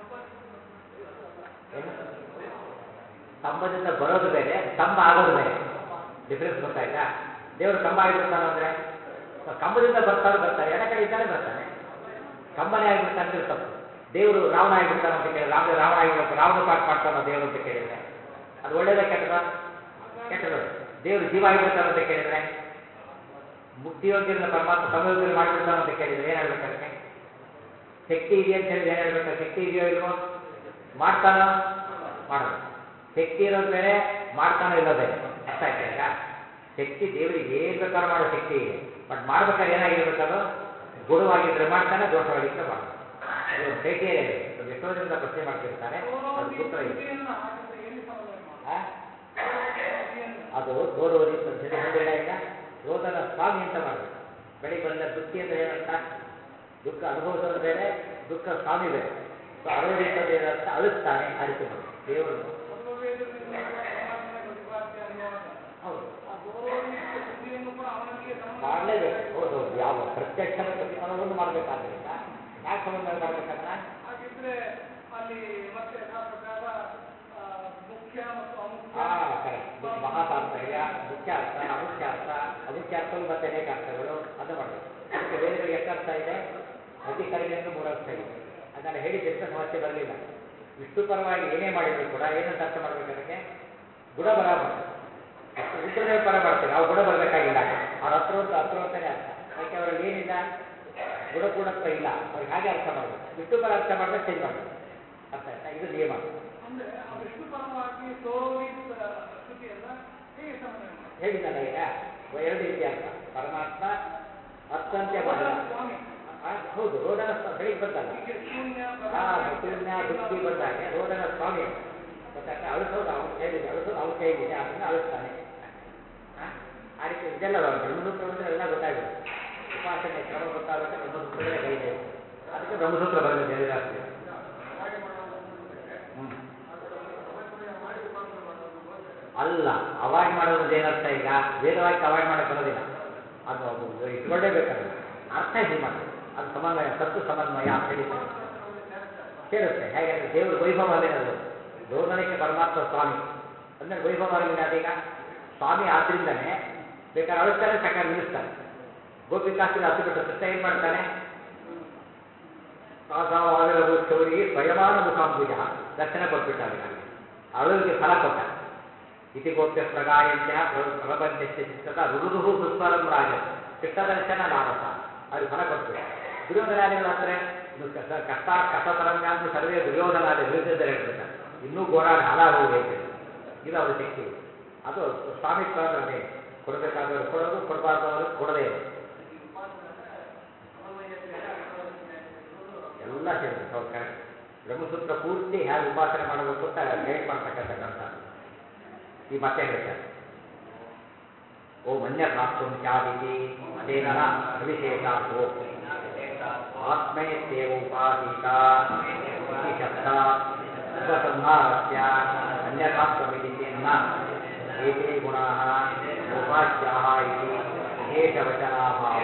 ಏನು ಸ್ತಂಭದಿಂದ ಬರೋದು ಬೇರೆ ಸ್ತಂಭ ಆಗೋದು ಬೇರೆ ಡಿಫ್ರೆನ್ಸ್ ಗೊತ್ತಾಯ್ತಾ ದೇವರು ಕಂಬ ಆಗಿಬಿಡ್ತಾನೆ ಅಂದ್ರೆ ಕಂಬದಿಂದ ಬರ್ತಾನೆ ಬರ್ತಾನೆ ಎಡ ಕಡೆ ಇದ್ದಾನೆ ಬರ್ತಾನೆ ಕಂಬನೇ ಆಗಿಬಿಡ್ತಾನೆ ಅಂದ್ರೆ ತಪ್ಪು ದೇವರು ರಾವಣ ಆಗಿಬಿಡ್ತಾನೆ ಅಂತ ಕೇಳಿದ್ರೆ ರಾಮ ರಾವಣ ಆಗಿಬಿಡ್ತಾನೆ ರಾವಣ ಪಾಠ ಮಾಡ್ತಾನೋ ದೇವರು ಅಂತ ಕೇಳಿದ್ರೆ ಅದು ಒಳ್ಳೇದ ಕೆಟ್ಟದ ಕೆಟ್ಟದ ದೇವರು ಜೀವ ಆಗಿಬಿಡ್ತಾನೆ ಅಂತ ಕೇಳಿದ್ರೆ ಮುಕ್ತಿಯೋಗ್ಯರನ್ನ ಪರಮಾತ್ಮ ಸಮಯೋಗ್ಯರು ಮಾಡಿಬಿಡ್ತಾನೆ ಅಂತ ಕೇಳಿದ್ರೆ ಏನು ಹೇಳ್ಬೇಕು ಅದಕ್ಕೆ ಶಕ್ತಿ ಇದೆ ಅಂತ ಹೇಳಿದ್ರೆ ಏನು ಹೇಳ್ಬೇಕು ಶಕ್ತಿ ಇದೆಯೋ ಇಲ್ವೋ ಮಾಡ್ತಾನೋ ಮಾಡೋದು ಶಕ್ತಿ ಇರೋದು ಬೇರೆ ಮಾಡ್ತಾನೋ ಇಲ್ಲ ಬೇರೆ ಅರ್ಥ ಆಯ್ತಾ ಈಗ ಶಕ್ತಿ ದೇವರಿಗೆ ಏನು ಬೇಕಾದ್ರೂ ಮಾಡೋ ಶಕ್ತಿ ಇದೆ ಬಟ್ ಮಾಡ್ಬೇಕಾದ್ರೆ ಏನಾಗಿರ್ಬೇಕು ಅದು ಗುಣವಾಗಿದ್ರೆ ಮಾಡ್ತಾನೆ ದೋಷವಾಗಿದ್ರೆ ಮಾಡೋದು ಅದು ಒಂದು ಕ್ರೈಟೀರಿಯಾ ಇದೆ ಅದು ಎಷ್ಟೋ ಜನರಿಂದ ಪ್ರಶ್ನೆ ಮಾಡ್ತಿರ್ತಾರೆ ಅದು ಸೂತ್ರ ಇದೆ ಆ? ಅದು ತೋರುವುದಿ ಅಂತ ಹೇಳಿ ಹೇಳಿಲ್ಲ ಈಗ ರೋದನ ಸ್ವಾಮಿ ಅಂತ ಮಾಡಬೇಕು ಬೆಳಿಗ್ಗೆ ಬಂದ ದುಃಖಿ ಅಂದ್ರೆ ಏನರ್ಥ ದುಃಖ ಅನುಭವಿಸೋದು ಬೇರೆ ದುಃಖ ಸ್ವಾಮಿ ಬೇರೆ ಸೊ ಅರೋದಿ ಅಂತ ಏನರ್ಥ ಅಳಿಸ್ತಾನೆ ಆ ರೀತಿ ಮಾಡಿ ದೇವರು ಹೌದು ಮಾಡಲೇಬೇಕು ಹೌದು ಹೌದು ಯಾವ ಯಾವ ಪ್ರತ್ಯಕ್ಷದ ಪ್ರತಿಫಲವನ್ನು ಮಾಡಬೇಕಾದ್ರಿಂದ ಯಾಕೆ ಸಂಬಂಧ ಮಾಡಬೇಕಾದ್ರೆ ಹಾಗಿದ್ರೆ ಅಲ್ಲಿ ಮತ್ತೆ ಯಥಾ ಪ್ರಕಾರ ಆ, ಮುಖ್ಯ ಮತ್ತು ಅಮುಖ್ಯ ಹಾ ಕರೆಕ್ಟ್ ಮಹಾ ತಾತ್ಪರ್ಯ ಮುಖ್ಯ ಅರ್ಥ ಅಮುಖ್ಯ ಅರ್ಥ ಅಮುಖ್ಯ ಅರ್ಥವು ಮತ್ತೆ ಅನೇಕ ಅರ್ಥಗಳು ಅದು ಮಾಡಬೇಕು ಅದಕ್ಕೆ ವೇದಗಳಿಗೆ ಎಷ್ಟು ಅರ್ಥ ಇದೆ ಅಧಿಕಾರಿಗಳಿಂದ ಮೂರು ಅರ್ಥ ಇದೆ ಅದನ್ನು ಹೇಳಿದ್ದಕ್ಕೆ ಸಮಸ್ಯೆ ಬರಲಿಲ್ಲ ವಿಷ್ಣು ಪರವಾಗಿ ಏನೇ ಮಾಡಿದ್ರು ಕೂಡ ಏನಂತ ಅರ್ಥ ಮಾಡ್ಬೇಕು ಅದಕ್ಕೆ ಗುಣಬಲ ಮಾಡಬೇಕು ರುದ್ರದೇವ ಪರ ಮಾಡ್ತೀವಿ ನಾವು ಗುಣ ಬರಬೇಕಾಗಿಲ್ಲ ಅವ್ರ ಹತ್ರ ಅಂತ ಹತ್ರ ಅಂತಾನೆ ಅರ್ಥ ಯಾಕೆ ಅವರಲ್ಲಿ ಏನಿಲ್ಲ ಗುಣಪೂರ್ಣತ್ವ ಇಲ್ಲ ಅವ್ರಿಗೆ ಹಾಗೆ ಅರ್ಥ ಮಾಡಬೇಕು ವಿಷ್ಣು ಪರ ಅರ್ಥ ಮಾಡಿದ್ರೆ ಚೇಂಜ್ ಮಾಡಬೇಕು ಅರ್ಥ ಆಯ್ತಾ ಇದು ನಿಯಮ ಅಂದ್ರೆ ಆ ವಿಷ್ಣು ಪರವಾಗಿ ಸೋವಿತ್ ಶ್ರುತಿಯನ್ನ ಹೇಗೆ ಸಮನ್ವಯ ಮಾಡಿ ಹೇಳಿದ್ದಲ್ಲ ಈಗ ಎರಡು ರೀತಿ ಅರ್ಥ ಪರಮಾತ್ಮ ಅತ್ಯಂತ ಬಹಳ ಸ್ವಾಮಿ ಆ, ಹೌದು ರೋದನ ಸ್ವ- ಬೆಳಿಗ್ಗೆ ಬಂದಲ್ಲ ಹೀಗೆ ಶೂನ್ಯ ಆ ಪ್ರಧಾನ, ಪುಣ್ಯ ದುಃಖಿ ಬಂದಾಗ ರೋದನ ಸ್ವಾಮಿ ಗೊತ್ತಾಗ್ತಾ ಅಳಿಸೋದು ಅವನ ಕೈಲಿದೆ ಅಳಿಸೋದು ಅವನ ಕೈಲಿದೆ ಅದನ್ನ ಅಳಿಸ್ತಾನೆ ಆ? ಆ ರೀತಿ ಇದೆಲ್ಲ ಬ್ರಹ್ಮಸೂತ್ರ ಅಂದ್ರೆ ಎಲ್ಲ ಗೊತ್ತಾಗ್ಬಿಡುತ್ತೆ ಉಪಾಸನೆ ಕ್ರಮ ಗೊತ್ತಾಗುತ್ತೆ ಬ್ರಹ್ಮಸೂತ್ರಗಳೇ ಕೈದೆ ಅದಕ್ಕೆ ಬ್ರಹ್ಮಸೂತ್ರ ಬರೆದಿದೆ ಜಾಸ್ತಿ ಹ್ಮ್ ಅಲ್ಲ ಅವಾಯ್ಡ್ ಮಾಡೋದು ಏನರ್ಥ ಈಗ ವೇದವಾಕ್ಯ ಅವಾಯ್ಡ್ ಮಾಡಕ್ಕೆ ಬರೋದಿಲ್ಲ ಅದು ಅದು ಇಟ್ಕೊಳ್ಳೇಬೇಕಾದ್ರೆ ಅರ್ಥ ಹೀಗೆ ಮಾಡಿ ಅದು ಸಮನ್ವಯ ಸತ್ತು ಸಮನ್ವಯ ಅಂತ ಹೇಳಿದ್ದಾರೆ ಸೇರುತ್ತೆ ಹೇಗೆಂದ್ರೆ ದೇವರು ವೈಭವ ಅದೇನದು ರೋದನಕ್ಕೆ ಪರಮಾತ್ಮ ಸ್ವಾಮಿ ಅಂದ್ರೆ ವೈಭವ ಆಗಲಿಲ್ಲ ಅದೀಗ ಸ್ವಾಮಿ ಆದ್ರಿಂದನೇ ಬೇಕಾದ್ರೆ ಅಳಿಸ್ತಾರೆ ಸಕಾಲ ನಿಲ್ಲಿಸ್ತಾರೆ ಗೋಪಿಕಾಸ್ತ್ರ ಹತ್ತು ಬಿಟ್ಟು ಕೃಷ್ಣ ಏನ್ ಮಾಡ್ತಾನೆ ಕಾಸಾವಿರವು ಚೌರಿಗೆ ಸ್ವಯಮಾನ ಮುಖಾಂಬುಜ ದರ್ಶನ ಕೊಟ್ಬಿಟ್ಟ ಅವರಿಗೆ ಅಳುವಿಗೆ ಫಲ ಕೊಟ್ಟ ಇತಿ ಗೋಪ್ಯ ಪ್ರಗಾಯಂತ್ಯ ಪ್ರಪಂಚಸ್ಯ ಚಿತ್ತದ ರುರುದುಹು ಸುಸ್ವರಂ ರಾಜ ಕೃಷ್ಣ ದರ್ಶನ ನಾರಸ ಅವ್ರಿಗೆ ಫಲ ಕೊಟ್ಬಿಟ್ಟು ದುರ್ಯೋಧನಾದಿಗಳ ಹತ್ರ ಇನ್ನು ಕಷ್ಟ ಕಷ್ಟ ಕಷ್ಟತರಂಗ ಅಂತ ಸರ್ವೇ ದುರ್ಯೋಧನಾದಿ ವಿರುದ್ಧ ಹೇಳ್ಬಿಡ್ತಾರೆ ಇನ್ನೂ ಗೋಡಾಡಿ ಹಾಳಾಗೋಗಿ ಅಂತೇಳಿ ಇದು ಅವರ ಶಕ್ತಿ ಅದು ಸ್ವಾಮಿತ್ವ ಅಂದ್ರೆ ಅದೇ ಕೊಡಬೇಕಾದವರು ಕೊಡೋದು ಕೊಡಬಾರ್ದವರು ಕೊಡದೇ ಇರೋದು ಎಲ್ಲ ಸೇರಿದೆ ಹೌದು ಕರೆಕ್ಟ್ ಬ್ರಹ್ಮಸೂತ್ರ ಪೂರ್ತಿ ಹೇಗೆ ಉಪಾಸನೆ ಮಾಡಬೇಕು ಅಂತ ಗೈಡ್ ಮಾಡ್ತಕ್ಕಂಥ ಗ್ರಂಥ ಈ ಮತ್ತೆ ಹೇಳ್ತಾರೆ ಓ ಮನ್ಯ ಪ್ರಾಪ್ತುಂ ಚಾದಿತಿ ಅದೇನನ ಅವಿಶೇಷಾರ್ಥೋ ಆತ್ಮೈತ್ಯೇವ ಉಪಾಸೀತ ಇತಿ ಶಬ್ದಾತ್ ಉಪಸಂಹಾರಸ್ಯ ಅನ್ಯಥಾತ್ವಮಿತಿ ಚೇನ್ನ ಏತೇ ಗುಣಾಃ ಉಪಾಸ್ಯಾಃ ಇತಿ ವಿಶೇಷವಚನಾಭಾವ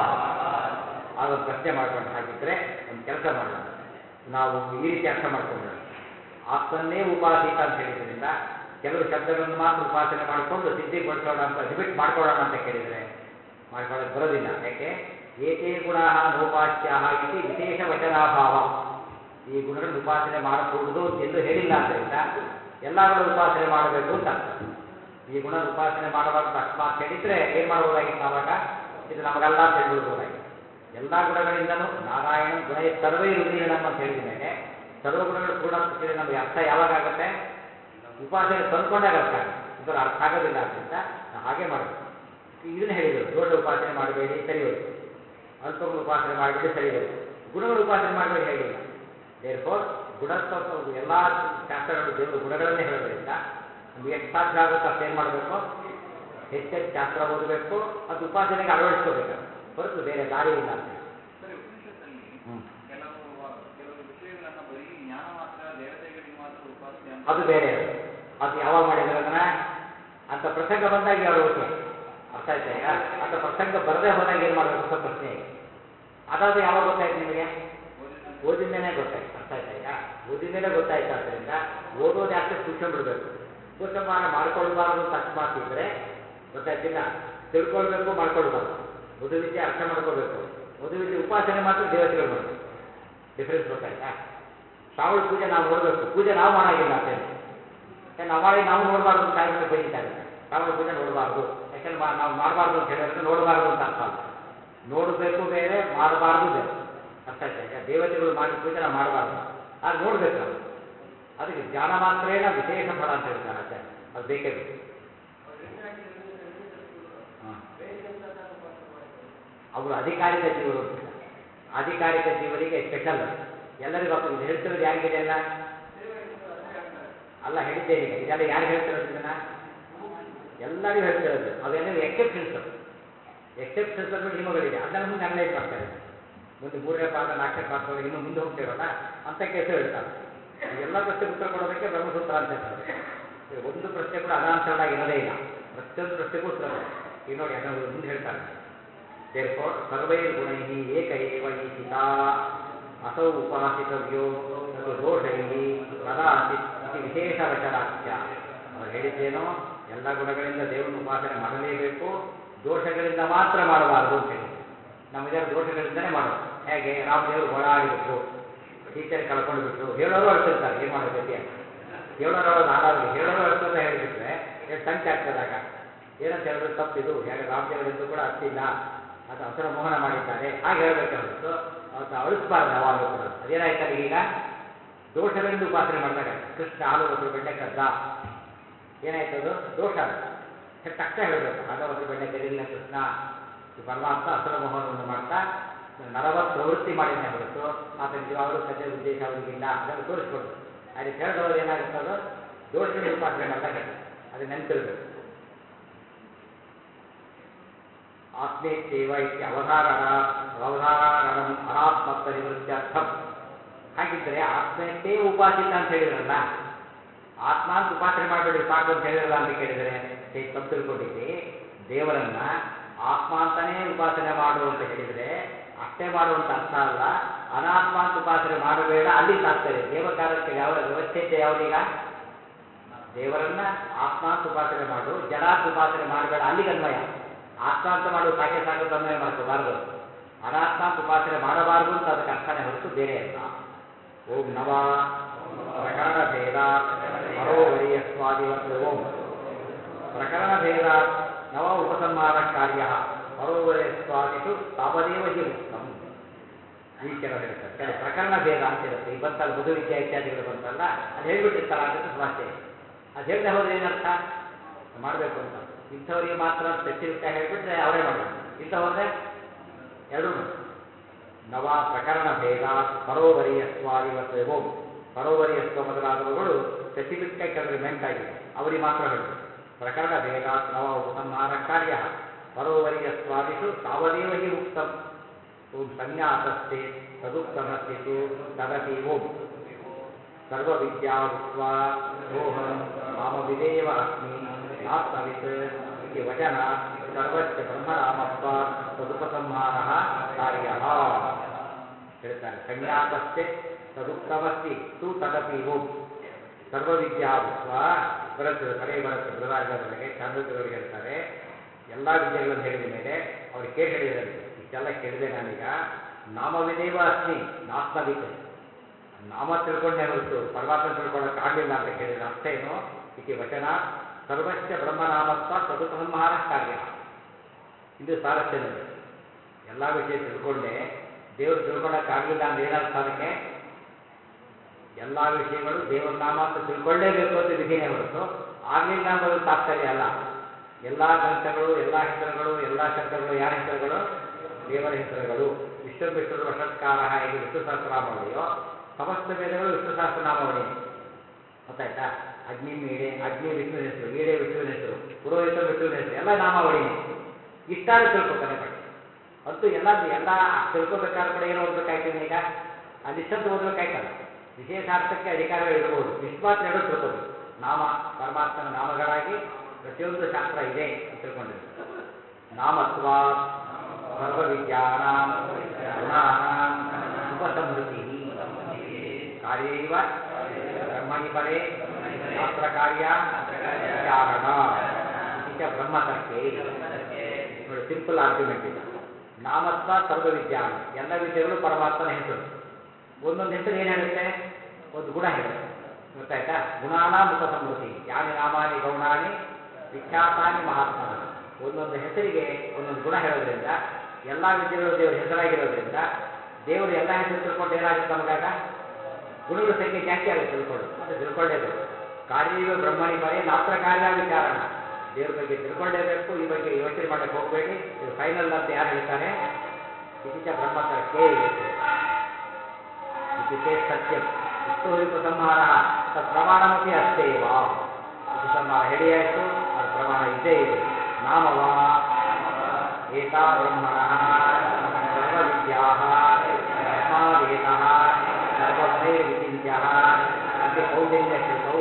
ಆಗ ಒಂದು ಪ್ರಶ್ನೆ ಮಾಡ್ಕೊಂಡು ಹಾಗಿದ್ರೆ ಒಂದು ಕೆಲಸ ಮಾಡೋಣ ನಾವು ಈ ರೀತಿ ಅರ್ಥ ಮಾಡ್ಕೊಂಡ್ರೆ ಆತ್ಮನ್ನೇ ಉಪಾಸೀತ ಅಂತ ಹೇಳಿದ್ರಿಂದ ಕೆಲವು ಶಬ್ದಗಳನ್ನು ಮಾತ್ರ ಉಪಾಸನೆ ಮಾಡಿಕೊಂಡು ಸಿದ್ಧಿಗೊಳಿಸೋಣ ಅಂತ ಲಿಮಿಟ್ ಮಾಡ್ಕೊಳ್ಳೋಣ ಅಂತ ಕೇಳಿದರೆ ಮಾಡ್ಕೊಳ್ಳೋಕೆ ಬರೋದಿಲ್ಲ ಯಾಕೆ ಏತೇ ಗುಣ ನೋಪಾಸ್ಯ ಇತಿ ವಿಶೇಷ ವಚನಾಭಾವ ಈ ಗುಣಗಳನ್ನು ಉಪಾಸನೆ ಮಾಡಕೂಡದು ಎಂದು ಹೇಳಿಲ್ಲ ಆದ್ದರಿಂದ ಎಲ್ಲಗಳು ಉಪಾಸನೆ ಮಾಡಬೇಕು ಅಂತ ಅರ್ಥ ಈ ಗುಣ ಉಪಾಸನೆ ಮಾಡಬಾರ್ದು ಅಕಸ್ಮಾತ್ ಹೇಳಿದ್ರೆ ಏನ್ ಮಾಡಬಹುದಾಗಿತ್ತು ಆವಾಗ ಇದು ನಮಗಲ್ಲ ಅಂತ ಹೇಳ್ಬಿಡ್ಬೋದಾಗಿತ್ತು ಎಲ್ಲ ಗುಣಗಳಿಂದನೂ ನಾರಾಯಣ ಗುಣ ಸರ್ವೈ ರುದ್ರೀಣಂ ಅಂತ ಹೇಳಿದ ಮೇಲೆ ಸರ್ವ ಗುಣಗಳು ಪೂರ್ಣ ಅಂತ ಕೇಳಿ ನಮಗೆ ಅರ್ಥ ಯಾವಾಗ ಆಗುತ್ತೆ ಉಪಾಸನೆ ತಂದ್ಕೊಂಡಾಗ ಅರ್ಥ ಆಗುತ್ತೆ ಇದರ ಅರ್ಥ ಆಗೋದಿಲ್ಲ ಆದ್ದರಿಂದ ನಾವು ಹಾಗೆ ಮಾಡಬೇಕು ಇದನ್ನ ಹೇಳಿದರು ದೊಡ್ಡ ಉಪಾಸನೆ ಮಾಡಬೇಡಿ ಸರಿ ಹೋಯ್ತು ಅಲ್ಪಗಳ ಉಪಾಸನೆ ಮಾಡಬೇಡಿ ಸರಿ ಹೋಯ್ತು ಗುಣಗಳ ಉಪಾಸನೆ ಮಾಡಬೇಡಿ ಹೇಳಿಲ್ಲ ದೇರ್ಫೋರ್ ಗುಣತ್ವ ಎಲ್ಲ ಶಾಸ್ತ್ರಗಳು ದೇವರ ಗುಣಗಳನ್ನೇ ಹೇಳೋದ್ರಿಂದ ನಮ್ಗೆ ಎಷ್ಟು ಸಾಧ್ಯ ಆಗುತ್ತೋ ಅಷ್ಟೇನು ಮಾಡಬೇಕು ಹೆಚ್ಚೆಚ್ಚು ಶಾಸ್ತ್ರ ಓದಬೇಕು ಅದು ಉಪಾಸನೆಗೆ ಅಳವಡಿಸ್ಕೋಬೇಕು ಹೊರತು ಬೇರೆ ದಾರಿ ಇಲ್ಲ ಅಂತ ಸರಿ ಉಪನಿಷತ್ತಲ್ಲಿ ಹ್ಮ್. ಕೆಲವು ಕೆಲವು ವಿಷಯಗಳನ್ನ ಬರೀ ಜ್ಞಾನ ಮಾತ್ರ ದೇವತೆಗಳಿಗೆ ಮಾತ್ರ ಉಪಾಸ್ಯ ಅಂತ ಅದು ಬೇರೆ ಅದು ಅದು ಯಾವಾಗ ಮಾಡಿದ್ರೆ ಅದನ್ನ ಅಂತ ಪ್ರಸಂಗ ಬಂದಾಗ ಯಾರು ಓಕೆ ಅರ್ಥ ಆಯ್ತಾ ಈಗ ಅಂತ ಪ್ರಸಂಗ ಬರದೇ ಹೋದಾಗ ಏನು ಮಾಡಬೇಕು ಅಂತ ಪ್ರಶ್ನೆ ಈಗ ಅದಾದ್ರೆ ಯಾವಾಗ ಗೊತ್ತಾಯ್ತು ನಿಮಗೆ ಓದಿದ್ದೇನೆ ಗೊತ್ತಾಯ್ತು ಅರ್ಥ ಆಯ್ತಾ ಈಗ ಓದಿದ್ದೇನೆ ಗೊತ್ತಾಯ್ತು ಆದ್ದರಿಂದ ಓದೋದು ಯಾಕೆ ಬಿಡಬೇಕು ಉಪಸಂಹಾರ ಮಾಡ್ಕೊಳ್ಬಾರ್ದು ಅಂತ ಅಕಸ್ಮಾತ್ ಇದ್ರೆ ಗೊತ್ತಾಯ್ತಿಲ್ಲ ತಿಳ್ಕೊಳ್ಬೇಕು ಮಾಡ್ಕೊಳ್ಬಾರ್ದು ಮಧುವಿದ್ಯೆ ಅರ್ಥ ಮಾಡ್ಕೋಬೇಕು ಮಧುವಿದ್ಯೆ ಉಪಾಸನೆ ಮಾತ್ರ ದೇವತೆಗಳು ಮಾಡಬೇಕು ಡಿಫ್ರೆನ್ಸ್ ಗೊತ್ತಾಯ್ತಾ ಶ್ರಾವಣ ಪೂಜೆ ನಾವು ನೋಡಬೇಕು ಪೂಜೆ ನಾವು ಮಾಡಾಗಿಲ್ಲ ಅಂತೇಳಿ ಯಾಕೆ ನಾವು ಮಾಡಿ ನಾವು ನೋಡಬಾರ್ದು ಅಂತ ಕಾಯಿಲೆ ಬೈತಾರೆ ಶ್ರಾವಣ ಪೂಜೆ ನೋಡಬಾರ್ದು ಯಾಕಂದ್ರೆ ಮಾ- ನಾವು ಮಾಡಬಾರ್ದು ಅಂತ ಹೇಳಿದ್ರೆ ನೋಡಬಾರ್ದು ಅಂತ ಅರ್ಥ ಅಲ್ಲ ನೋಡಬೇಕು ಬೇರೆ ಮಾಡಬಾರ್ದು ಬೇರೆ ಅರ್ಥ ಆಯ್ತಾ ಈಗ ದೇವತೆಗಳು ಮಾಡಿ ಪೂಜೆ ನಾವು ಮಾಡಬಾರ್ದು ಆಗ ನೋಡ್ಬೇಕು ನಾವು ಅದಕ್ಕೆ ಜ್ಞಾನ ಮಾತ್ರೇನ ವಿಶೇಷ ಫಲ ಅಂತ ಹೇಳ್ತಾರೆ ಆಚಾರ್ಯ ಅದು ಬೇಕೇ ಬೇಕು ಹಾಂ ಅವರು ಅಧಿಕಾರಿಕ ಜೀವರು ಅಂತ ಅಧಿಕಾರಿಕ ಜೀವರಿಗೆ ಸ್ಪೆಷಲ್ ಎಲ್ಲರಿಗೂ ಅಪ್ಪ ಇದು ಹೇಳ್ತಿರೋದು ಯಾರಿಗಿದೆ ಎಲ್ಲ ಅಲ್ಲ ಹೇಳಿದ್ದೇನೆ ಈಗ ಇದೆಲ್ಲ ಯಾರು ಹೇಳ್ತಿರೋದು ಇದನ್ನ ಎಲ್ಲರಿಗೂ ಹೇಳ್ತಿರೋದು ಅವೆಲ್ಲ ಎಕ್ಸೆಪ್ಷನ್ಸ್ ಎಕ್ಸೆಪ್ಷನ್ಸ್ ಅಂದ್ಬಿಟ್ಟು ನಿಮಗಳಿದೆ ಅದನ್ನ ಮುಂದೆ ಅನಲೈಸ್ ಮಾಡ್ತಾರೆ ಮುಂದೆ ಮೂರನೇ ಪಾದ ನಾಲ್ಕನೇ ಪಾದದೊಳಗೆ ಇನ್ನೂ ಮುಂದೆ ಹೋಗ್ತಿರೋಲ್ಲ ಅಂತ ಕೇಸು ಹೇಳ್ತಾರೆ ಈ ಎಲ್ಲ ಪ್ರಶ್ನೆಗೆ ಉತ್ತರ ಕೊಡೋದಕ್ಕೆ ಬ್ರಹ್ಮಸೂತ್ರ ಅಂತ ಹೇಳ್ತಾರೆ ಈ ಒಂದು ಪ್ರಶ್ನೆ ಕೂಡ ಅನಾನ್ಸರ್ಡ್ ಆಗಿ ಇರೋದೇ ಇಲ್ಲ ಪ್ರತಿಯೊಂದು ಪ್ರಶ್ನೆಗೂ ಉತ್ತರ ಇದೆ. ಈಗ ನೋಡಿ ಅದನ್ನು ಮುಂದೆ ಹೇಳ್ತಾರೆ ದೇರ್ಫೋರ್ ಸರ್ವೈರ್ಗುಣೈ ಏಕ ಏವ ಈಶಿತ ಅಸೌ ಉಪಾಸಿತವ್ಯೋ ಅದು ದೋಷೈ ಕದಾಚಿತ್ ಇತಿ ವಿಶೇಷವಚನಾಖ್ಯ ಅವ್ರು ಹೇಳಿದ್ದೇನೋ ಎಲ್ಲ ಗುಣಗಳಿಂದ ದೇವರನ್ನು ಉಪಾಸನೆ ಮಾಡಲೇಬೇಕು ದೋಷಗಳಿಂದ ಮಾತ್ರ ಮಾಡಬಾರದು ಅಂತ ಹೇಳಿದ್ರು ನಮ್ಮ ಜನ ದೋಷಗಳಿಂದನೇ ಮಾಡೋದು ಹೇಗೆ ರಾಮದೇವರು ಓಡಾಡಿಬಿಟ್ರು ಟೀಚರ್ ಕಳ್ಕೊಂಡು ಬಿಟ್ರು ಹೇಳೋರು ಅಳ್ತಿರ್ತಾರೆ ಏನು ಮಾಡೋ ಗತಿ ಅಂತ ಹೇಳೋರು ಹೇಳೋದು ಹಾಳಾಗಲಿ ಹೇಳೋರು ಅಳ್ಕೊಂತ ಹೇಳಿಬಿಟ್ರೆ ಎಷ್ಟು ಸಂಖ್ಯೆ ಆಗ್ತದಾಗ ಏನಂತ ಹೇಳಿದ್ರೆ ತಪ್ಪಿದು ಹೇಗೆ ರಾಮದೇವರೆಂದು ಕೂಡ ಅತ್ತಿಲ್ಲ ಅದು ಅವಸರ ಮೋಹನ ಮಾಡಿದ್ದಾರೆ ಹಾಗೆ ಹೇಳಬೇಕೆ ಹೊರತು ಅವತ್ತು ಅಳಿಸ್ಬಾರ್ದು ಯಾವಾಗಲೂ ಕೂಡ ಅದೇನಾಯ್ತಲ್ಲ ಈಗ ದೋಷಗಳಿಂದ ಉಪಾಸನೆ ಮಾಡಿದಾಗ ಕೃಷ್ಣ ಹಾಲು ಮೊಸರು ಬೆಣ್ಣೆ ಕದ್ದ ಏನಾಯ್ತು ಅದು ದೋಷ ಅದು ಹೆ- ತಕ್ಷಣ ಹೇಳಬೇಕು ಹಾಲು ಮೊಸರು ಬೆಣ್ಣೆ ಕದಿಲ್ಲ ಕೃಷ್ಣ ಈ ಪರಮಾತ್ಮ ಅಸುರ ಮೋಹನವನ್ನು ಮಾಡ್ತಾ ನರವತ್ ಪ್ರವೃತ್ತಿ ಮಾಡಿದ್ದೇ ಹೊರತು ಆತ ನಿಜವಾಗಲೂ ಕದ್ದ ಉದ್ದೇಶ ಅವರಿಗಿಲ್ಲ ಅದನ್ನು ತೋರಿಸ್ಕೊಡು ಅಲ್ಲಿ ಹೇಳಿದವರು ಏನಾಗುತ್ತೆ ಅದು ದೋಷಗಳಿಂದ ಉಪಾಸನೆ ಮಾಡಿದಾಗ ಅದು ನೆನಪಿರಬೇಕು ಆತ್ಮೇತ್ಯೇವ ಇತ್ಯ ಅವಧಾರಣ ಅವಧಾರಣಂ ಅನಾತ್ಮತ್ವ ನಿವೃತ್ತ್ಯರ್ಥಂ ಹಾಗಿದ್ರೆ ಆತ್ಮೇತ್ತೇ ಉಪಾಸಿತ ಅಂತ ಹೇಳಿದ್ರಲ್ಲ ಆತ್ಮ ಅಂತ ಉಪಾಸನೆ ಮಾಡಬೇಡಿ ಸಾಕು ಅಂತ ಹೇಳಿದ್ರಲ್ಲ ಅಂತ ಕೇಳಿದರೆ ಹೇ ತಪ್ಪು ತಿಳ್ಕೊಂಡಿದ್ದೆ ದೇವರನ್ನ ಆತ್ಮ ಅಂತಾನೇ ಉಪಾಸನೆ ಮಾಡು ಅಂತ ಹೇಳಿದರೆ ಅಷ್ಟೇ ಮಾಡುವಂತ ಅರ್ಥ ಅಲ್ಲ ಅನಾತ್ಮ ಅಂತ ಉಪಾಸನೆ ಮಾಡಬೇಡ ಅಲ್ಲಿ ತಾತ್ಪರ್ಯ ದೇವಕಾರಕ್ಕೆ ಯಾವ ವ್ಯವಸ್ಥೆ ಇದೆ ಯಾವ್ದೀಗ ದೇವರನ್ನ ಆತ್ಮ ಅಂತ ಉಪಾಸನೆ ಮಾಡು ಜಡ ಅಂತ ಉಪಾಸನೆ ಮಾಡಬೇಡ ಅಲ್ಲಿಗೆ ಅನ್ವಯ ಆತ್ಮ ಅಂತ ಮಾಡು ಸಾಕೆ ಸಾಕು ಅಂತ ಅನ್ವಯ ಮಾಡ್ಕೋಬಾರ್ದು ಅನಾತ್ಮ ಅಂತ ಉಪಾಸನೆ ಮಾಡಬಾರ್ದು ಅಂತ ಅದಕ್ಕೆ ಅರ್ಥನೇ ಹೊರತು ಬೇರೆ ಅಲ್ಲ ಓಂ ನವ ಪ್ರಕರಣ ಭೇದ ಪರೋವರಿಯ ಸ್ವಾದಿವತ್ ಓಂ ಪ್ರಕರಣ ಭೇದ ನವ ಉಪಸಂಹಾರ ಕಾರ್ಯ ಪರೋವರಿಯ ಸ್ವಾದಿಷು ತಾವದೇವ ಹಿ ಉಕ್ತಂ ಈ ಕೆಲವು ಹೇಳ್ತಾರೆ ಕೆಲವು ಪ್ರಕರಣ ಭೇದ ಅಂತ ಇರುತ್ತೆ ಈ ಬಂತಲ್ಲ ಮಧು ವಿದ್ಯಾ ಇತ್ಯಾದಿಗಳು ಬಂತಲ್ಲ ಅದು ಹೇಳ್ಬಿಟ್ಟಿರ್ತಾರ ಅಂತ ಸಮಸ್ಯೆ ಅದು ಹೇಳದೆ ಹೋದ್ರೆ ಏನರ್ಥ ಮಾಡಬೇಕು ಅಂತ ಇಂಥವರಿಗೆ ಮಾತ್ರ ಸ್ಪೆಸಿಫಿಕ್ ಆಗಿ ಹೇಳ್ಬಿಟ್ರೆ ಅವರೇ ಮಾಡಬೇಕು ಇಂಥ ಹೋದ್ರೆ ಎರಡೂ ಮಾಡಿ ನವ ಪ್ರಕರಣ ಭೇದ ಪರೋವರಿಯಸ್ವಾದಿವತ್ ಓಂ ಪರೋವರಿಯಸ್ವ ಮೊದಲಾದವುಗಳು ಸ್ಪೆಸಿಫಿಕ್ ಆಗಿ ಕೆಲವರಿಗೆ ಮೆಂಟ್ ಆಗಿದೆ ಅವರಿಗೆ ಮಾತ್ರ ಹೇಳಬೇಕು ಪ್ರಕರಣ ಭೇದ ನವ ಉಪಸಂಹಾರ ಕಾರ್ಯ ಪರೋವರಿಯಸ್ವಾದಿಷು ತಾವದೇವ ಹಿ ಉಕ್ತಂ ಓಂ ಸಂಜ್ಞಾತಸ್ತೆ ತದುಕ್ತಮಸ್ತಿತು ತದಪಿ ಓಂ ಸರ್ವವಿದ್ಯಾ ಉಕ್ತ್ವಾ ಸೋಹಂ ನಾಮವಿದೇವ ಅಸ್ಮಿ ನಾತ್ಮವಿತ್ ಇತಿ ವಚನ ಸರ್ವಸ್ಯ ಬ್ರಹ್ಮನಾಮತ್ವ ತದುಪಸಂಹಾರ ಕಾರ್ಯ ಹೇಳ್ತಾರೆ ಸಂಜ್ಞಾತಸ್ತೆ ತದುಕ್ತಮಸ್ತಿ ತು ತದಪಿ ಓಂ ಸರ್ವವಿದ್ಯಾ ಉಕ್ತ್ವಾ ಬರುತ್ತೆ ಕೊನೆಗೆ ಬರುತ್ತೆ ಬೃಹದಾರ್ಗದೊಳಗೆ ಚಾಂದ್ರೋಗ್ಯದೊಳಗೆ ಹೇಳ್ತಾರೆ ಎಲ್ಲ ವಿದ್ಯೆಗಳನ್ನು ಹೇಳಿದ ಮೇಲೆ ಅವ್ರು ಕೇಳಿ ಹೇಳಿದ್ರಂತೆ ಇಷ್ಟೆಲ್ಲ ಕೇಳಿದೆ ನಾನೀಗ ನಾಮವಿದೇವ ಅಸ್ಮಿ ನಾತ್ಮವಿತ್ ನಾಮ ತಿಳ್ಕೊಂಡೇ ಹೊರತು ಪರಮಾತ್ಮ ತಿಳ್ಕೊಳ್ಳೋಕೆ ಆಗಲಿಲ್ಲ ಅಂತ ಕೇಳಿದ್ರೆ ಅರ್ಥ ಏನು ಇತಿ ವಚನ ಸರ್ವಸ್ಯ ಬ್ರಹ್ಮನಾಮತ್ವ ತದುಪಸಂಹಾರ ಕಾರ್ಯ ಇದು ಸಾರಸ್ಯ ನೋಡಿ ಎಲ್ಲ ವಿಷಯ ತಿಳ್ಕೊಂಡೆ ದೇವರು ತಿಳ್ಕೊಳ್ಳೋಕ್ಕಾಗಲಿಲ್ಲ ಅಂದ್ರೆ ಏನರ್ಥ ಅದಕ್ಕೆ ಎಲ್ಲ ವಿಷಯಗಳು ದೇವರ ನಾಮ ಅಂತ ತಿಳ್ಕೊಳ್ಳೇಬೇಕು ಅಂತ ವಿಧಿನೇ ಹೊರತು ಆಗಲಿಲ್ಲ ಎಂಬುದು ತಾತ್ಪರ್ಯ ಅಲ್ಲ ಎಲ್ಲ ಗ್ರಂಥಗಳು ಎಲ್ಲ ಹೆಸರುಗಳು ಎಲ್ಲ ಶಬ್ದಗಳು ಯಾರ ಹೆಸರುಗಳು ದೇವರ ಹೆಸರುಗಳು ವಿಶ್ವ ವಿಷ್ಣು ವಷತ್ಕಾರ ಹೇಗೆ ವಿಷ್ಣು ಸಹಸ್ರನಾಮಾವಳಿಯೋ ಸಮಸ್ತ ವೇದಗಳು ವಿಷ್ಣು ಸಹಸ್ರನಾಮಾವಳಿ ಗೊತ್ತಾಯ್ತಾ ಅಗ್ನಿ ಮೀಡೆ ಅಗ್ನಿ ವಿಷ್ಣುವಿನ ಹೆಸರು ಮೀಡೆ ವಿಷ್ಣುವಿನ ಹೆಸರು ಪುರೋಹಿತ ವಿಷ್ಣುವಿನ ಹೆಸರು ಎಲ್ಲ ನಾಮಾವಳಿನೇ ಇಷ್ಟಾರು ತಿಳ್ಕೊತಾನೆ ಬಟ್ ಅಂತೂ ಎಲ್ಲ ಎಲ್ಲ ತಿಳ್ಕೊಬೇಕಾದ್ರೂ ಕೂಡ ಏನು ಓದ್ಬೇಕಾಯ್ತು ಈಗ ಅಲ್ಲಿ ಇಷ್ಟಂತ ಓದ್ಬೇಕಾಯ್ತಲ್ಲ ವಿಶೇಷಾರ್ಥಕ್ಕೆ ಅಧಿಕಾರಗಳು ಇರಬಹುದು ಇಷ್ಟು ಮಾತ್ರ ಎರಡು ತಿಳ್ಕೋಬೇಕು ನಾಮ ಪರಮಾತ್ಮನ ನಾಮಗಳಾಗಿ ಪ್ರತಿಯೊಂದು ಶಾಸ್ತ್ರ ಇದೆ ಅಂತ ತಿಳ್ಕೊಂಡಿದ್ರು ನಾಮತ್ವ ಸರ್ವವಿದ್ಯಾನಾಂ ಗುಣಾನಾಂ ಉಪಸಂಹೃತಿ ಕಾರ್ಯೈವ ಬ್ರಹ್ಮಣಿ ಪರೇ ಶಾಸ್ತ್ರ ಕಾರ್ಯ ವಿಚಾರಣ ಇತಿ ಚ ಬ್ರಹ್ಮತರ್ಕೆ ನೋಡಿ ಸಿಂಪಲ್ ಆರ್ಗ್ಯುಮೆಂಟ್ ಇದು ನಾಮತ್ವ ಸರ್ವವಿದ್ಯಾನ ಎಲ್ಲ ವಿದ್ಯೆಗಳು ಪರಮಾತ್ಮನ ಹೆಸರು ಒಂದೊಂದು ಹೆಸರು ಏನು ಹೇಳುತ್ತೆ ಒಂದು ಗುಣ ಹೇಳುತ್ತೆ ಗೊತ್ತಾಯ್ತಾ ಗುಣಾನ ಉಪಸಂಹೃತಿ ಯಾನಿ ನಾಮಾನಿ ಗೌಣಾನಿ ವಿಖ್ಯಾತಾನಿ ಮಹಾತ್ಮನ ಒಂದೊಂದು ಹೆಸರಿಗೆ ಒಂದೊಂದು ಗುಣ ಹೇಳೋದ್ರಿಂದ ಎಲ್ಲ ವಿದ್ಯೆಗಳು ದೇವರ ಹೆಸರಾಗಿರೋದ್ರಿಂದ ದೇವರು ಎಲ್ಲ ಹೆಸರು ತಿಳ್ಕೊಂಡು ಏನಾಗುತ್ತೆ ನಮಗಾಗ ಗುಣಗಳ ಸಂಖ್ಯೆ ಜಾಸ್ತಿ ಆಗುತ್ತೆ ತಿಳ್ಕೊಳ್ಳೋದು ಅದು ತಿಳ್ಕೊಳ್ಳೇಬೇಕು ಕಾರ್ಯವೇ ಬ್ರಹ್ಮಣಿ ಪರೇ ನಾತ್ರ ಕಾರ್ಯ ವಿಚಾರಣ ದೇವ್ರ ಬಗ್ಗೆ ತಿಳ್ಕೊಳ್ಳೇಬೇಕು ಈ ಬಗ್ಗೆ ಯೋಚನೆ ಮಾಡಕ್ಕೆ ಹೋಗಬೇಡಿ ಇದು ಫೈನಲ್ ಅಂತ ಯಾರು ಹೇಳ್ತಾರೆ ಇತಿಚ ಬ್ರಹ್ಮತರಕ್ಕೆ ಇತಿಚೇ ಸತ್ಯಂ ಇಷ್ಟು ಉಪಸಂಹಾರ ತತ್ ಪ್ರಮಾಣಮಪಿ ಅಸ್ತೇವ ಉಪಸಂಹಾರ ಹೇಳಿ ಆಯಿತು ಅದು ಪ್ರಮಾಣ ಇದ್ದೇ ಇದೆ ನಾಮವಾ ಏತಾ ಬ್ರಹ್ಮಣ ಸರ್ವವಿದ್ಯಾ ಬ್ರಹ್ಮಾದೇತ ಸರ್ವಗುಣೈರ್ವಿಚಿತ್ಯ ಇತಿ ಕೌಂಡಿನ್ಯ ಶ್ರುತೌ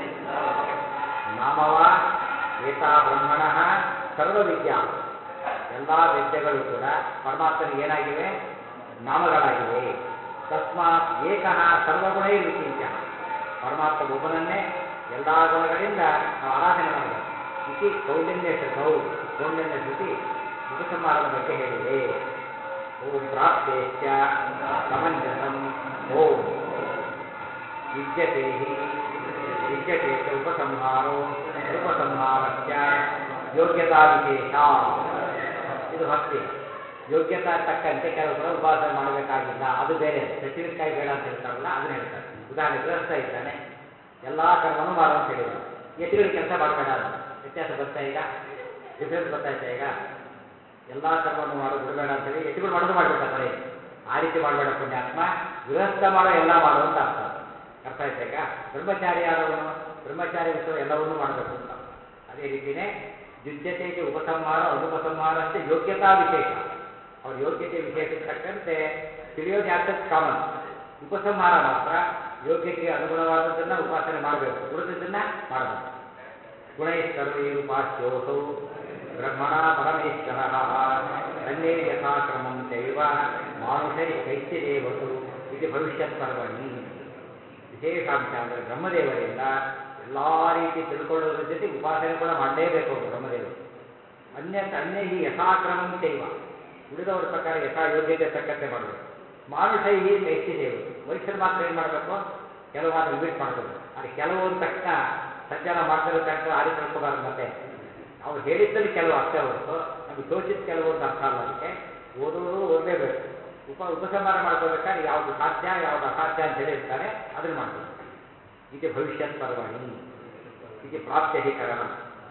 ನಾಮವ ಏತಾ ಬ್ರಹ್ಮಣ ಸರ್ವವಿದ್ಯಾ ಎಲ್ಲ ವಿದ್ಯೆಗಳು ಕೂಡ ಪರಮಾತ್ಮನಿಗೆ ಏನಾಗಿವೆ ನಾಮಗಳಾಗಿವೆ ತಸ್ಮಾತ್ ಏಕಃ ಸರ್ವಗುಣೈ ವಿಚಿಂತ್ಯ ಪರಮಾತ್ಮ ಒಬ್ಬನನ್ನೇ ಎಲ್ಲ ಗುಣಗಳಿಂದ ನಾವು ಆರಾಧನೆ ಮಾಡಬೇಕು ಇತಿ ಕೌಂಡಿನ್ಯ ಶ್ರುತೌ ಕೌಂಡಿನ್ಯ ಶ್ರುತಿ ಉಪಸಂಹಾರದ ಬಗ್ಗೆ ಹೇಳಿದೆ ಓಂ ಪ್ರಾಪ್ತೇಶ್ಚ ಸಮಂಜಸಂ ಓಂ ಯುಜ್ಯತೆ ಹಿ ಯುಜ್ಯತೆ ಚ ಉಪಸಂಹಾರೋ ಉಪಸಂಹಾರಸ್ಯ ಯೋಗ್ಯತಾ ವಿಶೇಷ ಇದು ಭಕ್ತಿ ಯೋಗ್ಯತಾ ತಕ್ಕಂತೆ ಕೆಲವು ಕೂಡ ಉಪಾಸನೆ ಮಾಡಬೇಕಾಗಿಲ್ಲ ಅದು ಬೇರೆ ಸ್ಪೆಸಿಫಿಕ್ ಬೇಡ ಅಂತ ಹೇಳ್ತಾರಲ್ಲ ಅದನ್ನ ಹೇಳ್ತಾರೆ ಉದಾಹರಣೆ ಗೃಹಸ್ಥ ಇದ್ದಾನೆ ಎಲ್ಲ ಕರ್ಮನೂ ಮಾಡು ಅಂತ ಹೇಳಿದ್ರು ಯತಿಗಳಿಗೆ ಕೆಲಸ ಮಾಡಬೇಡ ಅಂತ ವ್ಯತ್ಯಾಸ ಗೊತ್ತಾ ಈಗ ಡಿಫ್ರೆನ್ಸ್ ಗೊತ್ತಾಯ್ತಾ ಈಗ ಎಲ್ಲ ಕರ್ಮವನ್ನು ಮಾಡು ಬಿಡಬೇಡ ಅಂತ ಹೇಳಿ ಯತಿಗಳು ಮಾಡೋದು ಮಾಡಿಬಿಟ್ಟ ಕೊನೆ ಆ ರೀತಿ ಮಾಡಬೇಡ ಪುಣ್ಯಾತ್ಮ ಗೃಹಸ್ಥ ಮಾಡೋ ಎಲ್ಲ ಮಾಡು ಅಂತ ಅರ್ಥ ಅರ್ಥ ಆಯ್ತಾ ಈಗ ಬ್ರಹ್ಮಚಾರಿ ಆದವನು ಬ್ರಹ್ಮಚಾರಿ ವಿಷಯ ಎಲ್ಲವನ್ನೂ ಮಾಡಬೇಕು ಅಂತ ಅದೇ ರೀತಿಯೇ ಯುಜ್ಯತೆಗೆ ಉಪಸಂಹಾರ ಅನುಪಸಂಹಾರಕ್ಕೆ ಯೋಗ್ಯತಾ ವಿಶೇಷ ಅವ್ರ ಯೋಗ್ಯತೆ ವಿಶೇಷಕ್ಕೆ ತಕ್ಕಂತೆ ತಿಳಿಯೋದು ಯಾತಕ್ಕೆ ಕಾಮನ್ ಉಪಸಂಹಾರ ಮಾತ್ರ ಯೋಗ್ಯತೆಗೆ ಅನುಗುಣವಾದದ್ದನ್ನ ಉಪಾಸನೆ ಮಾಡಬೇಕು ಉಳಿದದ್ದನ್ನ ಮಾಡಬೇಕು ಗುಣೈಸ್ತರ್ವೈರುಪಾಸ್ಯೋಸೌ ಬ್ರಹ್ಮಣ ಪರಮೇಶ್ವರ ಅನ್ಯೇ ಯಥಾಕ್ರಮಂ ಚೈವ ಮಾನುಷೈ ಕೈತ್ಯದೇವತು ಇದು ಭವಿಷ್ಯತ್ ಪರ್ವಣಿ ವಿಶೇಷಾಂಶ ಅಂದರೆ ಬ್ರಹ್ಮದೇವರಿಂದ ಎಲ್ಲ ರೀತಿ ತಿಳ್ಕೊಳ್ಳೋದ್ರ ಜೊತೆ ಉಪಾಸನೆ ಕೂಡ ಮಾಡಲೇಬೇಕು ಅವರು ಬ್ರಹ್ಮದೇವರು ಅನ್ಯ ಅನ್ಯ ಈ ಯಥಾಕ್ರಮಂ ಚೈವ ಉಳಿದವರ ಪ್ರಕಾರ ಯಥಾ ಯೋಗ್ಯತೆ ತಕ್ಕಂತೆ ಮಾಡಬೇಕು ಮಾನುಷೈ ಕೈಸ್ತಿ ದೇವರು ವೈಶ್ಯರು ಮಾತ್ರ ಏನು ಮಾಡಬೇಕು ಕೆಲವು ಮಾತ್ರ ಲಿಮಿಟ್ ಮಾಡ್ಕೋಬೇಕು ಆದರೆ ಕೆಲವು ಅಂದ ತಕ್ಷಣ ಸಂಚಾರ ಮಾಡ್ತಾರೆ ತಕ್ಷಣ ಆರಿ ತಿಳ್ಕೊಬಾರ್ದು ಮತ್ತೆ ಅವ್ರು ಹೇಳಿದ್ದಲ್ಲಿ ಕೆಲವು ಅರ್ಥ ಹೊರತು ನಮಗೆ ತೋಚಿದ ಕೆಲವು ಅಂತ ಅರ್ಥ ಅಲ್ಲ ಅದಕ್ಕೆ ಓದೋರು ಓದಲೇಬೇಕು ಉಪ ಉಪಸಂಹಾರ ಮಾಡ್ಕೋಬೇಕಾದ್ರೆ ಯಾವುದು ಸಾಧ್ಯ ಯಾವುದು ಅಸಾಧ್ಯ ಅಂತ ಹೇಳಿರ್ತಾರೆ ಅದನ್ನು ಮಾಡ್ಕೋಬೇಕು ಇದು ಭವಿಷ್ಯತ್ ಪರ್ವಣಿ ಇದು ಪ್ರಾಪ್ತ್ಯಧಿಕರಣ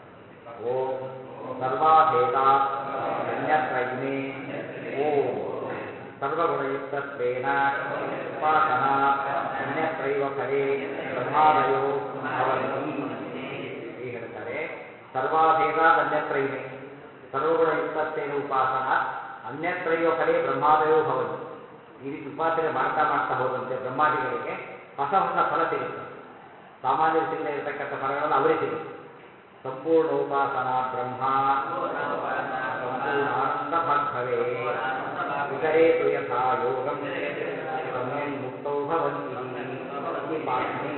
ಓಂ ಸರ್ವಾಭೇದಾತ್ ಅನ್ಯತ್ರೈಮೇ ಓಂ ಸರ್ವಗುಣಯುಕ್ತತ್ವೇನ ಉಪಾಸನಾತ್ ಅನ್ಯತ್ರೈವ ಫಲೇ ಬ್ರಹ್ಮಾದಯೋ ಭವಂತಿ ಹೀಗೆ ಹೇಳ್ತಾರೆ ಸರ್ವಾಭೇದಾತ್ ಅನ್ಯತ್ರೈಮೇ ಸರ್ವಗುಣಯುಕ್ತತ್ವೇನ ಉಪಾಸನಾತ್ ಅನ್ಯತ್ರೈವ ಫಲೇ ಬ್ರಹ್ಮಾದಯೋ ಭವಂತಿ ಈ ರೀತಿ ಉಪಾಸನೆ ಮಾಡ್ತಾ ಮಾಡ್ತಾ ಹೋದಂತೆ ಬ್ರಹ್ಮಾದಿಗಳಿಗೆ ಹೊಸ ಹೊಸ ಫಲ ಸಿಗುತ್ತೆ ಸಾಮಾನ್ಯರು ಸಿಗದೇ ಇರತಕ್ಕಂಥ ಫಲಗಳನ್ನು ಅವರಿಗೆ ಸಿಗುತ್ತೆ ಸಂಪೂರ್ಣೋಪಾಸನಾ ಬ್ರಹ್ಮ ಸಂಪೂರ್ಣಾನಂದ ಭಾಗ್ಭವೇ ಇತರೇ ತು ಯಥಾ ಯೋಗಂ ಸಮ್ಯನ್ ಮುಕ್ತೌ ಭವಂತಿ ಈ ಪಾಠನೆ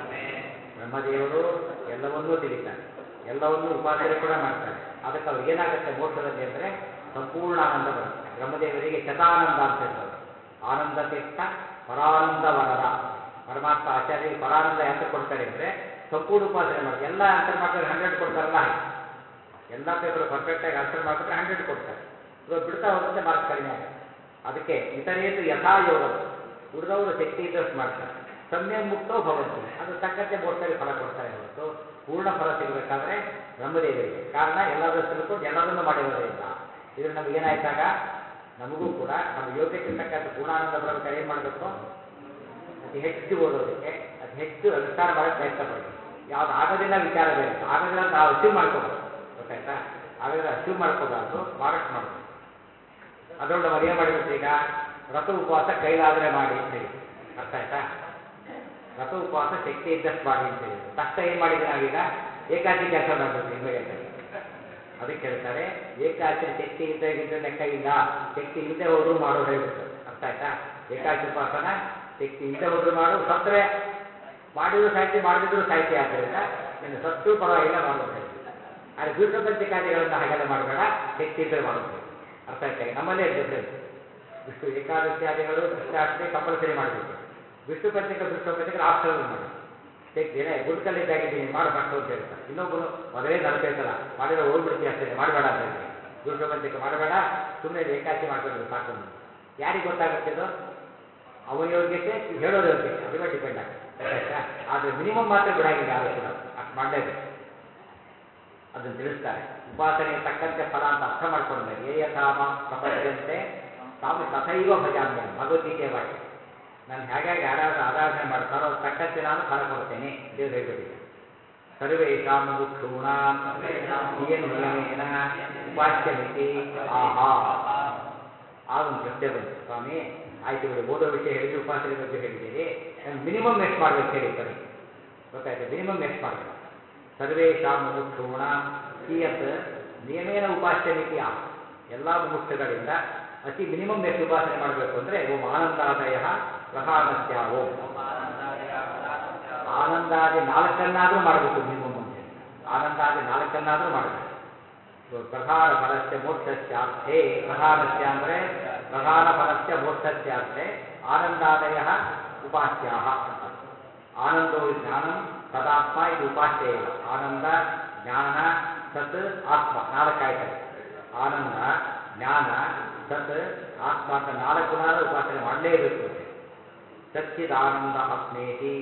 ಬ್ರಹ್ಮದೇವರು ಎಲ್ಲವನ್ನೂ ತಿಳಿತಾರೆ ಎಲ್ಲವನ್ನೂ ಉಪಾಸನೆ ಕೂಡ ಮಾಡ್ತಾರೆ ಅದಕ್ಕೆ ಅವ್ರಿಗೆ ಏನಾಗುತ್ತೆ ಮೋಕ್ಷದಲ್ಲಿ ಅಂದರೆ ಸಂಪೂರ್ಣ ಆನಂದ ಬರುತ್ತೆ ಬ್ರಹ್ಮದೇವರಿಗೆ ಶತಾನಂದ ಅಂತ ಹೇಳ್ತಾರೆ ಆನಂದ ತೀರ್ಥ ಪರಾನಂದ ವರದ ಪರಮಾತ್ಮ ಆಚಾರ್ಯರಿಗೆ ಪರಾನಂದ ಯಾತಕ್ಕೆ ಕೊಡ್ತಾರೆ ಅಂದರೆ ಸಂಪೂರ್ಣ ಉಪಾಸನೆ ಮಾಡಿ ಎಲ್ಲ ಆನ್ಸರ್ ಮಾಡ್ತಾರೆ ಹಂಡ್ರೆಡ್ ಕೊಡ್ತಾರಲ್ಲ ಹಾಗೆ ಎಲ್ಲ ಪೇಪರ್ ಪರ್ಫೆಕ್ಟಾಗಿ ಆನ್ಸರ್ ಮಾಡಿದ್ರೆ ಹಂಡ್ರೆಡ್ ಕೊಡ್ತಾರೆ ಇವಾಗ ಬಿಡ್ತಾ ಹೋದಂತೆ ಮಾರ್ಕ್ಸ್ ಕಡಿಮೆ ಆಗುತ್ತೆ ಅದಕ್ಕೆ ಇತರೇತು ಯಥಾ ಯೋಗ ಉಳಿದವರು ಶಕ್ತಿ ಇದ್ದಷ್ಟು ಮಾಡ್ತಾರೆ ಸಮ್ಯ ಮುಕ್ತೋ ಭವಂತಿ ಅದು ತಕ್ಕಂತೆ ಮೋಕ್ಷದಲ್ಲಿ ಫಲ ಕೊಡ್ತಾರೆ ಹೊರತು ಪೂರ್ಣ ಫಲ ಸಿಗಬೇಕಾದ್ರೆ ಬ್ರಹ್ಮದೇವರಿಗೆ ಕಾರಣ ಎಲ್ಲದೂ ತಿಳ್ಕೊಂಡು ಎಲ್ಲದನ್ನು ಮಾಡಿರೋದ್ರಿಂದ ಇದ್ರ ನಮಗೇನಾಯ್ತಾಗ ನಮಗೂ ಕೂಡ ನಮ್ಮ ಯೋಗ್ಯತೆ ತಕ್ಕಂಥ ಗುಣಾನಂದ ಬರಬೇಕಾದ್ರೆ ಏನು ಮಾಡಬೇಕು ಅತಿ ಹೆಚ್ಚು ಓದೋದಕ್ಕೆ ಅತಿ ಹೆಚ್ಚು ಅನುಷ್ಠಾನ ಮಾಡೋಕ್ಕೆ ಪ್ರಯತ್ನ ಪಡಬೇಕು ಯಾವ್ದು ಆಗೋದಿಲ್ಲ ವಿಚಾರ ಬೇರೆ ಆಗೋದಿಲ್ಲ ಅಂತ ನಾವು ಅಶ್ಯೂಮ್ ಮಾಡ್ಕೋಬಾರ್ದು ಗೊತ್ತಾಯ್ತಾ ಹಾಗಾದ್ರೆ ಅಶ್ಯೂಮ್ ಮಾಡ್ಕೋಬಾರ್ದು ಮಾಡಷ್ಟು ಮಾಡಬೇಕು ಅದರೊಳಗೆ ನಾವು ಏನು ಮಾಡಿಬಿಟ್ರೆ ಈಗ ರಥ ಉಪವಾಸ ಕೈಲಾದರೆ ಮಾಡಿ ಅಂತ ಹೇಳಿ ಅರ್ಥ ಆಯ್ತಾ ರಥ ಉಪವಾಸ ಶಕ್ತಿ ಇದ್ದಷ್ಟು ಮಾಡಿ ಅಂತ ಹೇಳಿ ತಕ್ಷಣ ಏನು ಮಾಡಿದ್ವಿ ನಾವೀಗ ಏಕಾಚಿ ಕೆಲಸ ಮಾಡಿಬಿಟ್ವಿ ಇಮಿಡಿಯೇಟ್ ಅದಕ್ಕೆ ಹೇಳ್ತಾರೆ ಏಕಾಚಿ ಶಕ್ತಿ ಇದ್ದಾಗಿದ್ರೆ ಲೆಕ್ಕ ಇಲ್ಲ ಶಕ್ತಿ ಇಲ್ಲದೆ ಹೋದ್ರು ಮಾಡೋರು ಹೇಳ್ಬಿಡ್ತಾರೆ ಅರ್ಥ ಆಯ್ತಾ ಏಕಾಚಿ ಉಪಾಸನ ಶಕ್ತಿ ಇಲ್ಲದೆ ಹೋದ್ರು ಮಾಡು ಸತ್ತರೆ ಮಾಡಿದ್ರು ಸಾಹಿತ್ಯ ಮಾಡದಿದ್ರು ಸಾಹಿತ್ಯ ಆದ್ದರಿಂದ ನಿನ್ನ ಸತ್ತು ಪರವಾಗಿಲ್ಲ ಮಾಡೋದು ಹೇಳಿ ಆದರೆ ವಿಷ್ಣು ಪಂಚಕಾದಿಗಳನ್ನು ಹಾಗೆಲ್ಲ ಮಾಡಬೇಡ ಶಕ್ತಿ ಇದ್ರೆ ಮಾಡೋದು ಹೇಳಿ ಅರ್ಥ ಆಯ್ತಾ ನಮ್ಮಲ್ಲೇ ಡಿಫ್ರೆನ್ಸ್ ವಿಷ್ಣು ಏಕಾದಶಿಯಾದಿಗಳು ಕೃಷ್ಣಾಷ್ಟಮಿ ಕಂಪಲ್ಸರಿ ಮಾಡಬೇಕು ವಿಷ್ಣು ಪಂಚಕ ವಿಷ್ಣು ಪಂಚಕ ಆಪ್ಷನಲ್ ಮಾಡಿ ಶಕ್ತಿ ಏನೇ ಗುಡ್ಕಲ್ಲಿದ್ದಾಗಿದ್ದೀನಿ ಮಾಡು ಫಸ್ಟ್ ಅಂತ ಹೇಳ್ತಾರೆ ಇನ್ನೊಬ್ಬನು ಮೊದಲೇ ನರಪೇತಲ್ಲ ಮಾಡಿದ್ರೆ ಹೋಗ್ಬಿಡ್ತೀವಿ ಅಷ್ಟೇ ಮಾಡಬೇಡ ಅಂತ ಹೇಳ್ತಾರೆ ವಿಷ್ಣು ಪಂಚಕ ಮಾಡಬೇಡ ಸುಮ್ಮನೆ ಏಕಾಚಿ ಮಾಡ್ಕೊಂಡ್ರೆ ಸಾಕು ನೀನು ಯಾರಿಗೆ ಗೊತ್ತಾಗುತ್ತೆ ಇದು ಅವನ ಯೋಗ್ಯತೆ ಹೇಳೋರ ಯೋಗ್ಯತೆ ಅದ್ರ ಮೇಲೆ ಡಿಪೆಂಡ್ ಆಗುತ್ತೆ ಆಯ್ತಾ ಆದರೆ ಮಿನಿಮಮ್ ಮಾತ್ರ ಬಿಡಾಗಿಲ್ಲ ಯಾರು ಕೂಡ ಅಷ್ಟು ಮಾಡಲೇಬೇಕು ಅದನ್ನು ತಿಳಿಸ್ತಾರೆ ಉಪಾಸನೆಗೆ ತಕ್ಕಂತೆ ಫಲ ಅಂತ ಅರ್ಥ ಮಾಡ್ಕೊಂಡ್ಮೇಲೆ ಏ ಯಥಾಮ ಪ್ರಪಂಚಂತೆ ತಾವು ತಥೈವ ಭಜಾಮ್ಯ ಭಗವದ್ಗೀತೆಯ ವಾಕ್ಯ ನಾನು ಹೇಗಾಗಿ ಯಾರಾದ್ರೂ ಆರಾಧನೆ ಮಾಡ್ತಾರೋ ಅದು ತಕ್ಕಂತೆ ನಾನು ಫಲ ಕೊಡ್ತೇನೆ ದೇವ್ರು ಹೇಳ್ಬಿಟ್ಟಿದೆ ಸರ್ವೇಷಾಂ ಮುಕ್ಷೂಣಾಂ ನಿಯನ್ ನಿಯಮೇನ ಉಪಾಸ್ಯ ಮಿತಿ ಆಹಾ ಆಗ ಒಂದು ಪ್ರಶ್ನೆ ಬಂತು ಸ್ವಾಮಿ ಆಯ್ತು ಬಿಡಿ ಓದೋ ವಿಷಯ ಹೇಳಿದ್ರಿ ಉಪಾಸನೆ ಬಗ್ಗೆ ಹೇಳಿದ್ದೀರಿ ನಾನು ಮಿನಿಮಮ್ ಎಷ್ಟು ಮಾಡ್ಬೇಕು ಹೇಳಿ ಕೊನೆ ಗೊತ್ತಾಯ್ತು ಮಿನಿಮಮ್ ಎಷ್ಟು ಮಾಡಬೇಕು ಸರ್ವೇಷಾಂ ಮುಕ್ಷೂಣಾಂ ಕಿಯತ್ ನಿಯಮೇನ ಉಪಾಸ್ಯ ಮಿತಿ ಆಹ ಎಲ್ಲ ಮುಮುಕ್ಷಗಳಿಂದ ಅತಿ ಮಿನಿಮಮ್ ಎಷ್ಟು ಉಪಾಸನೆ ಮಾಡಬೇಕು ಅಂದರೆ ಓಂ ಆನಂದಾದಯ ಪ್ರಧಾನಸ್ಯ ಓಂ ಆನಂದಾದಿ ನಾಲ್ಕನ್ನಾದರೂ ಮಾಡಬೇಕು ಮಿನಿಮಮ್ ಅಂತ ಹೇಳಿ ಆನಂದಾದಿ ನಾಲ್ಕನ್ನಾದರೂ ಮಾಡಬೇಕು ಪ್ರಧಾನ ಫಲಸ್ಯ ಮೋಕ್ಷಸ್ಯಾರ್ಥೇ ಪ್ರಧಾನಸ್ಯ ಅಂದರೆ ಪ್ರಧಾನ ಫಲಸ್ಯ ಮೋಕ್ಷಸ್ಯಾರ್ಥೆ ಆನಂದಾದಯ ಉಪಾಸ್ಯಾಹ ಅಂತ ಆನಂದೋ ಜ್ಞಾನಂ ಸದಾತ್ಮ ಇದು ಉಪಾಸ್ಯ ಇವ ಆನಂದ ಜ್ಞಾನ ಸತ್ ಆತ್ಮ ನಾಲ್ಕಾಯ್ತದೆ ಆನಂದ ಜ್ಞಾನ ಸತ್ ಆತ್ಮ ಅಂತ ನಾಲ್ಕು ನಾರ ಉಪಾಸನೆ ಮಾಡಲೇಬೇಕು ಅಂತ ಸಚ್ಚಿದಾನಂದ ಆತ್ಮೇತಿ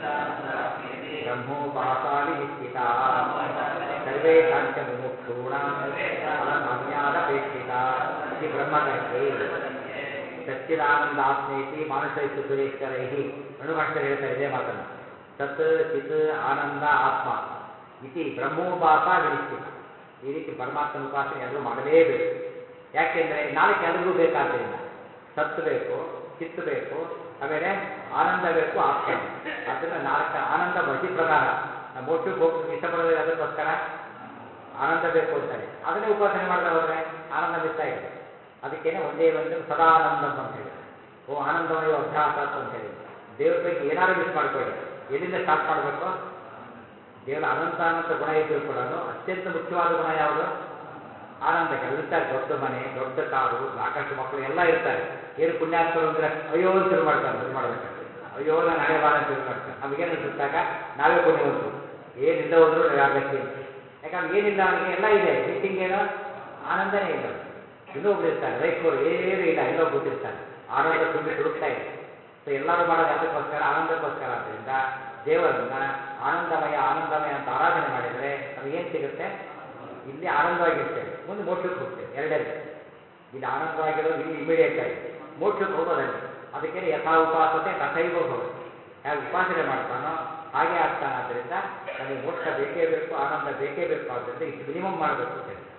ಬ್ರಹ್ಮೋಪಾಸಾವಿ ನಿಶ್ಚಿತ ಸರ್ವೇಷಾಂಚ ಮುಮುಕ್ಷೂಣಾಂ ಫಲಸಾಮ್ಯಾದಪೇಕ್ಷಿತ ಇತಿ ಬ್ರಹ್ಮತರ್ಕೆ ಸಚ್ಚಿದಾನಂದ ಆತ್ಮೇತಿ ಮಾನುಷೈಸ್ತು ಸುರೇಶ್ವರೈ ಅಣುಭಾಷೆಯಲ್ಲಿ ಹೇಳ್ತಾರೆ ಇದೇ ಮಾತನ್ನು ಸತ್ ಚಿತ್ ಆನಂದ ಆತ್ಮ ಇತಿ ಬ್ರಹ್ಮೋಪಾಸ ವಿನಿಶ್ಚಿತ ಈ ರೀತಿ ಪರಮಾತ್ಮನ ಉಪಾಸನೆ ಎಲ್ಲರೂ ಮಾಡಲೇಬೇಕು ಯಾಕೆಂದರೆ ನಾಲ್ಕು ಎಲ್ರಿಗೂ ಬೇಕಾದ್ದರಿಂದ ಸತ್ತು ಬೇಕು ಚಿತ್ತು ಬೇಕು ಆಮೇಲೆ ಆನಂದ ಬೇಕು ಆತ್ಮ ಬೇಕು. ಆದ್ದರಿಂದ ನಾಲ್ಕು ಆನಂದ ಬಸಿ ಪ್ರಧಾನ ನಾವು ಮೋಕ್ಷಕ್ಕೆ ಹೋಗ್ಲಿಕ್ಕೆ ಇಷ್ಟಪಡೋದು ಅದಕ್ಕೋಸ್ಕರ ಆನಂದ ಬೇಕು ಅಂತಾರೆ ಅದನ್ನೇ ಉಪಾಸನೆ ಮಾಡದೆ ಹೋದರೆ ಆನಂದ ಮಿಸ್ ಆಗಿದೆ ಅದಕ್ಕೇನೆ ಒಂದೇ ಒಂದು ಸದಾನಂದಂ ಅಂತ ಹೇಳಿದ್ರು ಓ ಆನಂದಮಯ ಅಭ್ಯಾಸ ಅಂತ ಹೇಳಿದ್ರು ದೇವ್ರ ಬಗ್ಗೆ ಏನಾದ್ರು ಮಿಸ್ ಮಾಡ್ಕೊಳ್ಳಿ ಎಲ್ಲಿಂದ ಸ್ಟಾರ್ಟ್ ಮಾಡಬೇಕು ದೇವರ ಅನಂತ ಅನಂತ ಗುಣ ಇದ್ದರೂ ಕೂಡ ಅತ್ಯಂತ ಮುಖ್ಯವಾದ ಗುಣ ಯಾವುದು ಆನಂದ ಕೆಲವಿರ್ತಾರೆ ದೊಡ್ಡ ಮನೆ ದೊಡ್ಡ ಕಾರು ಸಾಕಷ್ಟು ಮಕ್ಕಳು ಎಲ್ಲ ಇರ್ತಾರೆ ಏನು ಪುಣ್ಯಾತ್ಮರು ಅಂದ್ರೆ ಅಯ್ಯೋ ಅಂತ ಶುರು ಮಾಡ್ತಾರೆ ಶುರು ಮಾಡ್ಬೇಕಾದ್ರೆ ಅಯ್ಯೋ ನಾನು ಹಣೆ ಬಾರ ಅಂತ ಶುರು ಮಾಡ್ತಾರೆ ನಮಗೇನು ಅನ್ಸುತ್ತಾಗ ನಾವೇ ಪುಣ್ಯವಂತರು ಏನಿಲ್ಲ ಹೋದ್ರು ಯಾರು ಲೆಕ್ಕ ಇಲ್ಲ ಯಾಕಂದ್ರೆ ಏನಿಲ್ಲ ಅವನಿಗೆ ಎಲ್ಲ ಇದೆ ಮಿಸ್ಸಿಂಗ್ ಏನು ಆನಂದನೇ ಇಲ್ಲ ಅವ್ನಿಗೆ. ಇನ್ನೊಬ್ರು ಇರ್ತಾರೆ ರೈತರು ಏನೂ ಇಲ್ಲ ಎಲ್ಲೋ ಕೂತಿರ್ತಾರೆ ಆನಂದ ತುಂಬಿ ತುಡುಕ್ತಾ ಇದೆ ಸೊ ಎಲ್ಲರೂ ಮಾಡೋದು ಯಾವುದಕ್ಕೋಸ್ಕರ ಆನಂದಕ್ಕೋಸ್ಕರ ಆದ್ದರಿಂದ ದೇವರನ್ನ ಆನಂದಮಯ ಆನಂದಮಯ ಅಂತ ಆರಾಧನೆ ಮಾಡಿದರೆ ನಮಗೇನು ಸಿಗುತ್ತೆ ಇಲ್ಲಿ ಆನಂದವಾಗಿರ್ತೇವೆ ಮುಂದೆ ಮೋಕ್ಷಕ್ಕೆ ಹೋಗ್ತೇವೆ ಎರಡೆರಡು ಇಲ್ಲಿ ಆನಂದವಾಗಿರೋದು ಇಲ್ಲಿ ಇಮಿಡಿಯೇಟ್ ಆಗಿ ಮೋಕ್ಷಕ್ಕೆ ಹೋಗೋದಲ್ಲಿ ಅದಕ್ಕೆ ಯಥಾ ಉಪಾಸತೆ ತಥೈವ ಭವತಿ ಹೇಗೆ ಉಪಾಸನೆ ಮಾಡ್ತಾನೋ ಹಾಗೆ ಆಗ್ತಾನೆ ಆದ್ದರಿಂದ ನಮಗೆ ಮೋಕ್ಷ ಬೇಕೇ ಬೇಕು ಆನಂದ ಬೇಕೇ ಬೇಕು ಆದ್ದರಿಂದ ಇಷ್ಟು ಮಿನಿಮಮ್ ಮಾಡಬೇಕು ಅಂತ ಹೇಳಿ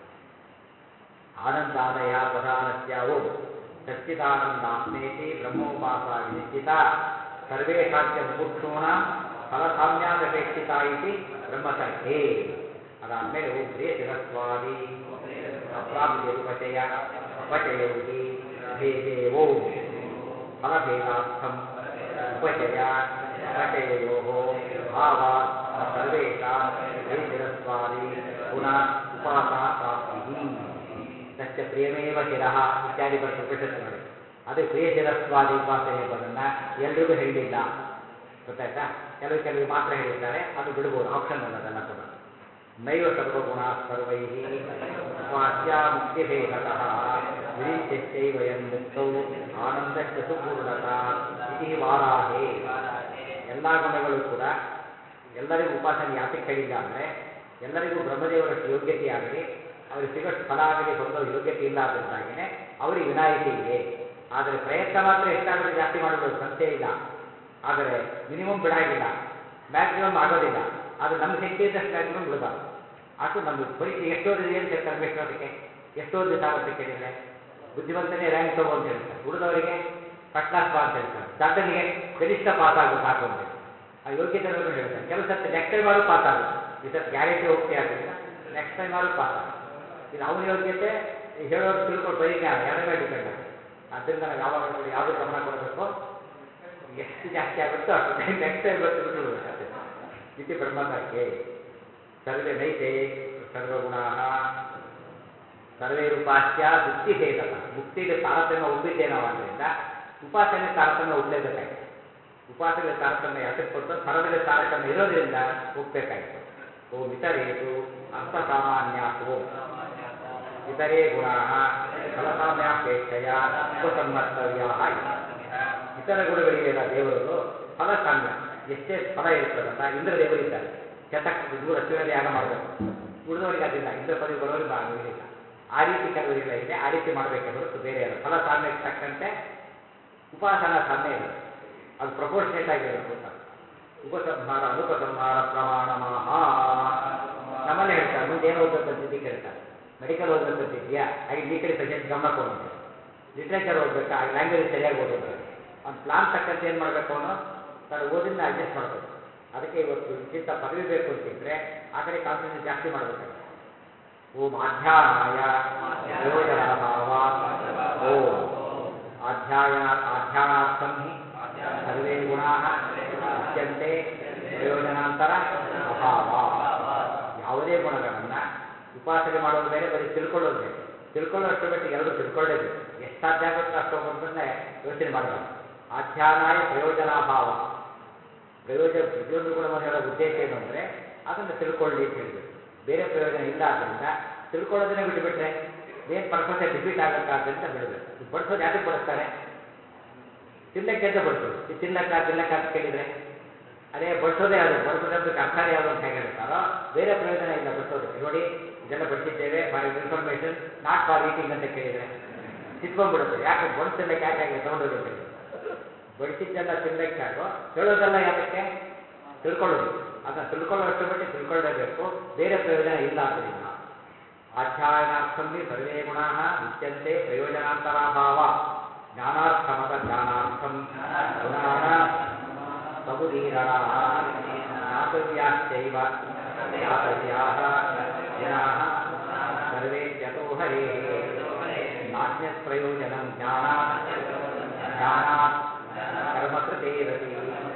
ಆನಂದಾದಯ ಪ್ರಧಾನಸ್ಯ ಓಂ ಸಚ್ಚಿದಾನಂದಾತ್ಮೇತಿ ಬ್ರಹ್ಮೋಪಾಸ ವಿನಿಶ್ಚಿತ ಸರ್ವೇಷಾಂಚ ಮುಮುಕ್ಷೂಣ ಫಲಸಾಮ್ಯಾದಪೇಕ್ಷಿತ ಇತಿ ಬ್ರಹ್ಮತರ್ಕೇ ಅದಾದಮೇಲೆ ಓಂ ಪ್ರಿಯ ಶಿರಸ್ವಾದಿ ಅಪ್ರಾಪ್ತಿರುಪಚಯ ಅಪಚಯೌ ಹಿ ಭೇದೇ ಓಂ ಫಲಭೇದಾರ್ಥಂ ಉಪಚಯ ಅಪಚಯೋ ಭಾವಾತ್ ಸರ್ವೇಷಾಂ ಪ್ರಿಯಶಿರಸ್ವಾದಿ ಪುನಃ ಉಪಾಸನ ಪ್ರಾಪ್ತಿ ತಚ್ಚ ಪ್ರಿಯಮೇವ ಶಿರಃ ಇತ್ಯಾದಿ ಬರುತ್ತೆ ಉಪನಿಷತ್ತಿನೊಳಗೆ ಅದೇ ಪ್ರಿಯ ಶಿರಸ್ವಾದಿ ಉಪಾಸನೆ ಎಂಬುದನ್ನು ಎಲ್ರಿಗೂ ಹೇಳಲಿಲ್ಲ ಗೊತ್ತಾಯ್ತಾ ಕೆಲವು ಕೆಲವು ಮಾತ್ರ ಹೇಳಿರ್ತಾರೆ ಅದು ಬಿಡ್ಬೋದು ಆಪ್ಷನ್ ಅಲ್ಲ ಅದೆಲ್ಲ ಕೂಡ ನೈವ ಸರ್ವಗುಣ ಸರ್ವೈ ಉಪಾಸ್ಯ ಮುಕ್ತಿಭೇದತಃ ವಿರಿಂಚೈವ ಯನ್ಮುಕ್ತೌ ಆನಂದಶ್ಚ ಸುಪೂರ್ಣತ ಇತಿ ವಾರಾಹೇ ಎಲ್ಲ ಗುಣಗಳು ಕೂಡ ಎಲ್ಲರಿಗೂ ಉಪಾಸನೆ ಯಾತಕ್ಕೆ ಹೇಳಿಲ್ಲ ಅಂದರೆ ಎಲ್ಲರಿಗೂ ಬ್ರಹ್ಮದೇವರಷ್ಟು ಯೋಗ್ಯತೆ ಆಗಲಿ ಅವರಿಗೆ ಸಿಗೋಷ್ಟು ಫಲ ಆಗಲಿ ಹೊಂದೋ ಯೋಗ್ಯತೆ ಇಲ್ಲ ಅದರಿಂದಾಗಿನೇ ಅವರಿಗೆ ವಿನಾಯಿತಿ ಇದೆ ಆದರೆ ಪ್ರಯತ್ನ ಮಾತ್ರ ಎಷ್ಟಾಗುತ್ತೆ ಜಾಸ್ತಿ ಮಾಡಬಹುದು ಸಂಶಯ ಇಲ್ಲ ಆದರೆ ಮಿನಿಮಮ್ ಬಿಡಾಗಿಲ್ಲ ಮ್ಯಾಕ್ಸಿಮಮ್ ಆಗೋದಿಲ್ಲ ಆದರೆ ನಮ್ಮ ಶಕ್ತಿ ಇದ್ದಷ್ಟು ಮ್ಯಾಕ್ಸಿಮಮ್ ಬಿಡಬಾರ್ದು ಅಷ್ಟು ನಮ್ಮ ಪರೀಕ್ಷೆ ಎಷ್ಟು ಓದಿದೆ ಅಂತ ಹೇಳ್ತಾರೆ ಎಷ್ಟು ಅದಕ್ಕೆ ಎಷ್ಟು ಓದಿ ಸಾರ್ ಅಂತ ಕೇಳಿದರೆ ಬುದ್ಧಿವಂತನೇ ರ್ಯಾಂಕ್ ತಗೋ ಅಂತ ಹೇಳ್ತಾರೆ ಉಳಿದವರಿಗೆ ಫಸ್ಟ್ ಕ್ಲಾಸ್ ಬಾ ಅಂತ ಹೇಳ್ತಾರೆ ದಡ್ಡನಿಗೆ ಕನಿಷ್ಠ ಪಾಸ್ ಆಗು ಸಾಕು ಅಂತ ಹೇಳಿ ಆ ಯೋಗ್ಯತೆ ಇರೋರು ಹೇಳ್ತಾರೆ ಕೆಲವು ಸತ್ತು ನೆಕ್ಸ್ಟ್ ಟೈಮ್ ಆದ್ರೂ ಪಾಸ್ ಆಗುತ್ತೆ ಈ ಸತ್ ಗ್ಯಾರಂಟಿ ಹೋಗ್ತೀಯ ಆದ್ದರಿಂದ ನೆಕ್ಸ್ಟ್ ಟೈಮ್ ಆದ್ರೂ ಪಾಸ್ ಆಗುತ್ತೆ ಇದು ಅವನ ಯೋಗ್ಯತೆ ಈ ಹೇಳೋರು ತಿಳ್ಕೊಂಡು ಪರಿಜ್ಞಾನ ಎರಡರ ಮೇಲೆ ಡಿಪೆಂಡ್ ಆಗುತ್ತೆ ಆದ್ದರಿಂದ ನಾವು ಯಾವಾಗಲೂ ಕೂಡ ಯಾವುದು ಗಮನ ಕೊಡಬೇಕು ಎಷ್ಟು ಜಾಸ್ತಿ ಆಗುತ್ತೋ ಅಷ್ಟು ನೆಕ್ಸ್ಟ್ ಟೈಮ್ ಬಂದು ಬಿಟ್ಬಿಡ್ಬೇಕು ಅಷ್ಟೇ ಇತಿ ಬ್ರಹ್ಮತರ್ಕೆ ಸರ್ವೇ ನೈತೆ ಸರ್ವಗುಣಾ ಸರ್ವೇರುಪಾಸ್ಯ ಮುಕ್ತಿಭೇದತ ಮುಕ್ತಿಗೆ ತಾರತಮ್ಯ ಒಪ್ಪಿದ್ದೆ ನಾವು ಆದ್ದರಿಂದ ಉಪಾಸನೆ ತಾರತಮ್ಯ ಒಪ್ಪಲೇಬೇಕಾಯ್ತು ಉಪಾಸನೆ ತಾರತಮ್ಯ ಯಾತಕ್ಕೆ ಕೊಟ್ಟು ಫಲದಲ್ಲಿ ತಾರತಮ್ಯ ಇರೋದ್ರಿಂದ ಒಪ್ಪಬೇಕಾಯ್ತು ಓಂ ಇತರೇತು ಅರ್ಥ ಸಾಮಾನ್ಯಾತ್ ಓಂ ಇತರೇ ಗುಣಾ ಫಲಸಾಮ್ಯಾಪೇಕ್ಷೆಯ ಉಪಸಂಹರ್ತವ್ಯಾ ಇತರ ಗುಣಗಳಿವೆಯಲ್ಲ ದೇವರದು ಫಲಸಾಮ್ಯ ಎಷ್ಟೇ ಫಲ ಇರ್ತದಲ್ಲ ಇಂದ್ರ ದೇವರಿದ್ದಾರೆ ಶತಕ ನೂರು ಅಶ್ವಮೇಧ ಯಾಗ ಮಾಡಬೇಕು ಉಳಿದವರಿಗೆ ಅದಿಲ್ಲ ಇಂದ್ರ ಪದವಿ ಬರೋರಿಗೆ ಬಾ ಇದಿಲ್ಲ ಆ ರೀತಿ ಕೆಲವರಿಗೆಲ್ಲ ಇದೆ ಆ ರೀತಿ ಮಾಡಬೇಕೆ ಹೊರತು ಬೇರೆ ಅಲ್ಲ ಫಲ ಸಾಮ್ಯಕ್ಕೆ ತಕ್ಕಂತೆ ಉಪಾಸನಾ ಸಾಮ್ಯ ಇರುತ್ತೆ ಅದು ಪ್ರಪೋರ್ಷನೇಟ್ ಆಗಿರುತ್ತೆ ಅಂತ ಉಪಸಂಹಾರ ಅನುಪಸಂಹಾರ ಪ್ರಮಾಣ ಮಹಾ ನಮ್ಮಲ್ಲಿ ಹೇಳ್ತಾರೆ ಮುಂದೆ ಏನು ಓದಬೇಕು ಅಂತಿದ್ದಿ ಕೇಳ್ತಾರೆ ಮೆಡಿಕಲ್ ಓದಬೇಕು ಅಂತಿದ್ಯಾ ಹಾಗೆ ಈ ಕಡೆ ಸಬ್ಜೆಕ್ಟ್ ಗಮನ ಕೊಡು ಅಂತ ಹೇಳಿ ಲಿಟ್ರೇಚರ್ ಓದಬೇಕಾ ಹಾಗೆ ಲ್ಯಾಂಗ್ವೇಜ್ ಸರಿಯಾಗಿ ಓದು ಅಂತ ಹೇಳಿ ಅವ್ನು ಪ್ಲಾನ್ ತಕ್ಕಂತೆ ಏನು ಮಾಡಬೇಕು ಅವನು ತನ್ನ ಓದಿನ ಅಡ್ಜಸ್ಟ್ ಮಾಡ್ಕೋಬೇಕು ಅದಕ್ಕೆ ಇವತ್ತು ಇಂಥ ಪದವಿ ಬೇಕು ಅಂತಿದ್ರೆ ಆ ಕಡೆ ಕಾನ್ಸಂಟ್ರೇಟ್ ಜಾಸ್ತಿ ಮಾಡಬೇಕಾಗುತ್ತೆ ಓಂ ಆಧ್ಯಾನಾಯ ಪ್ರಯೋಜನಾಭಾವ ಓಂ ಆಧ್ಯಾಯನ ಆಧ್ಯಾನಾರ್ಥಂ ಹಿ ಸರ್ವೇ ಗುಣಾ ಉಚ್ಯಂತೆ ಪ್ರಯೋಜನಾಂತರ ಅಭಾವ ಯಾವುದೇ ಗುಣಗಳನ್ನು ಉಪಾಸನೆ ಮಾಡೋದು ಬೇರೆ ಬರೀ ತಿಳ್ಕೊಳ್ಳೋದು ಬೇರೆ ತಿಳ್ಕೊಳ್ಳೋಷ್ಟು ಮಟ್ಟಿಗೆ ಎಲ್ಲರೂ ತಿಳ್ಕೊಳ್ಳೇಬೇಕು ಎಷ್ಟು ಆಧ್ಯಾತ್ಮಿಕ ಅಷ್ಟು ಬಂದ್ರೆ ಯೋಚನೆ ಮಾಡಬಾರ್ದು ಆಧ್ಯಾನಾಯ ಪ್ರಯೋಜನಾಭಾವ ಪ್ರಯೋಜನ ಪ್ರತಿಯೊಂದು ಗುಣವನ್ನು ಹೇಳೋ ಉದ್ದೇಶ ಏನು ಅಂದರೆ ಅದನ್ನು ತಿಳ್ಕೊಳ್ಳಿ ಅಂತ ಹೇಳಬೇಕು ಬೇರೆ ಪ್ರಯೋಜನ ಇಲ್ಲ ಆದ್ದರಿಂದ ತಿಳ್ಕೊಳ್ಳೋದನ್ನೇ ಬಿಟ್ಟುಬಿಟ್ರೆ ಏನು ಪರ್ಪಸೆ ಡಿಫೀಟ್ ಆಗುತ್ತಾ ಅಂತ ಬಿಡಬೇಕು ಈ ಬಡಿಸೋದು ಯಾತಕ್ಕೆ ಬಡಿಸ್ತಾರೆ ತಿನ್ನಕ್ಕೆ ಅಂತ ಬಡಿಸೋದು ಈ ತಿನ್ನಕ್ಕ ತಿನ್ನಕ್ಕ ಅಂತ ಕೇಳಿದರೆ ಅದೇ ಬಡಿಸೋದೇ ಅದು ಬಡಿಸೋದಕ್ಕೆ ಅರ್ಥನೇ ಯಾವುದು ಅಂತ ಹೇಗೆ ಹೇಳ್ತಾರೋ ಬೇರೆ ಪ್ರಯೋಜನ ಇಲ್ಲ ಬಡಿಸೋದಕ್ಕೆ ನೋಡಿ ಇದೆಲ್ಲ ಬಡಿಸಿದ್ದೇವೆ for information not for eating ಅಂತ ಕೇಳಿದರೆ ಸಿಟ್ಕೊಂಡ್ಬಿಡುತ್ತೆ ಯಾಕೆ ಬಡಿಸ್ತಿಲ್ಲಕ್ಕೆ ಯಾಕೆ ತಗೊಂಡೋಗಿ ಅಂತ ಹೇಳಿ ಬಡಿಸಿದ್ದೆಲ್ಲ ತಿನ್ನಕ್ಕಾಗೋ ಹೇಳೋದೆಲ್ಲ ಯಾತಕ್ಕೆ ತಿಳ್ಕೊಳ್ಳೋದು ಅದನ್ನ ತಿಳ್ಕೊಳ್ಳೋಷ್ಟು ಮಟ್ಟಿಗೆ ತಿಳ್ಕೊಳ್ಳೇಬೇಕು ಬೇರೆ ಪ್ರಯೋಜನ ಇಲ್ಲ ಆದ್ದರಿಂದ ಆಧ್ಯಾಯನಾರ್ಥಂ ಹಿ ಸರ್ವೇ ಗುಣಾ ಉಚ್ಯಂತೆ ಪ್ರಯೋಜನಾಂತರಾಭಾವ ಜ್ಞಾನಾರ್ಥಮತ ಜ್ಞಾನಾರ್ಥಂ ಗುಣಾನ ಸಮುದೀರಣ ಜ್ಞಾತವ್ಯಾಶ್ಚೈವ ಜ್ಞಾತವ್ಯಾಹ ಗುಣಾಃ ಸರ್ವೇತ್ಯತೋ ಹರೇಃ ನಾಣ್ಯತ್ ಪ್ರಯೋಜನಂ ಜ್ಞಾನಾತ್ ಜ್ಞಾನಾತ್ ಕರ್ಮಕೃತೇರಪಿ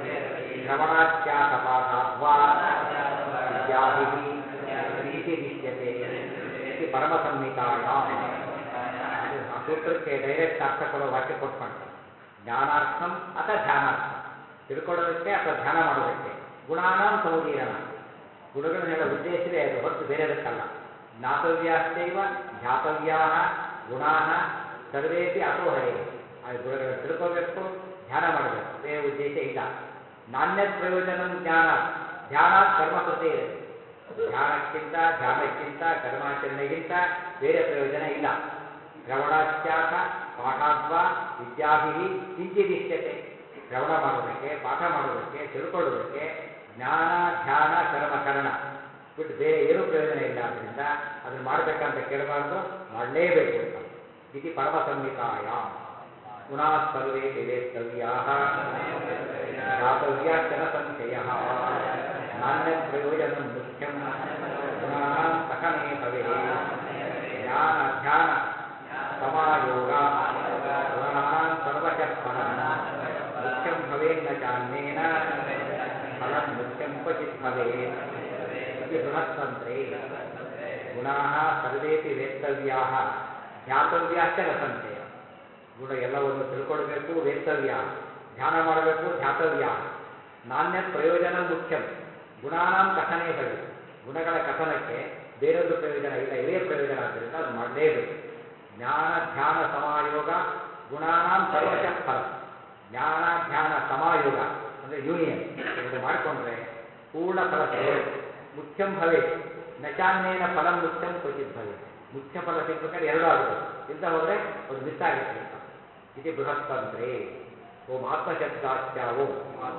ಶ್ರವಣಾಚ್ಯಾಸಪಾಠಾದ್ವಾ ವಿದ್ಯಾಭಿಃ ಕಿಂಚಿದಿಷ್ಯತೆ ಇತಿ ಪರಮಸಂಹಿತಾಯಾಮ್ ಅದು ಆ ಸೂತ್ರಕ್ಕೆ ಡೈರೆಕ್ಟ್ ಅರ್ಥ ಕೊಡೋ ವಾಕ್ಯ ಕೊಟ್ಟು ಮಾಡ್ತಾರೆ ಜ್ಞಾನಾರ್ಥಂ ಅಥವಾ ಧ್ಯಾನಾರ್ಥ ತಿಳ್ಕೊಳ್ಳೋದಕ್ಕೆ ಅಥವಾ ಧ್ಯಾನ ಮಾಡೋದಕ್ಕೆ ಗುಣಾನಾಂ ಸಮುದೀರಣ ಗುಣಗಳನ್ನು ಹೇಳೋ ಉದ್ದೇಶವೇ ಅದು ಹೊರತು ಬೇರೆದಕ್ಕಲ್ಲ ಜ್ಞಾತವ್ಯಾಶ್ಚೈವ ಧ್ಯಾತವ್ಯಾ ಗುಣಾ ಸರ್ವೇಪಿ ಅತೋಹರೇ ಆ ಗುಣಗಳನ್ನು ತಿಳ್ಕೋಬೇಕು ಧ್ಯಾನ ಮಾಡಬೇಕು ಬೇರೆ ಉದ್ದೇಶ ಇಲ್ಲ ನಾಣ್ಯತ್ ಪ್ರಯೋಜನ ಜ್ಞಾನ ಧ್ಯಾನ ಕರ್ಮಕೃತಿ ಇರುತ್ತೆ ಧ್ಯಾನಕ್ಕಿಂತ ಧ್ಯಾನಕ್ಕಿಂತ ಕರ್ಮಾಚರಣೆಗಿಂತ ಬೇರೆ ಪ್ರಯೋಜನ ಇಲ್ಲ ಶ್ರವಣಾಚ್ಯಾಸ ಪಾಠಾದ್ವ ವಿದ್ಯಾಭಿ ಕಿಂಚಿದಿಷ್ಟ್ಯತೆ ಶ್ರವಣ ಮಾಡೋದಕ್ಕೆ ಪಾಠ ಮಾಡೋದಕ್ಕೆ ತಿಳ್ಕೊಳ್ಳೋದಕ್ಕೆ ಜ್ಞಾನ ಧ್ಯಾನ ಕರ್ಮ ಕರಣ ಬಿಟ್ಟು ಬೇರೆ ಏನೂ ಪ್ರಯೋಜನ ಇಲ್ಲ ಆದ್ದರಿಂದ ಅದನ್ನು ಮಾಡಬೇಕಂತ ಕೇಳಬಾರ್ದು ಮಾಡಲೇಬೇಕು ಅಂತ ಇತಿ ಪರಮ ಸಂಹಿತಾಯ ಗುಣಾ ಸರ್ವೇ ವೇತ್ತವ್ಯಾ ಜ್ಞಾತವ್ಯಾಶ್ಚನ ಸಂಶಯ ನಾಣ್ಯ ಪ್ರಯೋಜನ ಮುಖ್ಯಂ ಗುಣಾನಾಂ ಕಥನೆ ಭವೇ ಜ್ಞಾನ ಧ್ಯಾನ ಸಮಾಯೋಗ ಗುಣಾನಾಂ ಸರ್ವಶಃ ಫಲಂ ಮುಖ್ಯಂ ಭವೇನ್ನ ಚಾನ್ಯೇನ ಫಲಂ ಮುಖ್ಯಂ ಕ್ವಚಿತ್ ಭವೇತ್ ಇತಿ ಬೃಹತ್ತಂತ್ರೇ ಗುಣಾಃ ಸರ್ವೇಪಿ ವೇತ್ತವ್ಯಾಃ ಧ್ಯಾತವ್ಯಾಶ್ಚ ನ ಸಂಶಯ ಗುಣ ಎಲ್ಲವನ್ನು ತಿಳ್ಕೊಳ್ಬೇಕು ವೇತ್ತವ್ಯ ಧ್ಯಾನ ಮಾಡಬೇಕು ಧ್ಯಾತವ್ಯ ನಾಣ್ಯ ಪ್ರಯೋಜನ ಮುಖ್ಯಂ ಗುಣಾನಾಂ ಕಥನೆ ಬಳಿ ಗುಣಗಳ ಕಥನಕ್ಕೆ ಬೇರೊಂದು ಪ್ರಯೋಜನ ಇಲ್ಲ ಇವೇ ಪ್ರಯೋಜನ ಆದ್ದರಿಂದ ಅದು ಮಾಡಲೇಬೇಕು ಜ್ಞಾನ ಧ್ಯಾನ ಸಮಾಯೋಗ ಗುಣಾನಾಂ ಸರ್ವಶಃ ಫಲ ಜ್ಞಾನ ಧ್ಯಾನ ಸಮಾಯೋಗ ಅಂದರೆ ಯೂನಿಯನ್ ಇದು ಮಾಡಿಕೊಂಡ್ರೆ ಪೂರ್ಣ ಫಲ ಸಿಗುತ್ತೆ ಮುಖ್ಯಂ ಭವೇ ನಚಾನ್ಯೇನ ಫಲಂ ಮುಖ್ಯಂ ಕ್ವಚಿತ್ ಭವೇ ಮುಖ್ಯ ಫಲ ಸಿಗ್ಬೇಕಾದ್ರೆ ಎರಡೂ ಆಗಬೇಕು ಇಲ್ದ ಹೋದರೆ ಒಂದು ಮಿಸ್ ಆಗುತ್ತೆ ಅಂತ ಇದು ಬೃಹತ್ತಂತ್ರೇ ಓಂ ಆತ್ಮಶಬ್ದಾಚ್ಯ ಓಂ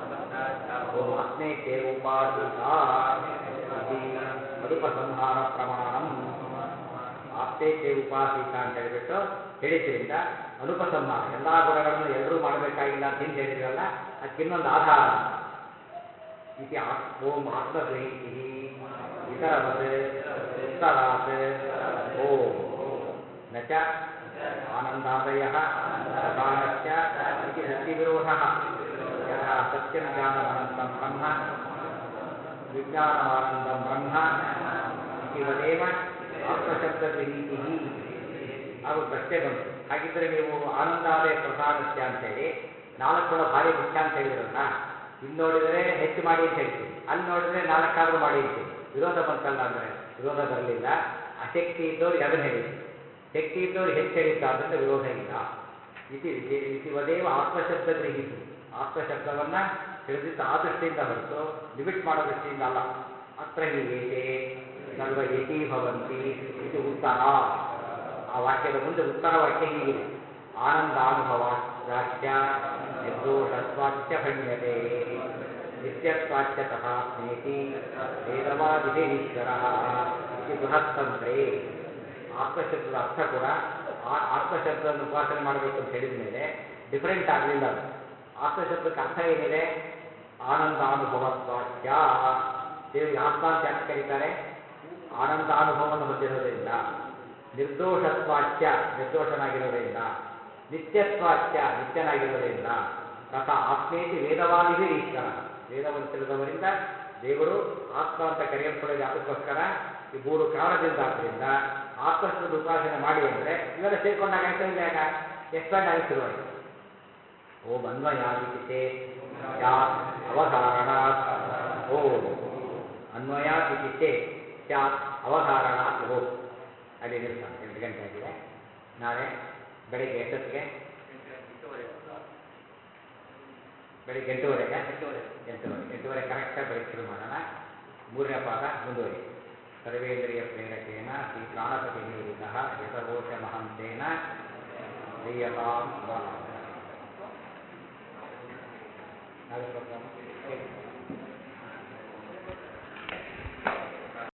ಓಂ ಆತ್ಮೇತ್ಯೇ ಉಪಾಸೀತಾ ಇತಿ ಅನುಪಸಂಹಾರ ಪ್ರಮಾಣಂ ಆಪ್ತೇತ್ಯೇ ಉಪಾಸೀತ ಅಂತ ಹೇಳಿಬಿಟ್ಟು ಹೇಳಿದ್ರಿಂದ ಅನುಪಸಂಹಾರ ಎಲ್ಲ ಗುಣಗಳನ್ನು ಎಲ್ಲರೂ ಮಾಡಬೇಕಾಗಿಲ್ಲ ಅಂತ ಹಿಂದೆ ಹೇಳಿದ್ರಲ್ಲ ಅದಕ್ಕೆ ಇನ್ನೊಂದು ಆಧಾರ ಅಂತ ಇತಿ ಆತ್ ಓಂ ಆತ್ಮಗ್ರಹೀತಿ ಇತರವತ್ ಉತ್ತರಾತ್ ಓಂ ನ ಚ ಆನಂದಾದಯ ಪ್ರಧಾನಶ್ಚ ಇತಿ ಸತ್ಯವಿರೋಧಃ ಯಥಾ ಸತ್ಯಂ ಜ್ಞಾನಮನಂತಂ ಬ್ರಹ್ಮ ವಿಜ್ಞಾನಮಾನಂದಂ ಬ್ರಹ್ಮ ಇತಿ ವದೇವ ಆತ್ಮಶಬ್ದಗೃಹೀತಿ ಹಾಗೂ ಪ್ರಶ್ನೆ ಬಂತು ಹಾಗಿದ್ರೆ ನೀವು ಆನಂದಾದಯ ಪ್ರಧಾನಸ್ಯ ಅಂತೇಳಿ ನಾಲ್ಕು ಗುಣ ಭಾರಿ ಮುಖ್ಯ ಅಂತ ಹೇಳಿದ್ರಲ್ಲ ಇಲ್ಲಿ ನೋಡಿದರೆ ಹೆಚ್ಚು ಮಾಡಿ ಅಂತ ಹೇಳ್ತೀವಿ ಅಲ್ಲಿ ನೋಡಿದ್ರೆ ನಾಲ್ಕಾದ್ರೂ ಮಾಡಿ ಅಂತೀವಿ ವಿರೋಧ ಬಂತಲ್ಲ ಅಂದರೆ ವಿರೋಧ ಬರಲಿಲ್ಲ ಅಶಕ್ತಿ ಇದ್ದವ್ರಿಗೆ ಅದನ್ನು ಹೇಳಿದ್ರು ಶಕ್ತಿ ಇದ್ದವ್ರಿಗೆ ಹೆಚ್ಚು ಹೇಳಿದ್ದು ಆದ್ದರಿಂದ ವಿರೋಧ ಇಲ್ಲ ಇತಿ ವಿಜಯ ಇತಿ ವದೇವ ಆತ್ಮಶಬ್ದ ಗ್ರಹಿಸಿ ಆತ್ಮಶಬ್ದವನ್ನ ತಿಳಿದಿದ್ದು ಆ ದೃಷ್ಟಿಯಿಂದ ಹೊರತು ಲಿಮಿಟ್ ಮಾಡೋ ದೃಷ್ಟಿಯಿಂದ ಅಲ್ಲ ಅತ್ರ ಹಿ ಏತೆ ಸರ್ವ ಏಕೀಭವಂತಿ ಇದು ಉತ್ತರ ಆ ವಾಕ್ಯದ ಮುಂದೆ ಉತ್ತರ ವಾಕ್ಯ ಹೀಗಿದೆ ಆನಂದಾನುಭವಾಚ್ಯ ನಿರ್ದೋಷತ್ವಾಚ್ಯ ಭಣ್ಯತೆ ನಿತ್ಯತ್ವಾಚ್ಯ ತಥಾತ್ಮೇತಿ ವೇದವಾದಿಭಿರೀಶ್ವರ ಇದು ಬೃಹತ್ತಂತ್ರೇ ಆತ್ಮಶಬ್ದದ ಅರ್ಥ ಕೂಡ ಆ ಆತ್ಮಶಬ್ದವನ್ನು ಉಪಾಸನೆ ಮಾಡಬೇಕು ಅಂತ ಹೇಳಿದ ಮೇಲೆ ಡಿಫರೆಂಟ್ ಆಗಲಿಲ್ಲ ಅದು ಆತ್ಮಶಬ್ದಕ್ಕೆ ಅರ್ಥ ಏನಿದೆ ಆನಂದ ಅನುಭವತ್ವಾಚ್ಯ ದೇವರಿಗೆ ಆತ್ಮ ಅಂತ ಯಾಕೆ ಕರೀತಾರೆ ಆನಂದಾನುಭವವನ್ನು ಹೊಂದಿರೋದ್ರಿಂದ ನಿರ್ದೋಷತ್ವಾಚ್ಯ ನಿರ್ದೋಷನಾಗಿರೋದ್ರಿಂದ ನಿತ್ಯತ್ವಾಚ್ಯ ನಿತ್ಯನಾಗಿರೋದ್ರಿಂದ ರಥ ಆತ್ಮೇತಿ ವೇದವಾದಿವೇ ಈಶ್ವರ ವೇದವನ್ನು ತಿಳಿದವರಿಂದ ದೇವರು ಆತ್ಮ ಅಂತ ಕರೆಯಲ್ಪಡೋದು ಅದಕ್ಕೋಸ್ಕರ ಈ ಮೂರು ಕಾರಣದಿಂದ ಆದ್ದರಿಂದ ಆತ್ಮಸ್ಥದ ಉಪಾಸನೆ ಮಾಡಿ ಅಂದರೆ ಇವೆಲ್ಲ ಸೇರ್ಕೊಂಡಾಗ ಆಯ್ತಾ ಇಲ್ಲ ಆಗ ಎಕ್ಸ್ಪ್ಯಾಂಡ್ ಆಗಿ ಶುರುವಾಯಿತು ಓಂ ಅನ್ವಯಾದಿತಿ ಚೇತ್ ಸ್ಯಾತ್ ಅವಧಾರಣಾತ್ ಓಂ ಅನ್ವಯಾದಿತಿ ಚೇತ್ ಸ್ಯಾತ್ ಅವಧಾರಣಾತ್ ಓಂ ಅಲ್ಲಿ ನಿಲ್ತಾನೆ ಎಂಟು ಗಂಟೆ ಆಗಿದೆ ನಾಳೆ ಬೆಳಿಗ್ಗೆ ಎಷ್ಟೊತ್ತಿಗೆ ಬೆಳಿಗ್ಗೆ ಎಂಟೂವರೆಗೆ ಎಂಟೂವರೆ ಎಂಟೂವರೆ ಕರೆಕ್ಟಾಗಿ ಬೆಳಿಗ್ಗೆ ಶುರು ಮಾಡೋಣ ಮೂರನೇ ಪಾದ ಮುಂದುವರಿ ಸರ್ವೇಂದ್ರಿಯ ಪ್ರೇರಕೇನ ಶ್ರೀ ಪ್ರಾಣಪತಿ ನಿಯೋಜಿತ ಯಥಘೋಷ ಮಹಂತೇನ ದೀಯತಾಂ ನಾಳೆ ಪ್ರೋಗ್ರಾಮ್